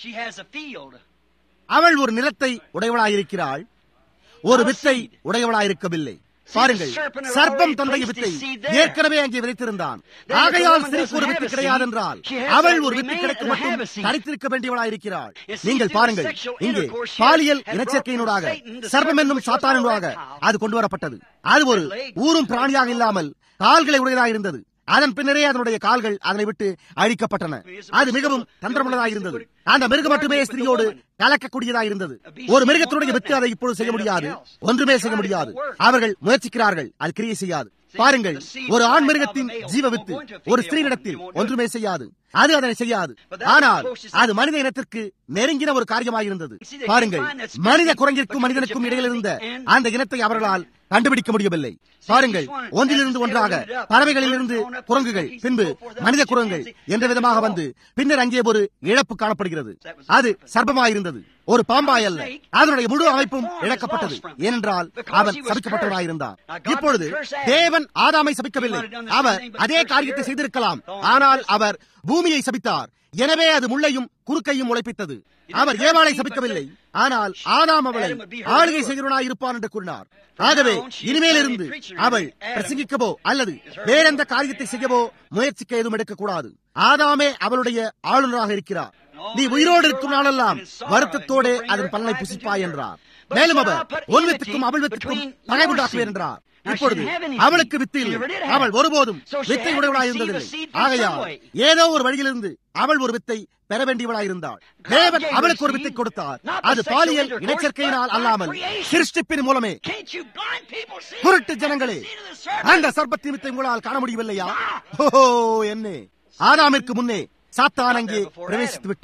[SPEAKER 1] அவள் ஒரு நிலத்தை உடையவளாயிருக்கிறாள் ஒரு வித்தை உடையவளாயிருக்கவில்லை பாருங்கள் சர்ப்பம் தன்னுடைய வித்தை ஏற்கனவே அங்கே விதைத்திருந்தான் ஆகையால் ஸ்திரீக்கு ஒரு வித்து கிடையாது என்றால் அவள் ஒரு வித்து கிடைக்க மட்டும் தனித்திருக்க வேண்டியவளாயிருக்கிறாள் நீங்கள் பாருங்கள் இங்கே பாலியல் இனச்சேர்க்கையினூடாக சர்ப்பம் என்னும் சாத்தானூடாக அது கொண்டு வரப்பட்டது அது ஒரு ஊரும் பிராணியாக இல்லாமல் கால்களை உடையதாக இருந்தது அதன் பின்னரே அதனுடைய கால்கள் அதனை விட்டு அழிக்கப்பட்டன அது மிகவும் தந்திரமுள்ளதாக இருந்தது அந்த மிருகம் மட்டுமே ஸ்திரியோடு கலக்கக்கூடியதாக இருந்தது ஒரு மிருகத்தினுடைய வித்து அதை இப்பொழுது செய்ய முடியாது ஒன்றுமே செய்ய முடியாது அவர்கள் முயற்சிக்கிறார்கள் அது கிரியை செய்யாது பாருங்கள் ஒரு ஆண் மிருகத்தின் ஜீவ வித்து ஒரு ஸ்திரீனிடத்தில் ஒன்றுமே செய்யாது அது அதனை செய்யாது ஆனால் அது மனித இனத்திற்கு நெருங்கின ஒரு காரியமாயிருந்தது பாருங்கள் மனித குரங்கிற்கும் மனிதனுக்கும் இடையில் இருந்த அந்த இனத்தை அவர்களால் கண்டுபிடிக்க முடியவில்லை பாருங்கள் ஒன்றிலிருந்து ஒன்றாக பறவைகளிலிருந்து குரங்குகள் பின்பு மனித குரங்குகள் என்ற விதமாக வந்து பின்னர் அங்கே ஒரு இழப்பு காணப்படுகிறது அது சர்ப்பமாயிருந்தது ஒரு பாம்பாய் அல்ல அதனுடைய முழு அமைப்பும் இழக்கப்பட்டது ஏனென்றால் அவன் சபிக்கப்பட்டவனாயிருந்தான் இப்பொழுது தேவன் ஆதாமை சபிக்கவில்லை அவர் அதே காரியத்தை செய்திருக்கலாம் ஆனால் அவர் பூமியை சபித்தார் எனவே அது முள்ளையும் குறுக்கையும் உழைப்பித்தது அவர் ஏவாளை சபிக்கவில்லை ஆனால் ஆதாம் அவளை ஆளுகை செய்கிறவனாய் இருப்பான் என்று கூறினார் ஆகவே இனிமேல் இருந்து அவள் பிரசங்கிக்கவோ அல்லது வேறெந்த காரியத்தை செய்யவோ முயற்சிக்க எதுவும் எடுக்கக்கூடாது ஆதாமே அவளுடைய ஆளுநராக இருக்கிறார் நீ உயிரோடு இருக்கும் நாளெல்லாம் வருத்தத்தோட அதன் பலனை புசிப்பாய் என்றார் மேலும் அவர் ஒரு வித்துக்கும் அவள் வித்துக்கும் பகை உண்டாக்குவேன் என்றார் இப்பொழுது அவளுக்கு வித்து இல்லை அவள் ஒருபோதும் வித்தை உடையவளாய் இருந்ததில்லை ஆகையால் ஏதோ ஒரு வழியிலிருந்து அவள் ஒரு வித்தை பெற வேண்டியவளாயிருந்தாள் தேவன் அவளுக்கு ஒரு வித்தை கொடுத்தார் அது பாலியல் இனச்சேர்க்கையினால் அல்லாமல் சிருஷ்டிப்பின் மூலமே குருட்டு ஜனங்களே அந்த சர்பத்தின் வித்தை உங்களால் காண முடியவில்லையா ஓஹோ என்ன ஆதாமிற்கு முன்னே சாத்தான் அங்கே பிரவேசித்து விட்டான்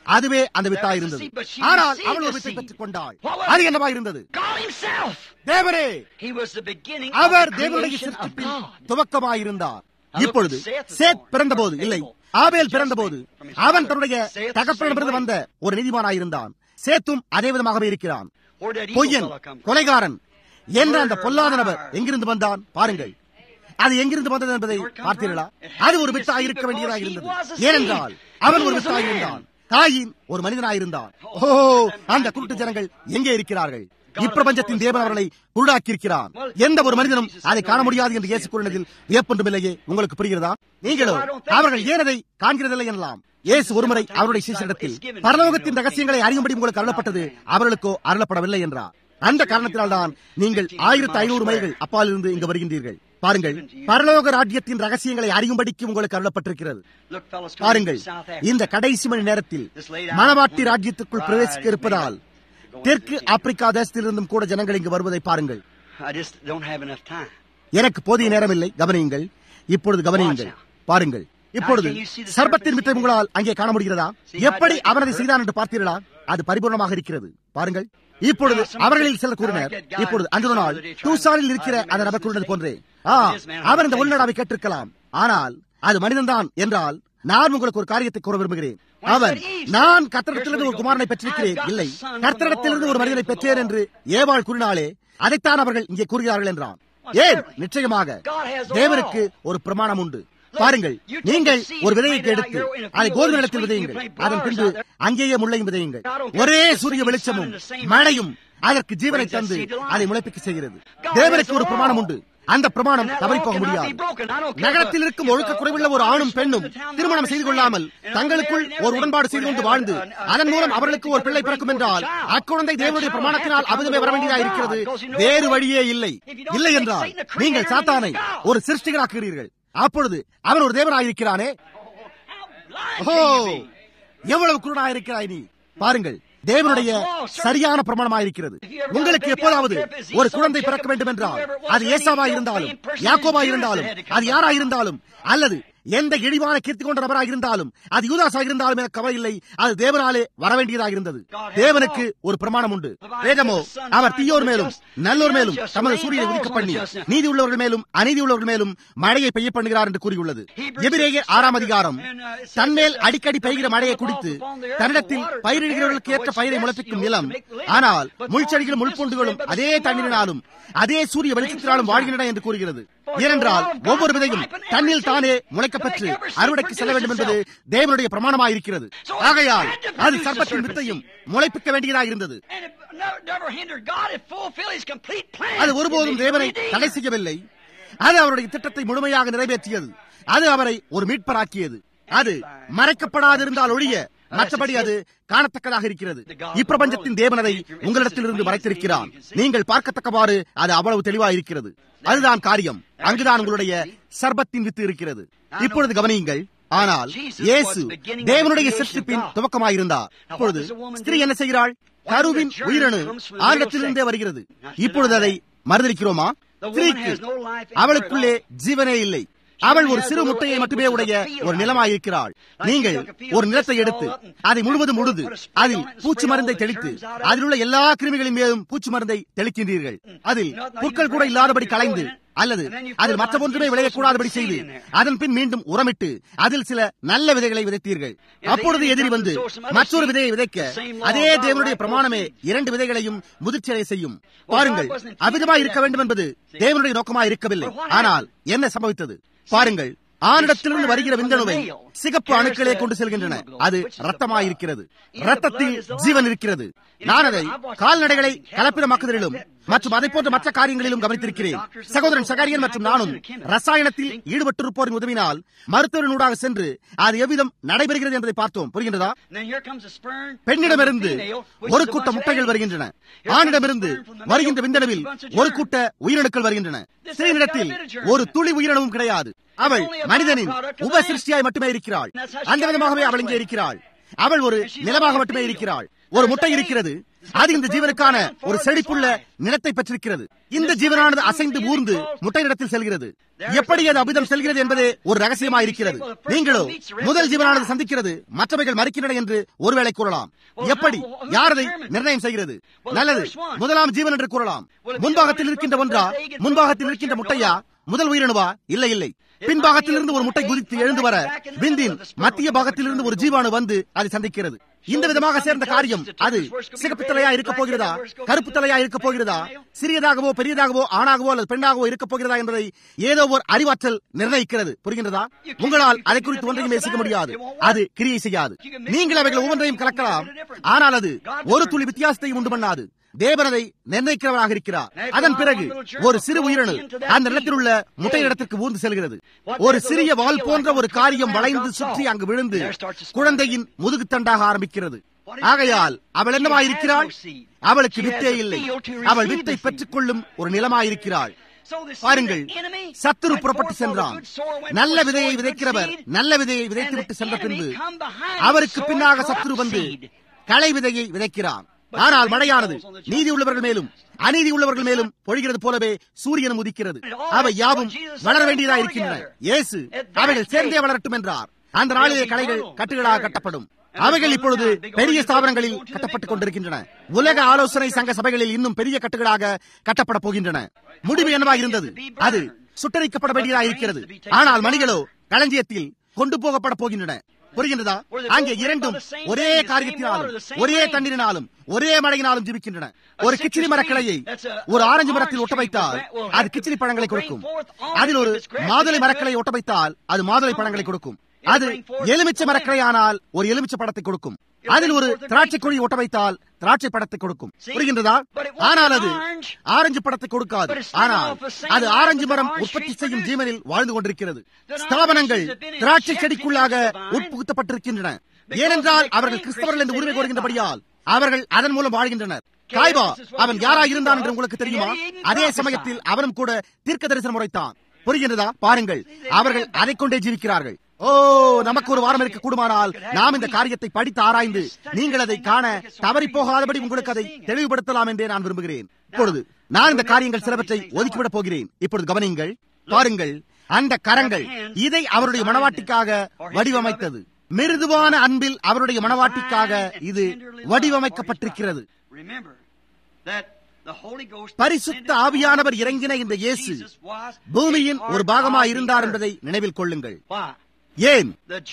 [SPEAKER 1] அதுவே அந்த வித்தா இருந்தது ஆனால் அவள் ஒரு வித்தை பெற்றுக் கொண்டாள் அது என்னவா இருந்தது
[SPEAKER 2] God Himself.
[SPEAKER 1] தேவரே
[SPEAKER 2] He was the beginning
[SPEAKER 1] our
[SPEAKER 2] of the
[SPEAKER 1] தேவனுடைய
[SPEAKER 2] creation of
[SPEAKER 1] சிருஷ்டிப்பின்
[SPEAKER 2] God.
[SPEAKER 1] துவக்கமாயிருந்தார் இப்பொழுது சேத் பிறந்தபோது இல்லை ஆபேல் பிறந்தபோது அவன் தன்னுடைய தகப்பனிடமிருந்து வந்த ஒரு நீதிமானாயிருந்தான் சேத்தும் அதே விதமாகவே இருக்கிறான்
[SPEAKER 2] Where did evil
[SPEAKER 1] பொய்யன்
[SPEAKER 2] fella come from?
[SPEAKER 1] கொலைகாரன் என்ற அந்த பொல்லாத நபர் எங்கிருந்து வந்தான் பாருங்கள் அது எங்கிருந்து வந்தது என்பதை பார்த்தீர்களா அது ஒரு வித்தாக இருக்க வேண்டியதாக இருந்தது ஏனென்றால் அவன் ஒரு வித்தாக இருந்தான் தாயின் ஒரு மனிதனாயிருந்தான் ஓ அந்த குருட்டு ஜனங்கள் எங்கே இருக்கிறார்கள் இப்பிரபஞ்சத்தின் தேவன் அவர்களை குருடாக்கியிருக்கிறான் எந்த ஒரு மனிதனும் அதை காண முடியாது என்று இயேசு கூறினதில் வியப்பொன்றுமில்லையே உங்களுக்கு புரிகிறதா நீங்களோ அவர்கள் ஏன் அதை காண்கிறதில்லை எனலாம் இயேசு ஒருமுறை அவருடைய சீசரிடத்தில் பரலோகத்தின் ரகசியங்களை அறியும்படி உங்களுக்கு அருளப்பட்டது அவர்களுக்கோ அருளப்படவில்லை என்றார் அந்த காரணத்தினால்தான் நீங்கள் ஆயிரத்தி ஐநூறு மைல்கள் அப்பாலிருந்து இங்கு வருகின்றீர்கள் பாருங்கள் பரலோக ராஜ்யத்தின் ரகசியங்களை அறியும்படிக்கு உங்களுக்கு அருளப்பட்டிருக்கிறது
[SPEAKER 2] Look, fellas, come
[SPEAKER 1] பாருங்கள்
[SPEAKER 2] from South Africa.
[SPEAKER 1] இந்த கடைசி மணி நேரத்தில் மணவாட்டி ராஜ்யத்துக்குள் பிரவேசிக்க இருப்பதால் தெற்கு ஆப்பிரிக்கா தேசத்திலிருந்தும் கூட ஜனங்கள் இங்கு வருவதை பாருங்கள்
[SPEAKER 2] I just don't have enough time.
[SPEAKER 1] எனக்கு போதிய நேரம் இல்லை கவனியுங்கள் இப்பொழுது கவனியுங்கள் பாருங்கள் இப்பொழுது சர்பத்தின் வித்தை உங்களால் அங்கே காண முடிகிறதா எப்படி அவன் அதை செய்தான் என்று பார்த்தீர்களா அது பரிபூர்ணமாக இருக்கிறது பாருங்கள் இப்பொழுது அவர்களில் சிலர் கூறினர் இப்பொழுது அன்று ஒரு நாள் டூசானில் இருக்கிற அந்த நபர் கூறினது போன்றே ஆ அவர் இந்த உள்நடாவை கேட்டிருக்கலாம் ஆனால் அது மனிதன்தான் என்றால் நான் உங்களுக்கு ஒரு காரியத்தை கூற விரும்புகிறேன் அவன் நான் கர்த்தரிடத்திலிருந்து ஒரு குமாரனை பெற்றிருக்கிறேன் இல்லை கர்த்தரிடத்திலிருந்து ஒரு மனிதனை பெற்றேன் என்று ஏவாள் கூறினாலே அதைத்தான் அவர்கள் இங்கே கூறுகிறார்கள் என்றான் ஏன் நிச்சயமாக தேவனுக்கு ஒரு பிரமாணம் உண்டு பாருங்கள் நீங்கள் ஒரு விதையை எடுத்து அதை கோதுமை நிலத்தில் விதையுங்கள் அதன் பின்பு அங்கேயே முள்ளையும் விதையுங்கள் ஒரே சூரிய வெளிச்சமும் மழையும் அதற்கு ஜீவனை தந்து அதை முளைப்பிக்க செய்கிறது தேவனுக்கு ஒரு பிரமாணம் உண்டு அந்த பிரமாணம் தவறி போக முடியாது நகரத்தில் இருக்கும் ஒழுக்க குறைவுள்ள ஒரு ஆணும் பெண்ணும் திருமணம் செய்து கொள்ளாமல் தங்களுக்குள் ஒரு உடன்பாடு செய்து கொண்டு வாழ்ந்து அதன் மூலம் அவர்களுக்கு ஒரு பிள்ளை பிறக்கும் என்றால் அக்குழந்தை தேவனுடைய பிரமாணத்தினால் அபிதமே வர வேண்டியதாக இருக்கிறது வேறு வழியே இல்லை இல்லை என்றால் நீங்கள் சாத்தானை ஒரு சிருஷ்டிகராக்குகிறீர்கள் அப்பொழுது அவன் ஒரு தேவனாயிருக்கிறானே ஓ எவ்வளவு குருடாயிருக்கிறாய் நீ பாருங்கள் தேவனுடைய சரியான பிரமாணமாயிருக்கிறது உங்களுக்கு எப்போதாவது ஒரு குழந்தை பிறக்க வேண்டும் என்றால் அது ஏசாவா இருந்தாலும் யாக்கோபா இருந்தாலும் அது யாரா இருந்தாலும் அல்லது எந்த இழிவான கீர்த்தி கொண்ட நபராக இருந்தாலும் அது யூதாசா இருந்தாலும் எனக்கு கவலை இல்லை அது தேவனாலே வரவேண்டியதாக இருந்தது தேவனுக்கு ஒரு பிரமாணம் உண்டு வேதமோ அவர் தீயோர் மேலும் நல்லோர் மேலும் தமது சூரியனை உதிக்க பண்ணி நீதி உள்ளவர்கள் மேலும் அநீதி உள்ளவர்கள் மேலும் மழையை பெய்ய பண்ணுகிறார் என்று கூறியுள்ளது எபிரேய ஆறாம் அதிகாரம் தன்மேல் அடிக்கடி பெய்கிற மழையை குடித்து தன்னிடத்தில் பயிரிடுகிறவர்களுக்கு ஏற்ற பயிரை முளைப்பிக்கும் நிலம் ஆனால் முள்செடிகளும் முள்பூண்டுகளும் அதே தண்ணீரினாலும் அதே சூரிய வெளிச்சத்தினாலும் வாழ்கின்றன என்று கூறுகிறது ஏனென்றால் ஒவ்வொரு விதையும் தண்ணில் தானே முளைக்கப்பெற்று அறுவடைக்கு செல்ல வேண்டும் என்பது தேவனுடைய பிரமாணமாயிருக்கிறது ஆகையால் அது சர்ப்பத்தின் வித்தையும் முளைப்பிக்க வேண்டியதாக இருந்தது
[SPEAKER 2] And it never, never hindered God to fulfill His complete plan.
[SPEAKER 1] அது ஒருபோதும் தேவனை தடை செய்யவில்லை அது அவருடைய திட்டத்தை முழுமையாக நிறைவேற்றியது அது அவரை ஒரு மீட்பராக்கியது அது மறைக்கப்படாதிருந்தால் ஒழிய மற்றபடி அது காணத்தக்கதாக இருக்கிறது இப்பிரபஞ்சத்தின் தேவனதை உங்களிடத்திலிருந்து மறைத்திருக்கிறான் நீங்கள் பார்க்கத்தக்கவாறு அது அவ்வளவு தெளிவாக இருக்கிறது அதுதான் காரியம் அங்குதான் உங்களுடைய சர்பத்தின் வித்து இருக்கிறது இப்பொழுது கவனியுங்கள் ஆனால் இயேசு தேவனுடைய சிருஷ்டிப்பின் துவக்கமாயிருந்தார் இப்பொழுது ஸ்திரீ என்ன செய்கிறாள் கருவின் உயிரணு ஆண்டத்திலிருந்தே வருகிறது இப்பொழுது அதை மறுதளிக்கிறோமா ஸ்திரீக்கு அவளுக்குள்ளே ஜீவனே இல்லை அவள் ஒரு சிறு முட்டையை மட்டுமே உடைய ஒரு நிலமாயிருக்கிறாள் நீங்கள் ஒரு நிலத்தை எடுத்து அதை முழுவதும் உழுது அதில் பூச்சி மருந்தை தெளித்து அதில் உள்ள எல்லா கிருமிகளின் மேலும் பூச்சி மருந்தை தெளிக்கின்றீர்கள் அதில் புற்கள் கூட இல்லாதபடி கலைந்து அல்லது அதில் மற்ற ஒன்றுமே விளையக்கூடாதபடி செய்து அதன் பின் மீண்டும் உரமிட்டு அதில் சில நல்ல விதைகளை விதைத்தீர்கள் அப்பொழுது எதிரி வந்து மற்றொரு விதையை விதைக்க அதே தேவனுடைய பிரமாணமே இரண்டு விதைகளையும் முதிர்ச்சியடை செய்யும் பாருங்கள் அவிதமாய் இருக்க வேண்டும் என்பது தேவனுடைய நோக்கமாய் இருக்கவில்லை ஆனால் என்ன சம்பவித்தது பாருங்கள் ஆணிடத்திலிருந்து வருகிற விந்தணுவை சிகப்பு அணுக்களே கொண்டு செல்கின்றன அது ரத்தமாயிருக்கிறது ரத்தத்தில் ஜீவன் இருக்கிறது நான் அதை கால்நடைகளை கலப்பிடமாக்குதலிலும் மற்றும் அதை போன்ற மற்ற காரியங்களிலும் கவனித்திருக்கிறேன் சகோதரன் சகாரியன் மற்றும் நானும் ரசாயனத்தில் ஈடுபட்டிருப்போரின் உதவினால் மருத்துவரின் ஊடாக சென்று அது எவ்விதம் நடைபெறுகிறது என்பதை பார்த்தோம் புரிகின்றதா பெண்ணிடமிருந்து ஒரு கூட்ட முட்டைகள் வருகின்றன ஆணிடமிருந்து வருகின்ற விந்தணுவில் ஒரு கூட்ட உயிரணுக்கள் வருகின்றன ஸ்திரீனிடத்தில் ஒரு துளி உயிரினமும் கிடையாது அவள் மனிதனின் உப சிருஷ்டியாய் மட்டுமே இருக்கிறாள் அந்த விதமாகவே அவள் இங்கே இருக்கிறாள் அவள் ஒரு நிலமாக மட்டுமே இருக்கிறாள் ஒரு முட்டை இருக்கிறது அது இந்த ஜீவனுக்கான ஒரு செழிப்புள்ள நிலத்தை பெற்றிருக்கிறது இந்த ஜீவனானது அசைந்து ஊர்ந்து முட்டை இடத்தில் செல்கிறது எப்படி அது அபிதம் செல்கிறது என்பதே ஒரு ரகசியமா இருக்கிறது நீங்களோ முதல் ஜீவனானது சந்திக்கிறது மற்றவைகள் மறுக்கின்றன என்று ஒருவேளை கூறலாம் எப்படி யார் அதை நிர்ணயம் செய்கிறது நல்லது முதலாம் ஜீவன் என்று கூறலாம் முன்பாகத்தில் இருக்கின்ற ஒன்றா முன்பாகத்தில் இருக்கின்ற முட்டையா முதல் உயிரணுவா இல்லை இல்லை பின்பாகத்திலிருந்து ஒரு முட்டை குதித்து எழுந்து வர விந்தின் மத்திய பாகத்திலிருந்து ஒரு ஜீவாணு வந்து அதை சந்திக்கிறது இந்த விதமாக சேர்ந்த காரியம் அது சிகப்பு தலையா இருக்க போகிறதா கருப்பு தலையா இருக்க போகிறதா சிறியதாகவோ பெரியதாகவோ ஆணாகவோ அல்லது பெண்ணாகவோ இருக்க போகிறதா என்பதை ஏதோ ஒரு அறிவாற்றல் நிர்ணயிக்கிறது புரிகின்றதா உங்களால் அதை குறித்து ஒன்றையும் யோசிக்க முடியாது அது கிரியை செய்யாது நீங்கள் அவைகள் ஒவ்வொன்றையும் கலக்கலாம் ஆனால் அது ஒரு துளி வித்தியாசத்தையும் உண்டு பண்ணாது தேவனதை நிர்ணயிக்கிறவராக இருக்கிறார் அதன் பிறகு ஒரு சிறு உயிரணு அந்த நிலத்தில் உள்ள முட்டை இடத்திற்கு ஊர்ந்து செல்கிறது ஒரு சிறிய வால் போன்ற ஒரு காரியம் வளைந்து சுற்றி அங்கு விழுந்து குழந்தையின் முதுகுத்தண்டாக ஆரம்பிக்கிறது ஆகையால் அவள் என்னவாயிருக்கிறாள் அவளுக்கு வித்தே இல்லை அவள் வித்தை பெற்றுக் கொள்ளும் ஒரு நிலமாயிருக்கிறாள் பாருங்கள் சத்துரு புறப்பட்டு சென்றான் நல்ல விதையை விதைக்கிறவர் நல்ல விதையை விதைத்துவிட்டு சென்ற பின்பு அவருக்கு பின்னாக சத்துரு வந்து களை விதையை விதைக்கிறான் ஆனால் மழையானது நீதி உள்ளவர்கள் மேலும் அநீதி உள்ளவர்கள் மேலும் பொழிகிறது போலவே சூரியனும் உதிக்கிறது அவை யாவும் வளர வேண்டியதா இருக்கின்றன இயேசு அவைகள் சேர்ந்தே வளரட்டும் என்றார் அந்த நாளிலே கலைகள் கட்டுகளாக கட்டப்படும் அவைகள் இப்பொழுது பெரிய ஸ்தாபனங்களில் கட்டப்பட்டுக் கொண்டிருக்கின்றன உலக ஆலோசனை சங்க சபைகளில் இன்னும் பெரிய கட்டுகளாக கட்டப்பட போகின்றன முடிவு என்னவாக இருந்தது அது சுட்டரிக்கப்பட வேண்டியதாக இருக்கிறது ஆனால் மணிகளோ களஞ்சியத்தில் கொண்டு போகப்பட போகின்றன புரிகின்றதா அங்கே இரண்டும் ஒரே காரியத்தினாலும் ஒரே தண்ணீரினாலும் ஒரே மழையினாலும் ஜீவிக்கின்றன ஒரு கிச்சிலி மரக்கிளையை ஒரு ஆரஞ்சு மரத்தில் ஒட்ட வைத்தால் அது கிச்சிலி பழங்களை கொடுக்கும் அதில் ஒரு மாதுளை மரக்கிளை ஒட்ட வைத்தால் அது மாதுளை பழங்களை கொடுக்கும் அது எலுமிச்சை மரக்கிளை ஆனால் ஒரு எலுமிச்சை படத்தை கொடுக்கும் அதில் ஒரு திராட்சை கொடி ஒட்ட வைத்தால் திராட்சை படத்தை கொடுக்கும் புரிகின்றதா ஆனால் அது ஆரஞ்சு படத்தை கொடுக்காது ஆனால் அது ஆரஞ்சு மரம் உற்பத்தி செய்யும் ஜீவனில் வாழ்ந்து கொண்டிருக்கிறது ஸ்தாபனங்கள் திராட்சை செடிக்குள்ளாக உட்புகுத்தப்பட்டிருக்கின்றன ஏனென்றால் அவர்கள் கிறிஸ்தவர்கள் என்று உரிமை கோருகின்றபடியால் அவர்கள் அதன் மூலம் வாழ்கின்றனர் காய்பா அவன் யாராக இருந்தான் என்று உங்களுக்கு தெரியுமா அதே சமயத்தில் அவனும் கூட தீர்க்க தரிசனம் உரைத்தான் புரிகின்றதா பாருங்கள் அவர்கள் அதை கொண்டே ஜீவிக்கிறார்கள் ஓ நமக்கு ஒரு வாரம் இருக்க கூடுமானால் நாம் இந்த காரியத்தை படித்து ஆராய்ந்து நீங்கள் அதை காண தவறி போகாதபடி உங்களுக்கு அதை தெளிவுபடுத்தலாம் என்றே நான் விரும்புகிறேன் இப்பொழுது நான் இந்த காரியங்கள் சிலவற்றை ஒதுக்கிவிடப் போகிறேன் இப்பொழுது கவனியுங்கள் பாருங்கள் அந்த கரங்கள் இதை அவருடைய மனவாட்டிக்காக வடிவமைத்தது மிருதுவான அன்பில் அவருடைய மனவாட்டிக்காக இது வடிவமைக்கப்பட்டிருக்கிறது பரிசுத்த ஆவியானவர் இறங்கின இந்த இயேசு பூமியின் ஒரு பாகமாக இருந்தார் என்பதை நினைவில் கொள்ளுங்கள் ஏன்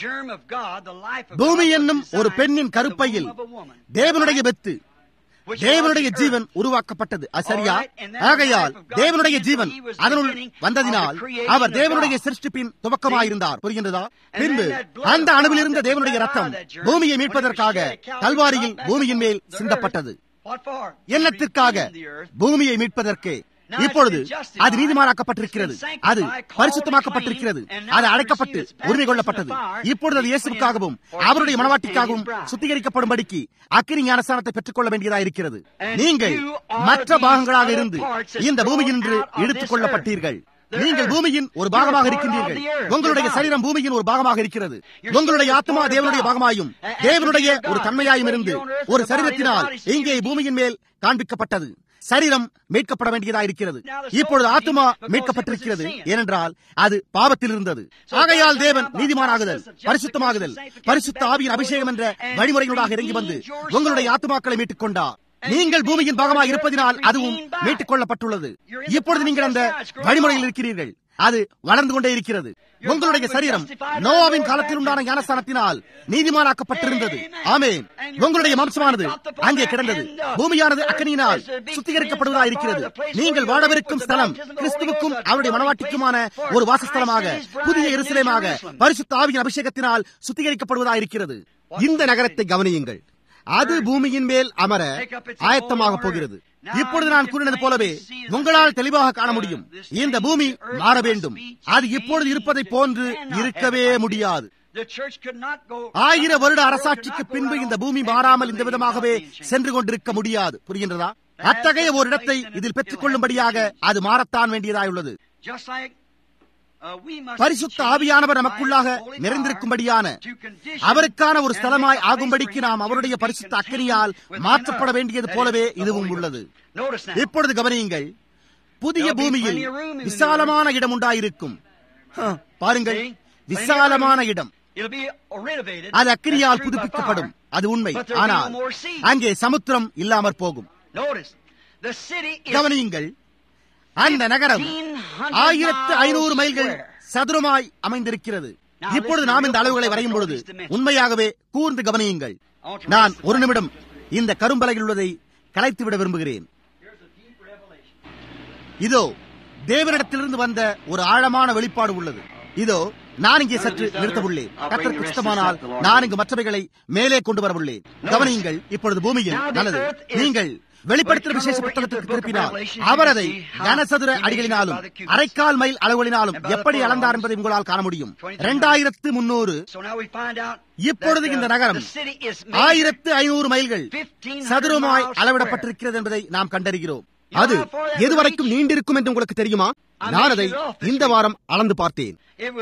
[SPEAKER 1] பூமி என்னும் ஒரு பெண்ணின் கருப்பையில் தேவனுடைய வெத்து தேவனுடைய ஜீவன் உருவாக்கப்பட்டது சரியா ஆகையால் தேவனுடைய ஜீவன் அதனுள் வந்ததினால் அவர் தேவனுடைய சிருஷ்டிப்பின் துவக்கமாயிருந்தார் புரிகின்றதா பின்பு அந்த அணுவில் இருந்த தேவனுடைய ரத்தம் பூமியை மீட்பதற்காக கல்வாரியில் பூமியின் மேல் சிந்தப்பட்டது என்னத்திற்காக பூமியை மீட்பதற்கு இப்பொழுது அது நீதிமானாக்கப்பட்டிருக்கிறது அது பரிசுத்தமாக்கப்பட்டிருக்கிறது அது அழைக்கப்பட்டு உரிமை கொள்ளப்பட்டது இப்பொழுது அது இயேசுக்காகவும் அவருடைய மனவாட்டிக்காகவும் சுத்திகரிக்கப்படும்படிக்கு அக்கினி ஞானஸ்தானத்தை பெற்றுக் கொள்ள வேண்டியதா இருக்கிறது நீங்கள் மற்ற பாகங்களாக இருந்து இந்த பூமியின்று எடுத்துக் கொள்ளப்பட்டீர்கள் நீங்கள் பூமியின் ஒரு பாகமாக இருக்கின்றீர்கள் உங்களுடைய சரீரம் பூமியின் ஒரு பாகமாக இருக்கிறது உங்களுடைய ஆத்மா தேவனுடைய பாகமாயும் தேவனுடைய ஒரு தன்மையாயும் இருந்து ஒரு சரீரத்தினால் இங்கே பூமியின் மேல் காண்பிக்கப்பட்டது சரீரம் மீட்கப்பட வேண்டியதாக இருக்கிறது இப்பொழுது ஆத்மா மீட்கப்பட்டிருக்கிறது ஏனென்றால் அது பாவத்தில் இருந்தது ஆகையால் தேவன் நீதிமானாகுதல் பரிசுத்தமாகுதல் பரிசுத்த ஆவியின் அபிஷேகம் என்ற வழிமுறைகளோடாக இறங்கி வந்து உங்களுடைய ஆத்மாக்களை மீட்டுக் கொண்டார் நீங்கள் பூமியின் பாகமாக இருப்பதினால் அதுவும் மீட்டுக் கொள்ளப்பட்டுள்ளது இப்பொழுது நீங்கள் அந்த வழிமுறையில் இருக்கிறீர்கள் அது வளர்ந்து கொண்டே இருக்கிறது உங்களுடைய சரீரம் நோவாவின் காலத்தில் உண்டான ஞானஸ்தானத்தினால் நீதிமானாக்கப்பட்டிருந்தது ஆமேன் உங்களுடைய மாம்சமானது அங்கே கிடந்தது பூமியானது அக்கனியினால் சுத்திகரிக்கப்படுவதாக இருக்கிறது நீங்கள் வாழவிருக்கும் ஸ்தலம் கிறிஸ்துவுக்கும் அவருடைய மனவாட்டிக்குமான ஒரு வாசஸ்தலமாக புதிய எருசலேமாக பரிசுத்த ஆவியின் அபிஷேகத்தினால் சுத்திகரிக்கப்படுவதாக இருக்கிறது இந்த நகரத்தை கவனியுங்கள் அது பூமியின் மேல் அமர ஆயத்தமாக போகிறது இப்பொழுது நான் கூறினது போலவே உங்களால் தெளிவாக காண முடியும் இந்த பூமி மாற வேண்டும் அது இப்பொழுது இருப்பதை போன்று இருக்கவே முடியாது ஆயிர வருட அரசாட்சிக்கு பின்பு இந்த பூமி மாறாமல் இந்த விதமாகவே சென்று கொண்டிருக்க முடியாது புரிகின்றதா அத்தகைய ஒரு இடத்தை இதில் பெற்றுக் கொள்ளும்படியாக அது மாறத்தான் வேண்டியதாயுள்ளது பரிசுத்த ஆவியானவர் நமக்குள்ளாக நிறைந்திருக்கும்படியான அவருக்கான ஒரு ஸ்தலமாய் ஆகும்படிக்கு நாம் அவருடைய பரிசுத்த அக்கனியால் மாற்றப்பட வேண்டியது போலவே இதுவும் உள்ளது இப்பொழுது கவனியுங்கள் புதிய பூமியில் விசாலமான இடம் உண்டாயிருக்கும் பாருங்கள் விசாலமான இடம் அது அக்கினியால் புதுப்பிக்கப்படும் அது உண்மை ஆனால் அங்கே சமுத்திரம் இல்லாமற் போகும் கவனியுங்கள் அந்த நகரம் ஆயிரத்து ஐநூறு மைல்கள் சதுரமாய் அமைந்திருக்கிறது இப்பொழுது நாம் இந்த அளவுகளை வரையும் பொழுது உண்மையாகவே கூர்ந்து கவனியுங்கள் நான் ஒரு நிமிடம் இந்த கரும்பலையில் உள்ளதை கலைத்துவிட விரும்புகிறேன் இதோ தேவனிடத்திலிருந்து வந்த ஒரு ஆழமான வெளிப்பாடு உள்ளது இதோ நான் இங்கே சற்று நிறுத்தவுள்ளேன் கத்தருக்கு சுத்தமானால் நான் இங்கு மற்றவைகளை மேலே கொண்டு வரவுள்ளேன் கவனியுங்கள் இப்பொழுது பூமியில் நல்லது நீங்கள் வெளிப்படுத்துகிற விசேஷ புத்தகத்திற்கு திருப்பினால் அவர் அதை கனசதுர அடிகளினாலும் அரைக்கால் மைல் அளவுகளினாலும் எப்படி அளந்தார் என்பதை உங்களால் காண முடியும் இரண்டாயிரத்து முன்னூறு இப்பொழுது இந்த நகரம் ஆயிரத்து ஐநூறு மைல்கள் சதுரமாய் அளவிடப்பட்டிருக்கிறது என்பதை நாம் கண்டறிகிறோம் அது எதுவரைக்கும் நீண்டிருக்கும் என்று உங்களுக்கு தெரியுமா நான் அதை இந்த வாரம் அளந்து பார்த்தேன்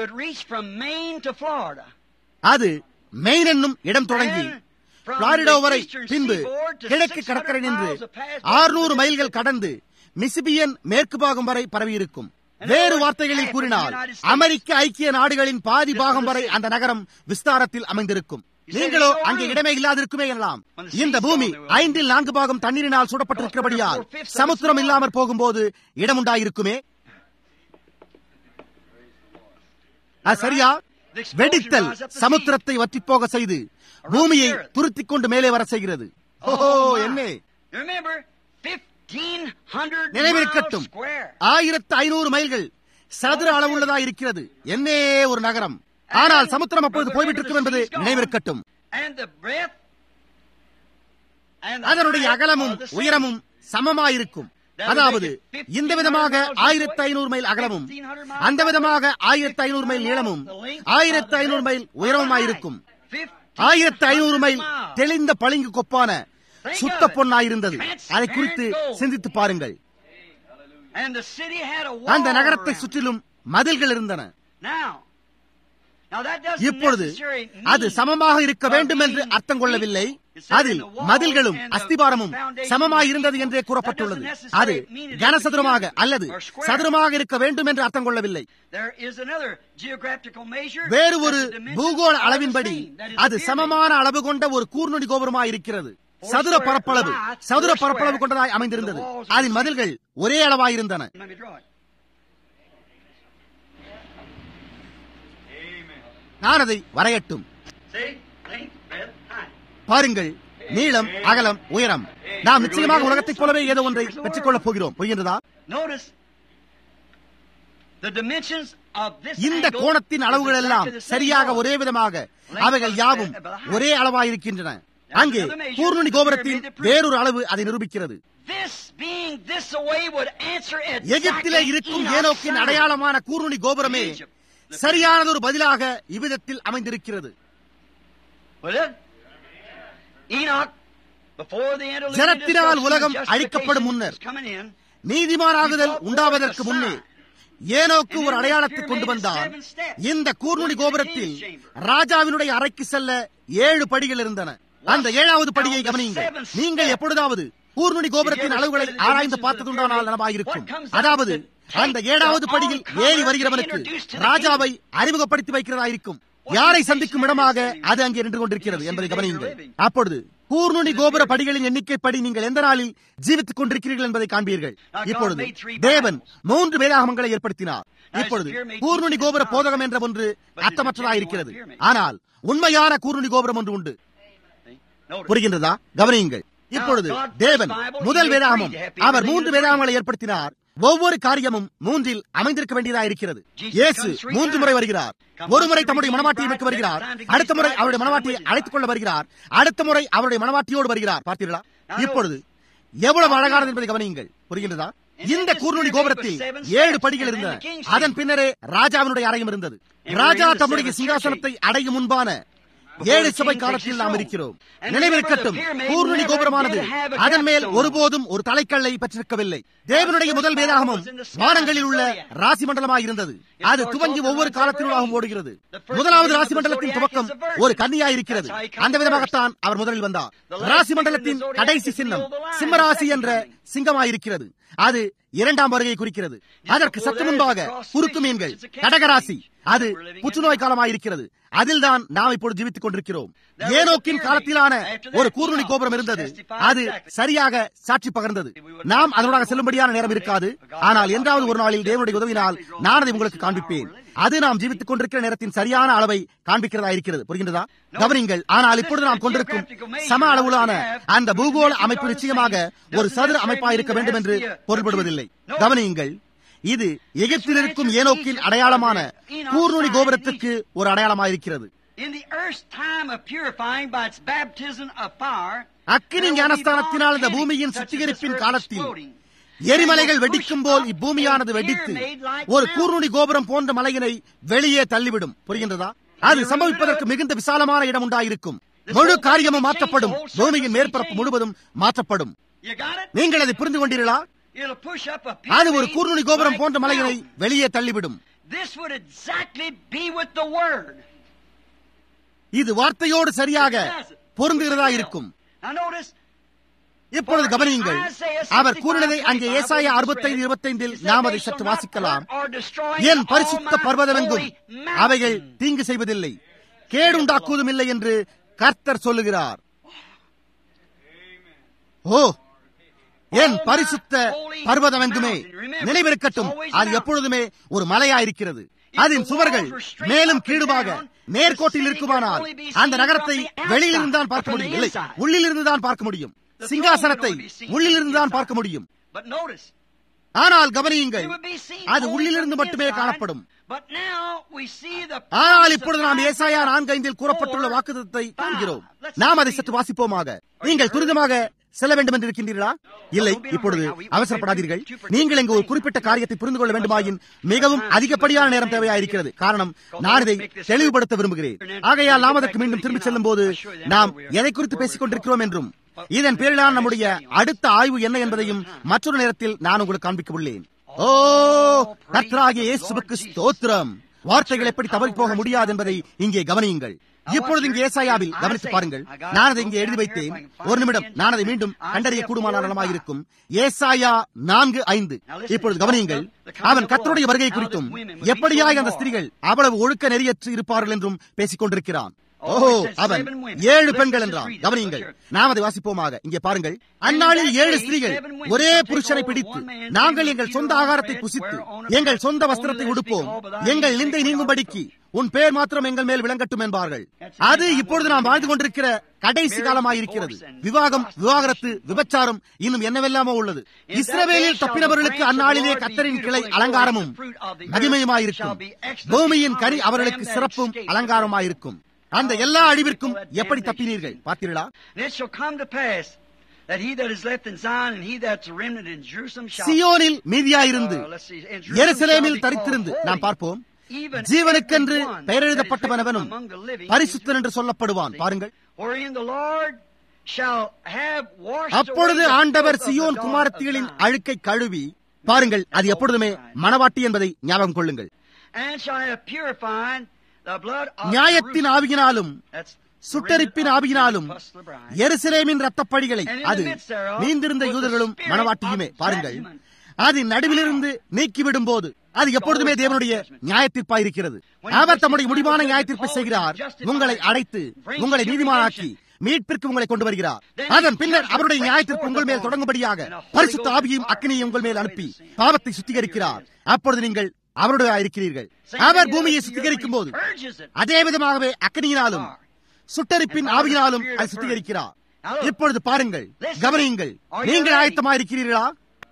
[SPEAKER 1] அது மெயின் என்னும் இடம் தொடங்கி பிளாரிடோ வரை பின்பு கிழக்கு கடற்கரை நின்று ஆறுநூறு மைல்கள் கடந்து மிசிபியன் மேற்கு பாகம் வரை பரவியிருக்கும் வேறு வார்த்தைகளில் கூறினால் அமெரிக்க ஐக்கிய நாடுகளின் பாதி பாகம் வரை அந்த நகரம் விஸ்தாரத்தில் அமைந்திருக்கும் நீங்களோ அங்கே இடமே இல்லாதிருக்குமே எனலாம் இந்த பூமி ஐந்தில் நான்கு பாகம் தண்ணீரினால் சூடப்பட்டிருக்கிறபடியால் சமுத்திரம் இல்லாமற் போகும்போது இடம் உண்டாயிருக்குமே சரியா வெடித்தல் சமுத்திரத்தை வற்றி போக செய்து பூமியை துருத்திக் கொண்டு மேலே வர செய்கிறது ஓஹோ என்ன நினைவிருக்கட்டும் ஆயிரத்து ஐநூறு மைல்கள் சதுர அளவுள்ளதா இருக்கிறது என்னே ஒரு நகரம் ஆனால் சமுத்திரம் அப்பொழுது போய்விட்டிருக்கும் என்பது நினைவிருக்கட்டும் அதனுடைய அகலமும் உயரமும் சமமாயிருக்கும் அதாவது இந்த விதமாக ஆயிரத்தி ஐநூறு மைல் அகலமும் அந்த விதமாக ஆயிரத்தி ஐநூறு மைல் நீளமும் ஆயிரத்தி ஐநூறு மைல் உயரமுமாயிருக்கும் ஆயிரத்தி ஐநூறு மைல் தெளிந்த பளிங்கு கொப்பான சுத்த பொன்னாயிருந்தது அதை குறித்து சிந்தித்து பாருங்கள் அந்த நகரத்தை சுற்றிலும் மதில்கள் இருந்தன இப்பொழுது அது சமமாக இருக்க வேண்டும் என்று அர்த்தம் கொள்ளவில்லை அதில் மதில்களும் அஸ்திபாரமும் சமமாக இருந்தது என்றே கூறப்பட்டுள்ளது அது கனசதுரமாக அல்லது சதுரமாக இருக்க வேண்டும் என்று அர்த்தம் கொள்ளவில்லை வேறு ஒரு பூகோள அளவின்படி அது சமமான அளவு கொண்ட ஒரு கூர்நொடி கோபுரமாக இருக்கிறது சதுர பரப்பளவு சதுர பரப்பளவு கொண்டதாய் அமைந்திருந்தது அதன் மதில்கள் ஒரே அளவாயிருந்தன நான் அதை வரையட்டும் பாருங்கள் நீளம் அகலம் உயரம் நாம் நிச்சயமாக உலகத்தைப் போலவே ஏதோ ஒன்றை பெற்றுக் கொள்ளப் போகிறோம் புரிகின்றதா இந்த கோணத்தின் அளவுகள் எல்லாம் சரியாக ஒரே விதமாக அவைகள் யாவும் ஒரே அளவாயிருக்கின்றன அங்கே கூர்நுனி கோபுரத்தின் வேறொரு அளவு அதை நிரூபிக்கிறது எகிப்திலே இருக்கும் ஏனோக்கின் அடையாளமான கூர்நுனி கோபுரமே சரியானதொரு பதிலாக இவ்விதத்தில் அமைந்திருக்கிறது ஜனத்தினால் உலகம் அழிக்கப்படும் முன்னர் நீதிமானாகுதல் உண்டாவதற்கு முன்னே ஏனோக்கு ஒரு அடையாளத்தை கொண்டு வந்தால் இந்த கூர்நுடி கோபுரத்தில் ராஜாவினுடைய அறைக்கு செல்ல ஏழு படிகள் இருந்தன அந்த ஏழாவது படியை கவனியுங்கள் நீங்கள் எப்பொழுதாவது கூர்நுடி கோபுரத்தின் அளவுகளை ஆராய்ந்து பார்த்ததுண்டானால் நலமாயிருக்கும் அதாவது அந்த ஏழாவது படியில் ஏறி வருகிறவனுக்கு ராஜாவை அறிமுகப்படுத்தி வைக்கிறதாயிருக்கும் யாரை சந்திக்கும் இடமாக அது அங்கே நின்று கொண்டிருக்கிறது என்பதை கவனியுங்கள் அப்பொழுது கூர்நுனி கோபுர படிகளின் எண்ணிக்கைப்படி நீங்கள் எந்த நாளில் ஜீவித்துக் கொண்டிருக்கிறீர்கள் என்பதை காண்பீர்கள் இப்பொழுது தேவன் மூன்று வேதாகமங்களை ஏற்படுத்தினார் இப்பொழுது கூர்நுனி கோபுர போதகம் என்ற ஒன்று அர்த்தமற்றதாக இருக்கிறது ஆனால் உண்மையான கூர்நுனி கோபுரம் ஒன்று உண்டு புரிகின்றதா கவனியுங்கள் இப்பொழுது தேவன் முதல் வேதாகமம் அவர் மூன்று வேதாகமங்களை ஏற்படுத்தினார் ஒவ்வொரு காரியமும் மூன்றில் அமைந்திருக்க வேண்டியதாக இருக்கிறது இயேசு மூன்று முறை வருகிறார் ஒரு முறை தம்முடைய மனவாட்டியை வைக்க வருகிறார் அடுத்த முறை அவருடைய மனவாட்டியை அழைத்துக் கொள்ள வருகிறார் அடுத்த முறை அவருடைய மனவாட்டியோடு வருகிறார் பார்த்தீர்களா இப்பொழுது எவ்வளவு அழகானது என்பதை கவனியுங்கள் புரிகின்றதா இந்த கூர்நுடி கோபுரத்தில் ஏழு படிகள் இருந்தன அதன் பின்னரே ராஜாவினுடைய அறையும் இருந்தது ராஜா தம்முடைய சிங்காசனத்தை அடையும் முன்பான ஏழு சபை காலத்தில் நாம் இருக்கிறோம் நினைவிருக்கட்டும் கூர்நுனி கோபுரமானது அதன் மேல் ஒருபோதும் ஒரு தலைக்கல்லை பெற்றிருக்கவில்லை தேவனுடைய முதல் வேதாகமும் வானங்களில் உள்ள ராசி மண்டலமாக இருந்தது அது துவங்கி ஒவ்வொரு காலத்தினூடாகவும் ஓடுகிறது முதலாவது ராசி மண்டலத்தின் துவக்கம் ஒரு கன்னியாய் இருக்கிறது அந்த விதமாகத்தான் அவர் முதலில் வந்தார் ராசி மண்டலத்தின் கடைசி சின்னம் சிம்மராசி என்ற சிங்கமாயிருக்கிறது அது இரண்டாம் வருகையை குறிக்கிறது அதற்கு சற்று முன்பாக குறுக்கு மீன்கள் கடகராசி அது புற்றுநோய் காலமாயிருக்கிறது அதில் தான் நாம் இப்பொழுது ஜீவித்துக் கொண்டிருக்கிறோம் ஏனோக்கின் காலத்திலான ஒரு கூர்நுனி கோபுரம் இருந்தது அது சரியாக சாட்சி பகர்ந்தது நாம் அதனோட செல்லும்படியான நேரம் இருக்காது ஆனால் என்றாவது ஒரு நாளில் தேவனுடைய உதவினால் நான் அதை உங்களுக்கு காண்பிப்பேன் அது நாம் ஜீவித்துக் கொண்டிருக்கிற நேரத்தின் சரியான அளவை காண்பிக்கிறதா இருக்கிறது புரிகின்றதா கவனிங்கள் ஆனால் இப்பொழுது நாம் கொண்டிருக்கும் சம அளவிலான அந்த பூகோள அமைப்பு நிச்சயமாக ஒரு சதுர அமைப்பாக இருக்க வேண்டும் என்று பொருள்படுவதில்லை கவனியுங்கள் இது எகிப்தில் இருக்கும் ஏனோக்கின் அடையாளமான கூர்நுனி கோபுரத்துக்கு ஒரு அடையாளமாயிருக்கிறது அக்கினி ஞானஸ்தானத்தினால் இந்த பூமியின் சுத்திகரிப்பின் காலத்தில் எரிமலைகள் வெடிக்கும் போல் இப்பூமியானது வெடித்து ஒரு கூர்நுனி கோபுரம் போன்ற மலையினை வெளியே தள்ளிவிடும் புரிகின்றதா அது சம்பவிப்பதற்கு மிகுந்த விசாலமான இடம் உண்டாயிருக்கும் முழு காரியமும் மாற்றப்படும் பூமியின் மேற்பரப்பு முழுவதும் மாற்றப்படும் நீங்கள் அதை புரிந்து கொண்டீர்களா அது ஒரு கூர்நுனி கோபுரம் போன்ற மலையினை வெளியே தள்ளிவிடும் இது வார்த்தையோடு சரியாக பொருந்துகிறதா இருக்கும் இப்பொழுது கவனியுங்கள் அவர் கூறினதை அங்கே ஏசாய அறுபத்தைந்து இருபத்தைந்தில் நாம் அதை சற்று வாசிக்கலாம் என் பரிசுத்த பர்வதமெங்கும் அவைகள் தீங்கு செய்வதில்லை கேடுண்டாக்குவதும் இல்லை என்று கர்த்தர் சொல்லுகிறார் ஓ என் பரிசுத்த பர்வதம் எங்குமே நினைவிருக்கட்டும் அது எப்பொழுதுமே ஒரு மலையாயிருக்கிறது அதன் சுவர்கள் மேலும் கீழுமாக நேர்கோட்டில் இருக்குமானால் அந்த நகரத்தை வெளியிலிருந்து தான் பார்க்க முடியும் இல்லை உள்ளிலிருந்து தான் பார்க்க முடியும் சிங்காசனத்தை உள்ளிலிருந்து தான் பார்க்க முடியும் ஆனால் கவனியுங்கள் அது உள்ளிலிருந்து மட்டுமே காணப்படும் ஆனால் இப்பொழுது நாம் ஏசாயா நான்கு ஐந்தில் கூறப்பட்டுள்ள வாக்குத்தத்தை காண்கிறோம் நாம் அதை சற்று வாசிப்போமாக நீங்கள் துரிதமாக செல்ல வேண்டும் என்று இருக்கின்றீர்களா இல்லை இப்பொழுது அவசரப்படாதீர்கள் நீங்கள் இங்கு ஒரு குறிப்பிட்ட காரியத்தை புரிந்து கொள்ள வேண்டுமாயின் மிகவும் அதிகப்படியான நேரம் தேவையாயிருக்கிறது காரணம் நான் இதை தெளிவுபடுத்த விரும்புகிறேன் ஆகையால் நாம் அதற்கு மீண்டும் திரும்பி செல்லும் போது நாம் எதை குறித்து பேசிக் கொண்டிருக்கிறோம் என்றும் இதன் பேரிலான நம்முடைய அடுத்த ஆய்வு என்ன என்பதையும் மற்றொரு நேரத்தில் நான் உங்களுக்கு காண்பிக்க உள்ளேன் ஓ கர்த்தராகிய இயேசுவுக்கு ஸ்தோத்திரம் வார்த்தைகள் எப்படி தவறி போக முடியாது என்பதை இங்கே கவனியுங்கள் இப்பொழுது இங்கே ஏசாயாவில் கவனித்து பாருங்கள் நான் அதை இங்கே எழுதி வைத்தேன் ஒரு நிமிடம் நான் அதை மீண்டும் கண்டறிய கூடுமான நலமாக இருக்கும் ஏசாயா நான்கு ஐந்து இப்பொழுது கவனியுங்கள் அவன் கத்தருடைய வருகை குறித்தும் எப்படியாய் அந்த ஸ்திரீகள் அவ்வளவு ஒழுக்க நெறியற்று இருப்பார்கள் என்றும் பேசிக் கொண்டிருக்கிறான் ஓஹோ அவன் ஏழு பெண்கள் என்றான் கவனியுங்கள் நாம் அதை வாசிப்போமாக இங்கே பாருங்கள் அந்நாளில் ஏழு ஸ்திரீகள் ஒரே புருஷனை பிடித்து நாங்கள் எங்கள் சொந்த ஆகாரத்தை புசித்து எங்கள் சொந்த வஸ்திரத்தை உடுப்போம் எங்கள் நிந்தை நீங்கும்படிக்கு உன் பேர் மாத்திரம் எங்கள் மேல் விளங்கட்டும் என்பார்கள் அது இப்பொழுது நாம் வாழ்ந்து கொண்டிருக்கிற கடைசி காலமாயிருக்கிறது விவாகம் விவாகரத்து விபச்சாரம் இன்னும் என்னவெல்லாமோ உள்ளது இஸ்ரவேலில் தப்பினவர்களுக்கு அந்நாளிலே கத்தரின் கிளை அலங்காரமும் மகிமையுமாயிருக்கும் பூமியின் கனி அவர்களுக்கு சிறப்பும் அலங்காரமாயிருக்கும் அந்த எல்லா அழிவிற்கும் எப்படி தப்பினீர்கள் பார்த்தீர்களா சியோனில் மீதியாயிருந்து எருசலேமில் தரித்திருந்து நாம் பார்ப்போம் ஜீவனுக்கென்று பெயரெழுதப்பட்டவனவனும் பரிசுத்தன் என்று சொல்லப்படுவான் பாருங்கள் அப்பொழுது ஆண்டவர் சியோன் குமாரத்திகளின் அழுக்கை கழுவி பாருங்கள் அது எப்பொழுதுமே மனவாட்டி என்பதை ஞாபகம் கொள்ளுங்கள் நியாயத்தின் ஆவியினாலும் சுட்டரிப்பின் ஆவியினாலும் எருசலேமின் ரத்தப்படிகளை அது நீந்திருந்த யூதர்களும் மனவாட்டியுமே பாருங்கள் அது நடுவிலிருந்து நீக்கிவிடும் போது அது எப்பொழுதுமே தேவனுடைய நியாயத்தீர்ப்பாயிருக்கிறது அவர் தம்முடைய முடிவான நியாயத்தீர்ப்பை செய்கிறார் உங்களை அடைத்து உங்களை நீதிமானாக்கி மீட்பிற்கு உங்களை கொண்டு வருகிறார் அதன் பின்னர் அவருடைய நியாயத்திற்கு உங்கள் மேல் தொடங்கும்படியாக பரிசுத்த ஆவியும் அக்னியை உங்கள் மேல் அனுப்பி பாவத்தை சுத்திகரிக்கிறார் அப்பொழுது நீங்கள் அவருடைய இருக்கிறீர்கள் அவர் பூமியை சுத்திகரிக்கும் போது அதே விதமாகவே அக்னியினாலும் சுட்டரிப்பின் ஆவியினாலும் அதை சுத்திகரிக்கிறார் இப்பொழுது பாருங்கள் கவனியுங்கள் நீங்கள் ஆயத்தமாயிருக்கிறீர்களா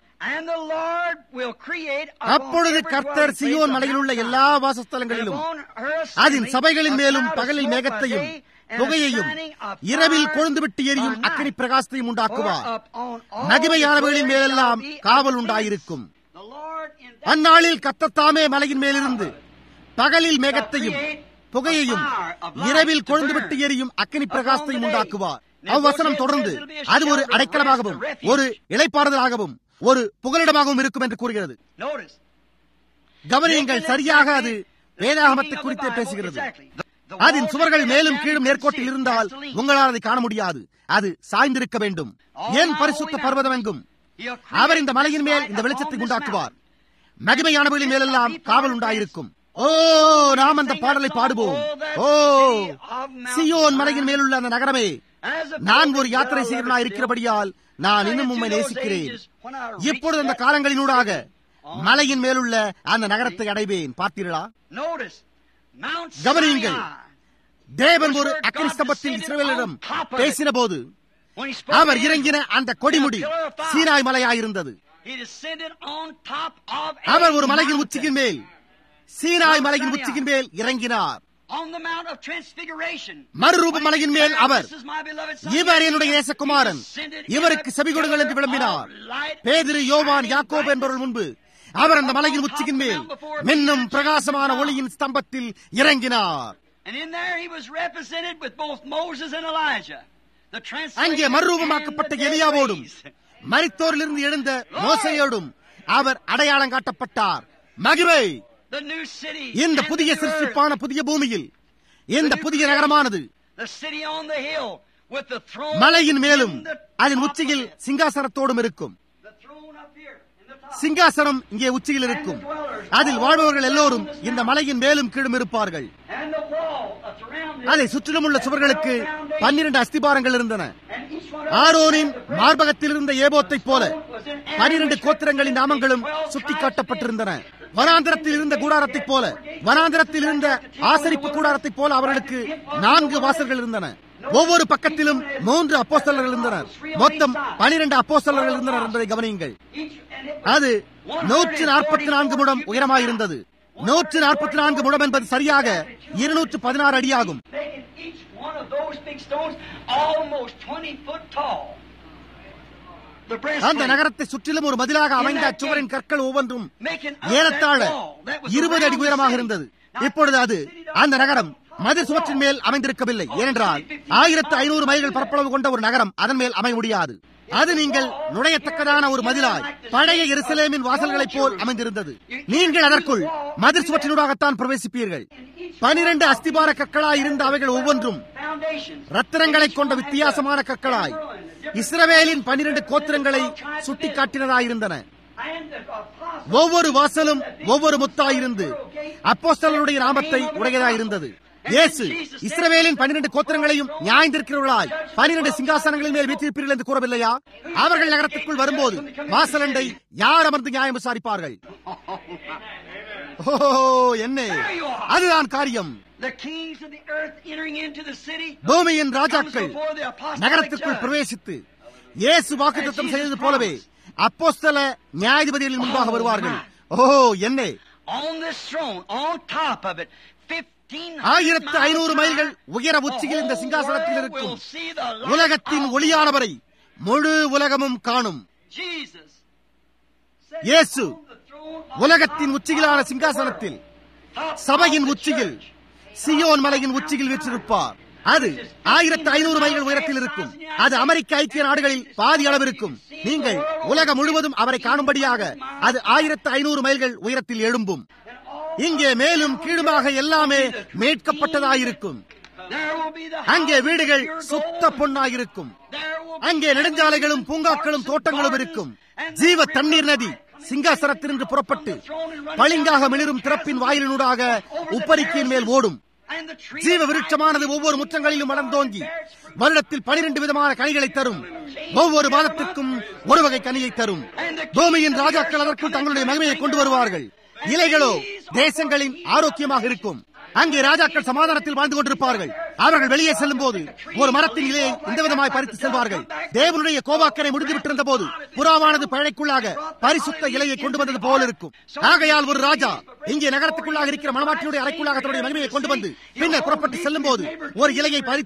[SPEAKER 1] அப்பொழுது கர்த்தர் சியோன் மலையில் உள்ள எல்லா வாசஸ்தலங்களிலும் அதன் சபைகளின் மேலும் பகலில் மேகத்தையும் புகையையும் இரவில் கொழுந்துவிட்டு எரியும் அக்கனி பிரகாசத்தையும் உண்டாக்குவார் மகிமையானவர்களின் மேலெல்லாம் காவல் உண்டாயிருக்கும் அந்நாளில் கத்தத்தாமே மலையின் மேலிருந்து பகலில் மேகத்தையும் புகையையும் இரவில் கொழுந்துவிட்டு எரியும் அக்கினி பிரகாசத்தையும் உண்டாக்குவார் அவ்வசனம் தொடர்ந்து அது ஒரு அடைக்கலமாகவும் ஒரு இளைப்பாறுதலாகவும் ஒரு புகலிடமாகவும் இருக்கும் என்று கூறுகிறது
[SPEAKER 2] Notice.
[SPEAKER 1] கவனியுங்கள் சரியாக அது வேதாகமத்தை குறித்தே பேசுகிறது அதன் சுவர்கள் மேலும் கீழும் நேர்கோட்டில் இருந்தால் உங்களால் அதை காண முடியாது அது சாய்ந்திருக்க வேண்டும் ஏன் பரிசுத்த பர்வதம் எங்கும் அவர் இந்த மலையின் மேல் இந்த வெளிச்சத்தை உண்டாக்குவார் மகிமையானவர்களின் மேலெல்லாம் காவல் உண்டாயிருக்கும் ஓ நாம் அந்த பாடலை பாடுவோம் ஓ சியோன் மலையின் மேலுள்ள அந்த நகரமே நான் ஒரு யாத்திரை செய்கிறனா இருக்கிறபடியால் நான் இன்னும் உண்மை நேசிக்கிறேன் இப்பொழுது அந்த காலங்களினூடாக மலையின் மேலுள்ள அந்த நகரத்தை அடைவேன் பார்த்தீர்களா
[SPEAKER 2] Notice. Mount
[SPEAKER 1] கவனியுங்கள்.
[SPEAKER 2] Sinai.
[SPEAKER 1] தேவன் ஒரு அக்கினி ஸ்தம்பத்தில் இஸ்ரவேலிடம் பேசின போது
[SPEAKER 2] When he spoke
[SPEAKER 1] our
[SPEAKER 2] to
[SPEAKER 1] இறங்கின அந்த கொடிமுடி Sinai மலையாயிருந்தது
[SPEAKER 2] He descended on top of a
[SPEAKER 1] அவர் ஒரு மலையின்
[SPEAKER 2] mountain.
[SPEAKER 1] உச்சியின் மேல் சீனாய் மலையின் உச்சியின் மேல் இறங்கினார்
[SPEAKER 2] On the Mount of Transfiguration.
[SPEAKER 1] மறுரூப மலையின் மேல் அவர்
[SPEAKER 2] This is my beloved son.
[SPEAKER 1] இவர் என்னுடைய நேசகுமாரன் இவருக்கு செவிகொடுங்கள் என்று விளம்பினார் பேதிரு யோவான் யாக்கோப் என்பவர்கள் முன்பு அவர் அந்த மலையின் உச்சியின் மேல் மின்னும் பிரகாசமான ஒளியின் ஸ்தம்பத்தில் இறங்கினார்
[SPEAKER 2] And in there he was represented with both Moses and Elijah. The
[SPEAKER 1] அங்கே
[SPEAKER 2] translators
[SPEAKER 1] மறுரூபமாக்கப்பட்ட
[SPEAKER 2] and the dead
[SPEAKER 1] எலியாவோடும்
[SPEAKER 2] raised.
[SPEAKER 1] மரித்தோரிலிருந்து எழுந்த மோசையோடும் அவர் அடையாளம் காட்டப்பட்டார் மகிமை
[SPEAKER 2] The new city
[SPEAKER 1] இந்த
[SPEAKER 2] and
[SPEAKER 1] புதிய
[SPEAKER 2] the new earth.
[SPEAKER 1] சிருஷ்டிப்பான புதிய பூமியில் இந்த புதிய நகரமானது
[SPEAKER 2] The city on the hill with the throne
[SPEAKER 1] மலையின் மேலும்
[SPEAKER 2] in the
[SPEAKER 1] அதன்
[SPEAKER 2] top
[SPEAKER 1] உச்சியில்
[SPEAKER 2] of it.
[SPEAKER 1] சிங்காசனத்தோடும் இருக்கும்
[SPEAKER 2] The throne up here in the top.
[SPEAKER 1] சிங்காசனம் இங்கே உச்சியில் இருக்கும் அதில் வாழ்பவர்கள் எல்லோரும் இந்த மலையின் மேலும் கீழும் இருப்பார்கள்
[SPEAKER 2] And the wall that's around it.
[SPEAKER 1] அதை சுற்றிலும் உள்ள சுவர்களுக்கு பன்னிரண்டு அஸ்திபாரங்கள் இருந்தன
[SPEAKER 2] And each one of
[SPEAKER 1] ஆரோனின் மார்பகத்தில் இருந்த ஏபோத்தைப் போல பனிரெண்டு கோத்திரங்களின் நாமங்களும் சுட்டிக்காட்டப்பட்டிருந்தன வனாந்திரத்தில் இருந்த கூடாரத்தைப் போல வனாந்திரத்தில் இருந்த ஆசரிப்பு கூடாரத்தைப் போல அவர்களுக்கு நான்கு வாசல்கள் இருந்தன ஒவ்வொரு பக்கத்திலும் மூன்று அப்போஸ்தலர்கள் இருந்தனர் மொத்தம் பனிரெண்டு அப்போஸ்தலர்கள் இருந்தனர் என்பதை கவனியுங்கள்
[SPEAKER 2] each and it
[SPEAKER 1] அது நூற்று நாற்பத்தி நான்கு முடம் உயரமாயிருந்தது நூற்று நாற்பத்தி நான்கு முடம் என்பது சரியாக இருநூற்று பதினாறு அடியாகும்
[SPEAKER 2] making each one of those big stones almost 20 foot tall. The
[SPEAKER 1] அந்த
[SPEAKER 2] breastplate
[SPEAKER 1] நகரத்தை சுற்றிலும் ஒரு மதிலாக அமைந்த அச்சுவரின் கற்கள் ஒவ்வொன்றும்
[SPEAKER 2] making up
[SPEAKER 1] ஏறத்தாழ
[SPEAKER 2] that wall that was
[SPEAKER 1] இருபது அடி
[SPEAKER 2] around the
[SPEAKER 1] உயரமாக
[SPEAKER 2] city.
[SPEAKER 1] இருந்தது
[SPEAKER 2] Now,
[SPEAKER 1] இப்பொழுது அது
[SPEAKER 2] the city
[SPEAKER 1] அந்த நகரம் மதில் சுவற்றின் மேல் அமைந்திருக்கவில்லை ஏனென்றால் ஆயிரத்து ஐநூறு மைல்கள் பரப்பளவு கொண்ட ஒரு நகரம் அதன் மேல் அமைய முடியாது அது நீங்கள் நுழையத்தக்கதான ஒரு மதிலாய் பழைய எருசலேமின் வாசல்களைப் போல் அமைந்திருந்தது நீங்கள் அதற்குள் மதில் சுவற்றினூடாகத்தான் பிரவேசிப்பீர்கள் பனிரெண்டு அஸ்திபார கற்களாய் இருந்த அவைகள் ஒவ்வொன்றும்
[SPEAKER 2] Foundations.
[SPEAKER 1] ரத்தினங்களைக் கொண்ட வித்தியாசமான கற்களாய் இஸ்ரவேலின் பனிரெண்டு கோத்திரங்களை சுட்டிக்காட்டினதாயிருந்தன
[SPEAKER 2] And the apostles.
[SPEAKER 1] ஒவ்வொரு வாசலும் ஒவ்வொரு முத்தாயிருந்து அப்போஸ்தலருடைய நாமத்தை உடையதாயிருந்தது இயேசு இஸ்ரவேலின் பன்னிரண்டு கோத்திரங்களையும் நியாயந்திருக்கிறவர்களாய் பன்னிரண்டு சிங்காசனங்களின் மேல் வீற்றிருப்பீர்கள் என்று கூறவில்லையா அவர்கள் நகரத்துக்குள் வரும்போது வாசலண்டை யார் அமர்ந்து நியாயம் விசாரிப்பார்கள் ஓ என்ன அதுதான் காரியம்
[SPEAKER 2] The kings of the earth entering into the city.
[SPEAKER 1] பூமியின்
[SPEAKER 2] comes
[SPEAKER 1] ராஜாக்கள்
[SPEAKER 2] before the apostolic
[SPEAKER 1] நகரத்துக்குள்
[SPEAKER 2] judge.
[SPEAKER 1] பிரவேசித்து இயேசு வாக்குத்தத்தம் செய்தது போலவே அப்போஸ்தல நியாயாதிபதிகளின் முன்பாக வருவார்கள் ஓ என்ன
[SPEAKER 2] On this throne, on top of it, 1500
[SPEAKER 1] ஆயிரத்து ஐநூறு
[SPEAKER 2] miles
[SPEAKER 1] மைல்கள்
[SPEAKER 2] high,
[SPEAKER 1] உயர
[SPEAKER 2] the
[SPEAKER 1] உச்சியில் இந்த
[SPEAKER 2] whole
[SPEAKER 1] சிங்காசனத்தில்
[SPEAKER 2] world
[SPEAKER 1] இருக்கும்
[SPEAKER 2] will see the light
[SPEAKER 1] உலகத்தின்
[SPEAKER 2] of
[SPEAKER 1] ஒளியானவரை முழு உலகமும் காணும்
[SPEAKER 2] Jesus. Sitting
[SPEAKER 1] இயேசு
[SPEAKER 2] on the throne on
[SPEAKER 1] உலகத்தின்
[SPEAKER 2] top
[SPEAKER 1] உச்சியிலான
[SPEAKER 2] of the
[SPEAKER 1] சிங்காசனத்தில்
[SPEAKER 2] world, top
[SPEAKER 1] சபையின்
[SPEAKER 2] of the
[SPEAKER 1] உச்சியில்
[SPEAKER 2] church.
[SPEAKER 1] சியோன் மலையின் உச்சியில் வீற்றிருப்பார் அது ஆயிரத்து ஐநூறு மைல்கள் உயரத்தில் இருக்கும் அது அமெரிக்க ஐக்கிய நாடுகளில் பாதி அளவு இருக்கும் நீங்கள் உலகம் முழுவதும் அவரை காணும்படியாக அது ஆயிரத்து ஐநூறு மைல்கள் உயரத்தில் எழும்பும் இங்கே மேலும் கீழுமாக எல்லாமே மீட்கப்பட்டதாயிருக்கும்
[SPEAKER 2] There will be the
[SPEAKER 1] அங்கே
[SPEAKER 2] houses of
[SPEAKER 1] வீடுகள்
[SPEAKER 2] pure
[SPEAKER 1] சுத்த
[SPEAKER 2] gold.
[SPEAKER 1] பொன்னாயிருக்கும்
[SPEAKER 2] There will be
[SPEAKER 1] அங்கே நெடுஞ்சாலைகளும் பூங்காக்களும் தோட்டங்களும் இருக்கும் ஜீவ தண்ணீர் நதி சிங்காசனத்திலிருந்து புறப்பட்டு பளிங்காக மிளிரும் திறப்பின் வாயிலினூடாக உப்பரிக்கையின் மேல் ஓடும்
[SPEAKER 2] And the tree
[SPEAKER 1] ஜீவ
[SPEAKER 2] of
[SPEAKER 1] விருட்சமானது ஒவ்வொரு முற்றங்களிலும் வளர்ந்தோங்கி வருடத்தில் பனிரெண்டு விதமான கனிகளை தரும் ஒவ்வொரு மாதத்திற்கும் ஒரு வகை கனியை தரும் பூமியின் ராஜாக்கள் அதற்குள் தங்களுடைய மகிமையை கொண்டு வருவார்கள் இலைகளோ தேசங்களின் ஆரோக்கியமாக இருக்கும் அங்கே ராஜாக்கள் சமாதானத்தில் வாழ்ந்து கொண்டிருப்பார்கள் அவர்கள் வெளியே செல்லும் போது ஒரு மரத்தின் இலையை இந்த விதமாய் பறித்து செல்வார்கள் தேவனுடைய கோபாக்கரை முடிந்துவிட்டிருந்த போது புறாவானது பழைக்குள்ளாக பரிசுத்த இலையை கொண்டு வந்தது போல இருக்கும் ஆகையால் ஒரு ராஜா இங்கே நகரத்துக்குள்ளாக இருக்கிற மணமாட்டியுடைய அறைக்குள்ளாக தன்னுடைய மகிமையை கொண்டு வந்து பின்னர் புறப்பட்டு செல்லும் போது ஒரு இலையை பறித்து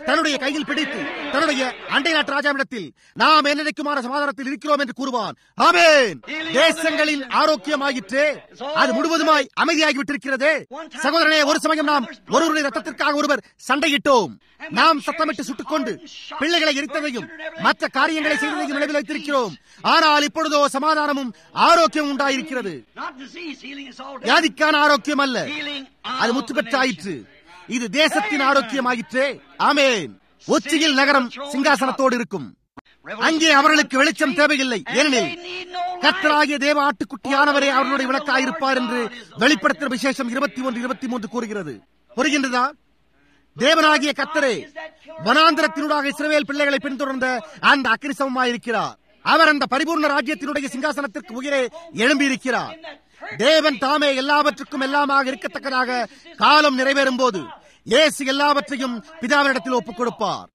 [SPEAKER 1] தன்னுடைய கையில் பிடித்து தன்னுடைய அண்டை நாட்டு ராஜாவிடத்தில் நாம் என்னைக்குமான சமாதானத்தில் இருக்கிறோம் என்று கூறுவான் ஆமேன் தேசங்களின் ஆரோக்கியமாயிற்று அது முழுவதுமாய் அமைதியாகிவிட்டிருக்கிறது சகோதரனே ஒரு சமயம் நாம் ஒருவருடைய ரத்தத்திற்காக ஒருவர் சண்டையிட்டோம் நாம் சத்தமிட்டு சுட்டுக்கொண்டு பிள்ளைகளை எரித்ததையும் மற்ற காரியங்களை செய்ததையும் நினைவில் வைத்திருக்கிறோம் ஆனால் இப்பொழுதோ சமாதானமும் ஆரோக்கியம் உண்டாயிருக்கிறது வியாதிக்கான ஆரோக்கியம் அல்ல அது முற்று பெற்றாயிற்று இது தேசத்தின் ஆரோக்கியமாயிற்று ஆமேன் உச்சியில் நகரம் சிங்காசனத்தோடு இருக்கும் அங்கே அவர்களுக்கு வெளிச்சம் தேவையில்லை ஏனெனில் கத்தராகிய தேவ ஆட்டுக்குட்டியானவரே அவர்களுடைய விளக்காயிருப்பார் என்று வெளிப்படுத்தும் விசேஷம் இருபத்தி ஒன்று இருபத்தி மூன்று கூறுகிறது புரிகின்றதா தேவனாகிய கத்தரே வனாந்திரத்தினூடாக இஸ்ரவேல் பிள்ளைகளை பின்தொடர்ந்த அந்த அக்கிரிசமமாயிருக்கிறார் அவர் அந்த பரிபூர்ண ராஜ்யத்தினுடைய சிங்காசனத்திற்கு உயிரே எழும்பியிருக்கிறார் தேவன் தாமே எல்லாவற்றுக்கும் எல்லாமாக இருக்கத்தக்கதாக காலம் நிறைவேறும் போது இயேசு எல்லாவற்றையும் பிதாவினிடத்தில் ஒப்புக் கொடுப்பார்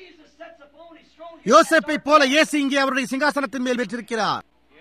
[SPEAKER 1] யோசப்பை போல இயேசு இங்கே அவருடைய சிங்காசனத்தின் மேல் பெற்றிருக்கிறார்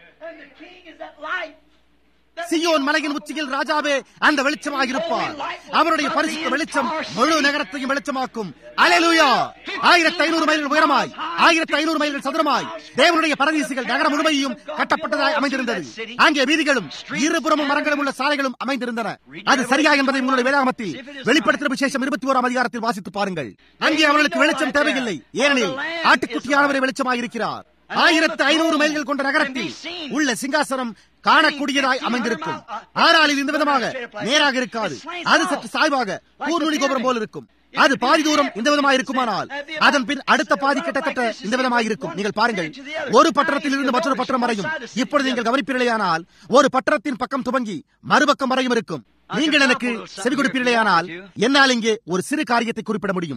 [SPEAKER 1] சியோன் மலையின் உச்சியில் ராஜாவே அந்த வெளிச்சமாக இருப்பார் அவருடைய பரிசுத்த வெளிச்சம் முழு நகரத்தையும் வெளிச்சமாக்கும் அலையலூயா ஆயிரத்தி ஐநூறு மைல்கள் உயரமாய் ஆயிரத்தி ஐநூறு மைல்கள் சதுரமாய் தேவனுடைய பரதீசுகள் நகர முழுமையும் கட்டப்பட்டதாய் அமைந்திருந்தது அங்கே வீதிகளும் இருபுறமும் மரங்களும் உள்ள சாலைகளும் அமைந்திருந்தன அது சரியா என்பதை உங்களுடைய வேதாகமத்தில் வெளிப்படுத்தின விசேஷம் இருபத்தி ஓராம் அதிகாரத்தில் வாசித்து பாருங்கள் அங்கே அவர்களுக்கு வெளிச்சம் தேவையில்லை ஏனெனில் ஆட்டுக்குட்டியானவரை வெளிச்சமாக இருக்கிறார் ஆயிரத்து ஐநூறு மைல்கள் கொண்ட நகரத்தில் உள்ள சிங்காசனம் காணக்கூடியதாய் அமைந்திருக்கும் ஆனால் இது இந்த விதமாக நேராக இருக்காது அது சற்று சாய்வாக கூர்நுனி கோபுரம் போல் இருக்கும் அது பாதி தூரம் இந்த விதமாக இருக்குமானால் அதன் பின் அடுத்த பாதி கிட்டத்தட்ட இந்த விதமாக இருக்கும் நீங்கள் பாருங்கள் ஒரு பட்டணத்தில் இருந்து மற்றொரு பட்டணம் வரையும் இப்பொழுது நீங்கள் கவனிப்பீர்களேயானால் ஒரு பட்டணத்தின் பக்கம் துவங்கி மறுபக்கம் வரையும் இருக்கும் நீங்கள் எனக்கு செவி கொடுப்பீர்களேயானால் என்னால் இங்கே ஒரு சிறு காரியத்தை குறிப்பிட முடியும்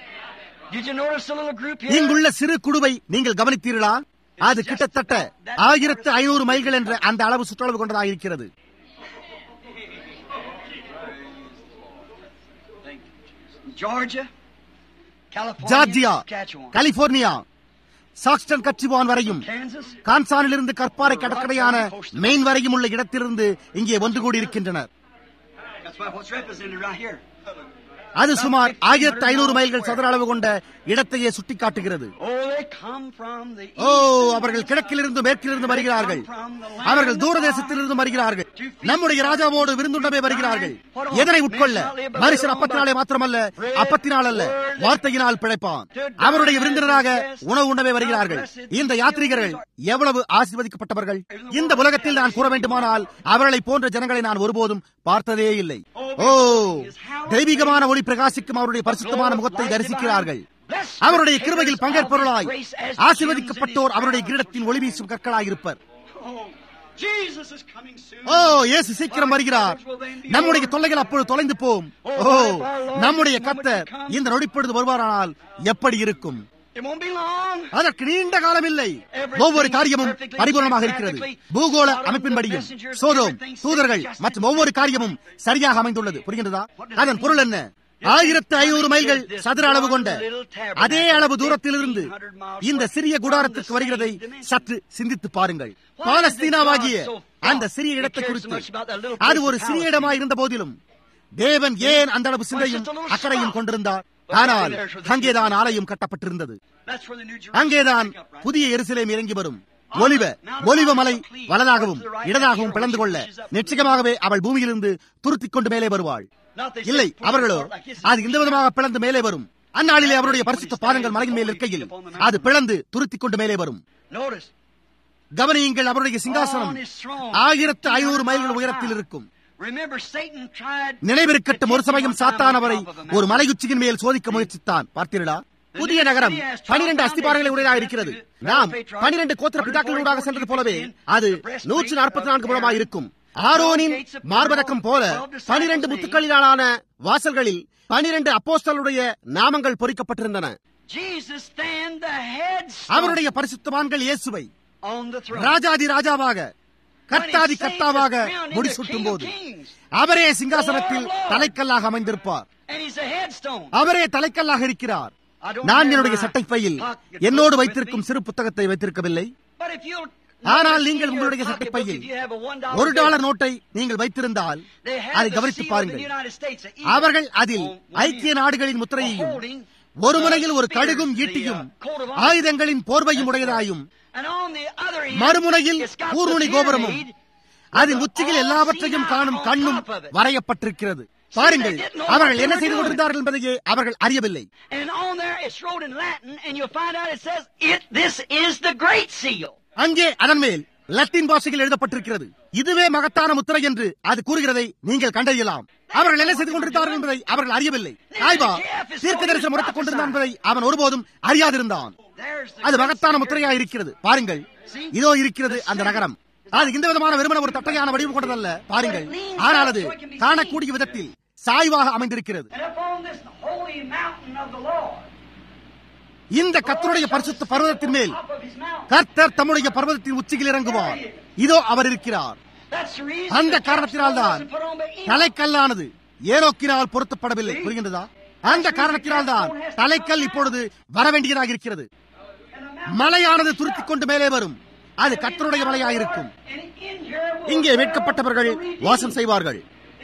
[SPEAKER 1] இங்குள்ள சிறு குழுவை நீங்கள் கவனித்தீர்களா அது கிட்டத்தட்ட ஆயிரத்து ஐநூறு மைல்கள் என்ற அந்த அளவு சுற்றளவு கொண்டதாக இருக்கிறது ஜார்ஜியா கலிபோர்னியா சாக்ஸ்டன் கட்சிவான் வரையும் கான்சானிலிருந்து கற்பாறை கடற்கரையான மெயின் வரையும் உள்ள இடத்திலிருந்து இங்கே ஒன்று கூடி இருக்கின்றனர் அது சுமார் ஆயிரத்தி ஐநூறு மைல்கள் சதுர அளவு கொண்ட இடத்தையே சுட்டிக்காட்டுகிறது ஓ அவர்கள் கிழக்கிலிருந்து மேற்கிலிருந்து வருகிறார்கள் அவர்கள் தூர தேசத்திலிருந்து வருகிறார்கள் நம்முடைய ராஜாவோடு விருந்துண்டமே வருகிறார்கள் எதனை உட்கொள்ள மனுஷன் அப்பத்தினாலே மாத்திரமல்ல அப்பத்தினால் அல்ல வார்த்தையினால் பிழைப்பான் அவருடைய விருந்தினராக உணவு உண்ணவே வருகிறார்கள் இந்த யாத்ரீகர்கள் எவ்வளவு ஆசீர்வதிக்கப்பட்டவர்கள் இந்த உலகத்தில் நான் கூற வேண்டுமானால் அவர்களை போன்ற ஜனங்களை நான் ஒருபோதும் பார்த்ததே இல்லை ஓ தெய்வீகமான ஒளி பிரகாசிக்கும் அவருடைய பரிசுத்தமான முகத்தை தரிசிக்கிறார்கள் அவருடைய கிருபையில் பங்கேற்பொருளாய் ஆசீர்வதிக்கப்பட்டோர் அவருடைய கிரீடத்தின் ஒளி வீசும் கற்களாய் இருப்பர் ஓ இயேசு சீக்கிரம் வருகிறார் நம்முடைய தொல்லைகள் அப்பொழுது தொலைந்து போம் ஓ நம்முடைய கத்தர் இந்த நொடிப்பொழுது வருவாரானால் எப்படி இருக்கும் அதற்கு நீண்ட காலம் இல்லை ஒவ்வொரு காரியமும் பரிபூர்ணமாக இருக்கிறது பூகோள அமைப்பின்படியும் சோதோம் தூதர்கள் மற்றும் ஒவ்வொரு காரியமும் சரியாக அமைந்துள்ளது புரிகின்றதா அதன் பொருள் என்ன ஆயிரத்து ஐநூறு மைல்கள் சதுர அளவு கொண்ட அதே அளவு தூரத்திலிருந்து இந்த சிறிய குடாரத்திற்கு வருகிறதை சற்று சிந்தித்து பாருங்கள் பாலஸ்தீனாவாகிய அந்த சிறிய இடத்தை குறித்து அது ஒரு சிறிய இடமாய் இருந்த போதிலும் தேவன் ஏன் அந்த அளவு சிந்தையும் அக்கறையும் கொண்டிருந்தார் ஆனால் அங்கேதான் ஆலயம் கட்டப்பட்டிருந்தது அங்கேதான் புதிய எருசலேம் இறங்கி வரும் ஒலிவ ஒலிவ மலை வலதாகவும் இடதாகவும் பிளந்து கொள்ள நிச்சயமாகவே அவள் பூமியிலிருந்து துருத்திக் கொண்டு மேலே வருவாள் இல்லை அவர்களோ அது இந்த விதமாக பிளந்து மேலே வரும் அந்நாளிலே அவருடைய பரிசுத்த பாதங்கள் மலையின் மேல் இருக்கையில் அது பிளந்து துருத்திக் கொண்டு மேலே வரும் கவனியுங்கள் அவருடைய சிங்காசனம் ஆயிரத்து ஐநூறு மைல்கள் உயரத்தில் இருக்கும் நினைவிருக்கட்டும் ஒரு சமயம் சாத்தான் அவரை ஒரு மலையுச்சியின் மேல் சோதிக்க முயற்சித்தான் பார்த்தீர்களா புதிய நகரம் பனிரெண்டு அஸ்திபாரங்களை உடையதாக இருக்கிறது நாம் பனிரெண்டு கோத்திர பிதாக்களூடாக சென்றது போலவே அது நூற்றி நாற்பத்தி நான்கு மூலமாக இருக்கும் ஆரோனின் மார்பதக்கம் போல பனிரெண்டு முத்துக்களிலான வாசல்களில் பனிரெண்டு அப்போஸ்தலுடைய நாமங்கள் பொறிக்கப்பட்டிருந்தன அவருடைய பரிசுத்தவான்கள் இயேசுவை ராஜாதி ராஜாவாக கர்த்தாதி கர்த்தாவாக முடிசூட்டும் போது அவரே சிங்காசனத்தில் தலைக்கல்லாக அமைந்திருப்பார் அவரே தலைக்கல்லாக இருக்கிறார் நான் என்னுடைய சட்டை பையில் என்னோடு வைத்திருக்கும் சிறு புத்தகத்தை வைத்திருக்கவில்லை ஆனால் நீங்கள் உங்களுடைய சட்டை பையில் ஒரு டாலர் நோட்டை நீங்கள் வைத்திருந்தால் அதை கவனித்து பாருங்கள் அவர்கள் அதில் ஐக்கிய நாடுகளின் முத்திரையையும் ஒரு முனையில் ஒரு கடுகும் ஈட்டியும் ஆயுதங்களின் போர்வையும் உடையதாயும் மறுமுனையில் கூர்முனை கோபுரமும் அதன் உச்சியில் எல்லாவற்றையும் காணும் கண்ணும் வரையப்பட்டிருக்கிறது பாருங்கள் அவர்கள் என்ன செய்து கொண்டிருந்தார்கள் என்பதையே அவர்கள் அறியவில்லை அங்கே அதன் மேல் லத்தீன் பாஷையில் எழுதப்பட்டிருக்கிறது இதுவே மகத்தான முத்திரை என்று அது கூறுகிறதை நீங்கள் கண்டறியலாம் அவர்கள் என்ன செய்து கொண்டிருந்தார்கள் என்பதை அவர்கள் அறியவில்லை ஆய்வா தீர்க்க தரிசனம் உரைத்துக் கொண்டிருந்தான் என்பதை அவன் ஒருபோதும் அறியாதிருந்தான் அது மகத்தான முத்திரையா இருக்கிறது பாருங்கள் இதோ இருக்கிறது அந்த நகரம் அது இந்த விதமான வெறுமன ஒரு தட்டையான வடிவு கொண்டதல்ல பாருங்கள் ஆனால் அது காணக்கூடிய விதத்தில் சாய்வாக அமைந்திருக்கிறது இந்த கத்தருடைய பரிசுத்த பர்வதத்தின் மேல் கர்த்தர் தம்முடைய பர்வதத்தின் உச்சியில் இறங்குவார் இதோ அவர் இருக்கிறார் அந்த காரணத்தினால்தான் தலைக்கல்லானது ஏனோக்கினால் பொருத்தப்படவில்லை புரிகின்றதா அந்த காரணத்தினால் தான் தலைக்கல் இப்பொழுது வரவேண்டியதாக இருக்கிறது மலையானது துருத்திக் கொண்டு மேலே வரும் அது கத்தருடைய மலையாயிருக்கும் இங்கே மீட்கப்பட்டவர்கள் வாசம் செய்வார்கள்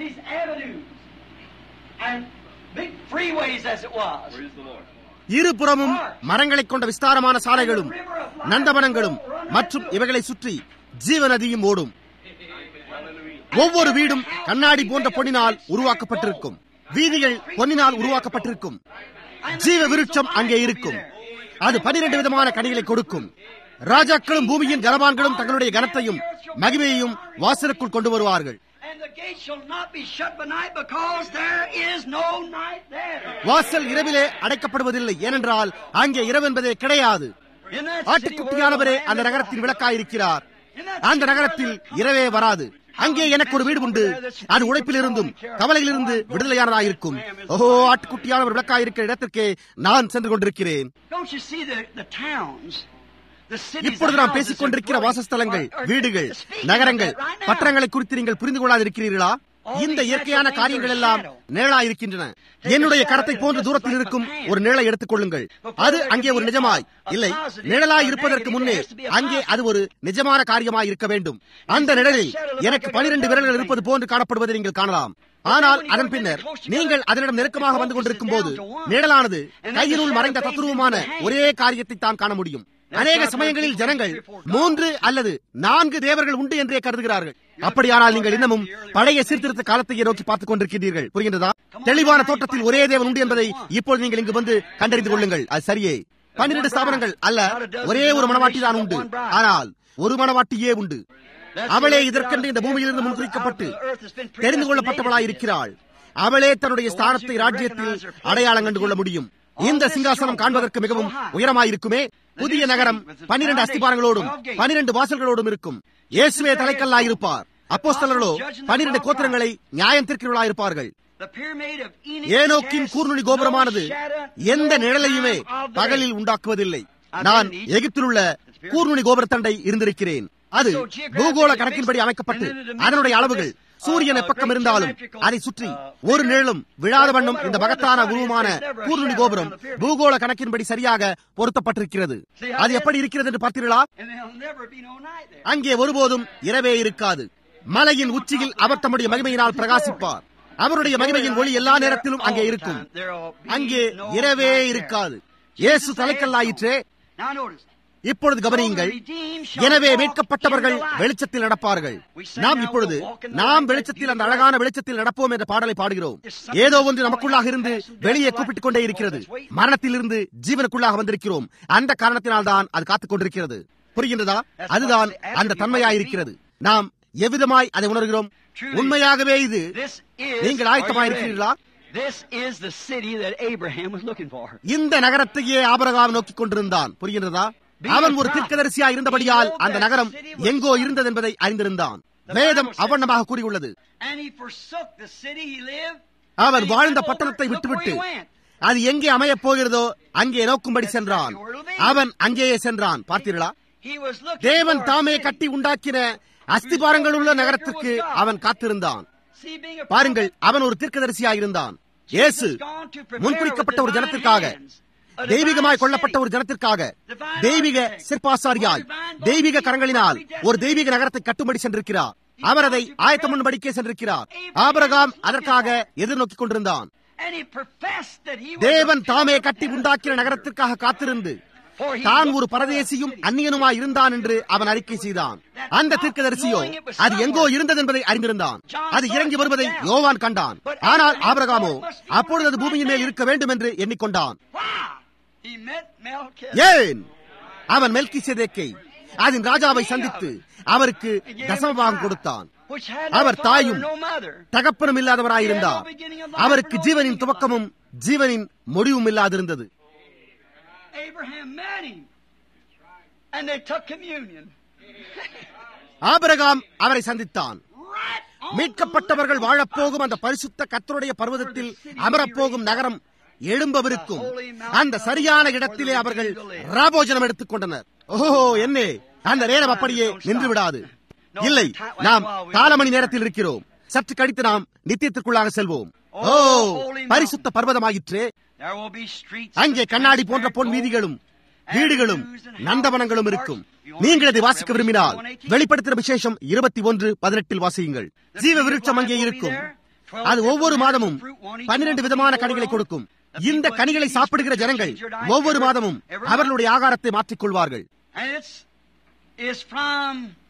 [SPEAKER 1] இருபுறமும் மரங்களைக் கொண்ட விஸ்தாரமான சாலைகளும் நந்தவனங்களும் மற்றும் இவைகளை சுற்றி ஜீவநதியும் ஓடும் ஒவ்வொரு வீடும் கண்ணாடி போன்ற பொன்னினால் உருவாக்கப்பட்டிருக்கும் வீதிகள் பொன்னினால் உருவாக்கப்பட்டிருக்கும் ஜீவ விருட்சம் அங்கே இருக்கும் அது பனிரெண்டு விதமான கனிகளை கொடுக்கும் ராஜாக்களும் பூமியின் கனவான்களும் தங்களுடைய கனத்தையும் மகிமையையும் வாசலுக்குள் கொண்டு வருவார்கள் வாசல் இரவிலே அடைக்கப்படுவதில்லை ஏனென்றால் அங்கே இரவு என்பதே கிடையாது ஆட்டுக்குட்டியானவரே அந்த நகரத்தின் விளக்காயிருக்கிறார் அந்த நகரத்தில் இரவே வராது அங்கே எனக்கு ஒரு வீடு உண்டு அது உழைப்பிலிருந்தும் கவலையிலிருந்து விடுதலையானதாயிருக்கும் ஓஹோ ஆட்டுக்குட்டியானவர் விளக்காயிருக்கிற இடத்திற்கே நான் சென்று கொண்டிருக்கிறேன் இப்பொழுது நாம் பேசிக் கொண்டிருக்கிற வாசஸ்தலங்கள் வீடுகள் நகரங்கள் பட்டணங்களை குறித்து நீங்கள் புரிந்து கொள்ளாதிருக்கிறீர்களா இந்த இயற்கையான காரியங்கள் எல்லாம் நிழலா இருக்கின்றன என்னுடைய கரத்தை போன்ற தூரத்தில் இருக்கும் ஒரு நிழலை எடுத்துக் கொள்ளுங்கள் அது அங்கே ஒரு நிஜமாய் இல்லை நிழலாய் இருப்பதற்கு முன்னே அங்கே அது ஒரு நிஜமான காரியமாய் இருக்க வேண்டும் அந்த நிழலில் எனக்கு பனிரெண்டு விரல்கள் இருப்பது போன்று காணப்படுவதை நீங்கள் காணலாம் ஆனால் அதன் பின்னர் நீங்கள் அதனிடம் நெருக்கமாக வந்து கொண்டிருக்கும் போது நிழலானது கையினுள் மறைந்த தத்துருவமான ஒரே காரியத்தை தான் காண முடியும் அநேக சமயங்களில் ஜனங்கள் மூன்று அல்லது நான்கு தேவர்கள் உண்டு என்றே கருதுகிறார்கள் அப்படியானால் நீங்கள் இன்னமும் பழைய சீர்திருத்த காலத்தையே நோக்கி பார்த்துக் கொண்டிருக்கிறீர்கள் புரிகின்றதா தெளிவான தோட்டத்தில் ஒரே தேவன் உண்டு என்பதை இப்போது நீங்கள் இங்கு வந்து கண்டறிந்து கொள்ளுங்கள் அது சரியே பன்னிரண்டு ஸ்தாபனங்கள் அல்ல ஒரே ஒரு மனவாட்டி தான் உண்டு ஆனால் ஒரு மனவாட்டியே உண்டு அவளே இதற்கென்று இந்த பூமியிலிருந்து முன்குறிக்கப்பட்டு தெரிந்து கொள்ளப்பட்டவளாயிருக்கிறாள் அவளே தன்னுடைய ஸ்தானத்தை ராஜ்யத்தில் அடையாளம் கண்டு கொள்ள முடியும் இந்த சிங்காசனம் காண்பதற்கு மிகவும் உயரமாயிருக்குமே புதிய நகரம் பனிரெண்டு அஸ்திபாரங்களோடும் பனிரெண்டு வாசல்களோடும் இருக்கும் இயேசுவே தலைக்கல்லாயிருப்பார் அப்போஸ்தலர்களோ பனிரெண்டு கோத்திரங்களை நியாயம் தீர்க்கிறவர்களாயிருப்பார்கள் ஏனோக்கின் கூர்நுனி கோபுரமானது எந்த நிழலையுமே பகலில் உண்டாக்குவதில்லை நான் எகிப்தில் உள்ள கூர்நுனி கோபுரத்தண்டை இருந்திருக்கிறேன் அது பூகோள கணக்கின்படி அமைக்கப்பட்டு அதனுடைய அளவுகள் சூரியன் எப்பக்கம் இருந்தாலும் அதை சுற்றி ஒரு நிழலும் விழாத வண்ணம் இந்த மகத்தான உருவமான கூர்நுனி கோபுரம் பூகோள கணக்கின்படி சரியாக பொருத்தப்பட்டிருக்கிறது அது எப்படி இருக்கிறது என்று பார்த்தீர்களா அங்கே ஒருபோதும் இரவே இருக்காது மலையின் உச்சியில் அவர் தம்முடைய மகிமையினால் பிரகாசிப்பார் அவருடைய மகிமையின் ஒளி எல்லா நேரத்திலும் அங்கே இருக்கும் அங்கே இரவே இருக்காது இயேசு தலைக்கல்லாயிற்றே இப்பொழுது கவனியுங்கள் எனவே மீட்கப்பட்டவர்கள் வெளிச்சத்தில் நடப்பார்கள் நாம் இப்பொழுது நாம் வெளிச்சத்தில் அந்த அழகான வெளிச்சத்தில் நடப்போம் என்ற பாடலை பாடுகிறோம் ஏதோ ஒன்று நமக்குள்ளாக இருந்து வெளியே கூப்பிட்டுக் கொண்டே இருக்கிறது மரணத்தில் இருந்து ஜீவனுக்குள்ளாக வந்திருக்கிறோம் அந்த காரணத்தினால் தான் அது காத்துக் கொண்டிருக்கிறது புரிகின்றதா அதுதான் அந்த தன்மையாயிருக்கிறது நாம் எவ்விதமாய் அதை உணர்கிறோம் உண்மையாகவே இது நீங்கள் ஆயத்தமாயிருக்கிறீர்களா இந்த நகரத்தையே ஆபரகாம் நோக்கிக் கொண்டிருந்தான் புரிகின்றதா அவன் ஒரு தீர்க்கதரிசியா இருந்தபடியால் அந்த நகரம் எங்கோ இருந்தது என்பதை அறிந்திருந்தான் வேதம் அவண்ணமாக கூறியுள்ளது அவர் வாழ்ந்த பட்டணத்தை விட்டுவிட்டு அது எங்கே அமையப் போகிறதோ அங்கே நோக்கும்படி சென்றான் அவன் அங்கேயே சென்றான் பார்த்தீர்களா தேவன் தாமே கட்டி உண்டாக்கின அஸ்திபாரங்கள் உள்ள நகரத்திற்கு அவன் காத்திருந்தான் பாருங்கள் அவன் ஒரு தீர்க்கதரிசியாயிருந்தான் இயேசு முன்குறிக்கப்பட்ட ஒரு ஜனத்திற்காக தெய்வீகமாய் கொல்லப்பட்ட ஒரு ஜனத்திற்காக தெய்வீக சிற்பாசாரியாய் தெய்வீக கரங்களினால் ஒரு தெய்வீக நகரத்தை கட்டும்படி சென்றிருக்கிறார் அவர் அதை ஆயத்தம் பண்ணும்படிக்கே சென்றிருக்கிறார் ஆபரகாம் அதற்காக எதிர்நோக்கிக் கொண்டிருந்தான்
[SPEAKER 2] And he professed that he was
[SPEAKER 1] தேவன்
[SPEAKER 2] a
[SPEAKER 1] தாமே
[SPEAKER 2] pilgrim
[SPEAKER 1] கட்டி
[SPEAKER 2] and a
[SPEAKER 1] உண்டாக்கின
[SPEAKER 2] stranger.
[SPEAKER 1] நகரத்திற்காக காத்திருந்து
[SPEAKER 2] For he
[SPEAKER 1] தான்
[SPEAKER 2] looked
[SPEAKER 1] ஒரு
[SPEAKER 2] for
[SPEAKER 1] பரதேசியும்
[SPEAKER 2] a city.
[SPEAKER 1] அந்நியனுமாய் இருந்தான் என்று அவன் அறிக்கை செய்தான் அந்த தீர்க்கதரிசியோ அது எங்கோ இருந்தது என்பதை அறிந்திருந்தான் அது இறங்கி வருவதை யோவான் கண்டான் ஆனால் ஆபிரகாமோ அப்பொழுது அது பூமியின் மேல் இருக்க வேண்டும் என்று எண்ணிக்கொண்டான்
[SPEAKER 2] Why? He met Melchizedek.
[SPEAKER 1] ஏன் அவன் மெல்கி சேதேக்கை அதன் ராஜாவை சந்தித்து அவருக்கு தசமபாகம் கொடுத்தான்
[SPEAKER 2] Which had no
[SPEAKER 1] our
[SPEAKER 2] father,
[SPEAKER 1] தாயும்
[SPEAKER 2] no mother.
[SPEAKER 1] தகப்பனும் இல்லாதவராயிருந்தார் அவருக்கு ஜீவனின் துவக்கமும் ஜீவனின் முடிவும் இல்லாதிருந்தது
[SPEAKER 2] Abraham met him. And they took communion.
[SPEAKER 1] Abraham அவரை சந்தித்தான்
[SPEAKER 2] Right on
[SPEAKER 1] மீட்கப்பட்டவர்கள் வாழப்போகும் அந்த பரிசுத்த கத்தருடைய பர்வதத்தில் அமரப்போகும் நகரம் எழும்பவிருக்கும் அந்த சரியான இடத்திலே அவர்கள் ராபோஜனம் எடுத்துக் கொண்டனர் ஓஹோ என்னே அந்த நேரம் அப்படியே நின்று விடாது இல்லை நாம் காலமணி நேரத்தில் இருக்கிறோம் சற்று கழித்து நாம் நித்தியத்திற்குள்ளாக செல்வோம் ஓ பரிசுத்த பர்வதமாயிற்றே
[SPEAKER 2] There will be streets
[SPEAKER 1] அங்கே கண்ணாடி போன்ற பொன் வீதிகளும் வீடுகளும் நந்தவனங்களும் இருக்கும் நீங்கள் அதை வாசிக்க விரும்பினால் வெளிப்படுத்துகிற விசேஷம் இருபத்தி ஒன்று பதினெட்டில் வாசியுங்கள் ஜீவ விருட்சம் அங்கே இருக்கும் அது ஒவ்வொரு மாதமும் பன்னிரண்டு விதமான கனிகளை கொடுக்கும் இந்த கனிகளை சாப்பிடுகிற ஜனங்கள் ஒவ்வொரு மாதமும் அவர்களுடைய ஆகாரத்தை மாற்றிக் கொள்வார்கள்
[SPEAKER 2] And it's is from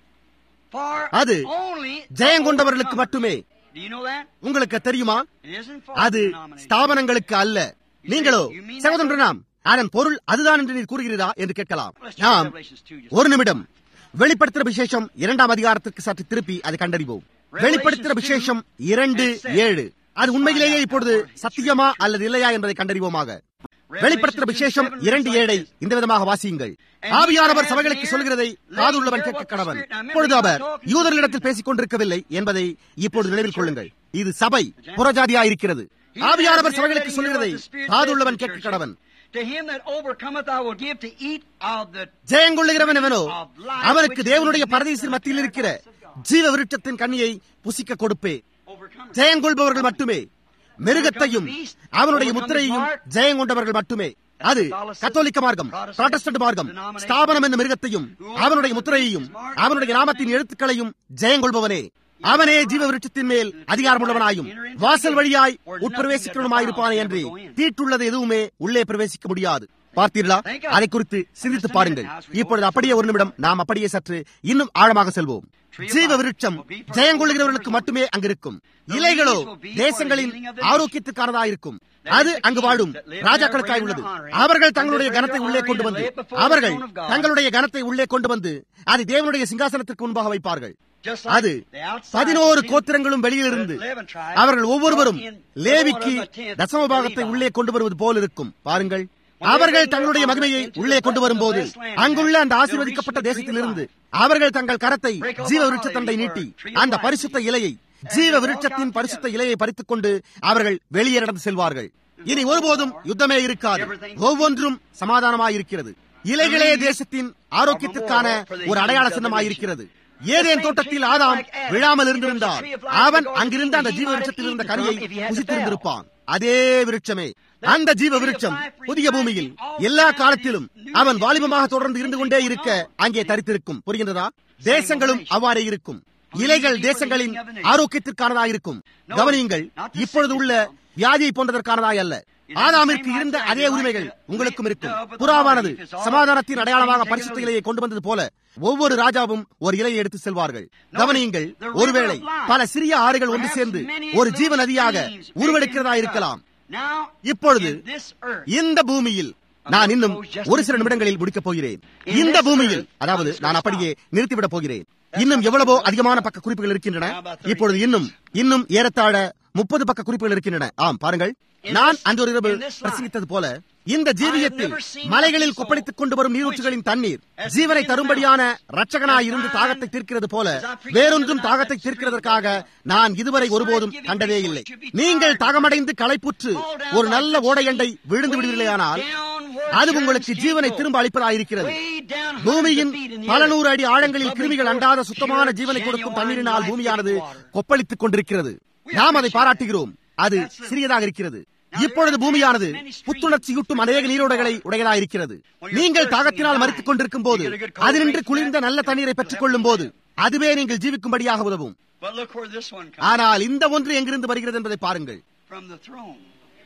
[SPEAKER 2] for
[SPEAKER 1] அது
[SPEAKER 2] only
[SPEAKER 1] ஜெயங்கொண்டவர்களுக்கு மட்டுமே
[SPEAKER 2] Do you know that?
[SPEAKER 1] உங்களுக்கு தெரியுமா
[SPEAKER 2] It isn't for
[SPEAKER 1] அது
[SPEAKER 2] denomination.
[SPEAKER 1] ஸ்தாபனங்களுக்கு அல்ல நீங்களோ சகோதரன் நாம் அதன் பொருள் அதுதான் என்று நீர் கூறுகிறதா என்று கேட்கலாம்
[SPEAKER 2] Let's check
[SPEAKER 1] நாம்
[SPEAKER 2] Revelations 2 just
[SPEAKER 1] ஒரு நிமிடம் வெளிப்படுத்துகிற விசேஷம் இரண்டாம் அதிகாரத்திற்கு சற்று திருப்பி அதை கண்டறிவோம் வெளிப்படுத்துகிற விசேஷம் இரண்டு ஏழு அது உண்மையிலேயே இப்பொழுது சத்தியமா அல்லது இல்லையா என்பதை கண்டறிவோமாக வெளிப்படுத்துகிற விசேஷம் இரண்டு ஏழை இந்த விதமாக வாசியுங்கள் ஆவியானவர் சபைகளுக்கு சொல்கிறதை காதுள்ளவன் கேட்க கடவன் இப்பொழுது அவர் யூதர்களிடத்தில் பேசிக் கொண்டிருக்கவில்லை என்பதை இப்பொழுது நினைவில் கொள்ளுங்கள் இது சபை புறஜாதியா இருக்கிறது ஆவியானவர் சபைகளுக்கு சொல்கிறதை காதுள்ளவன் கேட்க கடவன்
[SPEAKER 2] To him that overcometh I will give to eat of the
[SPEAKER 1] ஜெயங்கொள்ளுகிறவன் எவனோ அவனுக்கு தேவனுடைய பரதேசின் மத்தியில் இருக்கிற ஜீவ விருட்சத்தின் கண்ணியை புசிக்க கொடுப்பே
[SPEAKER 2] overcomer.
[SPEAKER 1] ஜெயங்கொள்பவர்கள் மட்டுமே மிருகத்தையும் அவனுடைய முத்திரையையும் ஜெயங்கொண்டவர்கள் மட்டுமே அது கத்தோலிக்க மார்க்கம் புராட்டஸ்டன்ட் மார்க்கம் ஸ்தாபனம் என்னும் மிருகத்தையும் அவனுடைய முத்திரையையும் அவனுடைய நாமத்தின் எழுத்துக்களையும் ஜெயங்கொள்பவனே அவனே ஜீவ விருட்சத்தின் மேல் அதிகாரமுள்ளவனாயும் வாசல் வழியாய் உட்பிரவேசிக்கிறவனுமாயிருப்பானே என்று தீட்டுள்ளது எதுவுமே உள்ளே பிரவேசிக்க முடியாது பார்த்தீர்களா அதை குறித்து சிந்தித்து பாருங்கள் இப்பொழுது அப்படியே ஒரு நிமிடம் நாம் அப்படியே சற்று இன்னும் ஆழமாக செல்வோம் ஜீவ விருட்சம் ஜெயங்கொள்கிறவர்களுக்கு மட்டுமே அங்கிருக்கும் இலைகளோ தேசங்களின் ஆரோக்கியத்துக்கானதாயிருக்கும் அது அங்கு வாழும் ராஜாக்களுக்காய் உள்ளது அவர்கள் தங்களுடைய கனத்தை உள்ளே கொண்டு வந்து அவர்கள் தங்களுடைய கனத்தை உள்ளே கொண்டு வந்து அதை தேவனுடைய சிங்காசனத்திற்கு முன்பாக வைப்பார்கள்
[SPEAKER 2] Just
[SPEAKER 1] அது
[SPEAKER 2] like the outside
[SPEAKER 1] பதினோரு
[SPEAKER 2] ten-
[SPEAKER 1] கோத்திரங்களும் வெளியிலிருந்து
[SPEAKER 2] eleven tribes
[SPEAKER 1] அவர்கள் ஒவ்வொருவரும்
[SPEAKER 2] brought in
[SPEAKER 1] லேவிக்கு
[SPEAKER 2] one of the tenth
[SPEAKER 1] தசமபாகத்தை
[SPEAKER 2] Levi.
[SPEAKER 1] உள்ளே கொண்டு வருவது போல் இருக்கும் பாருங்கள் அவர்கள் தங்களுடைய மகிமையை உள்ளே கொண்டு வரும்போது அங்குள்ள அந்த ஆசீர்வதிக்கப்பட்ட தேசத்திலிருந்து அவர்கள் தங்கள் கரத்தை ஜீவ விருட்சத்தண்டை நீட்டி அந்த பரிசுத்த இலையை ஜீவ விருட்சத்தின் பரிசுத்த இலையை பறித்துக் கொண்டு அவர்கள் வெளியே நடந்து செல்வார்கள் இனி ஒருபோதும் யுத்தமே இருக்காது ஒவ்வொன்றும் சமாதானமாயிருக்கிறது இலைகளே தேசத்தின் ஆரோக்கியத்திற்கான ஒரு அடையாள சின்னமாயிருக்கிறது ஏதேன் தோட்டத்தில் ஆதாம் விழாமல் இருந்திருந்தால் அவன் அங்கிருந்த அந்த ஜீவ விருட்சத்தில் இருந்த கனியை புசித்திருந்திருப்பான் அதே விருட்சமே அந்த ஜீவ விருட்சம் புதிய பூமியில் எல்லா காலத்திலும் அவன் வாலிபமாக தொடர்ந்து இருந்து கொண்டே இருக்க அங்கே தரித்திருக்கும் புரிகின்றதா தேசங்களும் அவ்வாறே இருக்கும் இலைகள் தேசங்களின் ஆரோக்கியத்திற்கானதாயிருக்கும் கவனியுங்கள் இப்பொழுது உள்ள வியாதியை போன்றதற்கானதாய் அல்ல ஆதாமிற்கு இருந்த அதே உரிமைகள் உங்களுக்கும் இருக்கும் புறாவானது சமாதானத்தின் அடையாளமாக பரிசுத்த இலையை கொண்டு வந்தது போல ஒவ்வொரு ராஜாவும் ஒரு இலையை எடுத்து செல்வார்கள் கவனியுங்கள் ஒருவேளை பல சிறிய ஆறுகள் ஒன்று சேர்ந்து ஒரு ஜீவ நதியாக உருவெடுக்கிறதா இருக்கலாம்
[SPEAKER 2] Now,
[SPEAKER 1] இப்பொழுது
[SPEAKER 2] in this earth,
[SPEAKER 1] இந்த பூமியில் நான் இன்னும் ஒரு சில நிமிடங்களில் முடிக்கப் போகிறேன் இந்த பூமியில் அதாவது நான் அப்படியே நிறுத்திவிடப் போகிறேன் இன்னும் எவ்வளவோ அதிகமான பக்க குறிப்புகள் இருக்கின்றன இப்பொழுது இன்னும் இன்னும் ஏறத்தாழ முப்பது பக்க குறிப்புகள் இருக்கின்றன ஆம் பாருங்கள் நான் அந்த ஒரு இரவு பிரசங்கித்தது போல இந்த ஜீவியத்தில் மலைகளில் கொப்பளித்துக் கொண்டு வரும் நீரூற்றுகளின் தண்ணீர் ஜீவனை தரும்படியான ரட்சகனாய் இருந்து தாகத்தை தீர்க்கிறது போல வேறொன்றும் தாகத்தை தீர்க்கிறதற்காக நான் இதுவரை ஒருபோதும் கண்டதே இல்லை நீங்கள் தாகமடைந்து களைப்புற்று ஒரு நல்ல ஓடையண்டை விழுந்து விடுவீர்களேயானால் அது உங்களுக்கு ஜீவனை திரும்ப அளிப்பதாயிருக்கிறது பூமியின் பல நூறு அடி ஆழங்களில் கிருமிகள் அண்டாத சுத்தமான ஜீவனை கொடுக்கும் தண்ணீரினால் பூமியானது கொப்பளித்துக் கொண்டிருக்கிறது நாம் அதை பாராட்டுகிறோம் அது சிறியதாக இருக்கிறது இப்பொழுது பூமியானது புத்துணர்ச்சியூட்டும் அநேக நீரோடைகளை உடையதாக இருக்கிறது நீங்கள் தாகத்தினால் மறித்துக் கொண்டிருக்கும் போது அதினின்று குளிர்ந்த நல்ல தண்ணீரை பெற்றுக் கொள்ளும் போது அதுவே நீங்கள் ஜீவிக்கும்படியாக உதவும்
[SPEAKER 2] But look where this one comes
[SPEAKER 1] ஆனால் இந்த ஒன்று எங்கிருந்து வருகிறது என்பதை பாருங்கள்
[SPEAKER 2] from the throne.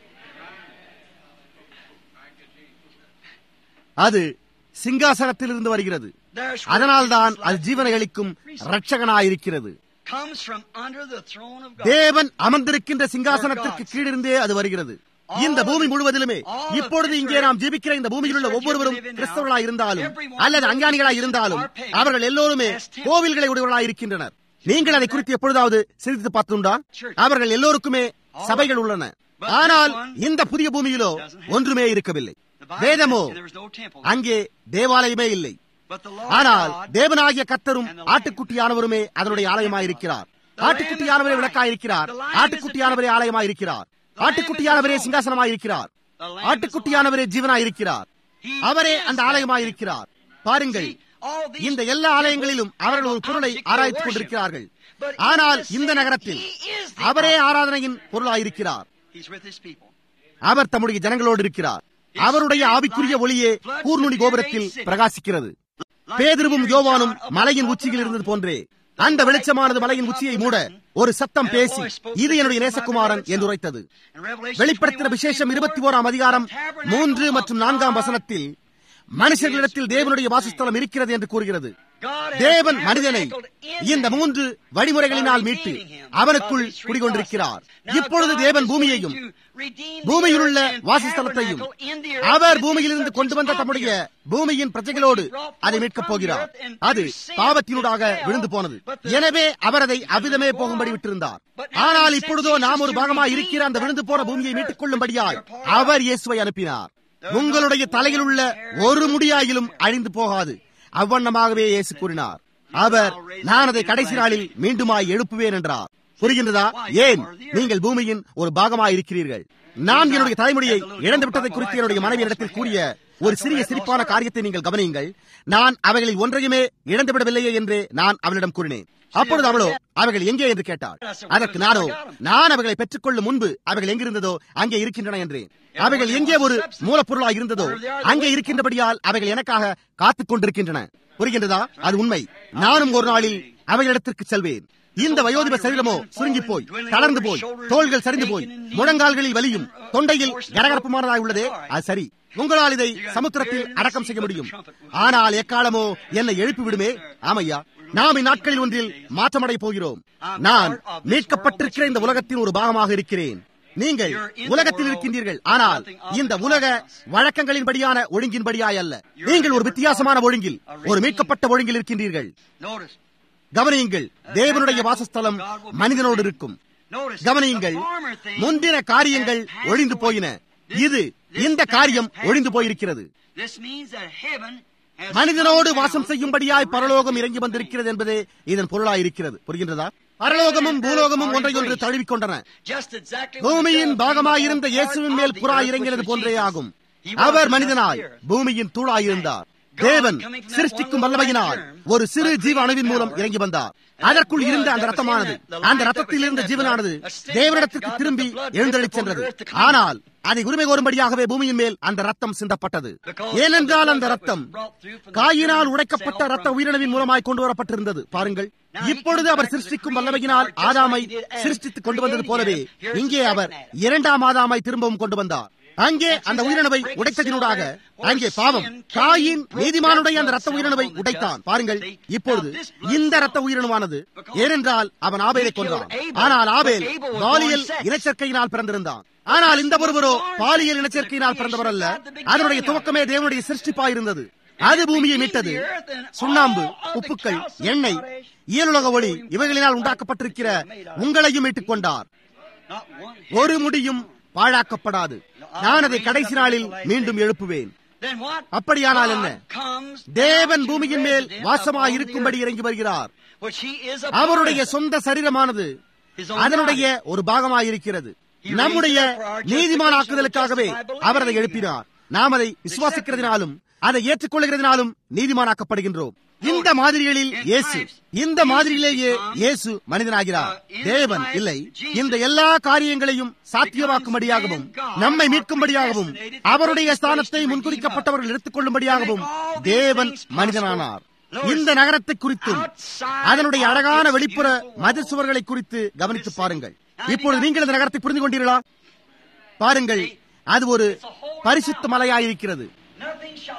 [SPEAKER 1] அது சிங்காசனத்திலிருந்து வருகிறது அதனால்தான் அது ஜீவனை அளிக்கும் இரட்சகனாயிருக்கிறது
[SPEAKER 2] comes from under the throne of God.
[SPEAKER 1] தேவன் அமர்ந்திருக்கின்ற சிங்காசனத்திற்கு கீழிருந்தே அது வருகிறது இந்த பூமி முழுவதிலுமே இப்பொழுது இங்கே நாம் ஜீவிக்கிற இந்த பூமியில் உள்ள ஒவ்வொருவரும் கிறிஸ்தவர்களாய் இருந்தாலும் அல்லது அஞ்ஞானிகளாய் இருந்தாலும் அவர்கள் எல்லோருமே கோவில்களை உடையவர்களாய் இருக்கின்றனர் நீங்கள் அதை குறித்து எப்பொழுதாவது சிந்தித்து பார்த்துண்டா அவர்கள் எல்லோருக்குமே சபைகள் உள்ளன ஆனால் இந்த புதிய பூமியிலோ ஒன்றுமே இருக்கவில்லை
[SPEAKER 2] The Bible
[SPEAKER 1] வேதமோ
[SPEAKER 2] says there was no temple.
[SPEAKER 1] அங்கே தேவாலயமே இல்லை
[SPEAKER 2] But the Lord
[SPEAKER 1] ஆனால்
[SPEAKER 2] God
[SPEAKER 1] தேவனாகிய கத்தரும் ஆட்டுக்குட்டியானவருமே அதனுடைய ஆலயமாயிருக்கிறார் ஆட்டுக்குட்டியானவரே விளக்காயிருக்கிறார் ஆட்டுக்குட்டியானவரே ஆலயமாயிருக்கிறார் ஆட்டுக்குட்டியானவரே சிங்காசனமாயிருக்கிறார் ஆட்டுக்குட்டியானவரே ஜீவனாயிருக்கிறார் அவரே அந்த ஆலயமாயிருக்கிறார் பாருங்கள்
[SPEAKER 2] all these
[SPEAKER 1] இந்த எல்லா ஆலயங்களிலும் அவர்கள் ஒரு பொருளை ஆராய்த்துக் கொண்டிருக்கிறார்கள் ஆனால் இந்த நகரத்தில் அவரே ஆராதனையின் பொருளாயிருக்கிறார்
[SPEAKER 2] He's with his people.
[SPEAKER 1] அவர் தம்முடைய ஜனங்களோடு இருக்கிறார் அவருடைய ஆவிக்குரிய ஒளியே கூர்நுனி கோபுரத்தில் பிரகாசிக்கிறது பேதுருவும் யோவானும் மலையின் உச்சியில் இருந்தது போன்றே அந்த வெளிச்சமானது மலையின் உச்சியை மூட ஒரு சத்தம் பேசி இது என்னுடைய நேசகுமாரன் என்று உரைத்தது
[SPEAKER 2] In Revelation
[SPEAKER 1] வெளிப்படுத்தின
[SPEAKER 2] 21,
[SPEAKER 1] விசேஷம் இருபத்தி ஓராம் அதிகாரம் மூன்று மற்றும் நான்காம் வசனத்தில் மனுஷர்களிடத்தில் தேவனுடைய வாசஸ்தலம் இருக்கிறது என்று கூறுகிறது
[SPEAKER 2] God has
[SPEAKER 1] தேவன் மனிதனை
[SPEAKER 2] tabernacled in
[SPEAKER 1] இந்த
[SPEAKER 2] him
[SPEAKER 1] மூன்று வழிமுறைகளினால் மீட்டு அவனுக்குள் குடிகொண்டிருக்கிறார் இப்பொழுது தேவன் பூமியையும் பூமியில் உள்ள வாசஸ்தலத்தையும் அவர் பூமியிலிருந்து கொண்டு வந்த தம்முடைய பூமியின் பிரஜைகளோடு அதை மீட்கப் போகிறார் அது பாவத்தினூடாக விழுந்து போனது எனவே அவர் அதை அவ்விதமே போகும்படி விட்டிருந்தார் ஆனால் இப்பொழுதோ நாம் ஒரு பாகமாய் இருக்கிற அந்த விழுந்து போன பூமியை மீட்டுக் கொள்ளும்படியாய் அவர் இயேசுவை அனுப்பினார் உங்களுடைய தலையில் உள்ள ஒரு முடியாயிலும் அழிந்து போகாது அவ்வண்ணமாகவே இயேசு கூறினார் அவர் நான் அதை கடைசி நாளில் மீண்டுமாய் எழுப்புவேன் என்றார் புரிகின்றதா ஏன் நீங்கள் பூமியின் ஒரு பாகமாய் இருக்கிறீர்கள் நான் என்னுடைய தலைமுடியை இழந்து விட்டதை குறித்து என்னுடைய மனைவி இடத்தில் கூறிய ஒரு சிறிய சிரிப்பான காரியத்தை நீங்கள் கவனியுங்கள் நான் அவைகளில் ஒன்றையுமே இழந்து விடவில்லையே என்று நான் அவளிடம் கூறினேன் அப்பொழுது அவளோ அவைகள் எங்கே என்று கேட்டாள் அதற்கு நானோ நான் அவைகளை பெற்றுக்கொள்ளும் முன்பு அவைகள் எங்கிருந்ததோ அங்கே இருக்கின்றன என்றேன் அவைகள் எங்கே ஒரு மூலப்பொருளாக இருந்ததோ அங்கே இருக்கின்றபடியால் அவைகள் எனக்காக காத்துக் கொண்டிருக்கின்றன புரிகின்றதா அது உண்மை நானும் ஒரு நாளில் அவைகளிடத்திற்கு செல்வேன் இந்த வயோதிப சரீரமோ சுருங்கி போய் தளர்ந்து போய் தோள்கள் சரிந்து போய் முழங்கால்களில் வலியும் தொண்டையில் கரகரப்புமானதாய் உள்ளதே அது சரி உங்களால் இதை சமுத்திரத்தில் அடக்கம் செய்ய முடியும் ஆனால் எக்காலமோ என்னை எழுப்பி விடுமே ஆமையா நாம் இந்நாட்களில் ஒன்றில் மாற்றமடை போகிறோம் நான் மீட்கப்பட்டிருக்கிற இந்த உலகத்தின் ஒரு பாகமாக இருக்கிறேன் நீங்கள் உலகத்தில் இருக்கின்றீர்கள் ஆனால் இந்த உலக வழக்கங்களின்படியான ஒழுங்கின்படியாய் அல்ல நீங்கள் ஒரு வித்தியாசமான ஒழுங்கில் ஒரு மீட்கப்பட்ட ஒழுங்கில் இருக்கின்றீர்கள்
[SPEAKER 2] Notice.
[SPEAKER 1] கவனியுங்கள் தேவனுடைய வாசஸ்தலம் மனிதனோடு இருக்கும்
[SPEAKER 2] Notice.
[SPEAKER 1] கவனியுங்கள்
[SPEAKER 2] The former thing
[SPEAKER 1] முந்தின காரியங்கள்
[SPEAKER 2] has passed
[SPEAKER 1] ஒழிந்து
[SPEAKER 2] away.
[SPEAKER 1] போயின
[SPEAKER 2] This-
[SPEAKER 1] இது
[SPEAKER 2] this
[SPEAKER 1] இந்த
[SPEAKER 2] now
[SPEAKER 1] காரியம்
[SPEAKER 2] has passed
[SPEAKER 1] ஒழிந்து
[SPEAKER 2] away.
[SPEAKER 1] போயிருக்கிறது
[SPEAKER 2] This means that heaven has
[SPEAKER 1] மனிதனோடு
[SPEAKER 2] come
[SPEAKER 1] வாசம்
[SPEAKER 2] down
[SPEAKER 1] செய்யும்படியாய்
[SPEAKER 2] to
[SPEAKER 1] பரலோகம்
[SPEAKER 2] rest
[SPEAKER 1] இறங்கி
[SPEAKER 2] in
[SPEAKER 1] வந்திருக்கிறது என்பதே இதன் பொருளாயிருக்கிறது புரிகின்றதா பரலோகமும் பூலோகமும் ஒன்றையொன்று தழுவிக்கொண்டன
[SPEAKER 2] Just exactly when
[SPEAKER 1] பூமியின்
[SPEAKER 2] the dove
[SPEAKER 1] பாகமாயிருந்த
[SPEAKER 2] came
[SPEAKER 1] இயேசுவின்
[SPEAKER 2] part
[SPEAKER 1] மேல்
[SPEAKER 2] of the
[SPEAKER 1] புறா
[SPEAKER 2] earth,
[SPEAKER 1] இறங்கினது
[SPEAKER 2] which was
[SPEAKER 1] போன்றே
[SPEAKER 2] Jesus.
[SPEAKER 1] ஆகும்
[SPEAKER 2] He was
[SPEAKER 1] அவர்
[SPEAKER 2] the
[SPEAKER 1] மனிதனாய்
[SPEAKER 2] dust of the earth.
[SPEAKER 1] பூமியின் தூளாயிருந்தார்
[SPEAKER 2] God
[SPEAKER 1] தேவன்
[SPEAKER 2] coming from that
[SPEAKER 1] சிருஷ்டிக்கும்
[SPEAKER 2] one little
[SPEAKER 1] வல்லமையினால்
[SPEAKER 2] germ,
[SPEAKER 1] ஒரு சிறு
[SPEAKER 2] by
[SPEAKER 1] ஜீவ
[SPEAKER 2] creative
[SPEAKER 1] அணுவின் மூலம்
[SPEAKER 2] power,
[SPEAKER 1] இறங்கி வந்தார்
[SPEAKER 2] and
[SPEAKER 1] அதற்குள்
[SPEAKER 2] that
[SPEAKER 1] இருந்த
[SPEAKER 2] blood
[SPEAKER 1] அந்த
[SPEAKER 2] that was in
[SPEAKER 1] ரத்தமானது
[SPEAKER 2] that- the life
[SPEAKER 1] அந்த
[SPEAKER 2] that
[SPEAKER 1] ரத்தத்தில்
[SPEAKER 2] was in
[SPEAKER 1] இருந்த
[SPEAKER 2] that
[SPEAKER 1] ஜீவனானது
[SPEAKER 2] blood, that still
[SPEAKER 1] தேவனிடத்திற்கு
[SPEAKER 2] back to God,
[SPEAKER 1] திரும்பி
[SPEAKER 2] that the blood
[SPEAKER 1] எழுந்தளிச்சென்றது
[SPEAKER 2] dipped upon the earth to clean
[SPEAKER 1] ஆனால் அதை உரிமை கோரும்படியாகவே பூமியின் மேல் அந்த ரத்தம் சிந்தப்பட்டது ஏனென்றால் அந்த ரத்தம் காயினால் உடைக்கப்பட்ட ரத்த உயிரினவின் மூலமாய் கொண்டு வரப்பட்டிருந்தது பாருங்கள் இப்பொழுது அவர் சிருஷ்டிக்கும் வல்லமையினால் ஆதாமை சிருஷ்டித்துக் கொண்டு வந்தது போலவே இங்கே அவர் இரண்டாம் ஆதாமை திரும்பவும் கொண்டு வந்தார் அங்கே அந்த உயிரினவை உடைத்ததினூடாக அங்கே பாவம் காயின் நீதிமானுடைய அந்த ரத்த உயிரினவை உடைத்தான் பாருங்கள் இப்பொழுது இந்த ரத்த உயிரினமானது ஏனென்றால் அவன் ஆபேலை கொன்றான் ஆனால் ஆபேல் பாலியல் இனச்சேர்க்கையினால் பிறந்திருந்தான் ஆனால் இந்த ஒருவரோ பாலியல் இனச்சேர்க்கையினால் பிறந்தவர் அல்ல அதனுடைய துவக்கமே தேவனுடைய சிருஷ்டிப்பாயிருந்தது அது பூமியை மீட்டது சுண்ணாம்பு உப்புக்கள் எண்ணெய் இயலுலக ஒளி இவைகளினால் உண்டாக்கப்பட்டிருக்கிற உங்களையும் மீட்டுக் கொண்டார்
[SPEAKER 2] Not one.
[SPEAKER 1] ஒரு முடியும் பாழாக்கப்படாது நான் அதை கடைசி நாளில் மீண்டும் எழுப்புவேன்
[SPEAKER 2] Then what?
[SPEAKER 1] அப்படியானால் என்ன
[SPEAKER 2] God comes
[SPEAKER 1] தேவன்
[SPEAKER 2] down to
[SPEAKER 1] பூமியின் மேல்
[SPEAKER 2] resident
[SPEAKER 1] வாசமாய்
[SPEAKER 2] upon the
[SPEAKER 1] இருக்கும்படி
[SPEAKER 2] earth,
[SPEAKER 1] இறங்கி வருகிறார்
[SPEAKER 2] which he is a
[SPEAKER 1] அவருடைய
[SPEAKER 2] part of.
[SPEAKER 1] சொந்த சரீரமானது
[SPEAKER 2] His own
[SPEAKER 1] அதனுடைய
[SPEAKER 2] body.
[SPEAKER 1] ஒரு பாகமாயிருக்கிறது
[SPEAKER 2] He
[SPEAKER 1] நம்முடைய
[SPEAKER 2] raised it up for our
[SPEAKER 1] நீதிமானாக்குதலுக்காகவே
[SPEAKER 2] justification by
[SPEAKER 1] அவர் அதை
[SPEAKER 2] believing.
[SPEAKER 1] எழுப்பினார் நாம் அதை விசுவாசிக்கிறதினாலும் அதை ஏற்றுக்கொள்கிறதினாலும் நீதிமானாக்கப்படுகின்றோம் இந்த மாதிரிகளில் இயேசு இந்த மாதிரியிலேயே இயேசு மனிதனாகிறார் தேவன் இல்லை இந்த எல்லா காரியங்களையும் சாத்தியமாக்கும்படியாகவும் நம்மை மீட்கும்படியாகவும் அவருடைய ஸ்தானத்தை முன்குறிக்கப்பட்டவர்கள் எடுத்துக் கொள்ளும்படியாகவும் தேவன் மனிதனானார் இந்த நகரத்தை குறித்தும் அதனுடைய அழகான வெளிப்புற மதில் சுவர்களை குறித்து கவனித்து பாருங்கள் இப்பொழுது நீங்கள் இந்த நகரத்தை புரிந்து கொண்டீர்களா பாருங்கள் அது ஒரு பரிசுத்த மலையாயிருக்கிறது
[SPEAKER 2] Nothing shall hurt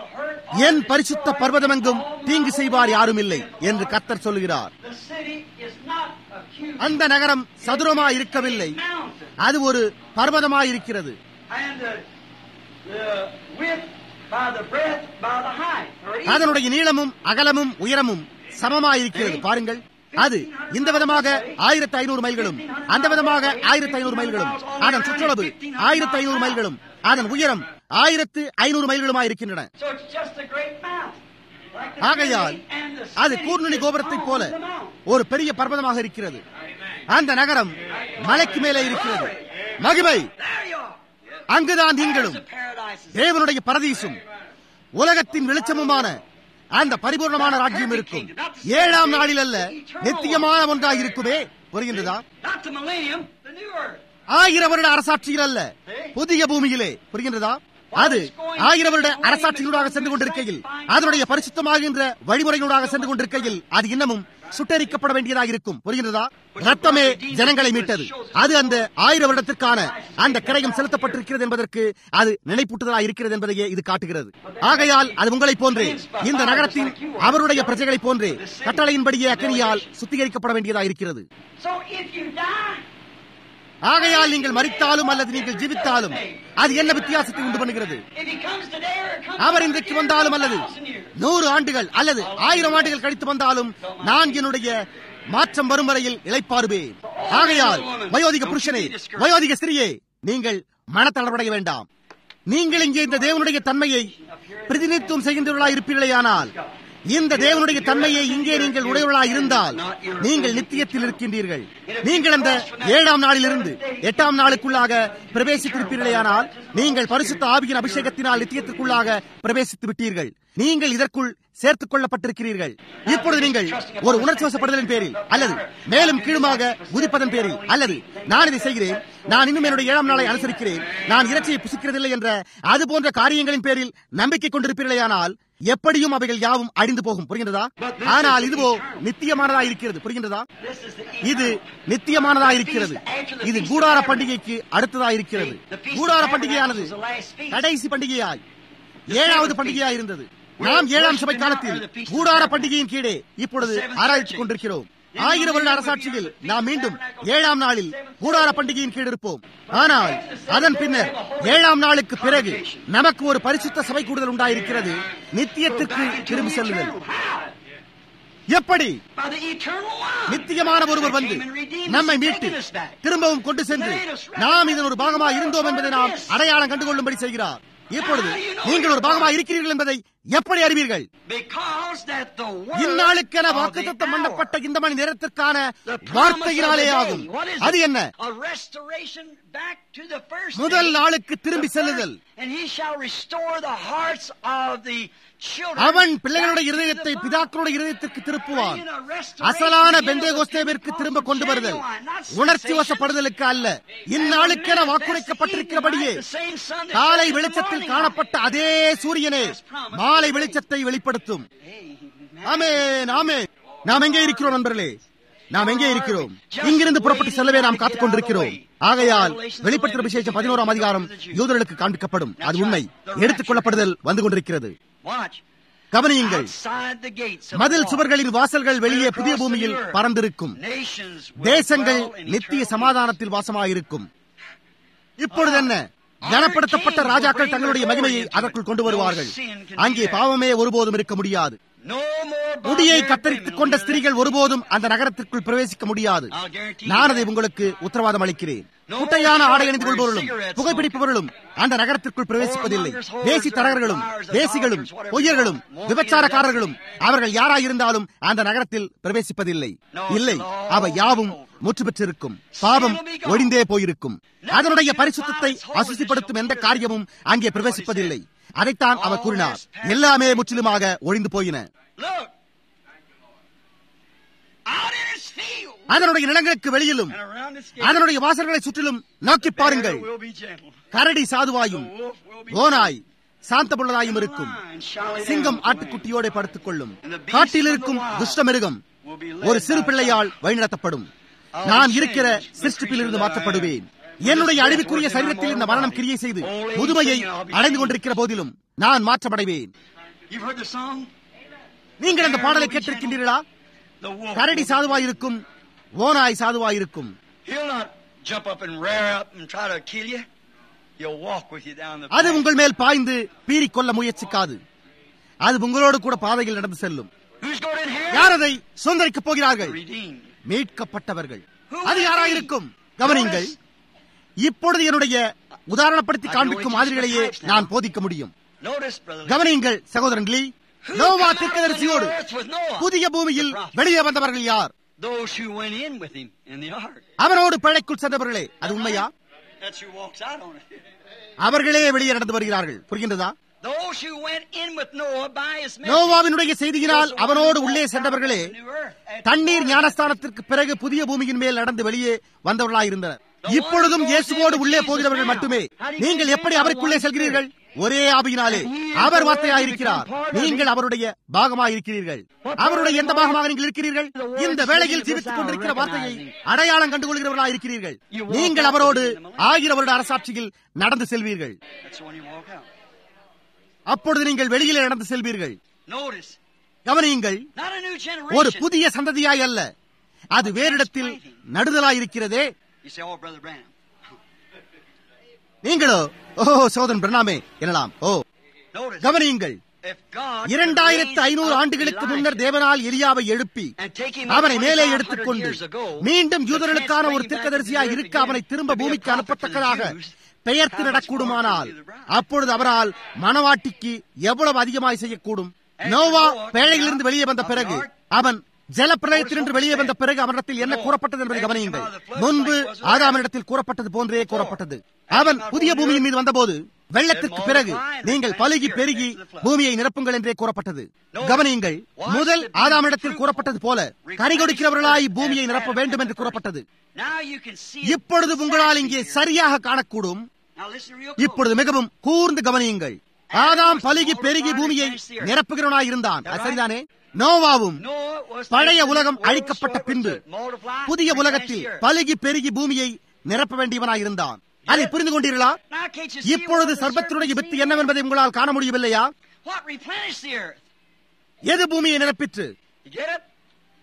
[SPEAKER 1] என் பரிசுத்த பர்வதமெங்கும் தீங்கு செய்வார் யாரும் இல்லை என்று கத்தர் சொல்கிறார்
[SPEAKER 3] The city is not a huge
[SPEAKER 1] அந்த நகரம் சதுரமாய் இருக்கவில்லை
[SPEAKER 3] mountain.
[SPEAKER 1] அது ஒரு பர்வதமாய் இருக்கிறது
[SPEAKER 3] And the, the width by the breadth by the height. Or equal.
[SPEAKER 1] அதனுடைய நீளமும் அகலமும் உயரமும் சமமாய் இருக்கிறது பாருங்கள் அது இந்த விதமாக ஆயிரத்தி ஐநூறு மைல்களும் அந்த விதமாக ஆயிரத்தி ஐநூறு மைல்களும் அதன் சுற்றளவு ஆயிரத்தி ஐநூறு மைல்களும் அதன் உயரம் ஆயிரத்து ஐநூறு மைல்களுமாய் இருக்கின்றன
[SPEAKER 3] So it's just a great mountain. Like the
[SPEAKER 1] ஆகையால்
[SPEAKER 3] city and the
[SPEAKER 1] அது
[SPEAKER 3] city
[SPEAKER 1] கூர்நுனி
[SPEAKER 3] is
[SPEAKER 1] கோபுரத்தைப்
[SPEAKER 3] on
[SPEAKER 1] போல
[SPEAKER 3] the mountain.
[SPEAKER 1] ஒரு பெரிய பர்வதமாக இருக்கிறது அந்த நகரம் மலைக்கு மேலே இருக்கிறது மகிமை
[SPEAKER 3] There you are.
[SPEAKER 1] அங்குதான் நீங்களும்
[SPEAKER 3] There's the paradise.
[SPEAKER 1] தேவனுடைய பரதீசும் உலகத்தின் வெளிச்சமுமான அந்த பரிபூர்ணமான ராஜ்யம் இருக்கும் ஏழாம் நாளில் அல்ல நித்தியமான ஒன்றாக இருக்குமே புரிகின்றதா
[SPEAKER 3] Not the millennium, the new earth.
[SPEAKER 1] ஆயிரம் வருட அரசாட்சியில் அல்ல புதிய பூமியிலே புரிகின்றதா அது ஆயிரம் வருட அரசாட்சிகளூடாக சென்று கொண்டிருக்கையில் அதனுடைய பரிசுத்தமாகின்ற வழிமுறைகளூடாக சென்று கொண்டிருக்கையில் அது இன்னமும் சுட்டரிக்கப்பட வேண்டியதாக இருக்கும் புரிகின்றதா ரத்தமே ஜனங்களை மீட்டது அது அந்த ஆயிரம் வருடத்திற்கான அந்த கிரயம் செலுத்தப்பட்டிருக்கிறது என்பதற்கு அது நினைப்பூட்டுதலாக இருக்கிறது என்பதையே இது காட்டுகிறது ஆகையால் அது உங்களைப் போன்றே இந்த நகரத்தின் அவருடைய பிரஜைகளைப் போன்றே கட்டளையின்படியே அக்கனியால் சுத்திகரிக்கப்பட வேண்டியதாக இருக்கிறது
[SPEAKER 3] So if you die,
[SPEAKER 1] ஆகையால் நீங்கள் மரித்தாலும் அல்லது நீங்கள் ஜீவித்தாலும் அது என்ன வித்தியாசத்தை உண்டு பண்ணுகிறது
[SPEAKER 3] if he comes today or it comes
[SPEAKER 1] our
[SPEAKER 3] next
[SPEAKER 1] இன்றைக்கு
[SPEAKER 3] year,
[SPEAKER 1] வந்தாலும் அல்லது
[SPEAKER 3] a thousand years.
[SPEAKER 1] நூறு ஆண்டுகள் அல்லது ஆயிரம் ஆண்டுகள் கழித்து வந்தாலும் நான் என்னுடைய மாற்றம் வரும் வரையில் இழைப்பாருவேன் ஆகையால் வயோதிக புருஷனே வயோதிக ஸ்திரியே நீங்கள் மனத்தளவடைய வேண்டாம் நீங்கள் இங்கே இந்த தேவனுடைய தன்மையை பிரதிநிதித்துவம் செய்கின்றவர்களாய் இருப்பீர்களேயானால் இந்த தேவனுடைய தன்மையை இங்கே நீங்கள் உடையவர்களாய் இருந்தால் நீங்கள் நித்தியத்தில் இருக்கின்றீர்கள் நீங்கள் அந்த ஏழாம் நாளிலிருந்து எட்டாம் நாளுக்குள்ளாக பிரவேசித்திருப்பீர்களேயானால் நீங்கள் பரிசுத்த ஆவியின் அபிஷேகத்தினால் நித்தியத்திற்குள்ளாக பிரவேசித்து விட்டீர்கள் நீங்கள் இதற்குள் சேர்த்துக் கொள்ளப்பட்டிருக்கிறீர்கள் இப்பொழுது நீங்கள் ஒரு உணர்ச்சி வசப்படுதலின் பேரில் அல்லது மேலும் கீழுமாக குதிப்பதன் பேரில் அல்லது நான் இதை செய்கிறேன் நான் இன்னும் என்னுடைய ஏழாம் நாளை அனுசரிக்கிறேன் நான் இறைச்சியை புசிக்கிறதில்லை என்ற அது போன்ற காரியங்களின் பேரில் நம்பிக்கை கொண்டிருப்பீர்களேயானால் எப்படியும் அவைகள் யாவும் அழிந்து போகும் புரிகின்றதா ஆனால் இதுவோ நித்தியமானதா இருக்கிறது புரிகின்றதா
[SPEAKER 3] This is the
[SPEAKER 1] இது நித்தியமானதா இருக்கிறது இது கூடார பண்டிகைக்கு அடுத்ததா இருக்கிறது கூடார பண்டிகையானது கடைசி பண்டிகையாய் ஏழாவது பண்டிகையாய் இருந்தது நாம் ஏழாம் சபை காலத்தில் கூடார பண்டிகையின் கீழே இப்பொழுது ஆராய்ச்சிக் கொண்டிருக்கிறோம் ஆயிரம் வருட அரசாட்சியில் நாம் மீண்டும் ஏழாம் நாளில் கூடார பண்டிகையின் கீழ் இருப்போம் ஆனால் அதன் பின்னர் ஏழாம் நாளுக்கு பிறகு நமக்கு ஒரு பரிசுத்த சபை கூடுதல் உண்டாயிருக்கிறது நித்தியத்திற்கு திரும்பி செல்லுதல் எப்படி
[SPEAKER 3] by the eternal one.
[SPEAKER 1] நித்தியமான ஒருவர் வந்து
[SPEAKER 3] Came and redeemed us
[SPEAKER 1] நம்மை
[SPEAKER 3] and
[SPEAKER 1] மீட்டு
[SPEAKER 3] taken us back.
[SPEAKER 1] திரும்பவும் கொண்டு சென்று நாம் இதன் ஒரு பாகமாக இருந்தோம் என்பதை நாம் அடையாளம் கண்டுகொள்ளும்படி செய்கிறார் இப்பொழுது நீங்கள் ஒரு பாகமாக இருக்கிறீர்கள் என்பதை எப்படி அறிவீர்கள்
[SPEAKER 3] Because that the word
[SPEAKER 1] இந்நாளுக்கென
[SPEAKER 3] of the
[SPEAKER 1] வாக்குத்தத்தம்
[SPEAKER 3] hour,
[SPEAKER 1] பண்ணப்பட்ட இந்த மணி நேரத்திற்கான
[SPEAKER 3] the promise
[SPEAKER 1] வார்த்தையினாலே
[SPEAKER 3] of the day,
[SPEAKER 1] ஆகும்
[SPEAKER 3] what is
[SPEAKER 1] அது
[SPEAKER 3] it?
[SPEAKER 1] என்ன
[SPEAKER 3] A restoration back to the first
[SPEAKER 1] முதல்
[SPEAKER 3] day,
[SPEAKER 1] நாளுக்கு திரும்பி
[SPEAKER 3] the first,
[SPEAKER 1] செல்லுதல்
[SPEAKER 3] and he shall restore the hearts of the children
[SPEAKER 1] அவன் பிள்ளைகளுடைய
[SPEAKER 3] back to
[SPEAKER 1] இருதயத்தை
[SPEAKER 3] the father.
[SPEAKER 1] பிதாக்களுடைய இருதயத்திற்கு திருப்புவான்
[SPEAKER 3] Bringing a restoration
[SPEAKER 1] அசலான
[SPEAKER 3] again of
[SPEAKER 1] பெந்தேகோஸ்தேவிற்கு
[SPEAKER 3] the
[SPEAKER 1] திரும்ப கொண்டு வருதல்
[SPEAKER 3] genuine, not
[SPEAKER 1] உணர்ச்சி
[SPEAKER 3] sensation.
[SPEAKER 1] வசப்படுதலுக்கு அல்ல இந்நாளுக்கென வாக்குரைக்கப்பட்டிருக்கிறபடியே காலை வெளிச்சத்தில் காணப்பட்ட அதே சூரியனே மாலை வெளிச்சத்தை வெளிப்படுத்தும் ஆமென் ஆமென் நாம் எங்கே இருக்கிறோம் நண்பர்களே நாம் எங்கே இருக்கிறோம் இங்கிருந்து புறப்பட்டு செல்லவே நாம் காத்துக் கொண்டிருக்கிறோம் ஆகையால் வெளிப்படுத்துகிற விசேஷம் பதினோராம் அதிகாரம் யூதர்களுக்கு காண்பிக்கப்படும் அது உண்மை எடுத்துக் கொள்ளப்படுதல் வந்து கொண்டிருக்கிறது
[SPEAKER 3] Watch.
[SPEAKER 1] கவனியுங்கள்
[SPEAKER 3] Outside the gates of
[SPEAKER 1] மதில்
[SPEAKER 3] the wall.
[SPEAKER 1] சுவர்களின் வாசல்கள் வெளியே புதிய
[SPEAKER 3] Across
[SPEAKER 1] பூமியில்
[SPEAKER 3] the earth.
[SPEAKER 1] பறந்திருக்கும்
[SPEAKER 3] Nations will
[SPEAKER 1] தேசங்கள்
[SPEAKER 3] dwell in
[SPEAKER 1] நித்திய
[SPEAKER 3] eternal
[SPEAKER 1] சமாதானத்தில் வாசமாயிருக்கும் இப்பொழுது என்ன கனப்படுத்தப்பட்ட ராஜாக்கள் தங்களுடைய மகிமையை அதற்குள் கொண்டு வருவார்கள் அங்கே பாவமே ஒருபோதும் இருக்க முடியாது
[SPEAKER 3] No more
[SPEAKER 1] முடியை
[SPEAKER 3] bondage
[SPEAKER 1] கத்தரித்துக் கொண்ட
[SPEAKER 3] women
[SPEAKER 1] ஸ்திரீகள் ஒருபோதும் அந்த நகரத்திற்குள் பிரவேசிக்க முடியாது நான் அதை உங்களுக்கு உத்தரவாதம் அளிக்கிறேன் குட்டையான ஆடை அணிந்து கொள்பவர்களும் புகைப்பிடிப்பவர்களும் அந்த நகரத்திற்குள் பிரவேசிப்பதில்லை தேசி தரகர்களும் தேசிகளும் பொய்யர்களும் விபச்சாரக்காரர்களும் அவர்கள் யாராயிருந்தாலும் அந்த நகரத்தில் பிரவேசிப்பதில்லை இல்லை அவை யாவும் முற்று பெற்றிருக்கும் பாவம் ஒழிந்தே போயிருக்கும் அதனுடைய பரிசுத்தத்தை அசுசிப்படுத்தும் எந்த காரியமும் அங்கே பிரவேசிப்பதில்லை அதைத்தான் அவர் கூறினார் எல்லாமே முற்றிலுமாக ஒழிந்து போயின
[SPEAKER 3] Look. Out in his field.
[SPEAKER 1] அதனுடைய நிலங்களுக்கு வெளியிலும்
[SPEAKER 3] And around his gate.
[SPEAKER 1] அதனுடைய வாசல்களை சுற்றிலும் நோக்கி பாருங்கள்
[SPEAKER 3] There will be gentle.
[SPEAKER 1] கரடி சாதுவாயும்
[SPEAKER 3] The wolf will be
[SPEAKER 1] ஓனாய் சாந்தமுள்ளதாயும் இருக்கும்
[SPEAKER 3] lion shall lay
[SPEAKER 1] சிங்கம்
[SPEAKER 3] down with the
[SPEAKER 1] ஆட்டுக்குட்டியோட படுத்துக் கொள்ளும் காட்டில் இருக்கும் துஷ்ட மிருகம்
[SPEAKER 3] will be
[SPEAKER 1] ஒரு
[SPEAKER 3] led
[SPEAKER 1] சிறு
[SPEAKER 3] by
[SPEAKER 1] பிள்ளையால் வழிநடத்தப்படும் நான் இருக்கிற சிருஷ்டிப்பிலிருந்து மாற்றப்படுவேன் என்னுடைய அழிவுக்குரிய சரீரத்தில் இந்த மரணம் கிரியை செய்து முதுமையை அடைந்து கொண்டிருக்கிற போதிலும் நான் மாற்றமடைவேன்
[SPEAKER 2] You've heard the song?
[SPEAKER 1] நீங்கள் அந்த பாடலை கேட்டிருக்கின்றீர்களா
[SPEAKER 2] The wolf.
[SPEAKER 1] கரடி சாதுவாயிருக்கும் ஓனாய் சாதுவாயிருக்கும்
[SPEAKER 2] He'll not jump up and rear up and try to kill you. He'll walk with you down the
[SPEAKER 1] அது
[SPEAKER 2] path.
[SPEAKER 1] உங்கள் மேல் பாய்ந்து பீறிக் கொள்ள முயற்சிக்காது அது உங்களோடு கூட பாதையில் நடந்து செல்லும்
[SPEAKER 2] Who's going to inherit?
[SPEAKER 1] யார் அதை சுதந்திரிக்கப் போகிறார்கள்
[SPEAKER 2] Redeemed.
[SPEAKER 1] மீட்கப்பட்டவர்கள் அது யாராயிருக்கும் கவனிங்கள் இப்பொழுது என்னுடைய உதாரணப்படுத்தி காண்பிக்கும் மாதிரிகளையே நான் போதிக்க முடியும்
[SPEAKER 2] Notice, brother.
[SPEAKER 1] கவனியுங்கள் சகோதரன் லீ
[SPEAKER 2] Who
[SPEAKER 1] Noah
[SPEAKER 2] come out
[SPEAKER 1] தீர்க்கதரிசியோடு
[SPEAKER 2] on the earth with Noah?
[SPEAKER 1] புதிய பூமியில் வெளியே வந்தவர்கள் யார்
[SPEAKER 2] Those who went in with him in the ark.
[SPEAKER 1] அவரோடு பிழைக்குள் சென்றவர்களே அது உண்மையா
[SPEAKER 2] That's who walks out on it.
[SPEAKER 1] அவர்களே வெளியே நடந்து வருகிறார்கள் புரிகின்றதா
[SPEAKER 2] Those who went in with Noah by his message.
[SPEAKER 1] நோவாவினுடைய செய்தியினால் அவனோடு உள்ளே சென்றவர்களே
[SPEAKER 2] New earth. And
[SPEAKER 1] தண்ணீர் ஞானஸ்தானத்திற்கு பிறகு புதிய பூமியின் மேல் நடந்து வெளியே வந்தவர்களாயிருந்தனர் இப்பொழுதும் இயேசுவோடு உள்ளே போகிறவர்கள் மட்டுமே நீங்கள் எப்படி அவருக்குள்ளே செல்கிறீர்கள் ஒரே ஆவியினாலே அவர் வார்த்தையாயிருக்கிறார் நீங்கள் அவருடைய பாகமாயிருக்கிறீர்கள் அவருடைய எந்த பாகமாக நீங்கள் இருக்கிறீர்கள் இந்த வேளையில் ஜீவித்துக் கொண்டிருக்கிற வார்த்தையை அடையாளம் கண்டுகொள்கிறவர்களாயிருக்கிறீர்கள் நீங்கள் அவரோடு ஆயிரம் வருட அரசாட்சியில் நடந்து செல்வீர்கள்
[SPEAKER 2] That's when you walk out.
[SPEAKER 1] அப்பொழுது நீங்கள் வெளியிலே நடந்து செல்வீர்கள்
[SPEAKER 2] Notice,
[SPEAKER 1] கவனியுங்கள்
[SPEAKER 2] not a new
[SPEAKER 1] ஒரு
[SPEAKER 2] generation.
[SPEAKER 1] புதிய சந்ததியாய் அல்ல அது வேறிடத்தில் நடுதலாயிருக்கிறதே
[SPEAKER 2] You say, oh, Brother Branham.
[SPEAKER 1] நீங்களோ ஓ சோதன் பிரணாமே எனலாம் ஓ
[SPEAKER 2] Notice,
[SPEAKER 1] கவனியுங்கள்
[SPEAKER 2] if God
[SPEAKER 1] இரண்டாயிரத்து
[SPEAKER 2] raised
[SPEAKER 1] ஐநூறு
[SPEAKER 2] up
[SPEAKER 1] ஆண்டுகளுக்கு
[SPEAKER 2] Elijah
[SPEAKER 1] முன்னர் தேவனால் எலியாவை எழுப்பி
[SPEAKER 2] and take him up
[SPEAKER 1] அவனை மேலே
[SPEAKER 2] 2,500
[SPEAKER 1] எடுத்துக்கொண்டு
[SPEAKER 2] years ago,
[SPEAKER 1] மீண்டும்
[SPEAKER 2] to
[SPEAKER 1] யூதர்களுக்கான ஒரு
[SPEAKER 2] transfer him back
[SPEAKER 1] தீர்க்கதரிசியாய்
[SPEAKER 2] to the
[SPEAKER 1] இருக்க
[SPEAKER 2] earth
[SPEAKER 1] அவனை
[SPEAKER 2] again,
[SPEAKER 1] திரும்ப
[SPEAKER 2] to be a
[SPEAKER 1] பூமிக்கு
[SPEAKER 2] prophet to the
[SPEAKER 1] அனுப்பத்தக்கதாக
[SPEAKER 2] Jews,
[SPEAKER 1] பெயர்த்து
[SPEAKER 2] how much more
[SPEAKER 1] நடக்கூடுமானால்
[SPEAKER 2] to the bride?
[SPEAKER 1] அப்பொழுது அவரால் மணவாட்டிக்கு எவ்வளவு அதிகமாய் செய்யக்கூடும் நோவா பேழையிலிருந்து வெளியே வந்த பிறகு அவன் ஜலப்பிரளயத்திலிருந்து வெளியே வந்த பிறகு அவனிடத்தில் என்ன கூறப்பட்டது என்பதை கவனியுங்கள் முன்பு ஆதாமனிடத்தில் கூறப்பட்டது போன்றே கூறப்பட்டது அவன் புதிய பூமியின் மீது வந்தபோது வெள்ளத்திற்கு பிறகு நீங்கள் பலுகி பெருகி பூமியை நிரப்புங்கள் என்றே கூறப்பட்டது கவனியுங்கள் முதல் ஆதாமிடத்தில் கூறப்பட்டது போல கனி கொடுக்கிறவர்களாய் பூமியை நிரப்ப வேண்டும் என்று கூறப்பட்டது
[SPEAKER 2] Now you can see
[SPEAKER 1] இப்பொழுது உங்களால் இங்கே சரியாக காணக்கூடும்
[SPEAKER 2] Now listen real
[SPEAKER 1] இப்பொழுது மிகவும் கூர்ந்து கவனியுங்கள் ஆதாம் பலுகி பெருகி பூமியை நிரப்புகிறவனாய் இருந்தான் அது சரிதானே நோவாவும்
[SPEAKER 2] Noah was
[SPEAKER 1] பழைய
[SPEAKER 2] taken
[SPEAKER 1] உலகம்
[SPEAKER 2] in the old
[SPEAKER 1] அழிக்கப்பட்ட
[SPEAKER 2] soil
[SPEAKER 1] பின்பு
[SPEAKER 2] to multiply,
[SPEAKER 1] புதிய
[SPEAKER 2] replenish
[SPEAKER 1] உலகத்தில்
[SPEAKER 2] the earth.
[SPEAKER 1] பலுகி பெருகி பூமியை நிரப்ப வேண்டியவனாய் இருந்தான் அதை புரிந்து கொண்டீர்களா
[SPEAKER 2] Now can't you see
[SPEAKER 1] இப்பொழுது
[SPEAKER 2] what the
[SPEAKER 1] சர்பத்தினுடைய
[SPEAKER 2] serpent
[SPEAKER 1] வித்து
[SPEAKER 2] seed
[SPEAKER 1] என்னவென்பதை உங்களால் காண முடியவில்லையா
[SPEAKER 2] is? What replenished the earth?
[SPEAKER 1] எது பூமியை நிரப்பிற்று
[SPEAKER 2] You get it?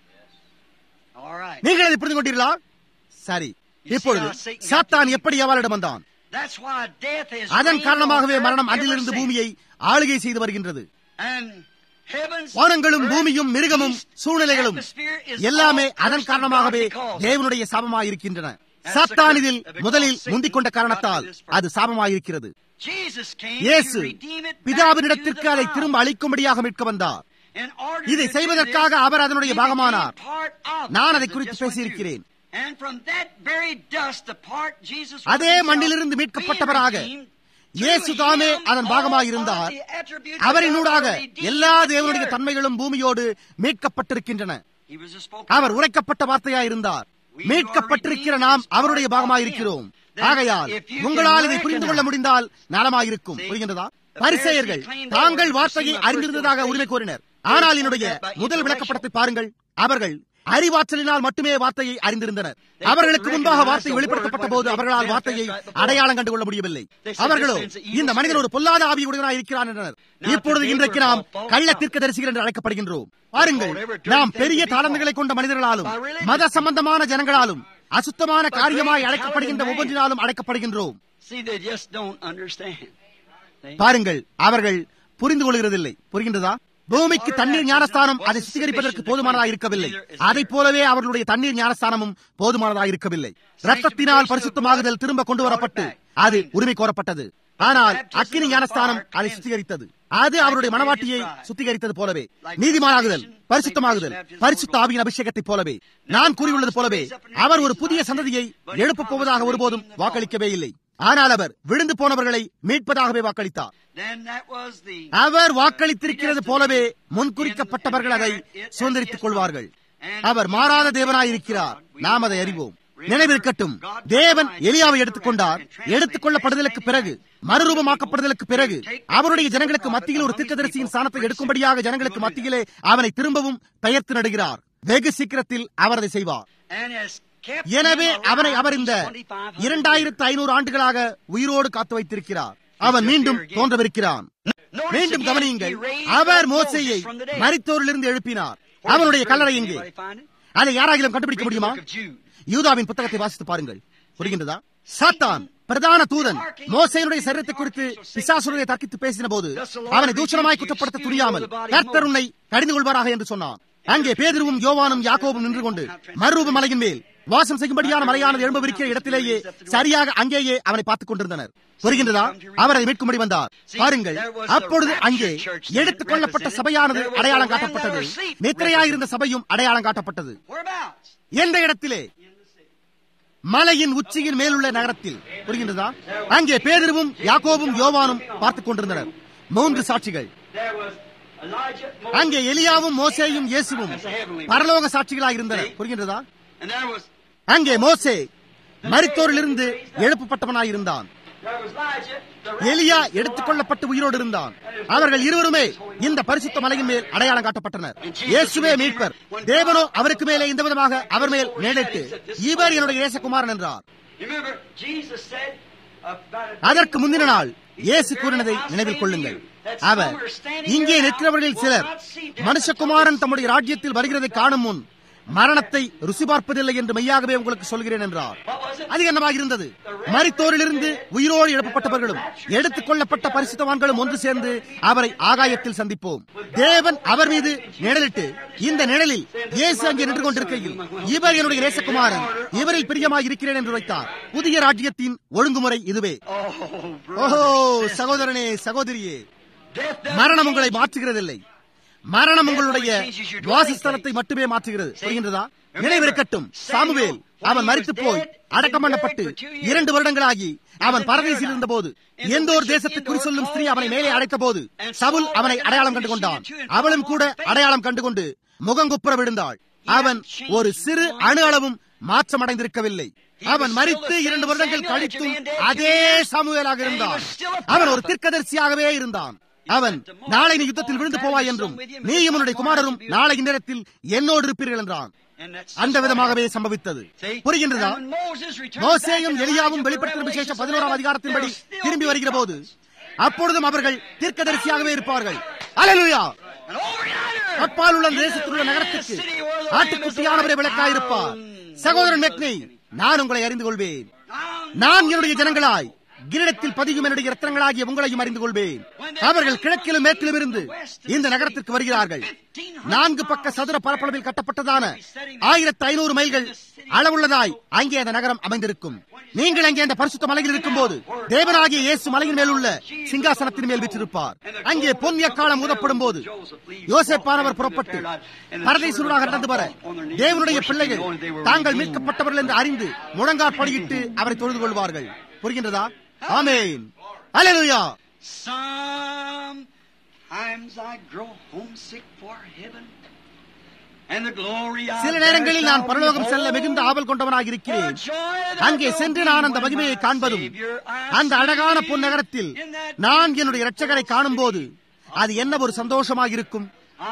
[SPEAKER 2] All right.
[SPEAKER 1] நீங்கள் அதை புரிந்து கொண்டீர்களா சரி இப்பொழுது சாத்தான் எப்படி அவளிடம் வந்தான்
[SPEAKER 2] That's why death is
[SPEAKER 1] அதன்
[SPEAKER 2] reigned
[SPEAKER 1] காரணமாகவே
[SPEAKER 2] on earth
[SPEAKER 1] மரணம்
[SPEAKER 2] ever
[SPEAKER 1] அதிலிருந்து
[SPEAKER 2] since.
[SPEAKER 1] பூமியை ஆளுகை செய்து வருகின்றது
[SPEAKER 2] And heavens,
[SPEAKER 1] வானங்களும்
[SPEAKER 2] earth,
[SPEAKER 1] பூமியும் மிருகமும்
[SPEAKER 2] beast,
[SPEAKER 1] சூழ்நிலைகளும்
[SPEAKER 2] atmosphere is
[SPEAKER 1] எல்லாமே
[SPEAKER 2] all
[SPEAKER 1] அதன்
[SPEAKER 2] cursed of
[SPEAKER 1] காரணமாகவே
[SPEAKER 2] God because of it.
[SPEAKER 1] தேவனுடைய சாபமாயிருக்கின்றன சாத்தான் இதில் முதலில் முந்திக் கொண்ட காரணத்தால் அது சாபமாயிருக்கிறது
[SPEAKER 2] Jesus came
[SPEAKER 1] இயேசு
[SPEAKER 2] to redeem it back
[SPEAKER 1] பிதாவினிடத்திற்கு
[SPEAKER 2] to the
[SPEAKER 1] அதை
[SPEAKER 2] Father.
[SPEAKER 1] திரும்ப அளிக்கும்படியாக மீட்க வந்தார்
[SPEAKER 2] In order
[SPEAKER 1] இதை
[SPEAKER 2] to do
[SPEAKER 1] செய்வதற்காக
[SPEAKER 2] this,
[SPEAKER 1] அவர் அதனுடைய
[SPEAKER 2] he
[SPEAKER 1] பாகமானார்.
[SPEAKER 2] became part of
[SPEAKER 1] நான்
[SPEAKER 2] it,
[SPEAKER 1] அதை
[SPEAKER 2] as
[SPEAKER 1] குறித்து
[SPEAKER 2] it just went
[SPEAKER 1] பேசியிருக்கிறேன்.
[SPEAKER 2] through. And from that very dust, the part Jesus was
[SPEAKER 1] அதே
[SPEAKER 2] himself
[SPEAKER 1] மண்ணிலிருந்து
[SPEAKER 2] being
[SPEAKER 1] மீட்கப்பட்டவராக
[SPEAKER 2] redeemed,
[SPEAKER 1] இயேசு
[SPEAKER 2] through
[SPEAKER 1] தாமே
[SPEAKER 2] him
[SPEAKER 1] அதன்
[SPEAKER 2] all
[SPEAKER 1] பாகமாயிருந்தார்
[SPEAKER 2] of the attributes of
[SPEAKER 1] அவரினூடாக
[SPEAKER 2] God are redeemed
[SPEAKER 1] எல்லா
[SPEAKER 2] with the
[SPEAKER 1] தேவனுடைய
[SPEAKER 2] earth.
[SPEAKER 1] தன்மைகளும் பூமியோடு மீட்கப்பட்டிருக்கின்றன
[SPEAKER 2] He was a spoken
[SPEAKER 1] our
[SPEAKER 2] word.
[SPEAKER 1] உரைக்கப்பட்ட வார்த்தையாயிருந்தார் மீட்கப்பட்டிருக்கிற நாம் அவருடைய பாகமாயிருக்கிறோம் ஆகையால் உங்களால் இதை புரிந்து கொள்ள முடிந்தால் நலமாயிருக்கும் புரிகின்றதா பரிசேயர்கள் தாங்கள் வார்த்தையை அறிந்திருந்ததாக உரிமை கோரினர் ஆனால் என்னுடைய முதல் விளக்கப்படத்தை பாருங்கள் அவர்கள் அறிவாற்றலினால் மட்டுமே வார்த்தையை அறிந்திருந்தனர் அவர்களுக்கு முன்பாக வார்த்தை வெளிப்படுத்தப்பட்ட போது அவர்களால் வார்த்தையை அடையாளம் கண்டுகொள்ள முடியவில்லை அவர்களோ இந்த மனிதன் ஒரு பொல்லாத ஆவியுடையவனாய் இருக்கிறான் என்றனர் இப்பொழுது இன்றைக்கு நாம் கள்ள தீர்க்கதரிசிகள் என்று அழைக்கப்படுகின்றோம் பாருங்கள் நாம் பெரிய தாளந்துகளை கொண்ட மனிதர்களாலும் மத சம்பந்தமான ஜனங்களாலும் அசுத்தமான காரியமாய் அழைக்கப்படுகின்ற ஒவ்வொன்றினாலும் அழைக்கப்படுகின்றோம்
[SPEAKER 2] See, they just don't understand.
[SPEAKER 1] பாருங்கள் அவர்கள் புரிந்து கொள்கிறதில்லை புரிகின்றதா பூமிக்கு தண்ணீர் ஞானஸ்தானம் அதை சுத்திகரிப்பதற்கு போதுமானதாக இருக்கவில்லை அதை போலவே அவர்களுடைய தண்ணீர் ஞானஸ்தானமும் போதுமானதாக இருக்கவில்லை ரத்தத்தினால் பரிசுத்தமாகுதல் திரும்ப கொண்டு வரப்பட்டு அது உரிமை கோரப்பட்டது ஆனால் அக்கினி ஞானஸ்தானம் அதை சுத்திகரித்தது அது அவருடைய மனவாட்டியை சுத்திகரித்தது போலவே நீதிமானாகுதல் பரிசுத்தமாகுதல் பரிசுத்த ஆவியின் அபிஷேகத்தைப் போலவே நான் கூறியுள்ளது போலவே அவர் ஒரு புதிய சந்ததியை எழுப்பப் போவதாக ஒருபோதும் வாக்களிக்கவே இல்லை ஆனால் அவர் விழுந்து போனவர்களை மீட்பதாகவே வாக்களித்தார்
[SPEAKER 2] Then that was the
[SPEAKER 1] அவர் வாக்களித்திருக்கிறது போலவே முன்குறிக்கப்பட்டவர்கள் அதை சுதந்திரித்துக் கொள்வார்கள் அவர் மாறாத தேவனாயிருக்கிறார் நாம் அதை அறிவோம் நினைவிருக்கட்டும் தேவன் எலியாவை எடுத்துக்கொண்டார் எடுத்துக் கொள்ளப்படுதலுக்கு பிறகு மறுரூபமாக்கப்படுதலுக்கு பிறகு அவருடைய ஜனங்களுக்கு மத்தியில் ஒரு தீர்க்கதரிசியின் ஸ்தானத்தை எடுக்கும்படியாக ஜனங்களுக்கு மத்தியிலே அவனை திரும்பவும் பெயர்த்து நடுகிறார் வெகு சீக்கிரத்தில் அவர் அதை செய்வார்
[SPEAKER 2] and has kept
[SPEAKER 1] எனவே
[SPEAKER 2] him
[SPEAKER 1] அவனை
[SPEAKER 2] alive
[SPEAKER 1] அவர் இந்த
[SPEAKER 2] these 2500
[SPEAKER 1] இரண்டாயிரத்து ஐநூறு ஆண்டுகளாக உயிரோடு காத்து வைத்திருக்கிறார் அவன் மீண்டும் தோன்றவிருக்கிறான் மீண்டும் கவனியுங்கள் அவர் மோசையை மரித்தோரிலிருந்து எழுப்பினார் அவனுடைய கல்லறை எங்கே அதை யாராகிலும் கண்டுபிடிக்க முடியுமா யூதாவின் புத்தகத்தை வாசித்து பாருங்கள் புரிகின்றதா சாத்தான் பிரதான தூதன் மோசையினுடைய சரீரத்தை குறித்து பிசாசுடைய தர்க்கித்து பேசின போது அவனை தூஷணமாய் குற்றப்படுத்த துணியாமல் கர்த்தர் உன்னை கடிந்து கொள்வாராக என்று சொன்னான் அங்கே பேதிருவும் யோவானும் யாக்கோவும் நின்று கொண்டு மறுரூப மலையின் மேல் வாசம் செய்யும்படியான மலையானது எழும்பவிருக்கிற இடத்திலேயே சரியாக அங்கேயே அவனை பார்த்துக் கொண்டிருந்தனர் புரிகின்றதா அவர் அதை மீட்கும்படி வந்தார் பாருங்கள் அப்பொழுது அங்கே எடுத்துக் கொள்ளப்பட்ட சபையானது அடையாளம் காட்டப்பட்டது நித்திரையாயிருந்த சபையும் அடையாளம் காட்டப்பட்டது எந்த இடத்திலே மலையின் உச்சியின் மேலுள்ள நகரத்தில் புரிகின்றதா அங்கே பேதிருவும் யாக்கோவும் யோவானும் பார்த்துக் கொண்டிருந்தனர் மூன்று சாட்சிகள் அங்கே எலியாவும் மோசேயும் இயேசுவும் பரலோக சாட்சிகளாக இருந்தனர் புரிகின்றதா அங்கே மோசே மரித்தோரிலிருந்து எழுப்பப்பட்டவனாயிருந்தான் எலியா எடுத்துக் கொள்ளப்பட்டு உயிரோடு இருந்தான் அவர்கள் இருவருமே இந்த பரிசுத்த மலையின் மேல் அடையாளம் காட்டப்பட்டனர் இயேசுவே மீட்பர் தேவனோ அவருக்கு மேலே இந்த விதமாக அவர் மேல் நேரிட்டு இவர் என்னுடைய இயேசகுமாரன் என்றார் அதற்கு முந்தின நாள் இயேசு கூறினதை நினைவில் கொள்ளுங்கள் அவர் இங்கே நிற்கிறவர்களில் சிலர் மனுஷகுமாரன் தம்முடைய ராஜ்யத்தில் வருகிறதை காணும் முன் மரணத்தை ருசி பார்ப்பதில்லை என்று மெய்யாகவே உங்களுக்கு சொல்கிறேன் என்றார் அது என்னவாக இருந்தது மரித்தோரிலிருந்து உயிரோடு எழுப்பப்பட்டவர்களும் எடுத்துக் கொள்ளப்பட்ட பரிசுத்தவான்களும் ஒன்று சேர்ந்து அவரை ஆகாயத்தில் சந்திப்போம் தேவன் அவர் மீது நிழலிட்டு இந்த நிழலில் இயேசு அங்கே நின்று கொண்டிருக்கையில் இவர் என்னுடைய நேசகுமாரன் இவரில் பிரியமாக இருக்கிறேன் என்று வைத்தார் புதிய ராஜ்யத்தின் ஒழுங்குமுறை இதுவே ஓஹோ சகோதரனே சகோதரியே மரணம் உங்களை மாற்றுகிறதில்லை மரணம் உங்களுடைய வாசஸ்தலத்தை மட்டுமே மாற்றுகிறது புரிகின்றதா நினைவிருக்கட்டும் சாமுவேல் அவன் மறித்து போய் அடக்கம் பண்ணப்பட்டு இரண்டு வருடங்களாகி அவன் பரதேசில் இருந்த போது எந்த ஒரு தேசத்தை குறி சொல்லும் ஸ்திரீ அவனை மேலே அடைத்த போது சவுல் அவனை அடையாளம் கண்டு கொண்டான் அவளும் கூட அடையாளம் கண்டுகொண்டு முகங்குப்புற விழுந்தாள் அவன் ஒரு சிறு அணு அளவும் மாற்றம் அடைந்திருக்கவில்லை அவன் மறித்து இரண்டு வருடங்கள் கழித்தும் அதே சாமுவேலாக இருந்தான் அவன் ஒரு தீர்க்கதரிசியாகவே இருந்தான் அவன் நாளை நீ யுத்தத்தில் விழுந்து போவாய் என்றும் நீயும் உன்னுடைய குமாரரும் நாளை இந்நேரத்தில் என்னோடு இருப்பீர்கள் என்றான் அந்த விதமாகவே சம்பவித்தது புரிகின்றதா மோசேயும் எலியாவும் வெளிப்படுத்தின விசேஷ பதினோராம் அதிகாரத்தின்படி திரும்பி வருகிற போது அப்பொழுதும் அவர்கள் தீர்க்கதரிசியாகவே இருப்பார்கள் அலலுயா அப்பால் உள்ள தேசத்தில் உள்ள நகரத்திற்கு ஆட்டுக்குட்டியானவரை விளக்காயிருப்பார் சகோதரன் மெக்னி நான் உங்களை அறிந்து கொள்வேன் நான் என்னுடைய ஜனங்களாய் கிரீடத்தில் பதியும் என்னுடைய ரத்தனங்களாகிய உங்களையும் அறிந்து கொள்வேன் அவர்கள் கிழக்கிலும் மேற்கிலும் இருந்து இந்த நகரத்திற்கு வருகிறார்கள் நான்கு பக்க சதுர பரப்பளவில் கட்டப்பட்டதான ஆயிரத்தி ஐநூறு மைல்கள் அளவுள்ளதாய் அங்கே அந்த நகரம் அமைந்திருக்கும் நீங்கள் அங்கே அந்த பரிசுத்த மலையில் இருக்கும் போது தேவனாகிய இயேசு மலையின் மேல் உள்ள சிங்காசனத்தின் மேல் விற்றிருப்பார் அங்கே பொன் எக்காலம் ஊதப்படும் போது யோசேப்பானவர் புறப்பட்டு பரதேசூராக நடந்து வர தேவனுடைய பிள்ளைகள் தாங்கள் மீட்கப்பட்டவர்கள் என்று அறிந்து முழங்காற்படியிட்டு அவரை தொழுது கொள்வார்கள் புரிகின்றதா ஆமேன் அலையா
[SPEAKER 3] Sometimes I grow homesick for heaven. And the glory I
[SPEAKER 1] சில நேரங்களில் நான் பரலோகம் செல்ல மிகுந்த ஆவல் கொண்டவனாக இருக்கிறேன் அங்கே சென்று நான் அந்த மகிமையை காண்பதும் அந்த அழகான பொன் நகரத்தில் நான் என்னுடைய இரட்சகரை காணும் போது அது என்ன ஒரு சந்தோஷமாக இருக்கும்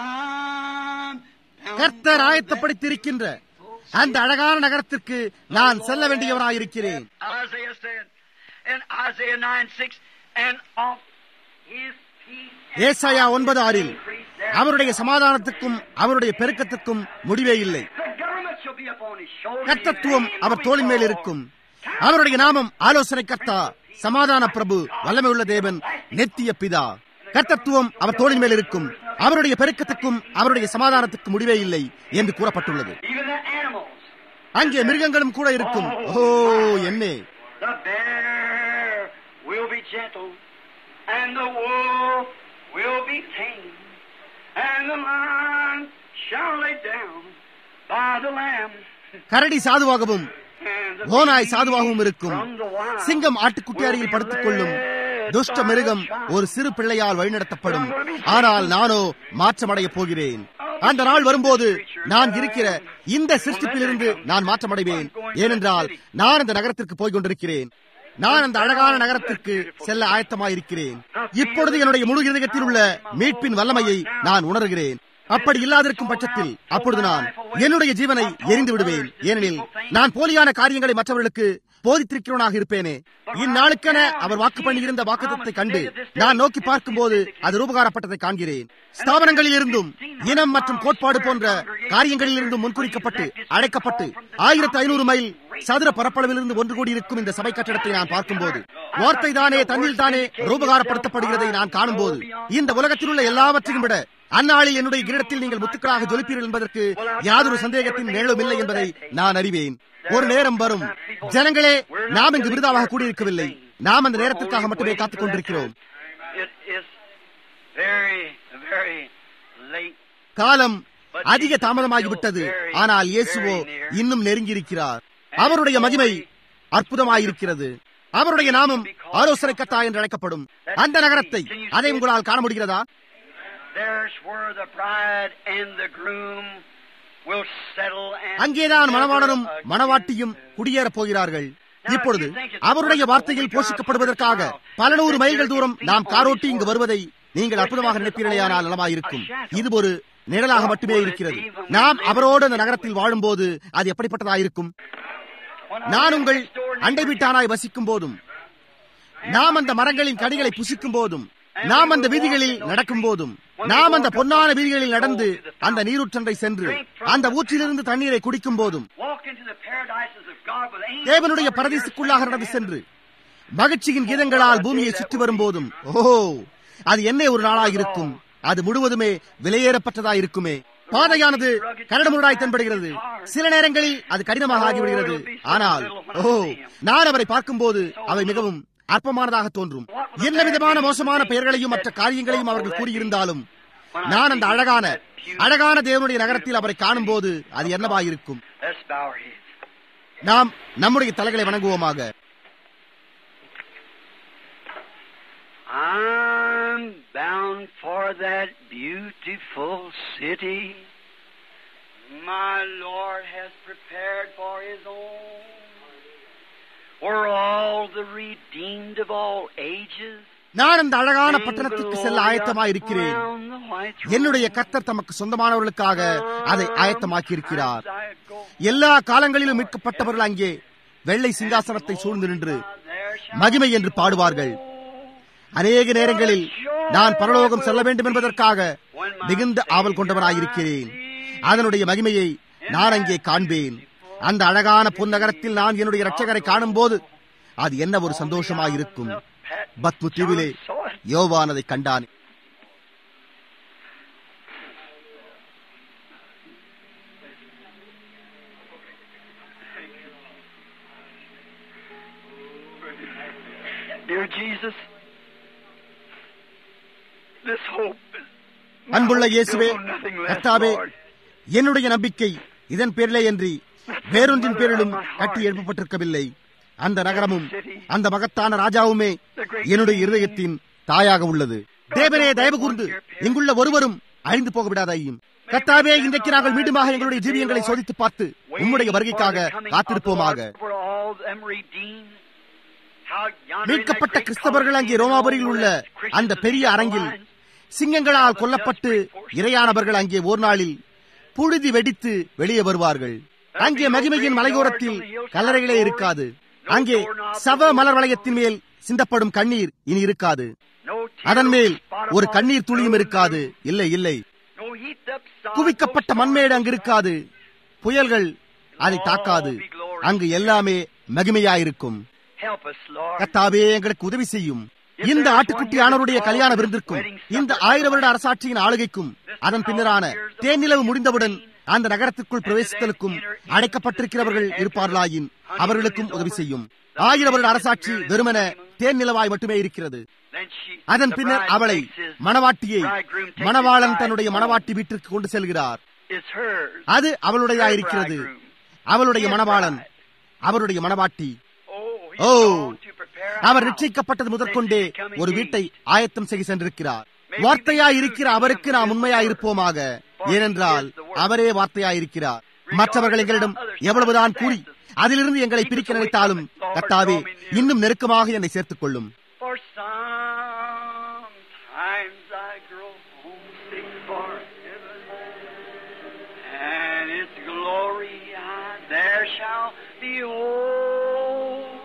[SPEAKER 1] கர்த்தர் ஆயத்தப்படுத்தியிருக்கின்ற அந்த அழகான நகரத்திற்கு நான் செல்ல வேண்டியவனாயிருக்கிறேன்
[SPEAKER 3] Isaiah said in Isaiah 9 6, and of his peace
[SPEAKER 1] ஏசாயா ஒன்பது ஆறில் அவருடைய சமாதானத்துக்கும் அவருடைய பெருக்கத்துக்கும் முடிவே இல்லை
[SPEAKER 3] the government shall be upon his shoulders.
[SPEAKER 1] கர்த்தத்துவம் அவர் தோளின் மேல் இருக்கும் அவருடைய நாமம் ஆலோசனை கர்த்தா சமாதான பிரபு வல்லமை உள்ள தேவன் நெத்திய பிதா கர்த்தத்துவம் அவர் தோளின் மேல் இருக்கும் அவருடைய பெருக்கத்துக்கும் அவருடைய சமாதானத்துக்கும் முடிவே இல்லை என்று கூறப்பட்டுள்ளது
[SPEAKER 3] Even the animals.
[SPEAKER 1] அங்கே மிருகங்களும் கூட இருக்கும் ஓ என்னே
[SPEAKER 3] The bear will be gentle, and the wolf will be tame, and the lion shall lay down by the lamb.
[SPEAKER 1] கரடி சாதுவாகவும்
[SPEAKER 3] And the
[SPEAKER 1] ஓனாய் சாதுவாகவும் இருக்கும்
[SPEAKER 3] from the wild
[SPEAKER 1] சிங்கம் ஆட்டுக்குட்டி அருகில் படுத்துக் கொள்ளும் துஷ்ட மிருகம் ஒரு சிறு பிள்ளையால் வழிநடத்தப்படும் ஆனால் நானோ மாற்றமடைய போகிறேன் அந்த நாள் வரும்போது நான் இருக்கிற இந்த சிருஷ்டிப்பிலிருந்து நான் மாற்றமடைவேன் ஏனென்றால் நான் அந்த நகரத்திற்கு போய் கொண்டிருக்கிறேன் நான் அந்த அழகான நகரத்திற்கு செல்ல ஆயத்தமாயிருக்கிறேன் இப்பொழுது என்னுடைய முழு இதயத்தில் உள்ள மீட்பின் வல்லமையை நான் உணர்கிறேன் அப்படி இல்லாதிருக்கும் பட்சத்தில் அப்பொழுது நான் என்னுடைய ஜீவனை எரிந்து விடுவேன் ஏனெனில் நான் போலியான காரியங்களை மற்றவர்களுக்கு போதித்திருக்கிறவனாக இருப்பேனே இந்நாளுக்கென அவர் வாக்கு பண்ணியிருந்த வாக்குத்தத்தை கண்டு நான் நோக்கி பார்க்கும்போது அது ரூபகாரப்பட்டதை காண்கிறேன் ஸ்தாபனங்களில் இருந்தும் இனம் மற்றும் கோட்பாடு போன்ற காரியங்களில் இருந்தும் முன்குறிக்கப்பட்டு அழைக்கப்பட்டு ஆயிரத்தி ஐநூறு மைல் சதுர பரப்பளவில் இருந்து ஒன்று கூடி இருக்கும் இந்த சபை கட்டடத்தை நான் பார்க்கும்போது வார்த்தை தானே தன்னில் தானே ரூபகாரப்படுத்தப்படுகிறதை நான் காணும்போது இந்த உலகத்தில் உள்ள எல்லாவற்றையும் விட அந்நாளில் என்னுடைய கிரீடத்தில் நீங்கள் முத்துக்களாக ஜொலிப்பீர்கள் என்பதற்கு யாதொரு சந்தேகத்தின் நிழலும் இல்லை என்பதை நான் அறிவேன் ஒரு நேரம் வரும் ஜனங்களே நாம் இங்கு விருதாவாக கூடியிருக்கவில்லை நாம் அந்த நேரத்திற்காக மட்டுமே காத்துக் கொண்டிருக்கிறோம்
[SPEAKER 3] It is very, very late.
[SPEAKER 1] காலம் அதிக தாமதமாகிவிட்டது ஆனால் இயேசுவோ இன்னும் நெருங்கியிருக்கிறார் அவருடைய மகிமை அற்புதமாயிருக்கிறது அவருடைய நாமம் ஆலோசனை கத்தா என்று அழைக்கப்படும் அந்த நகரத்தை அதை உங்களால் காண முடிகிறதா
[SPEAKER 3] There's where the bride and the groom will settle and
[SPEAKER 1] அங்கேதான் மணவாளனும்
[SPEAKER 3] never
[SPEAKER 1] மணவாட்டியும் குடியேறப் போகிறார்கள் இப்பொழுது அவருடைய வார்த்தையில் போஷிக்கப்படுவதற்காக பல நூறு மைல்கள் தூரம் நாம் காரோட்டி இங்கு வருவதை நீங்கள் அற்புதமாக நினைப்பீர்களேயானால் நலமாயிருக்கும் இது ஒரு நிழலாக மட்டுமே இருக்கிறது நாம் அவரோடு அந்த நகரத்தில் வாழும்போது அது எப்படிப்பட்டதாயிருக்கும் நான் உங்கள் அண்டை வீட்டானாய் வசிக்கும் போதும் நாம் அந்த மரங்களின் கனிகளை புசிக்கும் போதும் நாம் அந்த வீதிகளில் நடக்கும் போதும் நாம் அந்த பொன்னான வீதிகளில் நடந்து அந்த நீரூற்றண்டை சென்று அந்த ஊற்றிலிருந்து தண்ணீரை குடிக்கும் போதும்
[SPEAKER 3] walk into the paradises of God with angels.
[SPEAKER 1] தேவனுடைய பரதீசுக்குள்ளாக நடந்து சென்று மகிழ்ச்சியின் கீதங்களால் பூமியை சுற்றி வரும்போதும் ஓஹோ அது என்ன ஒரு நாளாக இருக்கும் அது முழுவதுமே விலையேறப்பட்டதா இருக்குமே பாதையானது கரடுமுரடாய் தென்படுகிறது சில நேரங்களில் அது கடினமாக ஆகிவிடுகிறது ஆனால் ஓ நான் அவரை பார்க்கும்போது அவை மிகவும் அற்பமானதாக தோன்றும் என்ன விதமான மோசமான பெயர்களையும் மற்ற காரியங்களையும் அவர்கள் கூறியிருந்தாலும் நான் அந்த அழகான அழகான தேவனுடைய நகரத்தில் அவரை காணும்போது அது என்னவாயிருக்கும்
[SPEAKER 3] Let's bow our heads.
[SPEAKER 1] நாம் நம்முடைய தலைகளை வணங்குவோமாக
[SPEAKER 3] I'm bound for that beautiful city my Lord has prepared for His own, where all the redeemed of all ages
[SPEAKER 1] நான் அந்த அழகான
[SPEAKER 3] sing
[SPEAKER 1] பட்டணத்திற்கு
[SPEAKER 3] glory
[SPEAKER 1] செல்ல ஆயத்தமாய் இருக்கிறேன்
[SPEAKER 3] around the white throne.
[SPEAKER 1] என்னுடைய கர்த்தர் தமக்கு சொந்தமானவர்களுக்காக அதை ஆயத்தமாக்கி இருக்கிறார்
[SPEAKER 3] As I go,
[SPEAKER 1] எல்லா காலங்களிலும் மீட்கப்பட்டவர்கள் அங்கே வெள்ளை சிங்காசனத்தை சூழ்ந்து நின்று
[SPEAKER 3] there shall
[SPEAKER 1] மகிமை என்று பாடுவார்கள் அநேக நேரங்களில் நான் பரலோகம் செல்ல வேண்டும் என்பதற்காக மிகுந்த ஆவல் கொண்டவராயிருக்கிறேன் அதனுடைய மகிமையை நான் அங்கே காண்பேன் அந்த அழகான பொன்னகரத்தில் நான் என்னுடைய இரட்சகரை காணும் போது அது என்ன ஒரு சந்தோஷமாயிருக்கும் பத்மு தீவிலே யோவான் அதை கண்டான்
[SPEAKER 3] Dear Jesus, this hope is
[SPEAKER 1] அன்புள்ள இயேசுவே
[SPEAKER 3] Still nothing left,
[SPEAKER 1] கர்த்தாவே
[SPEAKER 3] Lord.
[SPEAKER 1] என்னுடைய நம்பிக்கை இதன் பேரிலே அன்றி வேறொன்றின் பேரிலும் கட்டி எழுப்பப்பட்டிருக்கவில்லை அந்த நகரமும் அந்த மகத்தான ராஜாவுமே என்னுடைய இருதயத்தின் தாயாக உள்ளது தேவனே தயவு கூர்ந்து இங்குள்ள ஒருவரும் அழிந்து போக விடாதையும் கர்த்தாவே இன்றைக்கு நாங்கள் மீண்டுமாக எங்களுடைய ஜீவியங்களை சோதித்து பார்த்து உம்முடைய வருகைக்காக காத்திருப்போமாக மீட்கப்பட்ட கிறிஸ்தவர்கள் அங்கே ரோமாபுரியில் உள்ள அந்த பெரிய அரங்கில் சிங்கங்களால் கொல்லப்பட்டு இரையானவர்கள் அங்கே ஒரு நாளில் புழுதி வெடித்து வெளியே வருவார்கள் அங்கே மகிமையின் மலையோரத்தில் கல்லறைகளே இருக்காது அங்கே சவ மலர் வளையத்தின் மேல் சிந்தப்படும் கண்ணீர் இனி இருக்காது அதன் மேல் ஒரு கண்ணீர் துளியும் இருக்காது இல்லை இல்லை குவிக்கப்பட்ட மண்மேடு அங்கு இருக்காது புயல்கள் அதை தாக்காது அங்கு எல்லாமே மகிமையாயிருக்கும் கத்தாவே எங்களுக்கு உதவி செய்யும் இந்த ஆட்டுக்குட்டி ஆனவருடைய கல்யாண விருந்திற்கும் இந்த ஆயிரம் வருட அரசாட்சியின் ஆளுகைக்கும் அதன் பின்னரான தேனிலவு முடிந்தவுடன் அந்த நகரத்திற்குள் பிரவேசித்தலுக்கும் அடைக்கப்பட்டிருக்கிறவர்கள் இருப்பார்களாயின் அவர்களுக்கும் உதவி செய்யும் ஆயிரம் வருட அரசாட்சி வெறுமன தேன் நிலவாய் மட்டுமே இருக்கிறது அதன் பின்னர் அவளை மணவாட்டியை மணவாளன் தன்னுடைய மணவாட்டி வீட்டிற்கு கொண்டு செல்கிறார் அது அவளுடையாயிருக்கிறது அவளுடைய மணவாளன் அவருடைய மணவாட்டி ஓ அவர் நிச்சயிக்கப்பட்டது முதற்கொண்டே ஒரு வீட்டை ஆயத்தம் செய்ய சென்றிருக்கிறார் வார்த்தையாய் இருக்கிற அவருக்கு நாம் உண்மையாய் இருப்போமாக ஏனென்றால் அவரே வார்த்தையாய் இருக்கிறார் மற்றவர்கள் எங்களிடம் எவ்வளவுதான் கூறி அதிலிருந்து எங்களை பிரிக்க நினைத்தாலும் கத்தாவே இன்னும் நெருக்கமாக என்னை சேர்த்துக் கொள்ளும்
[SPEAKER 3] For sometimes I grow homesick for heaven and its glory I there shall behold.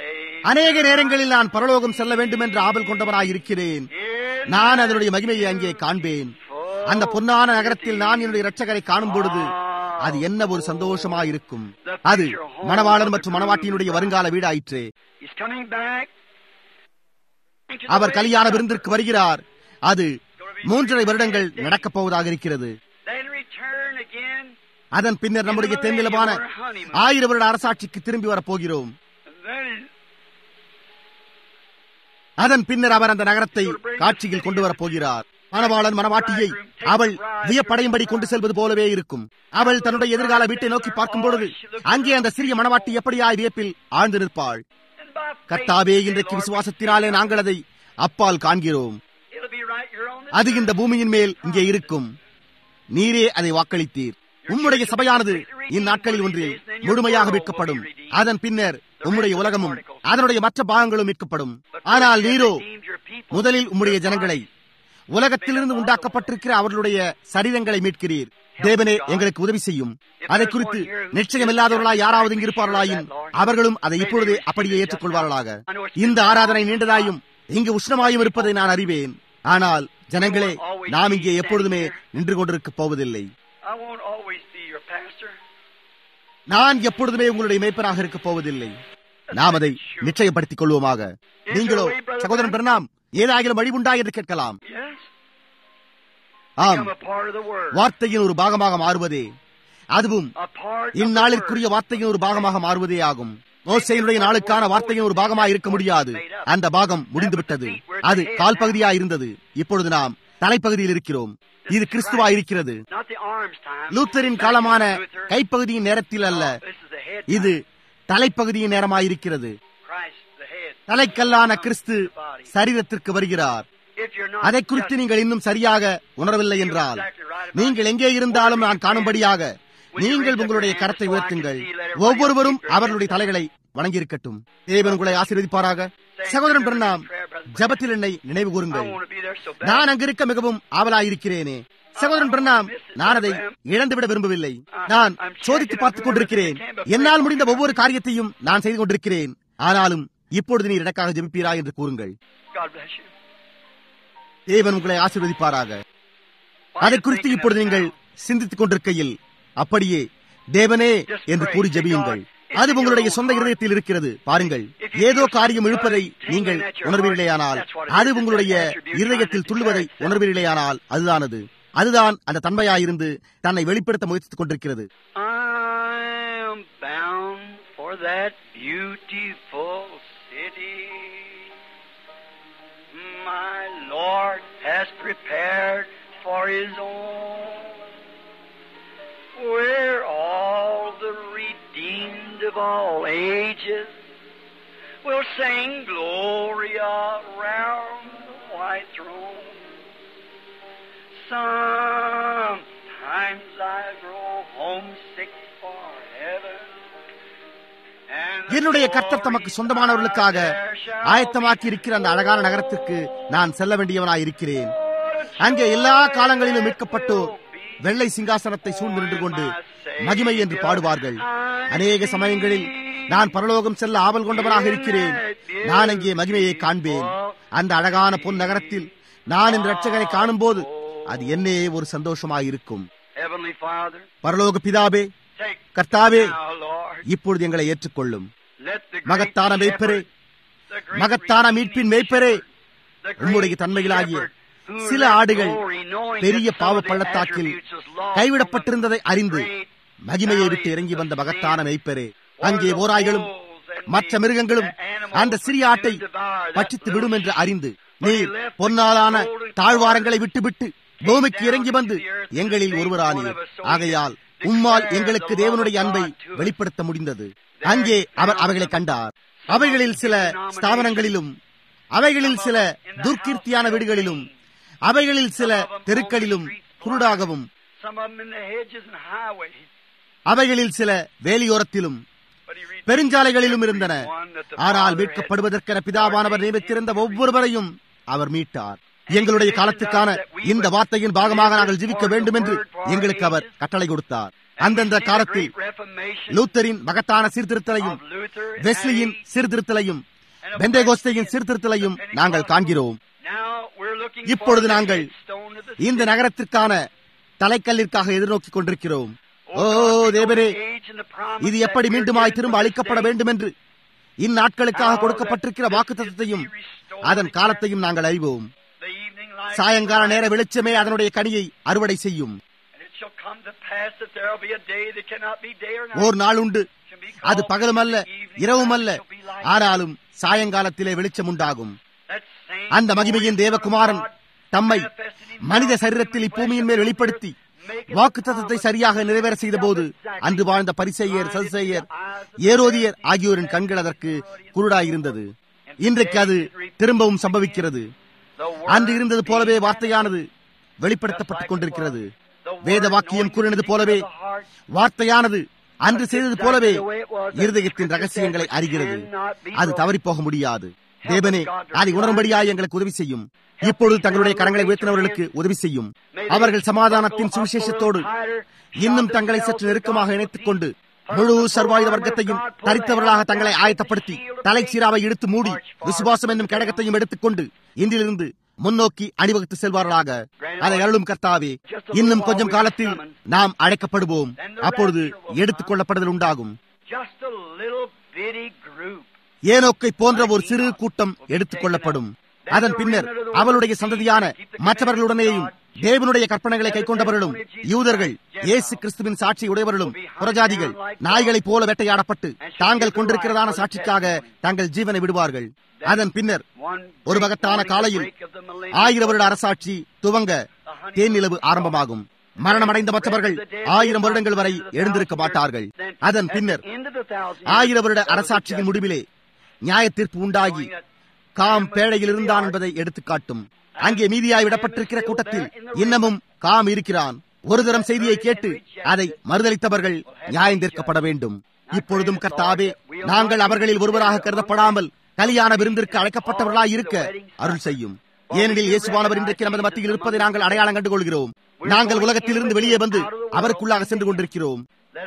[SPEAKER 1] அநேக நேரங்களில் நான் பரலோகம் செல்ல வேண்டும் என்று ஆவல் கொண்டவனாய் இருக்கிறேன் நான் அதனுடைய மகிமையை அங்கே காண்பேன் அந்த பொன்னான நகரத்தில் நான் என்னுடைய இரட்சகரை காணும் பொழுது அது என்ன ஒரு சந்தோஷமாயிருக்கும் அது மணவாளர் மற்றும் மணவாட்டியினுடைய வருங்கால வீடாயிற்று
[SPEAKER 3] He's coming back.
[SPEAKER 1] அவர் கல்யாண விருந்திற்கு வருகிறார் அது மூன்றரை வருடங்கள் நடக்கப் போவதாக இருக்கிறது
[SPEAKER 3] Then return again.
[SPEAKER 1] அதன் பின்னர் நம்முடைய தென்னிலமான ஆயிரம் வருட அரசாட்சிக்கு திரும்பி வரப் போகிறோம்
[SPEAKER 3] And then he's
[SPEAKER 1] அதன் பின்னர் அவர் அந்த நகரத்தை காட்சியில் கொண்டு வரப் போகிறார் மணவாளன் மணவாட்டியை அவள் வியப்படையும்படி கொண்டு செல்வது போலவே இருக்கும் அவள் தன்னுடைய எதிர்கால வீட்டை நோக்கி பார்க்கும் பொழுது அங்கே அந்த சிறிய மணவாட்டி எப்படியாய் வியப்பில் ஆழ்ந்து நிற்பாள்
[SPEAKER 3] and by faith,
[SPEAKER 1] கர்த்தாவே
[SPEAKER 3] say,
[SPEAKER 1] இன்றைக்கு
[SPEAKER 3] Lord,
[SPEAKER 1] விசுவாசத்தினாலே நாங்கள் அதை அப்பால் காண்கிறோம்
[SPEAKER 3] It'll be right here on this
[SPEAKER 1] அது இந்த பூமியின் மேல் இங்கே இருக்கும் நீரே அதை வாக்களித்தீர் உம்முடைய சபையானது இந்நாட்களில் ஒன்றில் முழுமையாக மீட்கப்படும் அதன் பின்னர் உம்முடைய உலகமும் அதனுடைய மற்ற பாகங்களும் மீட்கப்படும் ஆனால் நீரோ
[SPEAKER 3] redeemed your people.
[SPEAKER 1] முதலில் உம்முடைய ஜனங்களை உலகத்திலிருந்து உண்டாக்கப்பட்டிருக்கிற அவர்களுடைய சரீரங்களை மீட்கிறீர் தேவனே எங்களுக்கு உதவி செய்யும் அதை குறித்து நிச்சயம் இல்லாதவர்களாய் யாராவது இங்கு இருப்பார்களாயின் அவர்களும் அதை இப்பொழுதே அப்படியே ஏற்றுக்கொள்வார்களாக இந்த ஆராதனை நீண்டதாயும் இங்கு உஷ்ணமாயும் இருப்பதை நான் அறிவேன் ஆனால் ஜனங்களே நாம் இங்கே எப்பொழுதுமே நின்று கொண்டிருக்க போவதில்லை
[SPEAKER 3] I won't always be your pastor.
[SPEAKER 1] நான் எப்பொழுதுமே உங்களுடைய மேய்ப்பராக இருக்க போவதில்லை நாம் அதை நிச்சயப்படுத்திக் கொள்வோமாக நீங்களோ சகோதரன் பெருநாம் ஏதாகிலும் வழி உண்டா என்று கேட்கலாம்
[SPEAKER 3] Yes.
[SPEAKER 1] ஆம்
[SPEAKER 3] Become a part of the word.
[SPEAKER 1] வார்த்தையின் ஒரு பாகமாக மாறுவதே அதுவும்
[SPEAKER 3] A part of the
[SPEAKER 1] இந்நாளிற்குரிய
[SPEAKER 3] word.
[SPEAKER 1] வார்த்தையின் ஒரு பாகமாக மாறுவதே ஆகும் மோசையினுடைய நாளுக்கான வார்த்தையின் ஒரு பாகமாக இருக்க முடியாது அந்த பாகம் முடிந்துவிட்டது அது கால் பகுதியா இருந்தது இப்பொழுது நாம் தலைப்பகுதியில் இருக்கிறோம் இது கிறிஸ்துவா இருக்கிறது
[SPEAKER 3] Not the arms time.
[SPEAKER 1] லூத்தரின் காலமான கைப்பகுதியின் நேரத்தில் அல்ல
[SPEAKER 3] This is the head
[SPEAKER 1] இது
[SPEAKER 3] time.
[SPEAKER 1] தலைப்பகுதியின் நேரமாயிருக்கிறது
[SPEAKER 3] Christ, the head.
[SPEAKER 1] தலைக்கல்லான கிறிஸ்து சரீரத்திற்கு வருகிறார்
[SPEAKER 3] If you're not
[SPEAKER 1] அதை குறித்து நீங்கள் இன்னும் சரியாக உணரவில்லை என்றால் நீங்கள் எங்கே இருந்தாலும் நான் காணும்படியாக நீங்கள் உங்களுடைய கரத்தை உயர்த்துங்கள் ஒவ்வொருவரும் அவர்களுடைய தலைகளை வணங்கியிருக்கட்டும் தேவன் உங்களை ஆசீர்வதிப்பாராக சகோதரன் பிரணாம் ஜபத்தில் என்னை நினைவு
[SPEAKER 3] I
[SPEAKER 1] கூறுங்கள்
[SPEAKER 3] want to be there so bad.
[SPEAKER 1] நான் அங்கிருக்க மிகவும் ஆவலாயிருக்கிறேனே சகோதரன் பிரணாம் நான் அதை இழந்துவிட விரும்பவில்லை நான் சோதித்து பார்த்துக் கொண்டிருக்கிறேன் என்னால் முடிந்த ஒவ்வொரு காரியத்தையும் நான் செய்து கொண்டிருக்கிறேன் ஆனாலும் இப்பொழுது நீர் எனக்காக ஜெபிப்பீரா என்று கூறுங்கள்
[SPEAKER 3] God bless you.
[SPEAKER 1] தேவன் உங்களை ஆசீர்வதிப்பாராக அதை குறித்து இப்பொழுது நீங்கள் சிந்தித்துக் கொண்டிருக்கையில் அப்படியே தேவனே என்று கூறி ஜெபியுங்கள் அது உங்களுடைய சொந்த இருதயத்தில் இருக்கிறது பாருங்கள் ஏதோ காரியம் இழுப்பதை நீங்கள் உணர்வீர்களேயானால் அது உங்களுடைய இருதயத்தில் துள்ளுவதை உணர்வீர்களேயானால் அதுதானது அதுதான் அந்த தன்மையாயிருந்து தன்னை வெளிப்படுத்த முயற்சித்துக் கொண்டிருக்கிறது
[SPEAKER 3] I am bound for that beautiful city. My Lord has prepared for His own, where all the redeemed of all ages will sing glory around the white throne. Sometimes I grow homesick for heaven. and the
[SPEAKER 1] என்னுடைய கர்த்தர் தமக்கு
[SPEAKER 3] glory
[SPEAKER 1] சொந்தமானவர்களுக்காக
[SPEAKER 3] there shall
[SPEAKER 1] ஆயத்தமாக்கி இருக்கிற அந்த அழகான நகரத்திற்கு நான் செல்ல வேண்டியவனாய் இருக்கிறேன் அங்கே எல்லா காலங்களிலும் மீட்கப்பட்டோர் வெள்ளை சிங்காசனத்தை சூழ்ந்து நின்று கொண்டு மகிமை என்று பாடுவார்கள் அநேக சமயங்களில் நான் பரலோகம் செல்ல ஆவல் கொண்டவனாக இருக்கிறேன் நான் அங்கே மகிமையை காண்பேன் அந்த அழகான பொன் நகரத்தில் நான் இந்த ரட்சகரை காணும்போது அது என்னே ஒரு சந்தோஷமாயிருக்கும்
[SPEAKER 3] Heavenly Father,
[SPEAKER 1] பரலோக பிதாவே
[SPEAKER 3] take
[SPEAKER 1] கர்த்தாவே
[SPEAKER 3] now, Lord.
[SPEAKER 1] இப்பொழுது எங்களை ஏற்றுக்கொள்ளும்
[SPEAKER 3] Let the great
[SPEAKER 1] மகத்தான மேய்ப்பரே
[SPEAKER 3] shepherd, the great
[SPEAKER 1] மகத்தான
[SPEAKER 3] redeeming
[SPEAKER 1] மீட்பின் மேய்ப்பரே
[SPEAKER 3] shepherd, the great
[SPEAKER 1] உம்முடைய தன்மைகளாகிய
[SPEAKER 3] shepherd who
[SPEAKER 1] சில
[SPEAKER 3] left
[SPEAKER 1] ஆடுகள்
[SPEAKER 3] glory, knowing
[SPEAKER 1] பெரிய
[SPEAKER 3] that some
[SPEAKER 1] பாவ
[SPEAKER 3] of the
[SPEAKER 1] பள்ளத்தாக்கில்
[SPEAKER 3] attributes was lost
[SPEAKER 1] கைவிடப்பட்டிருந்ததை
[SPEAKER 3] from the
[SPEAKER 1] அறிந்து
[SPEAKER 3] great
[SPEAKER 1] மகிமையை விட்டு
[SPEAKER 3] valleys
[SPEAKER 1] இறங்கி
[SPEAKER 3] of
[SPEAKER 1] வந்த
[SPEAKER 3] sin,
[SPEAKER 1] மகத்தான மெய்ப்பரே
[SPEAKER 3] where
[SPEAKER 1] அங்கே
[SPEAKER 3] the
[SPEAKER 1] ஓராய்களும்
[SPEAKER 3] wolves and
[SPEAKER 1] மற்ற
[SPEAKER 3] the
[SPEAKER 1] மிருகங்களும்
[SPEAKER 3] animals
[SPEAKER 1] அந்த சிறிய
[SPEAKER 3] would
[SPEAKER 1] ஆட்டை
[SPEAKER 3] soon devour that
[SPEAKER 1] பட்சித்து
[SPEAKER 3] little
[SPEAKER 1] விடும் என்று
[SPEAKER 3] sheep.
[SPEAKER 1] அறிந்து
[SPEAKER 3] But he
[SPEAKER 1] நீர்
[SPEAKER 3] left the
[SPEAKER 1] பொன்னாலான
[SPEAKER 3] golden
[SPEAKER 1] தாழ்வாரங்களை
[SPEAKER 3] cords,
[SPEAKER 1] விட்டுவிட்டு
[SPEAKER 3] came
[SPEAKER 1] பூமிக்கு
[SPEAKER 3] down
[SPEAKER 1] இறங்கி
[SPEAKER 3] to
[SPEAKER 1] வந்து
[SPEAKER 3] the earth,
[SPEAKER 1] எங்களில்
[SPEAKER 3] and made
[SPEAKER 1] ஒருவரானீர்
[SPEAKER 3] one of us, so we
[SPEAKER 1] ஆகையால்
[SPEAKER 3] can
[SPEAKER 1] உம்மால்
[SPEAKER 3] declare
[SPEAKER 1] எங்களுக்கு
[SPEAKER 3] the love
[SPEAKER 1] தேவனுடைய
[SPEAKER 3] of
[SPEAKER 1] அன்பை
[SPEAKER 3] God to us.
[SPEAKER 1] வெளிப்படுத்த முடிந்தது
[SPEAKER 3] There
[SPEAKER 1] அங்கே
[SPEAKER 3] he
[SPEAKER 1] அவர்
[SPEAKER 3] found
[SPEAKER 1] அவைகளை
[SPEAKER 3] them.
[SPEAKER 1] கண்டார் அவைகளில் சில ஸ்தாபனங்களிலும் அவைகளில் சில துர்க்கீர்த்தியான வீடுகளிலும் அவைகளில் சில தெருக்களிலும் குருடாகவும்
[SPEAKER 3] Some of them in the hedges and highways.
[SPEAKER 1] அவைகளில் சில வேலியோரத்திலும்
[SPEAKER 3] But he redeemed
[SPEAKER 1] பெருஞ்சாலைகளிலும் இருந்தன
[SPEAKER 3] everyone that the
[SPEAKER 1] ஆனால்
[SPEAKER 3] Father had
[SPEAKER 1] மீட்கப்படுவதற்கென பிதாவானவர் நியமித்திருந்த ஒவ்வொருவரையும் அவர் மீட்டார் எங்களுடைய காலத்துக்கான இந்த வார்த்தையின் பாகமாக நாங்கள் ஜீவிக்க வேண்டும் என்று எங்களுக்கு அவர் கட்டளை கொடுத்தார் அந்தந்த காலத்தில் லூத்தரின் மகத்தான சீர்திருத்தலையும் வெஸ்லியின் சீர்திருத்தலையும் பெந்தேகோஸ்தையின் சீர்திருத்தலையும் நாங்கள் காண்கிறோம் இப்பொழுது நாங்கள் இந்த நகரத்திற்கான தலைக்கல்லிற்காக எதிர்நோக்கிக் கொண்டிருக்கிறோம் ஓ தேவரே இது எப்படி மீண்டுமாய் திரும்ப அளிக்கப்பட வேண்டும் என்று இந்நாட்களுக்காக கொடுக்கப்பட்டிருக்கிற வாக்குத்தத்தையும் அதன் காலத்தையும் நாங்கள் அறிவோம் சாயங்கால நேர வெளிச்சமே அதனுடைய கனியை அறுவடை செய்யும் ஓர் நாள் உண்டு அது பகலும் அல்ல இரவும் அல்ல ஆனாலும் சாயங்காலத்திலே வெளிச்சம் உண்டாகும் அந்த மகிமையின் தேவகுமாரன் தம்மை மனித சரீரத்தில் இப்பூமியின் மேல் வெளிப்படுத்தி வாக்கு தத்தத்தை சரியாக நிறைவேற செய்த போது அன்று வாழ்ந்த பரிசெயர் சதுசெயர் ஏரோதியர் ஆகியோரின் கண்கள் அதற்கு குருடாயிருந்தது இன்றைக்கு அது திரும்பவும் சம்பவிக்கிறது அன்று இருந்தது போலவே வார்த்தையானது வெளிப்படுத்தப்பட்டுக் கொண்டிருக்கிறது வேத வாக்கியம் கூறினது போலவே வார்த்தையானது அன்று செய்தது போலவே இருதயத்தின் ரகசியங்களை அறிகிறது அது தவறி போக முடியாது தேவனே அதை உணரும்படியாய் எங்களுக்கு உதவி செய்யும் இப்பொழுது தங்களுடைய கரங்களை உயர்த்தினவர்களுக்கு உதவி செய்யும் அவர்கள் சமாதானத்தின் சுவிசேஷத்தோடு இன்னும் தங்களை சற்று நெருக்கமாக இணைத்துக் கொண்டு முழு சர்வாயுத வர்க்கத்தையும் தரித்தவர்களாக தங்களை ஆயத்தப்படுத்தி தலை சீராவை இழுத்து மூடி விசுவாசம் என்னும் கடகத்தையும் எடுத்துக்கொண்டு இன்றிலிருந்து முன்னோக்கி அணிவகுத்து செல்வார்களாக அதை அருளும் கர்த்தாவே இன்னும் கொஞ்சம் காலத்தில் நாம் அழைக்கப்படுவோம் அப்பொழுது எடுத்துக் கொள்ளப்படுதல் உண்டாகும் ஏனோக்கை போன்ற ஒரு சிறு கூட்டம் எடுத்துக் கொள்ளப்படும் அதன் பின்னர் அவளுடைய சந்ததியான மற்றவர்களுடனேயும் தேவனுடைய கற்பனைகளை கைக்கொண்டவர்களும் யூதர்கள் இயேசு கிறிஸ்துவின் சாட்சி உடையவர்களும் புறஜாதிகள் நாய்களைப் போல வேட்டையாடப்பட்டு தாங்கள் கொண்டிருக்கிறதான சாட்சிக்காக தங்கள் ஜீவனை விடுவார்கள் அதன் பின்னர் ஒரு மகத்தான காலையில் ஆயிரம் வருட அரசாட்சி துவங்க தேனிலவு ஆரம்பமாகும் மரணமடைந்த மற்றவர்கள் ஆயிரம் வருடங்கள் வரை எழுந்திருக்க மாட்டார்கள் அதன் பின்னர் ஆயிரம் வருட அரசாட்சியின் முடிவிலே நியாய தீர்ப்பு உண்டாகி காம் பேழையில் இருந்தான் என்பதை எடுத்துக்காட்டும் அங்கே மீதியாய் விடப்பட்டிருக்கிற கூட்டத்தில் இன்னமும் காம் இருக்கிறான் ஒரு தரம் செய்தியை கேட்டு அதை மறுதளித்தவர்கள் நியாயம் தீர்க்கப்பட வேண்டும் இப்பொழுதும் கர்த்தாவே நாங்கள் அவர்களில் ஒருவராக கருதப்படாமல் கலியான விருந்திற்கு அழைக்கப்பட்டவர்களாய் இருக்க அருள் செய்யும் ஏனெனில் இயேசுவானவர் இன்றைக்கு நமது மத்தியில் இருப்பதை நாங்கள் அடையாளம் கண்டுகொள்கிறோம் நாங்கள் உலகத்திலிருந்து வெளியே வந்து அவருக்குள்ளாக சென்று கொண்டிருக்கிறோம்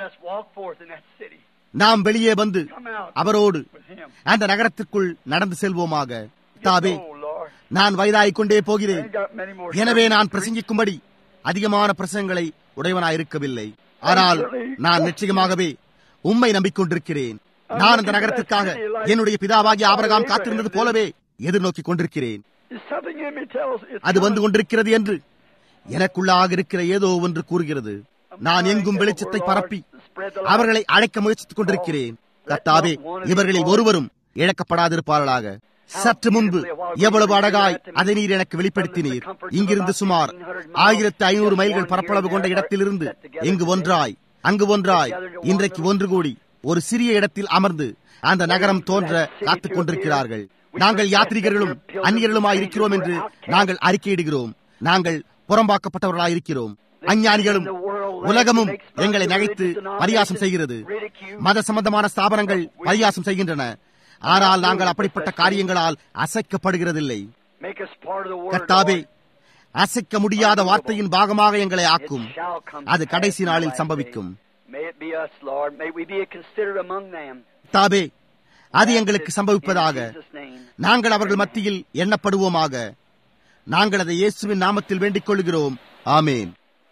[SPEAKER 1] நாம் வெளியே வந்து அவரோடு அந்த நகரத்திற்குள் நடந்து செல்வோமாக தாவே நான் வயதாகிக் கொண்டே போகிறேன் எனவே நான் பிரசங்கிக்கும்படி அதிகமான பிரசங்களை உடையவனாயிருக்கவில்லை ஆனால் நான் நிச்சயமாகவே உண்மை நம்பிக்கொண்டிருக்கிறேன் நான் அந்த நகரத்திற்காக என்னுடைய பிதாவாகி ஆபரகாம் காத்திருந்தது போலவே எதிர்நோக்கிக் கொண்டிருக்கிறேன் அது வந்து கொண்டிருக்கிறது என்று எனக்குள்ளாக இருக்கிற ஏதோ ஒன்று கூறுகிறது நான் எங்கும் வெளிச்சத்தை பரப்பி அவர்களை அழைக்க முயற்சித்துக் கொண்டிருக்கிறேன் கர்த்தாவே இவர்களில் ஒருவரும் இழக்கப்படாதிருப்பார்களாக சற்று முன்பு எவ்வளவு அழகாய் அதை நீர் எனக்கு வெளிப்படுத்தினீர் இங்கிருந்து சுமார் ஆயிரத்தி ஐநூறு மைல்கள் பரப்பளவு கொண்ட இடத்திலிருந்து இங்கு ஒன்றாய் அங்கு ஒன்றாய் இன்றைக்கு ஒன்று கூடி ஒரு சிறிய இடத்தில் அமர்ந்து அந்த நகரம் தோன்ற காத்துக் கொண்டிருக்கிறார்கள் நாங்கள் யாத்ரிகர்களும் அந்நியர்களுமாய் இருக்கிறோம் என்று நாங்கள் அறிக்கையிடுகிறோம் நாங்கள் புறம்பாக்கப்பட்டவர்களாய் இருக்கிறோம் அஞ்ஞானிகளும் உலகமும் எங்களை நகைத்து பரியாசம் செய்கிறது மத சம்பந்தமான ஸ்தாபனங்கள் பரியாசம் செய்கின்றன ஆனால் நாங்கள் அப்படிப்பட்ட காரியங்களால் அசைக்கப்படுகிறதில்லை கர்த்தாவே அசைக்க முடியாத வார்த்தையின் பாகமாக எங்களை ஆக்கும் அது கடைசி நாளில் சம்பவிக்கும் தாபே அது எங்களுக்கு சம்பவிப்பதாக நாங்கள் அவர்கள் மத்தியில் எண்ணப்படுவோமாக நாங்கள் அதை இயேசுவின் நாமத்தில் வேண்டிக் கொள்கிறோம் ஆமேன்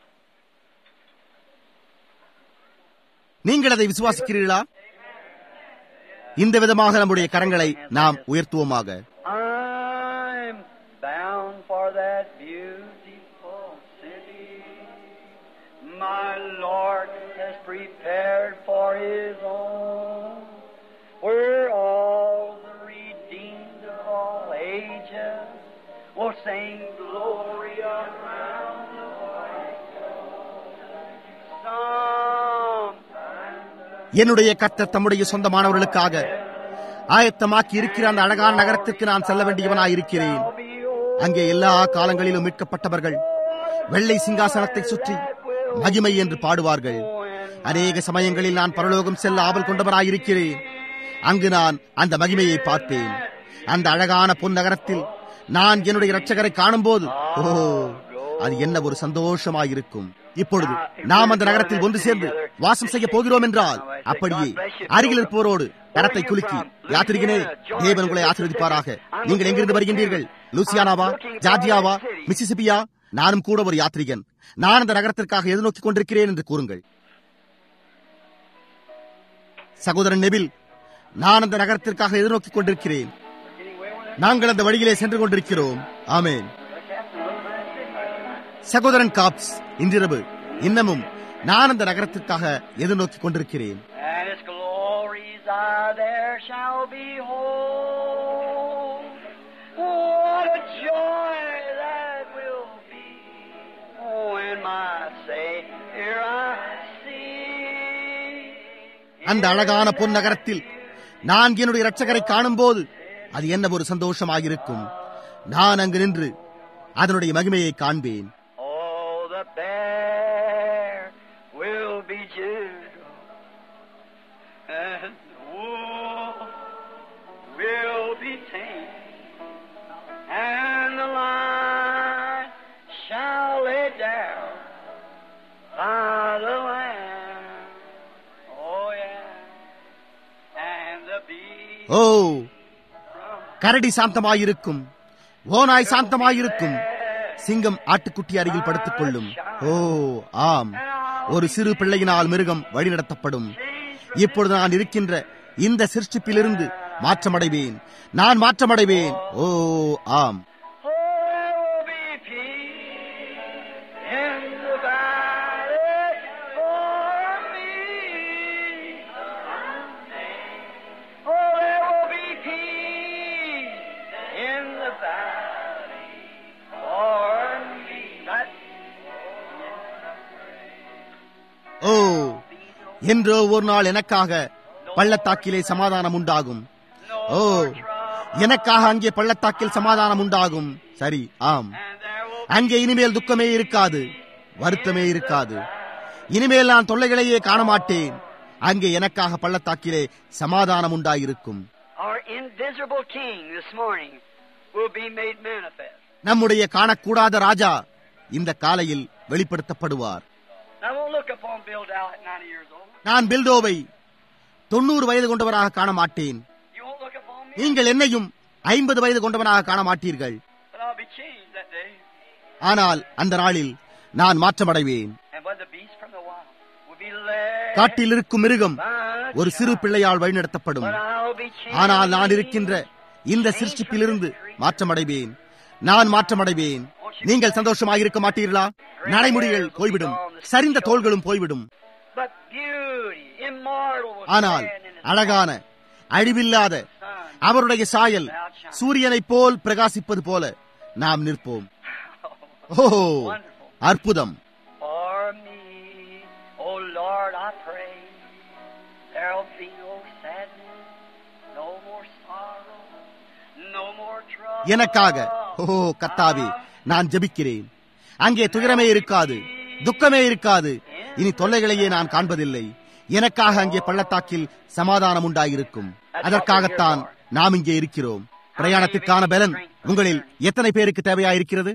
[SPEAKER 1] நீங்கள் அதை விசுவாசிக்கிறீர்களா இந்த விதமாக நம்முடைய கரங்களை நாம் உயர்த்துவோமாக
[SPEAKER 3] I'm bound for that beautiful city my Lord has prepared for His own, where all the redeemed of all ages will sing glory around the white Some
[SPEAKER 1] என்னுடைய கர்த்தர் தம்முடைய சொந்தமானவர்களுக்காக ஆயத்தமாக்கி இருக்கிற அந்த அழகான நகரத்திற்கு நான் செல்ல வேண்டியவனாய் இருக்கிறேன் அங்கே எல்லா காலங்களிலும் மீட்கப்பட்டவர்கள் வெள்ளை சிங்காசனத்தை சுற்றி மகிமை என்று பாடுவார்கள் அநேக சமயங்களில் நான் பரலோகம் செல்ல ஆவல் கொண்டவனாயிருக்கிறேன் அங்கு நான் அந்த மகிமையை பார்ப்பேன் அந்த அழகான பொன் நகரத்தில் நான் என்னுடைய இரட்சகரை காணும்போது ஓ அது என்ன ஒரு சந்தோஷமாயிருக்கும் இப்பொழுது நாம் அந்த நகரத்தில் ஒன்று சேர்ந்து வாசம் செய்ய போகிறோம் என்றால் அப்படியே அருகில் இருப்பவரோடு கரத்தை குலுக்கி யாத்திரிகனே தேவன் உங்களை ஆசீர்வதிப்பாராக நீங்கள் எங்கிருந்து வருகின்றீர்கள் லூசியானாவா ஜார்ஜியாவா மிசிசிபியா நானும் கூட ஒரு யாத்ரிகன் நான் அந்த நகரத்திற்காக எதிர்நோக்கிக் கொண்டிருக்கிறேன் என்று கூறுங்கள் சகோதரன் நெபில் நான் அந்த நகரத்திற்காக எதிர்நோக்கிக் கொண்டிருக்கிறேன் நாங்கள் அந்த வழியிலே சென்று கொண்டிருக்கிறோம் ஆமேன் சகோதரன் காப்ஸ் இன்றிரவு இன்னமும் நான் அந்த நகரத்திற்காக எதிர்நோக்கிக் கொண்டிருக்கிறேன்
[SPEAKER 3] And its glories I there shall behold. What a joy that will be when my Savior I see.
[SPEAKER 1] அந்த அழகான பொன் நகரத்தில் நான் என்னுடைய இரட்சகரை காணும்போது அது என்ன ஒரு சந்தோஷமாயிருக்கும் நான் அங்கு நின்று அதனுடைய மகிமையை காண்பேன்
[SPEAKER 3] Oh, the bear will be Judah, and the wolf will be tame, and the lion shall lay down by the lamb. Oh, yeah, and the beast
[SPEAKER 1] O
[SPEAKER 3] from
[SPEAKER 1] கரடி சாந்தமாயிருக்கும் ஓநாய் சாந்தமாயிருக்கும் சிங்கம் ஆட்டுக்குட்டி அருகில் படுத்துக் கொள்ளும் ஓ ஆம் ஒரு சிறு பிள்ளையினால் மிருகம் வழிநடத்தப்படும் இப்பொழுது நான் இருக்கின்ற இந்த சிருஷ்டிப்பிலிருந்து மாற்றமடைவேன் நான் மாற்றமடைவேன் ஓ ஆம்
[SPEAKER 3] Oh, there will be peace in the valley for me. Oh, there will be peace in the valley for me. That
[SPEAKER 1] ஓ என்றோ ஒரு நாள் எனக்காக பள்ளத்தாக்கிலே சமாதானம் உண்டாகும் ஓ எனக்காக அங்கே பள்ளத்தாக்கில் சமாதானம் உண்டாகும் சரி ஆம்
[SPEAKER 3] and there will
[SPEAKER 1] அங்கே இனிமேல் துக்கமே இருக்காது வருத்தமே இருக்காது இனிமேல் நான் தொல்லைகளையே காண மாட்டேன் அங்கே எனக்காக பள்ளத்தாக்கிலே சமாதானம் உண்டாயிருக்கும்
[SPEAKER 3] our invisible King this morning will be made manifest.
[SPEAKER 1] நம்முடைய காணக்கூடாத ராஜா இந்த காலையில் வெளிப்படுத்தப்படுவார்
[SPEAKER 3] Now, I won't look upon Bill Dow at 90 years old.
[SPEAKER 1] நான் பில்டோவை தொண்ணூறு வயது கொண்டவராக காண மாட்டேன்
[SPEAKER 3] You won't look upon me,
[SPEAKER 1] நீங்கள் என்னையும் ஐம்பது வயது கொண்டவனாக காண மாட்டீர்கள்
[SPEAKER 3] but I'll be changed that day.
[SPEAKER 1] ஆனால் அந்த நாளில் நான் மாற்றமடைவேன்
[SPEAKER 3] And when the beast from the wild will be led
[SPEAKER 1] காட்டில் இருக்கும் மிருகம்
[SPEAKER 3] by a
[SPEAKER 1] ஒரு சிறு
[SPEAKER 3] child,
[SPEAKER 1] பிள்ளையால் வழிநடத்தப்படும்
[SPEAKER 3] but I'll be changed.
[SPEAKER 1] ஆனால் நான் இருக்கின்ற இந்த சிருஷ்டிப்பிலிருந்து மாற்றமடைவேன் நான் மாற்றமடைவேன் நீங்கள் சந்தோஷமாக இருக்க மாட்டீர்களா நடைமுடிகள் போய்விடும் சரிந்த தோள்களும் போய்விடும்
[SPEAKER 3] But beauty, immortal, will
[SPEAKER 1] ஆனால்
[SPEAKER 3] stand in his
[SPEAKER 1] அழகான அழிவில்லாத
[SPEAKER 3] sun.
[SPEAKER 1] அவருடைய சாயல் சூரியனைப் போல் பிரகாசிப்பது போல நாம் நிற்போம் ஓ
[SPEAKER 3] Wonderful.
[SPEAKER 1] அற்புதம்
[SPEAKER 3] For me, oh Lord, I pray, there'll be no sadness, no more sorrow, no more trouble.
[SPEAKER 1] எனக்காக ஓ கத்தாவே நான் ஜெபிக்கிறேன் அங்கே துயரமே இருக்காது துக்கமே இருக்காது இனி தொல்லைகளையே நான் காண்பதில்லை எனக்காக அங்கே பள்ளத்தாக்கில் சமாதானம் உண்டாயிருக்கும் அதற்காகத்தான் நாம் இங்கே இருக்கிறோம் பிரயாணத்திற்கான பலன் உங்களில் எத்தனை பேருக்கு தேவையாயிருக்கிறது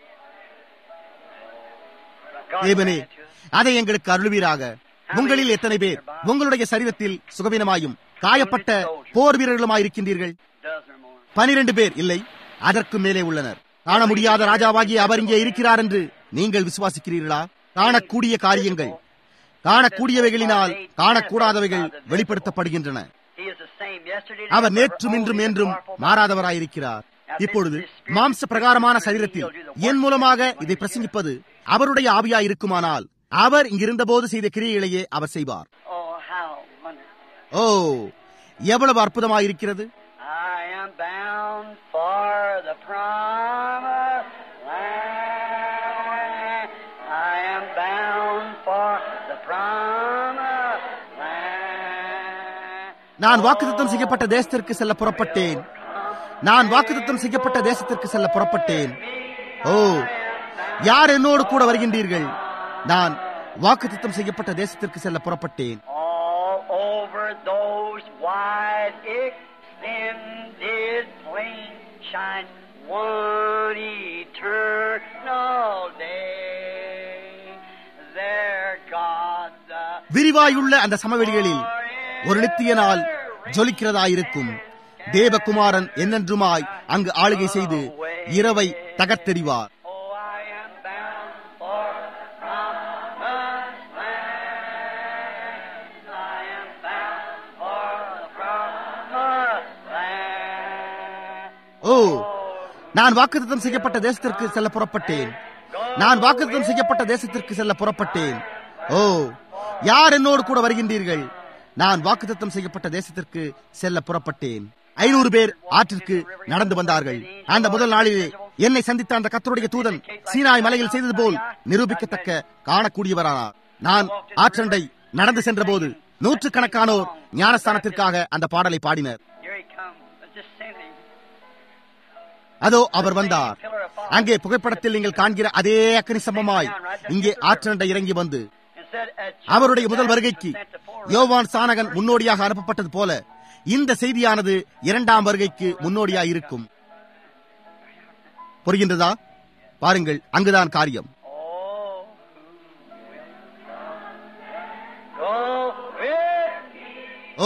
[SPEAKER 3] God
[SPEAKER 1] தேவனே
[SPEAKER 3] grant to us.
[SPEAKER 1] அதை எங்களுக்கு அருள்வீராக உங்களில் எத்தனை பேர் உங்களுடைய சரீரத்தில் சுகவீனமாயும் காயப்பட்ட போர் வீரர்களுமாயிருக்கின்றீர்கள்
[SPEAKER 3] Dozen or more.
[SPEAKER 1] பனிரெண்டு பேர் இல்லை அதற்கு மேலே உள்ளனர் காண முடியாத ராஜாவாகி அவர் இங்கே இருக்கிறார் என்று நீங்கள் விசுவாசிக்கிறீர்களா காணக்கூடிய காரியங்கள் காணக்கூடியவைகளினால் காணக்கூடாதவைகள் வெளிப்படுத்தப்படுகின்றன
[SPEAKER 3] He is the same yesterday.
[SPEAKER 1] அவர் நேற்றும் இன்றும் என்றும் மாறாதவராயிருக்கிறார் இப்பொழுது மாம்ச பிரகாரமான சரீரத்தில் என் மூலமாக இதை பிரசங்கிப்பது அவருடைய ஆவியாய் இருக்குமானால் அவர் இங்கிருந்தபோது செய்த கிரியைகளையே அவர் செய்வார்
[SPEAKER 3] Oh, how wonderful.
[SPEAKER 1] ஓ எவ்வளவு அற்புதமாயிருக்கிறது
[SPEAKER 3] I am bound for the promised land. I am bound for the promised land.
[SPEAKER 1] நான் வாக்குத்தத்தம் செய்யப்பட்ட தேசத்திற்கு செல்ல புறப்பட்டேன் நான் வாக்குத்தத்தம் செய்யப்பட்ட தேசத்திற்கு செல்ல புறப்பட்டேன் ஓ யார் என்னோடு கூட வருகின்றீர்கள் நான் வாக்குத்தத்தம் செய்யப்பட்ட தேசத்திற்கு செல்ல புறப்பட்டேன்
[SPEAKER 3] All over those wide extended plains shines one eternal day.
[SPEAKER 1] விரிவாயுள்ள அந்த சமவெளிகளில் ஒரு நித்திய நாள் ஜொலிக்கிறதாயிருக்கும் தேவகுமாரன் என்னென்றுமாய் அங்கு ஆளுகை செய்து இரவை தகர்த்தெறிவார்
[SPEAKER 3] Oh, I am bound for the promised land. I am bound for the promised land.
[SPEAKER 1] ஓ நான் வாக்குத்தத்தம் செய்யப்பட்ட தேசத்திற்கு செல்ல புறப்பட்டேன் நான் வாக்குத்தத்தம் செய்யப்பட்ட தேசத்திற்கு செல்ல புறப்பட்டேன் ஓ யார் என்னோடு கூட வருகின்றீர்கள் நான் வாக்குத்தத்தம் செய்யப்பட்ட தேசத்திற்கு செல்ல புறப்பட்டேன் ஐநூறு பேர் ஆற்றிற்கு நடந்து வந்தார்கள் அந்த முதல் நாளிலே என்னை சந்தித்த அந்த கத்தருடைய தூதன் சீனாய் மலையில் செய்தது போல் நிரூபிக்கத்தக்க காணக்கூடியவரானார் நான் ஆற்றண்டை நடந்து சென்றபோது நூற்றுக்கணக்கானோர் ஞானஸ்தானத்திற்காக அந்த பாடலை பாடினர்
[SPEAKER 3] Here he comes, descending.
[SPEAKER 1] அதோ அவர் வந்தார் அங்கே புகைப்படத்தில் நீங்கள் காண்கிற அதே அக்கனி சம்பமாய் இங்கே ஆற்றண்டை இறங்கி வந்து
[SPEAKER 3] And said, as
[SPEAKER 1] அவருடைய முதல் வருகைக்கு
[SPEAKER 3] sent the forerunner,
[SPEAKER 1] யோவான் சானகன் முன்னோடியாக அனுப்பப்பட்டது போல இந்த செய்தியானது இரண்டாம் வருகைக்கு முன்னோடியாக இருக்கும் புரிகின்றதா பாருங்கள் அங்குதான் காரியம்
[SPEAKER 3] Oh, who will go with me?
[SPEAKER 1] ஓ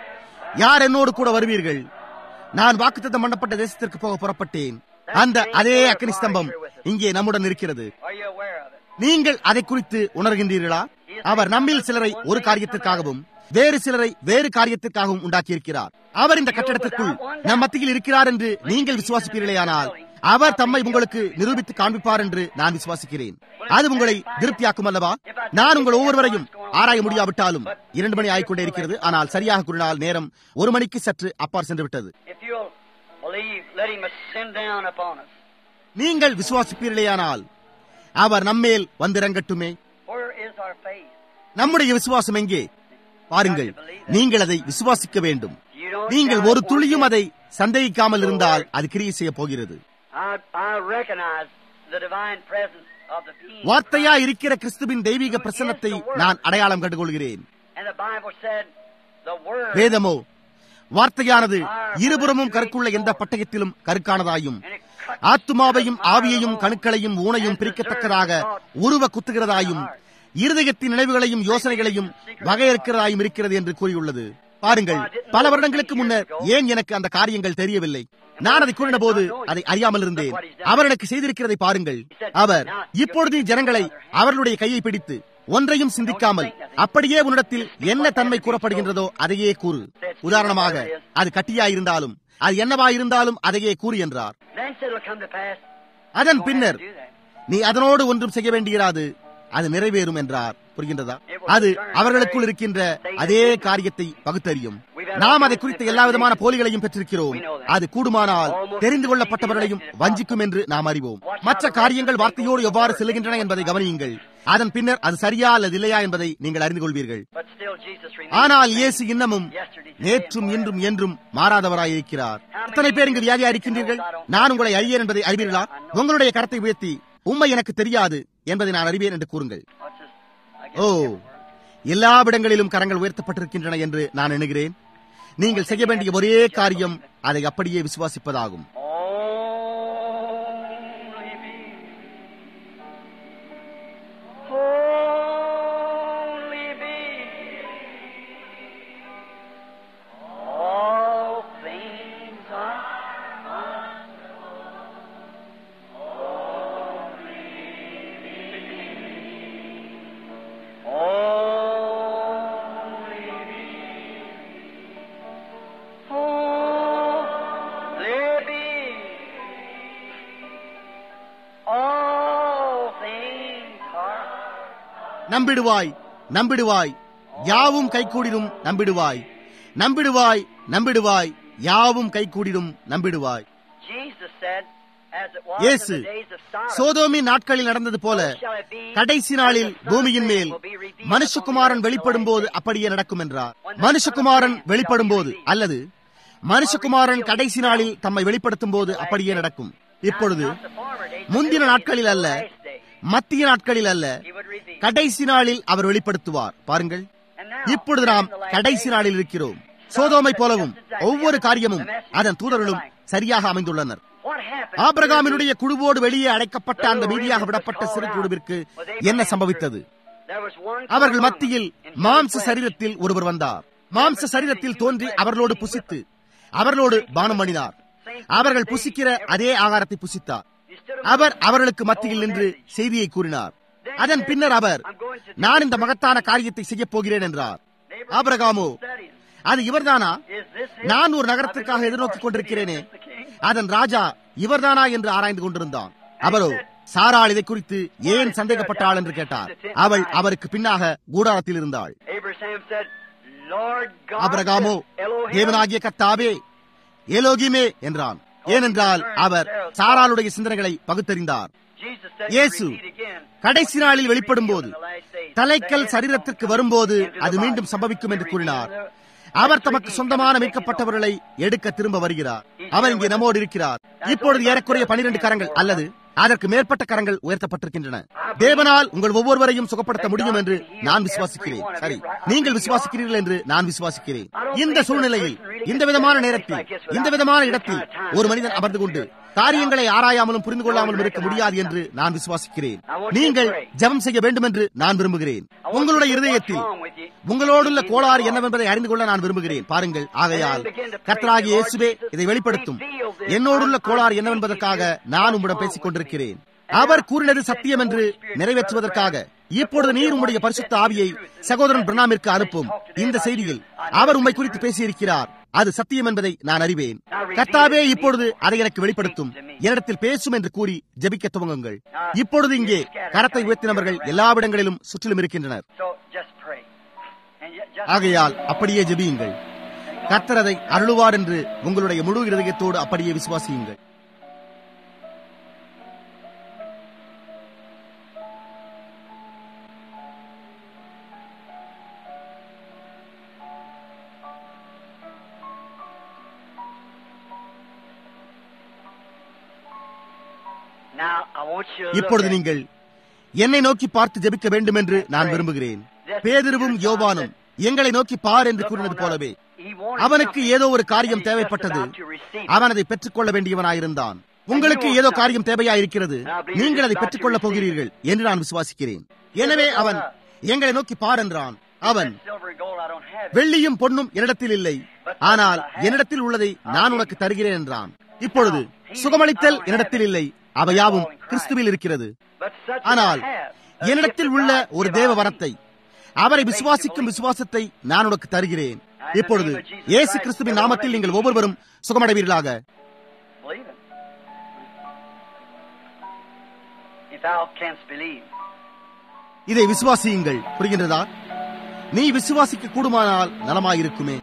[SPEAKER 1] யார் என்னோடு கூட வருவீர்கள் நான் வாக்குத்தத்தம் பண்ணப்பட்ட தேசத்திற்கு போக புறப்பட்டேன் அந்த அதே அக்கனி ஸ்தம்பம் இங்கே நம்முடன் இருக்கிறது
[SPEAKER 3] Are you aware of it?
[SPEAKER 1] நீங்கள் அதை குறித்து உணர்கின்றீர்களா அவர் நம்மில் சிலரை ஒரு காரியத்திற்காகவும் வேறு சிலரை வேறு காரியத்திற்காகவும் உண்டாக்கியிருக்கிறார் அவர் இந்த கட்டடத்திற்குள் நம் மத்தியில் இருக்கிறார் என்று நீங்கள் விசுவாசிப்பீர்களேயானால் அவர் தம்மை உங்களுக்கு நிரூபித்து காண்பிப்பார் என்று நான் விசுவாசிக்கிறேன் அது உங்களை திருப்தியாக்கும் அல்லவா நான் உங்கள் ஒவ்வொருவரையும் ஆராய முடியாவிட்டாலும் இரண்டு மணி ஆகிக்கொண்டே இருக்கிறது ஆனால் சரியாக கூறினால் நேரம் ஒரு மணிக்கு சற்று அப்பார் சென்று விட்டது
[SPEAKER 3] If you'll believe, let him ascend down upon us.
[SPEAKER 1] நீங்கள் விசுவாசிப்பீர்களேயானால் அவர் நம்மேல் வந்திறங்கட்டுமே
[SPEAKER 3] Where is our faith?
[SPEAKER 1] நம்முடைய விசுவாசம் எங்கே பாருங்கள் நீங்கள் அதை விசுவாசிக்க வேண்டும்
[SPEAKER 3] You don't
[SPEAKER 1] நீங்கள்
[SPEAKER 3] doubt
[SPEAKER 1] ஒரு
[SPEAKER 3] it one
[SPEAKER 1] துளியும்
[SPEAKER 3] bit.
[SPEAKER 1] அதை சந்தேகிக்காமல் இருந்தால் அது கிரியை செய்ய போகிறது
[SPEAKER 3] I, I recognize the divine presence of the being.
[SPEAKER 1] வார்த்தையா இருக்கிற கிறிஸ்துவின் தெய்வீக பிரசன்னத்தை நான் அடையாளம் கண்டுகொள்கிறேன்
[SPEAKER 3] And the Bible said, the word
[SPEAKER 1] வேதமோ வார்த்தையானது இருபுறமும் கருக்குள்ள எந்த பட்டயத்திலும் கருக்கானதாயும்
[SPEAKER 3] and it cut
[SPEAKER 1] ஆத்துமாவையும் ஆவியையும் கணுக்களையும் ஊனையும் பிரிக்கத்தக்கதாக உருவ குத்துகிறதாயும் இருதயத்தின் நினைவுகளையும் யோசனைகளையும் வகையறுக்கிறதாயும் இருக்கிறது என்று கூறியுள்ளது பாருங்கள் பல வருடங்களுக்கு முன்னர் ஏன் எனக்கு அந்த காரியங்கள் தெரியவில்லை நான் அதை கூறின போது அதை அறியாமல் இருந்தேன் அவர் எனக்கு செய்திருக்கிறதை பாருங்கள் அவர் இப்பொழுது ஜனங்களை அவர்களுடைய கையை பிடித்து ஒன்றையும் சிந்திக்காமல் அப்படியே உன்னிடத்தில் என்ன தன்மை கூறப்படுகின்றதோ அதையே கூறு உதாரணமாக அது கட்டியாயிருந்தாலும் அது என்னவாயிருந்தாலும் அதையே கூறு என்றார்
[SPEAKER 3] Then said it'll come to pass.
[SPEAKER 1] அதன் பின்னர்
[SPEAKER 3] Do that.
[SPEAKER 1] நீ அதனோடு ஒன்றும் செய்ய வேண்டியிராது அது நிறைவேறும் என்றார் புரிகின்றதா அது அவர்களுக்குள் இருக்கின்ற அதே காரியத்தை பகுத்தறியும் நாம் அதை குறித்த எல்லா விதமான போலிகளையும் பெற்றிருக்கிறோம் அது கூடுமானால் தெரிந்து கொள்ளப்பட்டவர்களையும் வஞ்சிக்கும் என்று நாம் அறிவோம் மற்ற காரியங்கள் வார்த்தையோடு எவ்வாறு செல்கின்றன என்பதை கவனியுங்கள் அதன் பின்னர் அது சரியா அல்லது இல்லையா என்பதை நீங்கள் அறிந்து கொள்வீர்கள்
[SPEAKER 3] But still Jesus remains.
[SPEAKER 1] ஆனால் இயேசு இன்னமும் நேற்றும் இன்றும் என்றும் மாறாதவராயிருக்கிறார் எத்தனை பேர் இங்கு வியாதியா இருக்கின்றீர்கள் நான் உங்களை அறியேன் என்பதை அறிவீர்களா உங்களுடைய கரத்தை உயர்த்தி உண்மை எனக்கு தெரியாது என்பதை நான் அறிவேன் என்று கூறுங்கள்
[SPEAKER 3] What's this? I
[SPEAKER 1] O
[SPEAKER 3] guess
[SPEAKER 1] எல்லா இடங்களிலும் கரங்கள் உயர்த்தப்பட்டிருக்கின்றன என்று நான் எண்ணுகிறேன் நீங்கள் செய்ய வேண்டிய ஒரே காரியம் அதை அப்படியே விசுவாசிப்பதாகும்
[SPEAKER 3] Only me. Only me. All things are Only me. Only me. All things are
[SPEAKER 1] நம்பிடுவாய் நம்பிடுவாய் யாவும் கைகூடிடும் நம்பிடுவாய் நம்பிடுவாய் நம்பிடுவாய் யாவும் கைகூடிடும் நம்பிடுவாய்
[SPEAKER 3] Jesus said, as it was
[SPEAKER 1] இயேசு
[SPEAKER 3] in the days of Sodom,
[SPEAKER 1] சோதோமின் நாட்களில் நடந்தது போல
[SPEAKER 3] shall it be
[SPEAKER 1] கடைசி நாளில் பூமியின் மேல் மனுஷகுமாரன் வெளிப்படும் போது அப்படியே நடக்கும் என்றார் மனுஷகுமாரன் வெளிப்படும் போது அல்லது மனுஷகுமாரன் கடைசி நாளில் தம்மை வெளிப்படுத்தும் போது அப்படியே நடக்கும் இப்பொழுது
[SPEAKER 3] not the former days, but
[SPEAKER 1] முந்தின
[SPEAKER 3] it would be
[SPEAKER 1] நாட்களில்
[SPEAKER 3] the
[SPEAKER 1] அல்ல
[SPEAKER 3] last day.
[SPEAKER 1] மத்திய நாட்களில் அல்ல
[SPEAKER 3] He would reveal.
[SPEAKER 1] கடைசி நாளில் அவர் வெளிப்படுத்துவார் பாருங்கள்
[SPEAKER 3] And now,
[SPEAKER 1] இப்பொழுது நாம்
[SPEAKER 3] in the last
[SPEAKER 1] கடைசி
[SPEAKER 3] days,
[SPEAKER 1] நாளில் இருக்கிறோம் சோதோமை போலவும் ஒவ்வொரு காரியமும் அதன் தூதர்களும் சரியாக அமைந்துள்ளனர்
[SPEAKER 3] what happened
[SPEAKER 1] ஆபிரகாமினுடைய குழுவோடு வெளியே அடைக்கப்பட்ட அந்த மீதியாக விடப்பட்ட சிறு குழுவிற்கு என்ன சம்பவித்தது
[SPEAKER 2] There was one
[SPEAKER 1] அவர்கள்
[SPEAKER 2] among
[SPEAKER 1] மத்தியில்
[SPEAKER 2] them in
[SPEAKER 1] மாம்ச
[SPEAKER 2] flesh.
[SPEAKER 1] சரீரத்தில் ஒருவர் வந்தார் மாம்ச சரீரத்தில் தோன்றி அவர்களோடு புசித்து அவர்களோடு பானம் பண்ணினார் அவர்கள் புசிக்கிற அதே ஆகாரத்தை புசித்தார்
[SPEAKER 2] He stood
[SPEAKER 1] அவர் அவர்களுக்கு மத்தியில் நின்று செய்தியை கூறினார் அதன் பின்னர் அவர் நான் இந்த மகத்தான காரியத்தை செய்யப் போகிறேன் என்றார் ஆபிரகாமோ
[SPEAKER 2] studying.
[SPEAKER 1] அது இவர்தானா
[SPEAKER 2] Is this it?
[SPEAKER 1] நான் ஒரு நகரத்திற்காக எதிர்நோக்கிக் கொண்டிருக்கிறேனே அதன் ராஜா இவர்தானா என்று ஆராய்ந்து கொண்டிருந்தான் அவரோ சாராள் இதை குறித்து ஏன் சந்தேகப்பட்டாள் என்று கேட்டார் அவள் அவருக்கு பின்னாக கூடாரத்தில் இருந்தாள்
[SPEAKER 2] Abraham said, Lord God,
[SPEAKER 1] ஆபிரகாமோ
[SPEAKER 2] Elohim,
[SPEAKER 1] தேவனாகிய கத்தாவே ஏலோகிமே என்றான் ஏனென்றால் அவர் சாராளுடைய சிந்தனைகளை பகுத்தறிந்தார்
[SPEAKER 2] Jesus said,
[SPEAKER 1] இயேசு
[SPEAKER 2] repeat again,
[SPEAKER 1] கடைசி நாளில் வெளிப்படும் போது
[SPEAKER 2] in the last days,
[SPEAKER 1] தலைக்கல்
[SPEAKER 2] that
[SPEAKER 1] சரீரத்திற்கு வரும்போது அது மீண்டும் சம்பவிக்கும் என்று கூறினார் அவர் தமக்கு சொந்தமான மீட்கப்பட்டவர்களை எடுக்க திரும்ப வருகிறார் அவர் இங்கே நம்மோடு இருக்கிறார் இப்பொழுது ஏறக்குறைய பனிரெண்டு கரங்கள் அல்லது அதற்கு மேற்பட்ட கரங்கள் உயர்த்தப்பட்டிருக்கின்றன தேவனால் உங்கள் ஒவ்வொருவரையும் சுகப்படுத்த முடியும் என்று நான் விசுவாசிக்கிறேன் சரி நீங்கள் விசுவாசிக்கிறீர்கள் என்று நான் விசுவாசிக்கிறேன் இந்த சூழ்நிலையில் இந்த விதமான நேரத்தில் இந்த விதமான இடத்தில் ஒரு மனிதன் அமர்ந்து கொண்டு காரியங்களை ஆராயாமலும் புரிந்து கொள்ளாமலும் இருக்க முடியாது என்று நான் விசுவாசிக்கிறேன் நீங்கள் ஜெபம் செய்ய வேண்டும் என்று நான் விரும்புகிறேன் உங்களுடைய இருதயத்தில் உங்களோடுள்ள கோளாறு என்னவென்பதை அறிந்து கொள்ள நான் விரும்புகிறேன் பாருங்கள் ஆகையால் கர்த்தராகிய இயேசுவே இதை வெளிப்படுத்தும் என்னோடுள்ள கோளாறு என்னவென்பதற்காக நான் உம்மிடம் பேசிக் கொண்டிருக்கிறேன் அவர் கூறினது சத்தியம் என்று நிறைவேற்றுவதற்காக இப்பொழுது நீர் உம்முடைய பரிசுத்த ஆவியை சகோதரன் பிரணாமிற்கு அனுப்பும் இந்த செய்தியில் அவர் உம்மை குறித்து பேசியிருக்கிறார் அது சத்தியம் என்பதை நான் அறிவேன் கர்த்தாவே இப்பொழுது அதை எனக்கு வெளிப்படுத்தும் என்னிடத்தில் பேசும் என்று கூறி ஜெபிக்க துவங்குங்கள் இப்பொழுது இங்கே கரத்தை உயர்த்தினவர்கள் எல்லாவிடங்களிலும் சுற்றிலும் இருக்கின்றனர்
[SPEAKER 2] So just pray. And yet just
[SPEAKER 1] ஆகையால் அப்படியே ஜெபியுங்கள் கர்த்தர் அதை அருளுவார் என்று உங்களுடைய முழு இருதயத்தோடு அப்படியே விசுவாசியுங்கள்
[SPEAKER 2] now I want you to look
[SPEAKER 1] இப்பொழுது
[SPEAKER 2] at-
[SPEAKER 1] நீங்கள் என்னை நோக்கி பார்த்து ஜெபிக்க வேண்டும் என்று நான் விரும்புகிறேன் பேதிருவும் யோவானும் எங்களை நோக்கி பார் என்று கூறினது போலவே
[SPEAKER 2] He wanted
[SPEAKER 1] அவனுக்கு
[SPEAKER 2] something,
[SPEAKER 1] ஏதோ ஒரு
[SPEAKER 2] and
[SPEAKER 1] காரியம்
[SPEAKER 2] he's just
[SPEAKER 1] தேவைப்பட்டது
[SPEAKER 2] about to receive it.
[SPEAKER 1] அவன் அதை பெற்றுக்கொள்ள வேண்டியவனாயிருந்தான் உங்களுக்கு ஏதோ காரியம் தேவையாயிருக்கிறது நீங்கள் அதை பெற்றுக்கொள்ளப் போகிறீர்கள் என்று நான் விசுவாசிக்கிறேன் எனவே அவன் எங்களை நோக்கி பார் என்றான் அவன்
[SPEAKER 2] Silver and gold I don't have it.
[SPEAKER 1] வெள்ளியும் பொன்னும் என்னிடத்தில் இல்லை ஆனால் என்னிடத்தில் உள்ளதை நான் உனக்கு தருகிறேன் என்றான் இப்பொழுது சுகமளித்தல் என்னிடத்தில் இல்லை அவையாவும் கிறிஸ்துவில் இருக்கிறது
[SPEAKER 2] But such
[SPEAKER 1] ஆனால்
[SPEAKER 2] as I have, a
[SPEAKER 1] என்னிடத்தில்
[SPEAKER 2] gift of
[SPEAKER 1] உள்ள
[SPEAKER 2] God
[SPEAKER 1] ஒரு
[SPEAKER 2] give
[SPEAKER 1] தேவ
[SPEAKER 2] I thee.
[SPEAKER 1] வரத்தை அவரை விசுவாசிக்கும் விசுவாசத்தை நான் உனக்கு தருகிறேன் இப்பொழுது இயேசு கிறிஸ்துவின் நாமத்தில் நீங்கள் ஒவ்வொருவரும் சுகமடைவீர்களாக
[SPEAKER 2] Believe it. If thou canst believe.
[SPEAKER 1] இதை விசுவாசியுங்கள் புரிகின்றதா நீ விசுவாசிக்க கூடுமானால் நலமாயிருக்குமே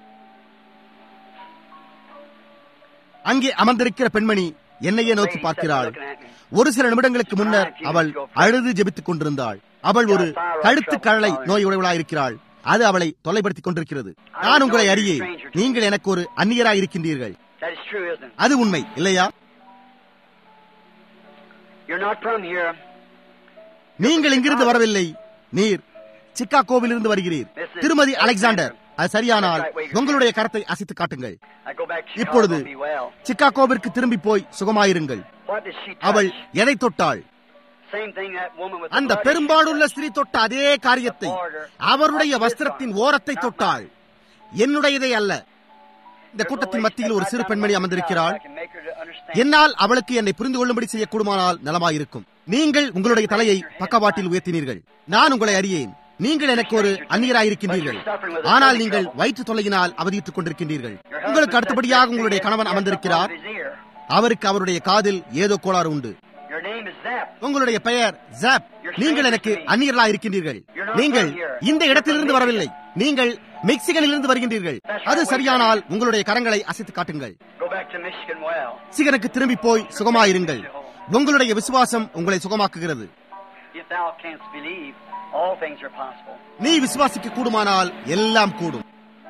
[SPEAKER 1] அங்கே அமர்ந்திருக்கிற பெண்மணி என்னையே நோக்கி பார்க்கிறாள் ஒரு சில நிமிடங்களுக்கு முன்னர் அவள் அழுது ஜெபித்துக் கொண்டிருந்தாள் அவள் ஒரு கழுத்து கழலை நோய் உடையவளாயிருக்கிறாள் அது அவளை தொல்லைப்படுத்திக் கொண்டிருக்கிறது நான் உங்களை அறியேன் நீங்கள் எனக்கு ஒரு அந்நியராய் இருக்கின்றீர்கள்
[SPEAKER 2] That is true, isn't it?
[SPEAKER 1] அது உண்மை இல்லையா
[SPEAKER 2] You're not from here.
[SPEAKER 1] நீங்கள் இங்கிருந்து வரவில்லை நீர் சிக்காகோவிலிருந்து வருகிறீர் திருமதி அலெக்சாண்டர் அது சரியானால் உங்களுடைய கரத்தை அசைத்து காட்டுங்கள்
[SPEAKER 2] I go back to
[SPEAKER 1] இப்பொழுது
[SPEAKER 2] Chicago and be well.
[SPEAKER 1] சிக்காகோவிற்கு திரும்பி போய் சுகமாயிருங்கள்
[SPEAKER 2] What did she touch?
[SPEAKER 1] அவள் எதை தொட்டாள்
[SPEAKER 2] Same thing that woman with the
[SPEAKER 1] அந்த
[SPEAKER 2] blood
[SPEAKER 1] பெரும்பாலுள்ள
[SPEAKER 2] issue
[SPEAKER 1] ஸ்திரீ தொட்ட அதே காரியத்தை அவருடைய வஸ்திரத்தின் ஓரத்தை தொட்டாள் என்னுடையதை அல்ல இந்த கூட்டத்தின் மத்தியில் ஒரு சிறு பெண்மணி அமர்ந்திருக்கிறாள்
[SPEAKER 2] I can make her to understand.
[SPEAKER 1] என்னால் அவளுக்கு என்னை புரிந்து கொள்ளும்படி செய்யக்கூடுமானால் நலமாயிருக்கும் நீங்கள் உங்களுடைய தலையை பக்கவாட்டில் உயர்த்தினீர்கள் நான் உங்களை அறியேன் நீங்கள் எனக்கு ஒரு அந்நியராயிருக்கின்றீர்கள் ஆனால் நீங்கள் வயிற்று தொல்லையினால் அவதியுற்றுக் கொண்டிருக்கின்றீர்கள் உங்களுக்கு அடுத்தபடியாக உங்களுடைய கணவன் அமர்ந்திருக்கிறார்
[SPEAKER 2] His ear.
[SPEAKER 1] அவருக்கு அவருடைய காதில் ஏதோ கோளாறு உண்டு
[SPEAKER 2] Your name is Zap.
[SPEAKER 1] உங்களுடைய பெயர் ஜாப் நீங்கள் எனக்கு அந்நியர்களா இருக்கின்றீர்கள் நீங்கள் இந்த இடத்திலிருந்து வரவில்லை நீங்கள் மெக்சிகனிலிருந்து வருகின்றீர்கள் அது சரியானால் உங்களுடைய கரங்களை அசைத்து காட்டுங்கள்
[SPEAKER 2] Go back to Michigan well.
[SPEAKER 1] சிகனுக்கு திரும்பி போய் சுகமாயிருங்கள் உங்களுடைய விசுவாசம் உங்களை சுகமாக்குகிறது
[SPEAKER 2] If thou canst believe, all things are possible.
[SPEAKER 1] நீ விசுவாசிக்க கூடுமானால் எல்லாம் கூடும்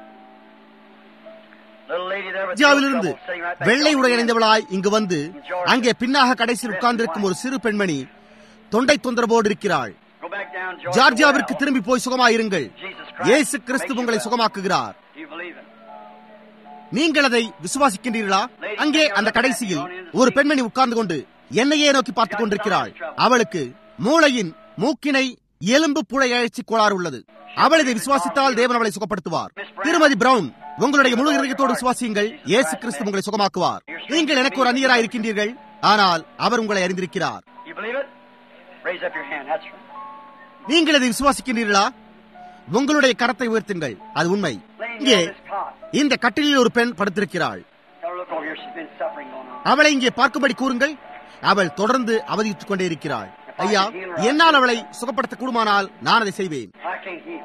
[SPEAKER 2] Little lady there with
[SPEAKER 1] இந்தியாவிலிருந்து
[SPEAKER 2] trouble sitting right back
[SPEAKER 1] வெள்ளை
[SPEAKER 2] over
[SPEAKER 1] உடை
[SPEAKER 2] here.
[SPEAKER 1] அணிந்தவளாய் இங்கு வந்து அங்கே பின்னாக கடைசியில் உட்கார்ந்திருக்கும் ஒரு சிறு பெண்மணி தொண்டை தொந்தரவோடு இருக்கிறாள்
[SPEAKER 2] Go back down Georgia
[SPEAKER 1] ஜார்ஜியாவிற்கு
[SPEAKER 2] well.
[SPEAKER 1] திரும்பி போய் சுகமாயிருங்கள்
[SPEAKER 2] Jesus Christ
[SPEAKER 1] இயேசு கிறிஸ்து
[SPEAKER 2] makes
[SPEAKER 1] உங்களை
[SPEAKER 2] you well.
[SPEAKER 1] சுகமாக்குகிறார்
[SPEAKER 2] Do you believe it?
[SPEAKER 1] நீங்கள் அதை விசுவாசிக்கின்றீர்களா அங்கே அந்த கடைசியில் ஒரு பெண்மணி உட்கார்ந்து கொண்டு என்னையே நோக்கி பார்த்துக் கொண்டிருக்கிறாள் அவளுக்கு மூளையின் மூக்கினை எலும்பு புழை அழற்சி கோளாறு உள்ளது அவள் இதை விசுவாசித்தால் தேவன் அவளை சுகப்படுத்துவார் திருமதி பிரவுன் உங்களுடைய முழு இதயத்தோடு விசுவாசியுங்கள் இயேசு கிறிஸ்து உங்களை சுகமாக்குவார் நீங்கள் எனக்கு ஒரு அந்நியராய் இருக்கின்றீர்கள் ஆனால் அவர் உங்களை அறிந்திருக்கிறார்
[SPEAKER 3] You believe it? Raise up your hand. That's right.
[SPEAKER 1] நீங்கள் இதை விசுவாசிக்கின்றீர்களா உங்களுடைய கரத்தை உயர்த்துங்கள் அது உண்மை இங்கே இந்த கட்டிலில் ஒரு பெண் படுத்திருக்கிறாள்
[SPEAKER 3] Tell her look over here. She's been suffering going on.
[SPEAKER 1] அவளை இங்கே பார்க்கும்படி கூறுங்கள் அவள் தொடர்ந்து அவதியுற்றுக் கொண்டே இருக்கிறாள் ஐயா என்னால் அவளை சுகப்படுத்த கூடுமானால் நான் அதை செய்வேன்
[SPEAKER 3] I can't heal.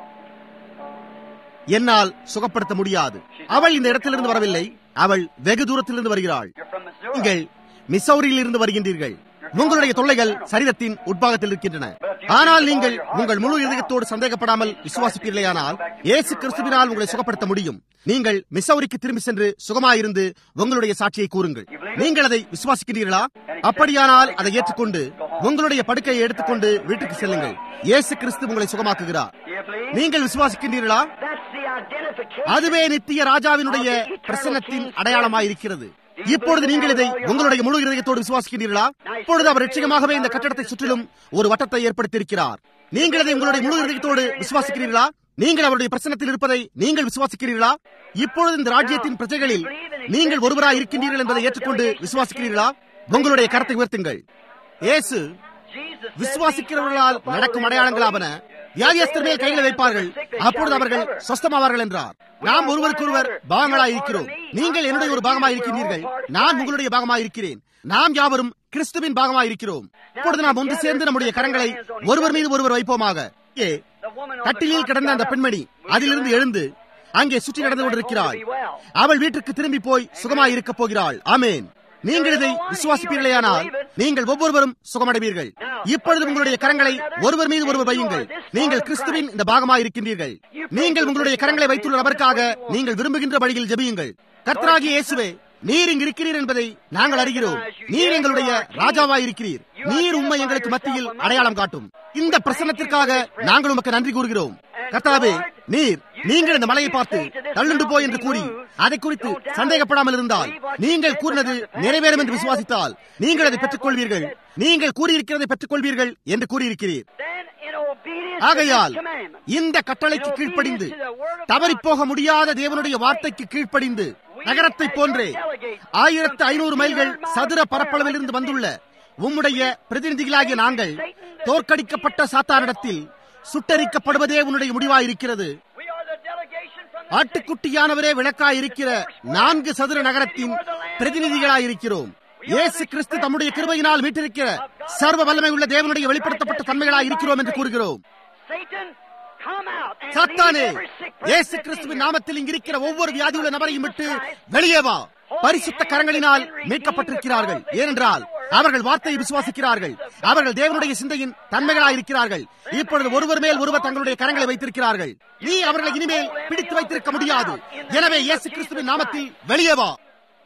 [SPEAKER 1] என்னால் சுகப்படுத்த முடியாது அவள் இந்த இடத்திலிருந்து வரவில்லை அவள் வெகு தூரத்திலிருந்து வருகிறாள்
[SPEAKER 3] You're from Missouri.
[SPEAKER 1] நீங்கள் மிசௌரியில் இருந்து வருகின்றீர்கள் உங்களுடைய தொல்லைகள் சரீரத்தின் உட்பாகத்தில் இருக்கின்றன ஆனால் நீங்கள் உங்கள் முழு இதயத்தோடு சந்தேகப்படாமல் விசுவாசிப்பீர்களேயானால் இயேசு கிறிஸ்துவினால் உங்களை சுகப்படுத்த முடியும் நீங்கள் மிசௌரிக்கு திரும்பி சென்று சுகமாயிருந்து உங்களுடைய சாட்சியை கூறுங்கள் நீங்கள் அதை விசுவாசிக்கிறீர்களா அப்படியானால் அதை ஏற்றுக்கொண்டு உங்களுடைய படுக்கையை எடுத்துக்கொண்டு வீட்டுக்கு செல்லுங்கள் இயேசு கிறிஸ்து உங்களை சுகமாக்குகிறார்
[SPEAKER 3] Do you believe?
[SPEAKER 1] நீங்கள் விசுவாசிக்கின்றீர்களா
[SPEAKER 3] That's the identification.
[SPEAKER 1] அதுவே நித்திய ராஜாவினுடைய பிரசன்னத்தின் அடையாளமாயிருக்கிறது இப்பொழுது நீங்கள் இதை உங்களுடைய முழு இதயத்தோடு விசுவாசிக்கிறீர்களா இப்பொழுது அவர் நிச்சயமாகவே இந்த கட்டடத்தை சுற்றிலும் ஒரு வட்டத்தை ஏற்படுத்தியிருக்கிறார் நீங்கள் இதை உங்களுடைய முழு இதயத்தோடு விசுவாசிக்கிறீர்களா நீங்கள் அவருடைய பிரசன்னத்தில் இருப்பதை நீங்கள் விசுவாசிக்கிறீர்களா இப்பொழுது இந்த ராஜ்யத்தின் பிரஜைகளில் நீங்கள் ஒருவராய் இருக்கின்றீர்கள் என்பதை ஏற்றுக்கொண்டு விசுவாசிக்கிறீர்களா உங்களுடைய கரத்தை உயர்த்துங்கள் இயேசு
[SPEAKER 3] Jesus said,
[SPEAKER 1] விசுவாசிக்கிறவர்களால் நடக்கும் அடையாளங்களாவன வியாதியஸ்தர் மேல் கைகளை வைப்பார்கள் அப்பொழுது அவர்கள் சொஸ்தமாவார்கள் என்றார் நாம் ஒருவருக்கொருவர் பாகங்களாய் இருக்கிறோம் நீங்கள் என்னுடைய ஒரு பாகமாய் இருக்கின்றீர்கள் நான் உங்களுடைய பாகமாய் இருக்கிறேன் நாம் யாவரும் கிறிஸ்துவின் பாகமாய் இருக்கிறோம் இப்பொழுது நாம் ஒன்று சேர்ந்து நம்முடைய கரங்களை ஒருவர் மீது ஒருவர் வைப்போமாக ஏ
[SPEAKER 3] The woman on
[SPEAKER 1] கட்டிலில் கிடந்த அந்த பெண்மணி அதிலிருந்து எழுந்து அங்கே சுற்றி நடந்து கொண்டிருக்கிறாள் அவள் வீட்டுக்கு திரும்பி போய் சுகமாய் இருக்கப் போகிறாள் ஆமேன் நீங்கள் இதை விசுவாசிப்பீர்களேயானால் நீங்கள் ஒவ்வொருவரும் சுகமடைவீர்கள் இப்பொழுது உங்களுடைய கரங்களை ஒருவர் மீது ஒருவர் வையுங்கள் நீங்கள் கிறிஸ்துவின் இந்த பாகமாய் இருக்கின்றீர்கள் நீங்கள் உங்களுடைய கரங்களை வைத்துள்ள நபருக்காக நீங்கள் விரும்புகின்ற வழியில் ஜெபியுங்கள் கர்த்தராகிய இயேசுவே நீர் இங்கு இருக்கிறீர் என்பதை நாங்கள் அறிகிறோம் நீர் எங்களுடைய ராஜாவாய் இருக்கிறீர் நீர் உண்மை எங்களுக்கு மத்தியில் அடையாளம் காட்டும் இந்த பிரசன்னத்திற்காக நாங்கள் உமக்கு நன்றி கூறுகிறோம் கர்த்தாவே நீர் நீங்கள் இந்த மலையை பார்த்து தள்ளுண்டு போய் என்று கூறி அதை குறித்து சந்தேகப்படாமல் இருந்தால் நீங்கள் கூறினது நிறைவேறும் என்று விசுவாசித்தால் நீங்கள் அதை பெற்றுக் கொள்வீர்கள் நீங்கள் கூறியிருக்கிறதை பெற்றுக் கொள்வீர்கள் என்று கூறியிருக்கிறீர்
[SPEAKER 3] Then in obedience
[SPEAKER 1] ஆகையால்
[SPEAKER 3] to this commandment,
[SPEAKER 1] இந்த கட்டளைக்கு கீழ்ப்படிந்து தவறிப்போக முடியாத தேவனுடைய வார்த்தைக்கு கீழ்ப்படிந்து நகரத்தை போன்றே ஆயிரத்து ஐநூறு மைல்கள் சதுர பரப்பளவிலிருந்து வந்துள்ள உம்முடைய பிரதிநிதிகளாகிய நாங்கள் தோற்கடிக்கப்பட்ட சாத்தானிடத்தில் சுட்டரிக்கப்படுவதே உன்னுடைய முடிவாயிருக்கிறது
[SPEAKER 3] we are the delegation from the
[SPEAKER 1] ஆட்டுக்குட்டியானவரே விளக்காயிருக்கிற நான்கு சதுர நகரத்தின் பிரதிநிதிகளாயிருக்கிறோம் இயேசு கிறிஸ்து தம்முடைய கிருபையினால் மீட்டிருக்கிற சர்வ வல்லமை உள்ள தேவனுடைய வெளிப்படுத்தப்பட்ட தன்மைகளாய் இருக்கிறோம் என்று கூறுகிறோம்
[SPEAKER 3] Satan, come out and
[SPEAKER 1] சாத்தானே
[SPEAKER 3] leave every sick person
[SPEAKER 1] இயேசு
[SPEAKER 3] that's in
[SPEAKER 1] கிறிஸ்துவின்
[SPEAKER 3] here.
[SPEAKER 1] நாமத்தில் இங்கிருக்கிற ஒவ்வொரு வியாதியுள்ள நபரையும் விட்டு வெளியே வா பரிசுத்த கரங்களினால் மீட்கப்பட்டிருக்கிறார்கள் ஏனென்றால் அவர்கள் வார்த்தையை விசுவாசிக்கிறார்கள் அவர்கள் தேவனுடைய சிந்தையின் தன்மைகளாய் இருக்கிறார்கள் இப்பொழுது ஒருவர் மேல் ஒருவர் தங்களுடைய கரங்களை வைத்திருக்கிறார்கள் நீ அவர்களை இனிமேல் பிடித்து வைத்திருக்க முடியாது எனவே இயேசு கிறிஸ்துவின் நாமத்தில் வெளியே வா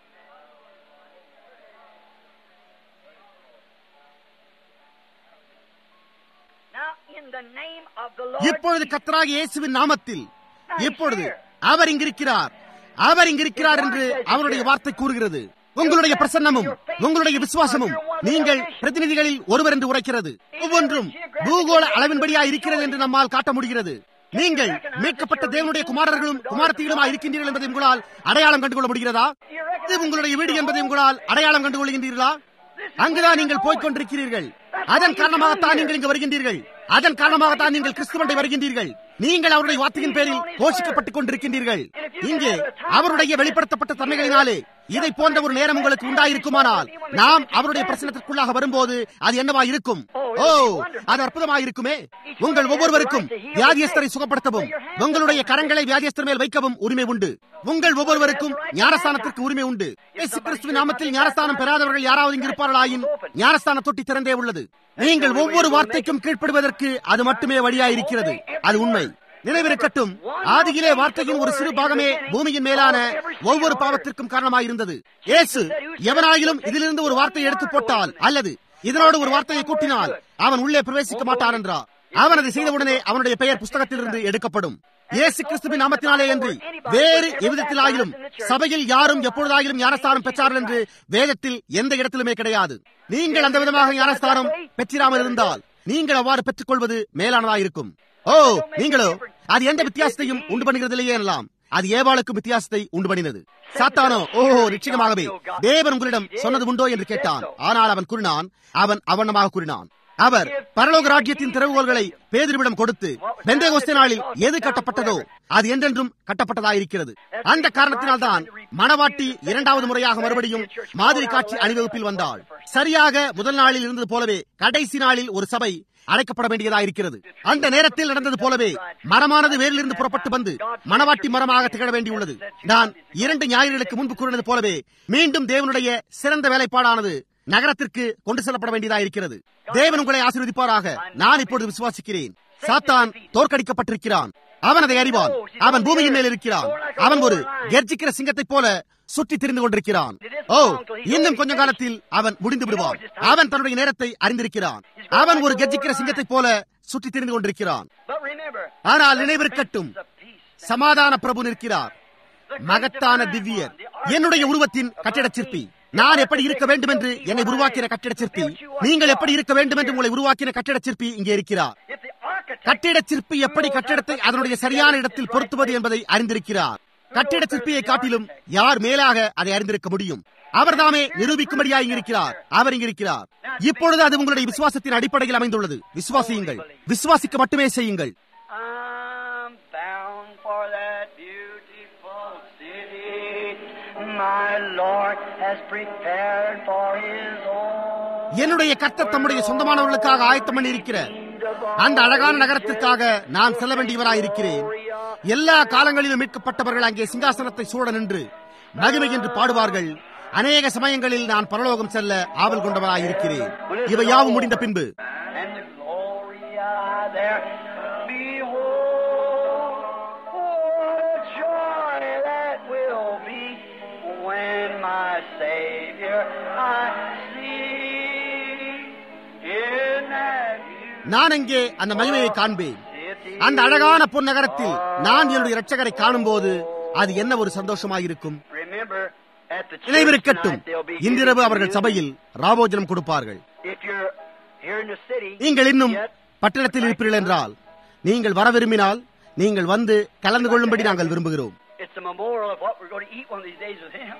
[SPEAKER 3] Now, in the name of the Lord
[SPEAKER 1] இப்பொழுது கத்தராகிய இயேசுவின் நாமத்தில் இப்பொழுது அவர் இங்கிருக்கிறார் அவர் இங்கிருக்கிறார் என்று அவருடைய வார்த்தை கூறுகிறது உங்களுடைய பிரசன்னமும் உங்களுடைய விசுவாசமும் நீங்கள் பிரதிநிதிகளில் ஒருவர் என்று உரைக்கிறது ஒவ்வொன்றும் பூகோள அளவின்படியா இருக்கிறது என்று நம்மால் காட்ட முடிகிறது நீங்கள் மீட்கப்பட்ட தேவனுடைய குமாரர்களும் குமாரத்திகளுமா இருக்கின்றீர்கள் என்பதை உங்களால் அடையாளம் கண்டுகொள்ள முடிகிறதா இது உங்களுடைய வீடு என்பதை உங்களால் அடையாளம் கண்டுகொள்கின்றீர்களா அங்குதான் நீங்கள் போய்க் கொண்டிருக்கிறீர்கள் அதன் காரணமாகத்தான் நீங்கள் இங்கு வருகின்றீர்கள் அதன் காரணமாகத்தான் நீங்கள் கிறிஸ்துவண்டை வருகின்றீர்கள் நீங்கள் அவருடைய வார்த்தையின் பேரில் போஷிக்கப்பட்டுக் கொண்டிருக்கின்றீர்கள் இங்கே அவருடைய வெளிப்படுத்தப்பட்ட தன்மைகளினாலே இதை போன்ற ஒரு நேரம் உங்களுக்கு உண்டாயிருக்குமானால் நாம் அவருடைய பிரச்சனத்திற்குள்ளாக வரும்போது அது என்னவா இருக்கும் ஓ அது அற்புதமாக இருக்குமே உங்கள் ஒவ்வொருவருக்கும் வியாதியஸ்தரை சுகப்படுத்தவும் உங்களுடைய கரங்களை வியாதியஸ்தர் மேல் வைக்கவும் உரிமை உண்டு உங்கள் ஒவ்வொருவருக்கும் ஞானஸ்தானத்திற்கு உரிமை உண்டு இயேசு கிறிஸ்துவின் நாமத்தில் ஞானஸ்தானம் பெறாதவர்கள் யாராவது இங்கு இருப்பார்களாயின் ஞானஸ்தான தொட்டி திறந்தே உள்ளது நீங்கள் ஒவ்வொரு வார்த்தைக்கும் கீழ்ப்படுவதற்கு அது மட்டுமே வழியாயிருக்கிறது அது உண்மை நினைவிருக்கட்டும் ஆதியிலே வார்த்தையின் ஒரு சிறு பாகமே பூமியின் மேலான ஒவ்வொரு பாவத்திற்கும் காரணமாயிருந்தது இயேசு எவனாயிலும் இதிலிருந்து ஒரு வார்த்தையை எடுத்து போட்டால் அல்லது இதனோடு ஒரு வார்த்தையை கூட்டினால் அவன் உள்ளே பிரவேசிக்க மாட்டான் என்றார் அவன் அதை செய்தவுடனே அவனுடைய பெயர் புஸ்தகத்திலிருந்து எடுக்கப்படும் இயேசு கிறிஸ்துவின் நாமத்தினாலே என்று வேறு எவ்விதத்திலாயிலும் சபையில் யாரும் எப்பொழுதாயிலும் ஞானஸ்தானம் பெற்றார்கள் என்று வேதத்தில் எந்த இடத்திலுமே கிடையாது நீங்கள் அந்த விதமாக ஞானஸ்தானம் பெற்றிராமல் இருந்தால் நீங்கள் அவ்வாறு பெற்றுக்கொள்வது மேலானதாயிருக்கும் ஓ நீங்களோ அது எந்த வித்தியாசத்தையும் உண்டு பண்ணுகிறதிலேயே எனலாம் அது ஏவாளுக்கும் வித்தியாசத்தை உண்டு பண்ணினது சாத்தானோ ஓஹோ நிச்சயமாகவே தேவன் உங்களிடம் சொன்னது உண்டோ என்று கேட்டான் ஆனால் அவன் கூறினான் அவன் அவனமாக கூறினான் அவர் பரலோக ராஜ்யத்தின் திறவுகோள்களை பேதிருவிடம் கொடுத்து பெந்தேகோஸ்தே நாளில் எது கட்டப்பட்டதோ அது என்றென்றும் கட்டப்பட்டதாயிருக்கிறது அந்த காரணத்தினால்தான் மணவாட்டி இரண்டாவது முறையாக மறுபடியும் மாதிரி காட்சி அணிவகுப்பில் வந்தாள் சரியாக முதல் நாளில் இருந்தது போலவே கடைசி நாளில் ஒரு சபை அழைக்கப்பட வேண்டியதாயிருக்கிறது அந்த நேரத்தில் நடந்தது போலவே மரமானது வேரிலிருந்து புறப்பட்டு வந்து மணவாட்டி மரமாக திகழ வேண்டியுள்ளது நான் இரண்டு ஞாயிறுகளுக்கு முன்பு கூறினது போலவே மீண்டும் தேவனுடைய சிறந்த வேலைப்பாடானது நகரத்திற்கு கொண்டு செல்லப்பட வேண்டியதாயிருக்கிறது தேவன் உங்களை ஆசீர்வதிப்பாராக நான் இப்பொழுது விசுவாசிக்கிறேன் சாத்தான் தோற்கடிக்கப்பட்டிருக்கிறான் அவன் அதை அறிவான் அவன் பூமியின் மேல் இருக்கிறான் அவன் ஒரு கெர்ஜிக்கிற சிங்கத்தைப் போல சுற்றி திரிந்து கொண்டிருக்கிறான் ஓ இன்னும் கொஞ்ச காலத்தில் அவன் முடிந்து விடுவான் அவன் தன்னுடைய நேரத்தை அறிந்திருக்கிறான் அவன் ஒரு கெர்ஜிக்கிற சிங்கத்தைப் போல சுற்றி திரிந்து கொண்டிருக்கிறான்
[SPEAKER 3] But remember,
[SPEAKER 1] ஆனால் நினைவிருக்கட்டும்
[SPEAKER 3] the peace,
[SPEAKER 1] சமாதான பிரபு நிற்கிறார் மகத்தான திவ்யர் என்னுடைய உருவத்தின் கட்டிடச் சிற்பி நான் எப்படி இருக்க வேண்டும் என்று என்னை உருவாக்கின கட்டிடச் சிற்பி நீங்கள் எப்படி இருக்க வேண்டும் என்று உங்களை உருவாக்கின கட்டிடச் சிற்பி இங்கே இருக்கிறார்
[SPEAKER 3] if the architect
[SPEAKER 1] கட்டிடச் சிற்பி எப்படி கட்டிடத்தை அதனுடைய சரியான இடத்தில் பொருத்துவது என்பதை அறிந்திருக்கிறார் கட்டிடச் சிற்பியை காட்டிலும் யார் மேலாக அதை அறிந்திருக்க முடியும் அவர்தாமே நிரூபிக்கும்படியாக இங்கிருக்கிறார் அவர் இங்கிருக்கிறார் இப்பொழுது அது உங்களுடைய விசுவாசத்தின் அடிப்படையில் அமைந்துள்ளது விசுவாசியுங்கள் விசுவாசிக்க மட்டுமே செய்யுங்கள்
[SPEAKER 3] I'm bound for that beautiful city my Lord has prepared for His own.
[SPEAKER 1] என்னுடைய கர்த்தர் தம்முடைய சொந்தமானவர்களுக்காக ஆயத்தம் பண்ணி இருக்கிற அந்த அழகான நகரத்திற்காக நான் செல்ல வேண்டியவராயிருக்கிறேன் எல்லா காலங்களிலும் மீட்கப்பட்டவர்கள் அங்கே சிங்காசனத்தை சூட நின்று மகிமை என்று பாடுவார்கள் அநேக சமயங்களில் நான் பரலோகம் செல்ல ஆவல் கொண்டவராயிருக்கிறேன் இவை யாவும் முடிந்த பின்பு
[SPEAKER 3] And the glory I there behold. Oh, joy that will be when my Savior I see in that
[SPEAKER 1] நான் அங்கே அந்த மகிமையை காண்பேன்
[SPEAKER 3] beauty.
[SPEAKER 1] அந்த அழகான பொன் நகரத்தில் நான் என்னுடைய இரட்சகரை காணும்போது அது என்ன ஒரு சந்தோஷமாயிருக்கும்
[SPEAKER 3] Remember, at the church
[SPEAKER 1] நினைவிருக்கட்டும்
[SPEAKER 3] tonight, they'll be
[SPEAKER 1] இன்றிரவு
[SPEAKER 3] giving
[SPEAKER 1] அவர்கள்
[SPEAKER 3] communion.
[SPEAKER 1] சபையில் ராபோஜனம் கொடுப்பார்கள்
[SPEAKER 3] If you're here in the city,
[SPEAKER 1] நீங்கள் இன்னும்
[SPEAKER 3] yet,
[SPEAKER 1] பட்டணத்தில் இருப்பீர்கள் என்றால் நீங்கள் வர விரும்பினால் நீங்கள் வந்து கலந்து கொள்ளும்படி நாங்கள் விரும்புகிறோம்
[SPEAKER 3] it's a memorial of what we're going to eat one of these days with Him.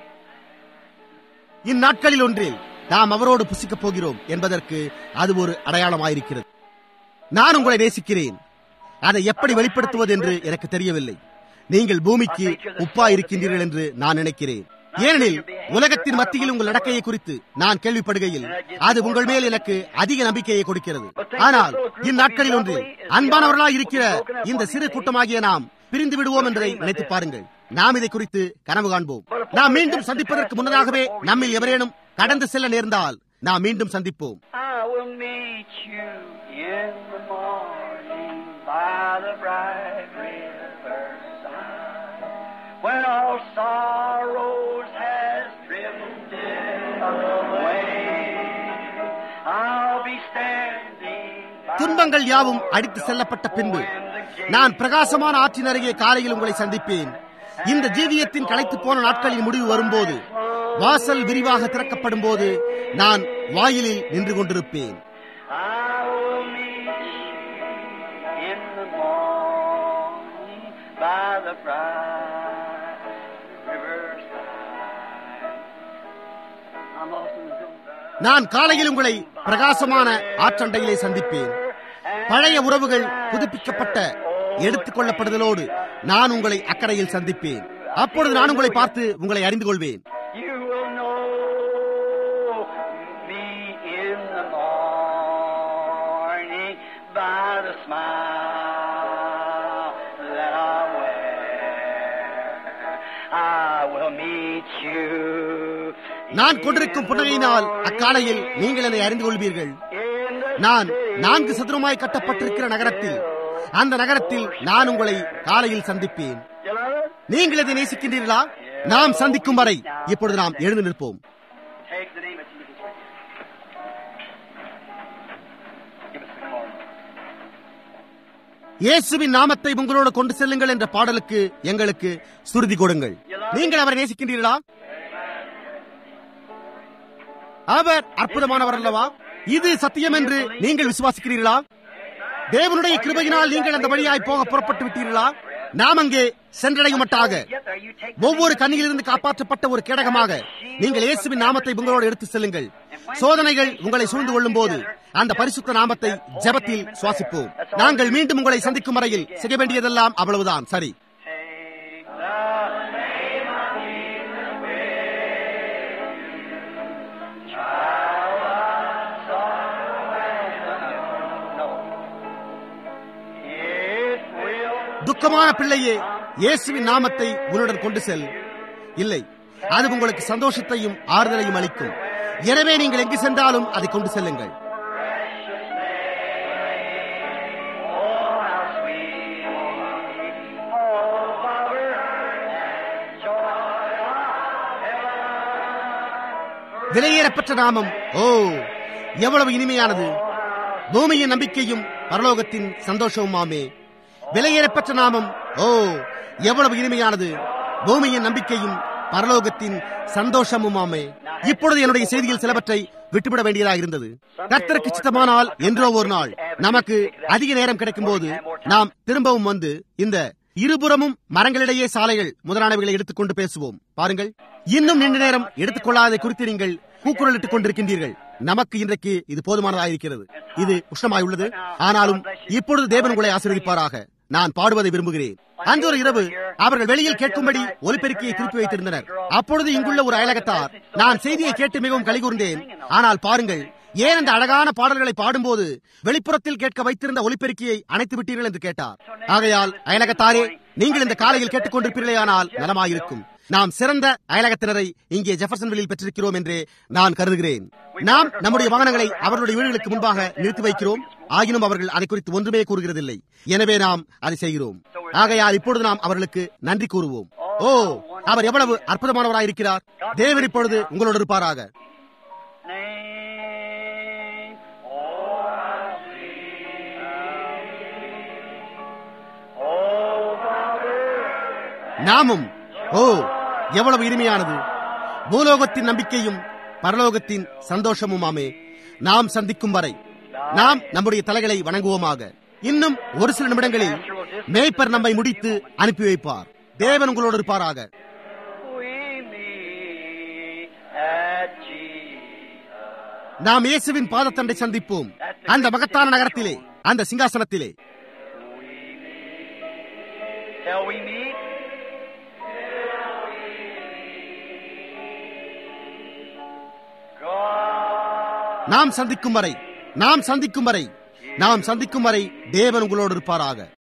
[SPEAKER 1] இந்நாட்களில் ஒன்றில் நாம் அவரோடு புசிக்கப் போகிறோம் என்பதற்கு அது ஒரு அடையாளமாயிருக்கிறது நான் உங்களை நேசிக்கிறேன் அதை எப்படி வெளிப்படுத்துவது என்று எனக்கு தெரியவில்லை நீங்கள் பூமிக்கு உப்பா இருக்கின்றீர்கள் என்று நான் நினைக்கிறேன் ஏனெனில் உலகத்தின் மத்தியில் உங்கள் நடக்கையை குறித்து நான் கேள்விப்படுகையில் அது உங்கள் மேல் எனக்கு அதிக நம்பிக்கையை கொடுக்கிறது ஆனால் இந்நாட்களில் ஒன்று அன்பானவர்களாய் இருக்கிற இந்த சிறு கூட்டமாகிய நாம் பிரிந்து விடுவோம் என்பதை நினைத்து பாருங்கள் நாம் இதை குறித்து கனவு காண்போம் நாம் மீண்டும் சந்திப்பதற்கு முன்னதாகவே நம்மில் எவரேனும் கடந்து செல்ல நேர்ந்தால் நாம் மீண்டும் சந்திப்போம்
[SPEAKER 3] I will meet you in the morning by the bright riverside, when all sorrows has drifted away. I'll be standing by
[SPEAKER 1] துன்பங்கள் யாவும் அடித்து செல்லப்பட்ட பின்பு நான் பிரகாசமான ஆற்றின் அருகே காலையில் உங்களை சந்திப்பேன் இந்த ஜீவியத்தின் களைத்து போன நாட்களின் முடிவு வரும்போது வாசல் விரிவாக திறக்கப்படும் போது நான் வாயிலில் நின்று கொண்டிருப்பேன்
[SPEAKER 3] I will meet you in the morning by the bright riverside. I'm lost in the
[SPEAKER 1] நான் காலையில் உங்களை பிரகாசமான ஆற்றண்டையிலே சந்திப்பேன் பழைய உறவுகள் புதுப்பிக்கப்பட்ட எடுத்துக் கொள்ளப்படுதலோடு நான் உங்களை அக்கறையில் சந்திப்பேன் அப்பொழுது நான் உங்களை பார்த்து உங்களை அறிந்து கொள்வேன்
[SPEAKER 3] You will know me in the morning by the smile that I wear. I will meet you.
[SPEAKER 1] நான் கொண்டிருக்கும் புன்னகையினால் அக்காலையில் நீங்கள் என்னை அறிந்து கொள்வீர்கள்
[SPEAKER 3] in the
[SPEAKER 1] நான் நான்கு சதுரமாய் கட்டப்பட்டிருக்கிற நகரத்தில் அந்த நகரத்தில் நான் உங்களை காலையில் சந்திப்பேன்
[SPEAKER 3] You love it?
[SPEAKER 1] நீங்கள் இதை நேசிக்கின்றீர்களா நாம் சந்திக்கும் வரை இப்பொழுது நாம் எழுந்து நிற்போம்
[SPEAKER 3] Take the name of Jesus with you. Give us the card.
[SPEAKER 1] இயேசுவின் நாமத்தை உங்களோடு கொண்டு செல்லுங்கள் என்ற பாடலுக்கு எங்களுக்கு சுருதி கொடுங்கள் நீங்கள் அவரை நேசிக்கின்றீர்களா அவர் அற்புதமானவர் அல்லவா இது சத்தியம் என்று நீங்கள் விசுவாசிக்கிறீர்களா தேவனுடைய கிருபையினால் நீங்கள் அந்த வழியாய் போக புறப்பட்டு விட்டீர்களா நாம் அங்கே சென்றடையுமட்டாக ஒவ்வொரு கண்ணியிலிருந்து காப்பாற்றப்பட்ட ஒரு கேடகமாக நீங்கள் இயேசுவின் நாமத்தை உங்களோடு எடுத்து செல்லுங்கள் சோதனைகள் உங்களை சூழ்ந்து கொள்ளும் போது அந்த பரிசுத்த நாமத்தை ஜெபத்தில் சுவாசிப்போம் நாங்கள் மீண்டும் உங்களை சந்திக்கும் வரையில் செய்ய வேண்டியதெல்லாம் அவ்வளவுதான் சரி துக்கமான பிள்ளையே இயேசுவின் நாமத்தை உன்னுடன் கொண்டு செல் இல்லை அது உங்களுக்கு சந்தோஷத்தையும் ஆறுதலையும் அளிக்கும் எனவே நீங்கள் எங்கு சென்றாலும் அதை கொண்டு செல்லுங்கள் விலையேறப்பெற்ற நாமம் ஓ எவ்வளவு இனிமையானது பூமியின் நம்பிக்கையும் பரலோகத்தின் சந்தோஷமுமாமே விலையேறப்பெற்ற நாமம் ஓ எவ்வளவு இனிமையானது பூமியின் நம்பிக்கையும் பரலோகத்தின் சந்தோஷமுமாமே இப்பொழுது என்னுடைய செய்தியில் சிலவற்றை விட்டுவிட வேண்டியதாக இருந்தது கர்த்தருக்கு சித்தமானால் என்றோ ஒரு நாள் நமக்கு அதிக நேரம் கிடைக்கும் போது நாம் திரும்பவும் வந்து இந்த இருபுறமும் மரங்களிடையே சாலைகள் முதலானவைகளை எடுத்துக்கொண்டு பேசுவோம் பாருங்கள் இன்னும் நீண்ட நேரம் எடுத்துக்கொள்ளாததை குறித்து நீங்கள் கூக்குரலிட்டுக் கொண்டிருக்கின்றீர்கள் நமக்கு இன்றைக்கு இது போதுமானதாக இருக்கிறது இது உஷ்ணமாய் உள்ளது ஆனாலும் இப்பொழுது தேவன் உங்களை ஆசீர்வதிப்பாராக நான் பாடுவதை விரும்புகிறேன் அன்று ஒரு இரவு அவர்கள் வெளியில் கேட்கும்படி ஒலிபெருக்கியை திருப்பி வைத்திருந்தனர் அப்பொழுது இங்குள்ள ஒரு அயலகத்தார் நான் செய்தியை கேட்டு மிகவும் கலிகூர்ந்தேன் ஆனால் பாருங்கள் ஏன் அந்த அழகான பாடல்களை பாடும்போது வெளிப்புறத்தில் கேட்க வைத்திருந்த ஒலிபெருக்கியை அணைத்து விட்டீர்கள் என்று கேட்டார் ஆகையால் அயலகத்தாரே நீங்கள் இந்த காலையில் கேட்டுக் கொண்டிருப்பீர்களேயானால் நலமாயிருக்கும் நாம் சிறந்த அயலகத்தினரை இங்கே ஜெஃபர்சன்வெளியில் பெற்றிருக்கிறோம் என்றே நான் கருதுகிறேன் நாம் நம்முடைய வாகனங்களை அவர்களுடைய வீடுகளுக்கு முன்பாக நிறுத்தி வைக்கிறோம் ஆகினும் அவர்கள் அதை குறித்து ஒன்றுமே கூறுகிறதில்லை எனவே நாம் அதை செய்கிறோம் ஆகையால் இப்பொழுது நாம் அவர்களுக்கு நன்றி கூறுவோம் ஓ அவர் எவ்வளவு அற்புதமானவராயிருக்கிறார் தேவன் இப்பொழுது உங்களோடு இருப்பாராக
[SPEAKER 3] name. Oh, oh, Father,
[SPEAKER 1] நாமும் ஓ எவ்வளவு இனிமையானது பூலோகத்தின் நம்பிக்கையும் பரலோகத்தின் சந்தோஷமுமாமே நாம் சந்திக்கும் வரை நாம் நம்முடைய தலைகளை வணங்குவோமாக இன்னும் ஒரு சில நிமிடங்களில் மேய்ப்பர் நம்மை முடித்து அனுப்பி வைப்பார் தேவன் உங்களோடு இருப்பாராக
[SPEAKER 3] we meet at Jesus.
[SPEAKER 1] நாம் இயேசுவின் பாதத்தண்டை சந்திப்போம் அந்த மகத்தான நகரத்திலே அந்த சிங்காசனத்திலே
[SPEAKER 3] Shall we meet? God.
[SPEAKER 1] நாம் சந்திக்கும் வரை நாம் சந்திக்கும் வரை நாம் சந்திக்கும் வரை தேவன் உங்களோடு இருப்பாராக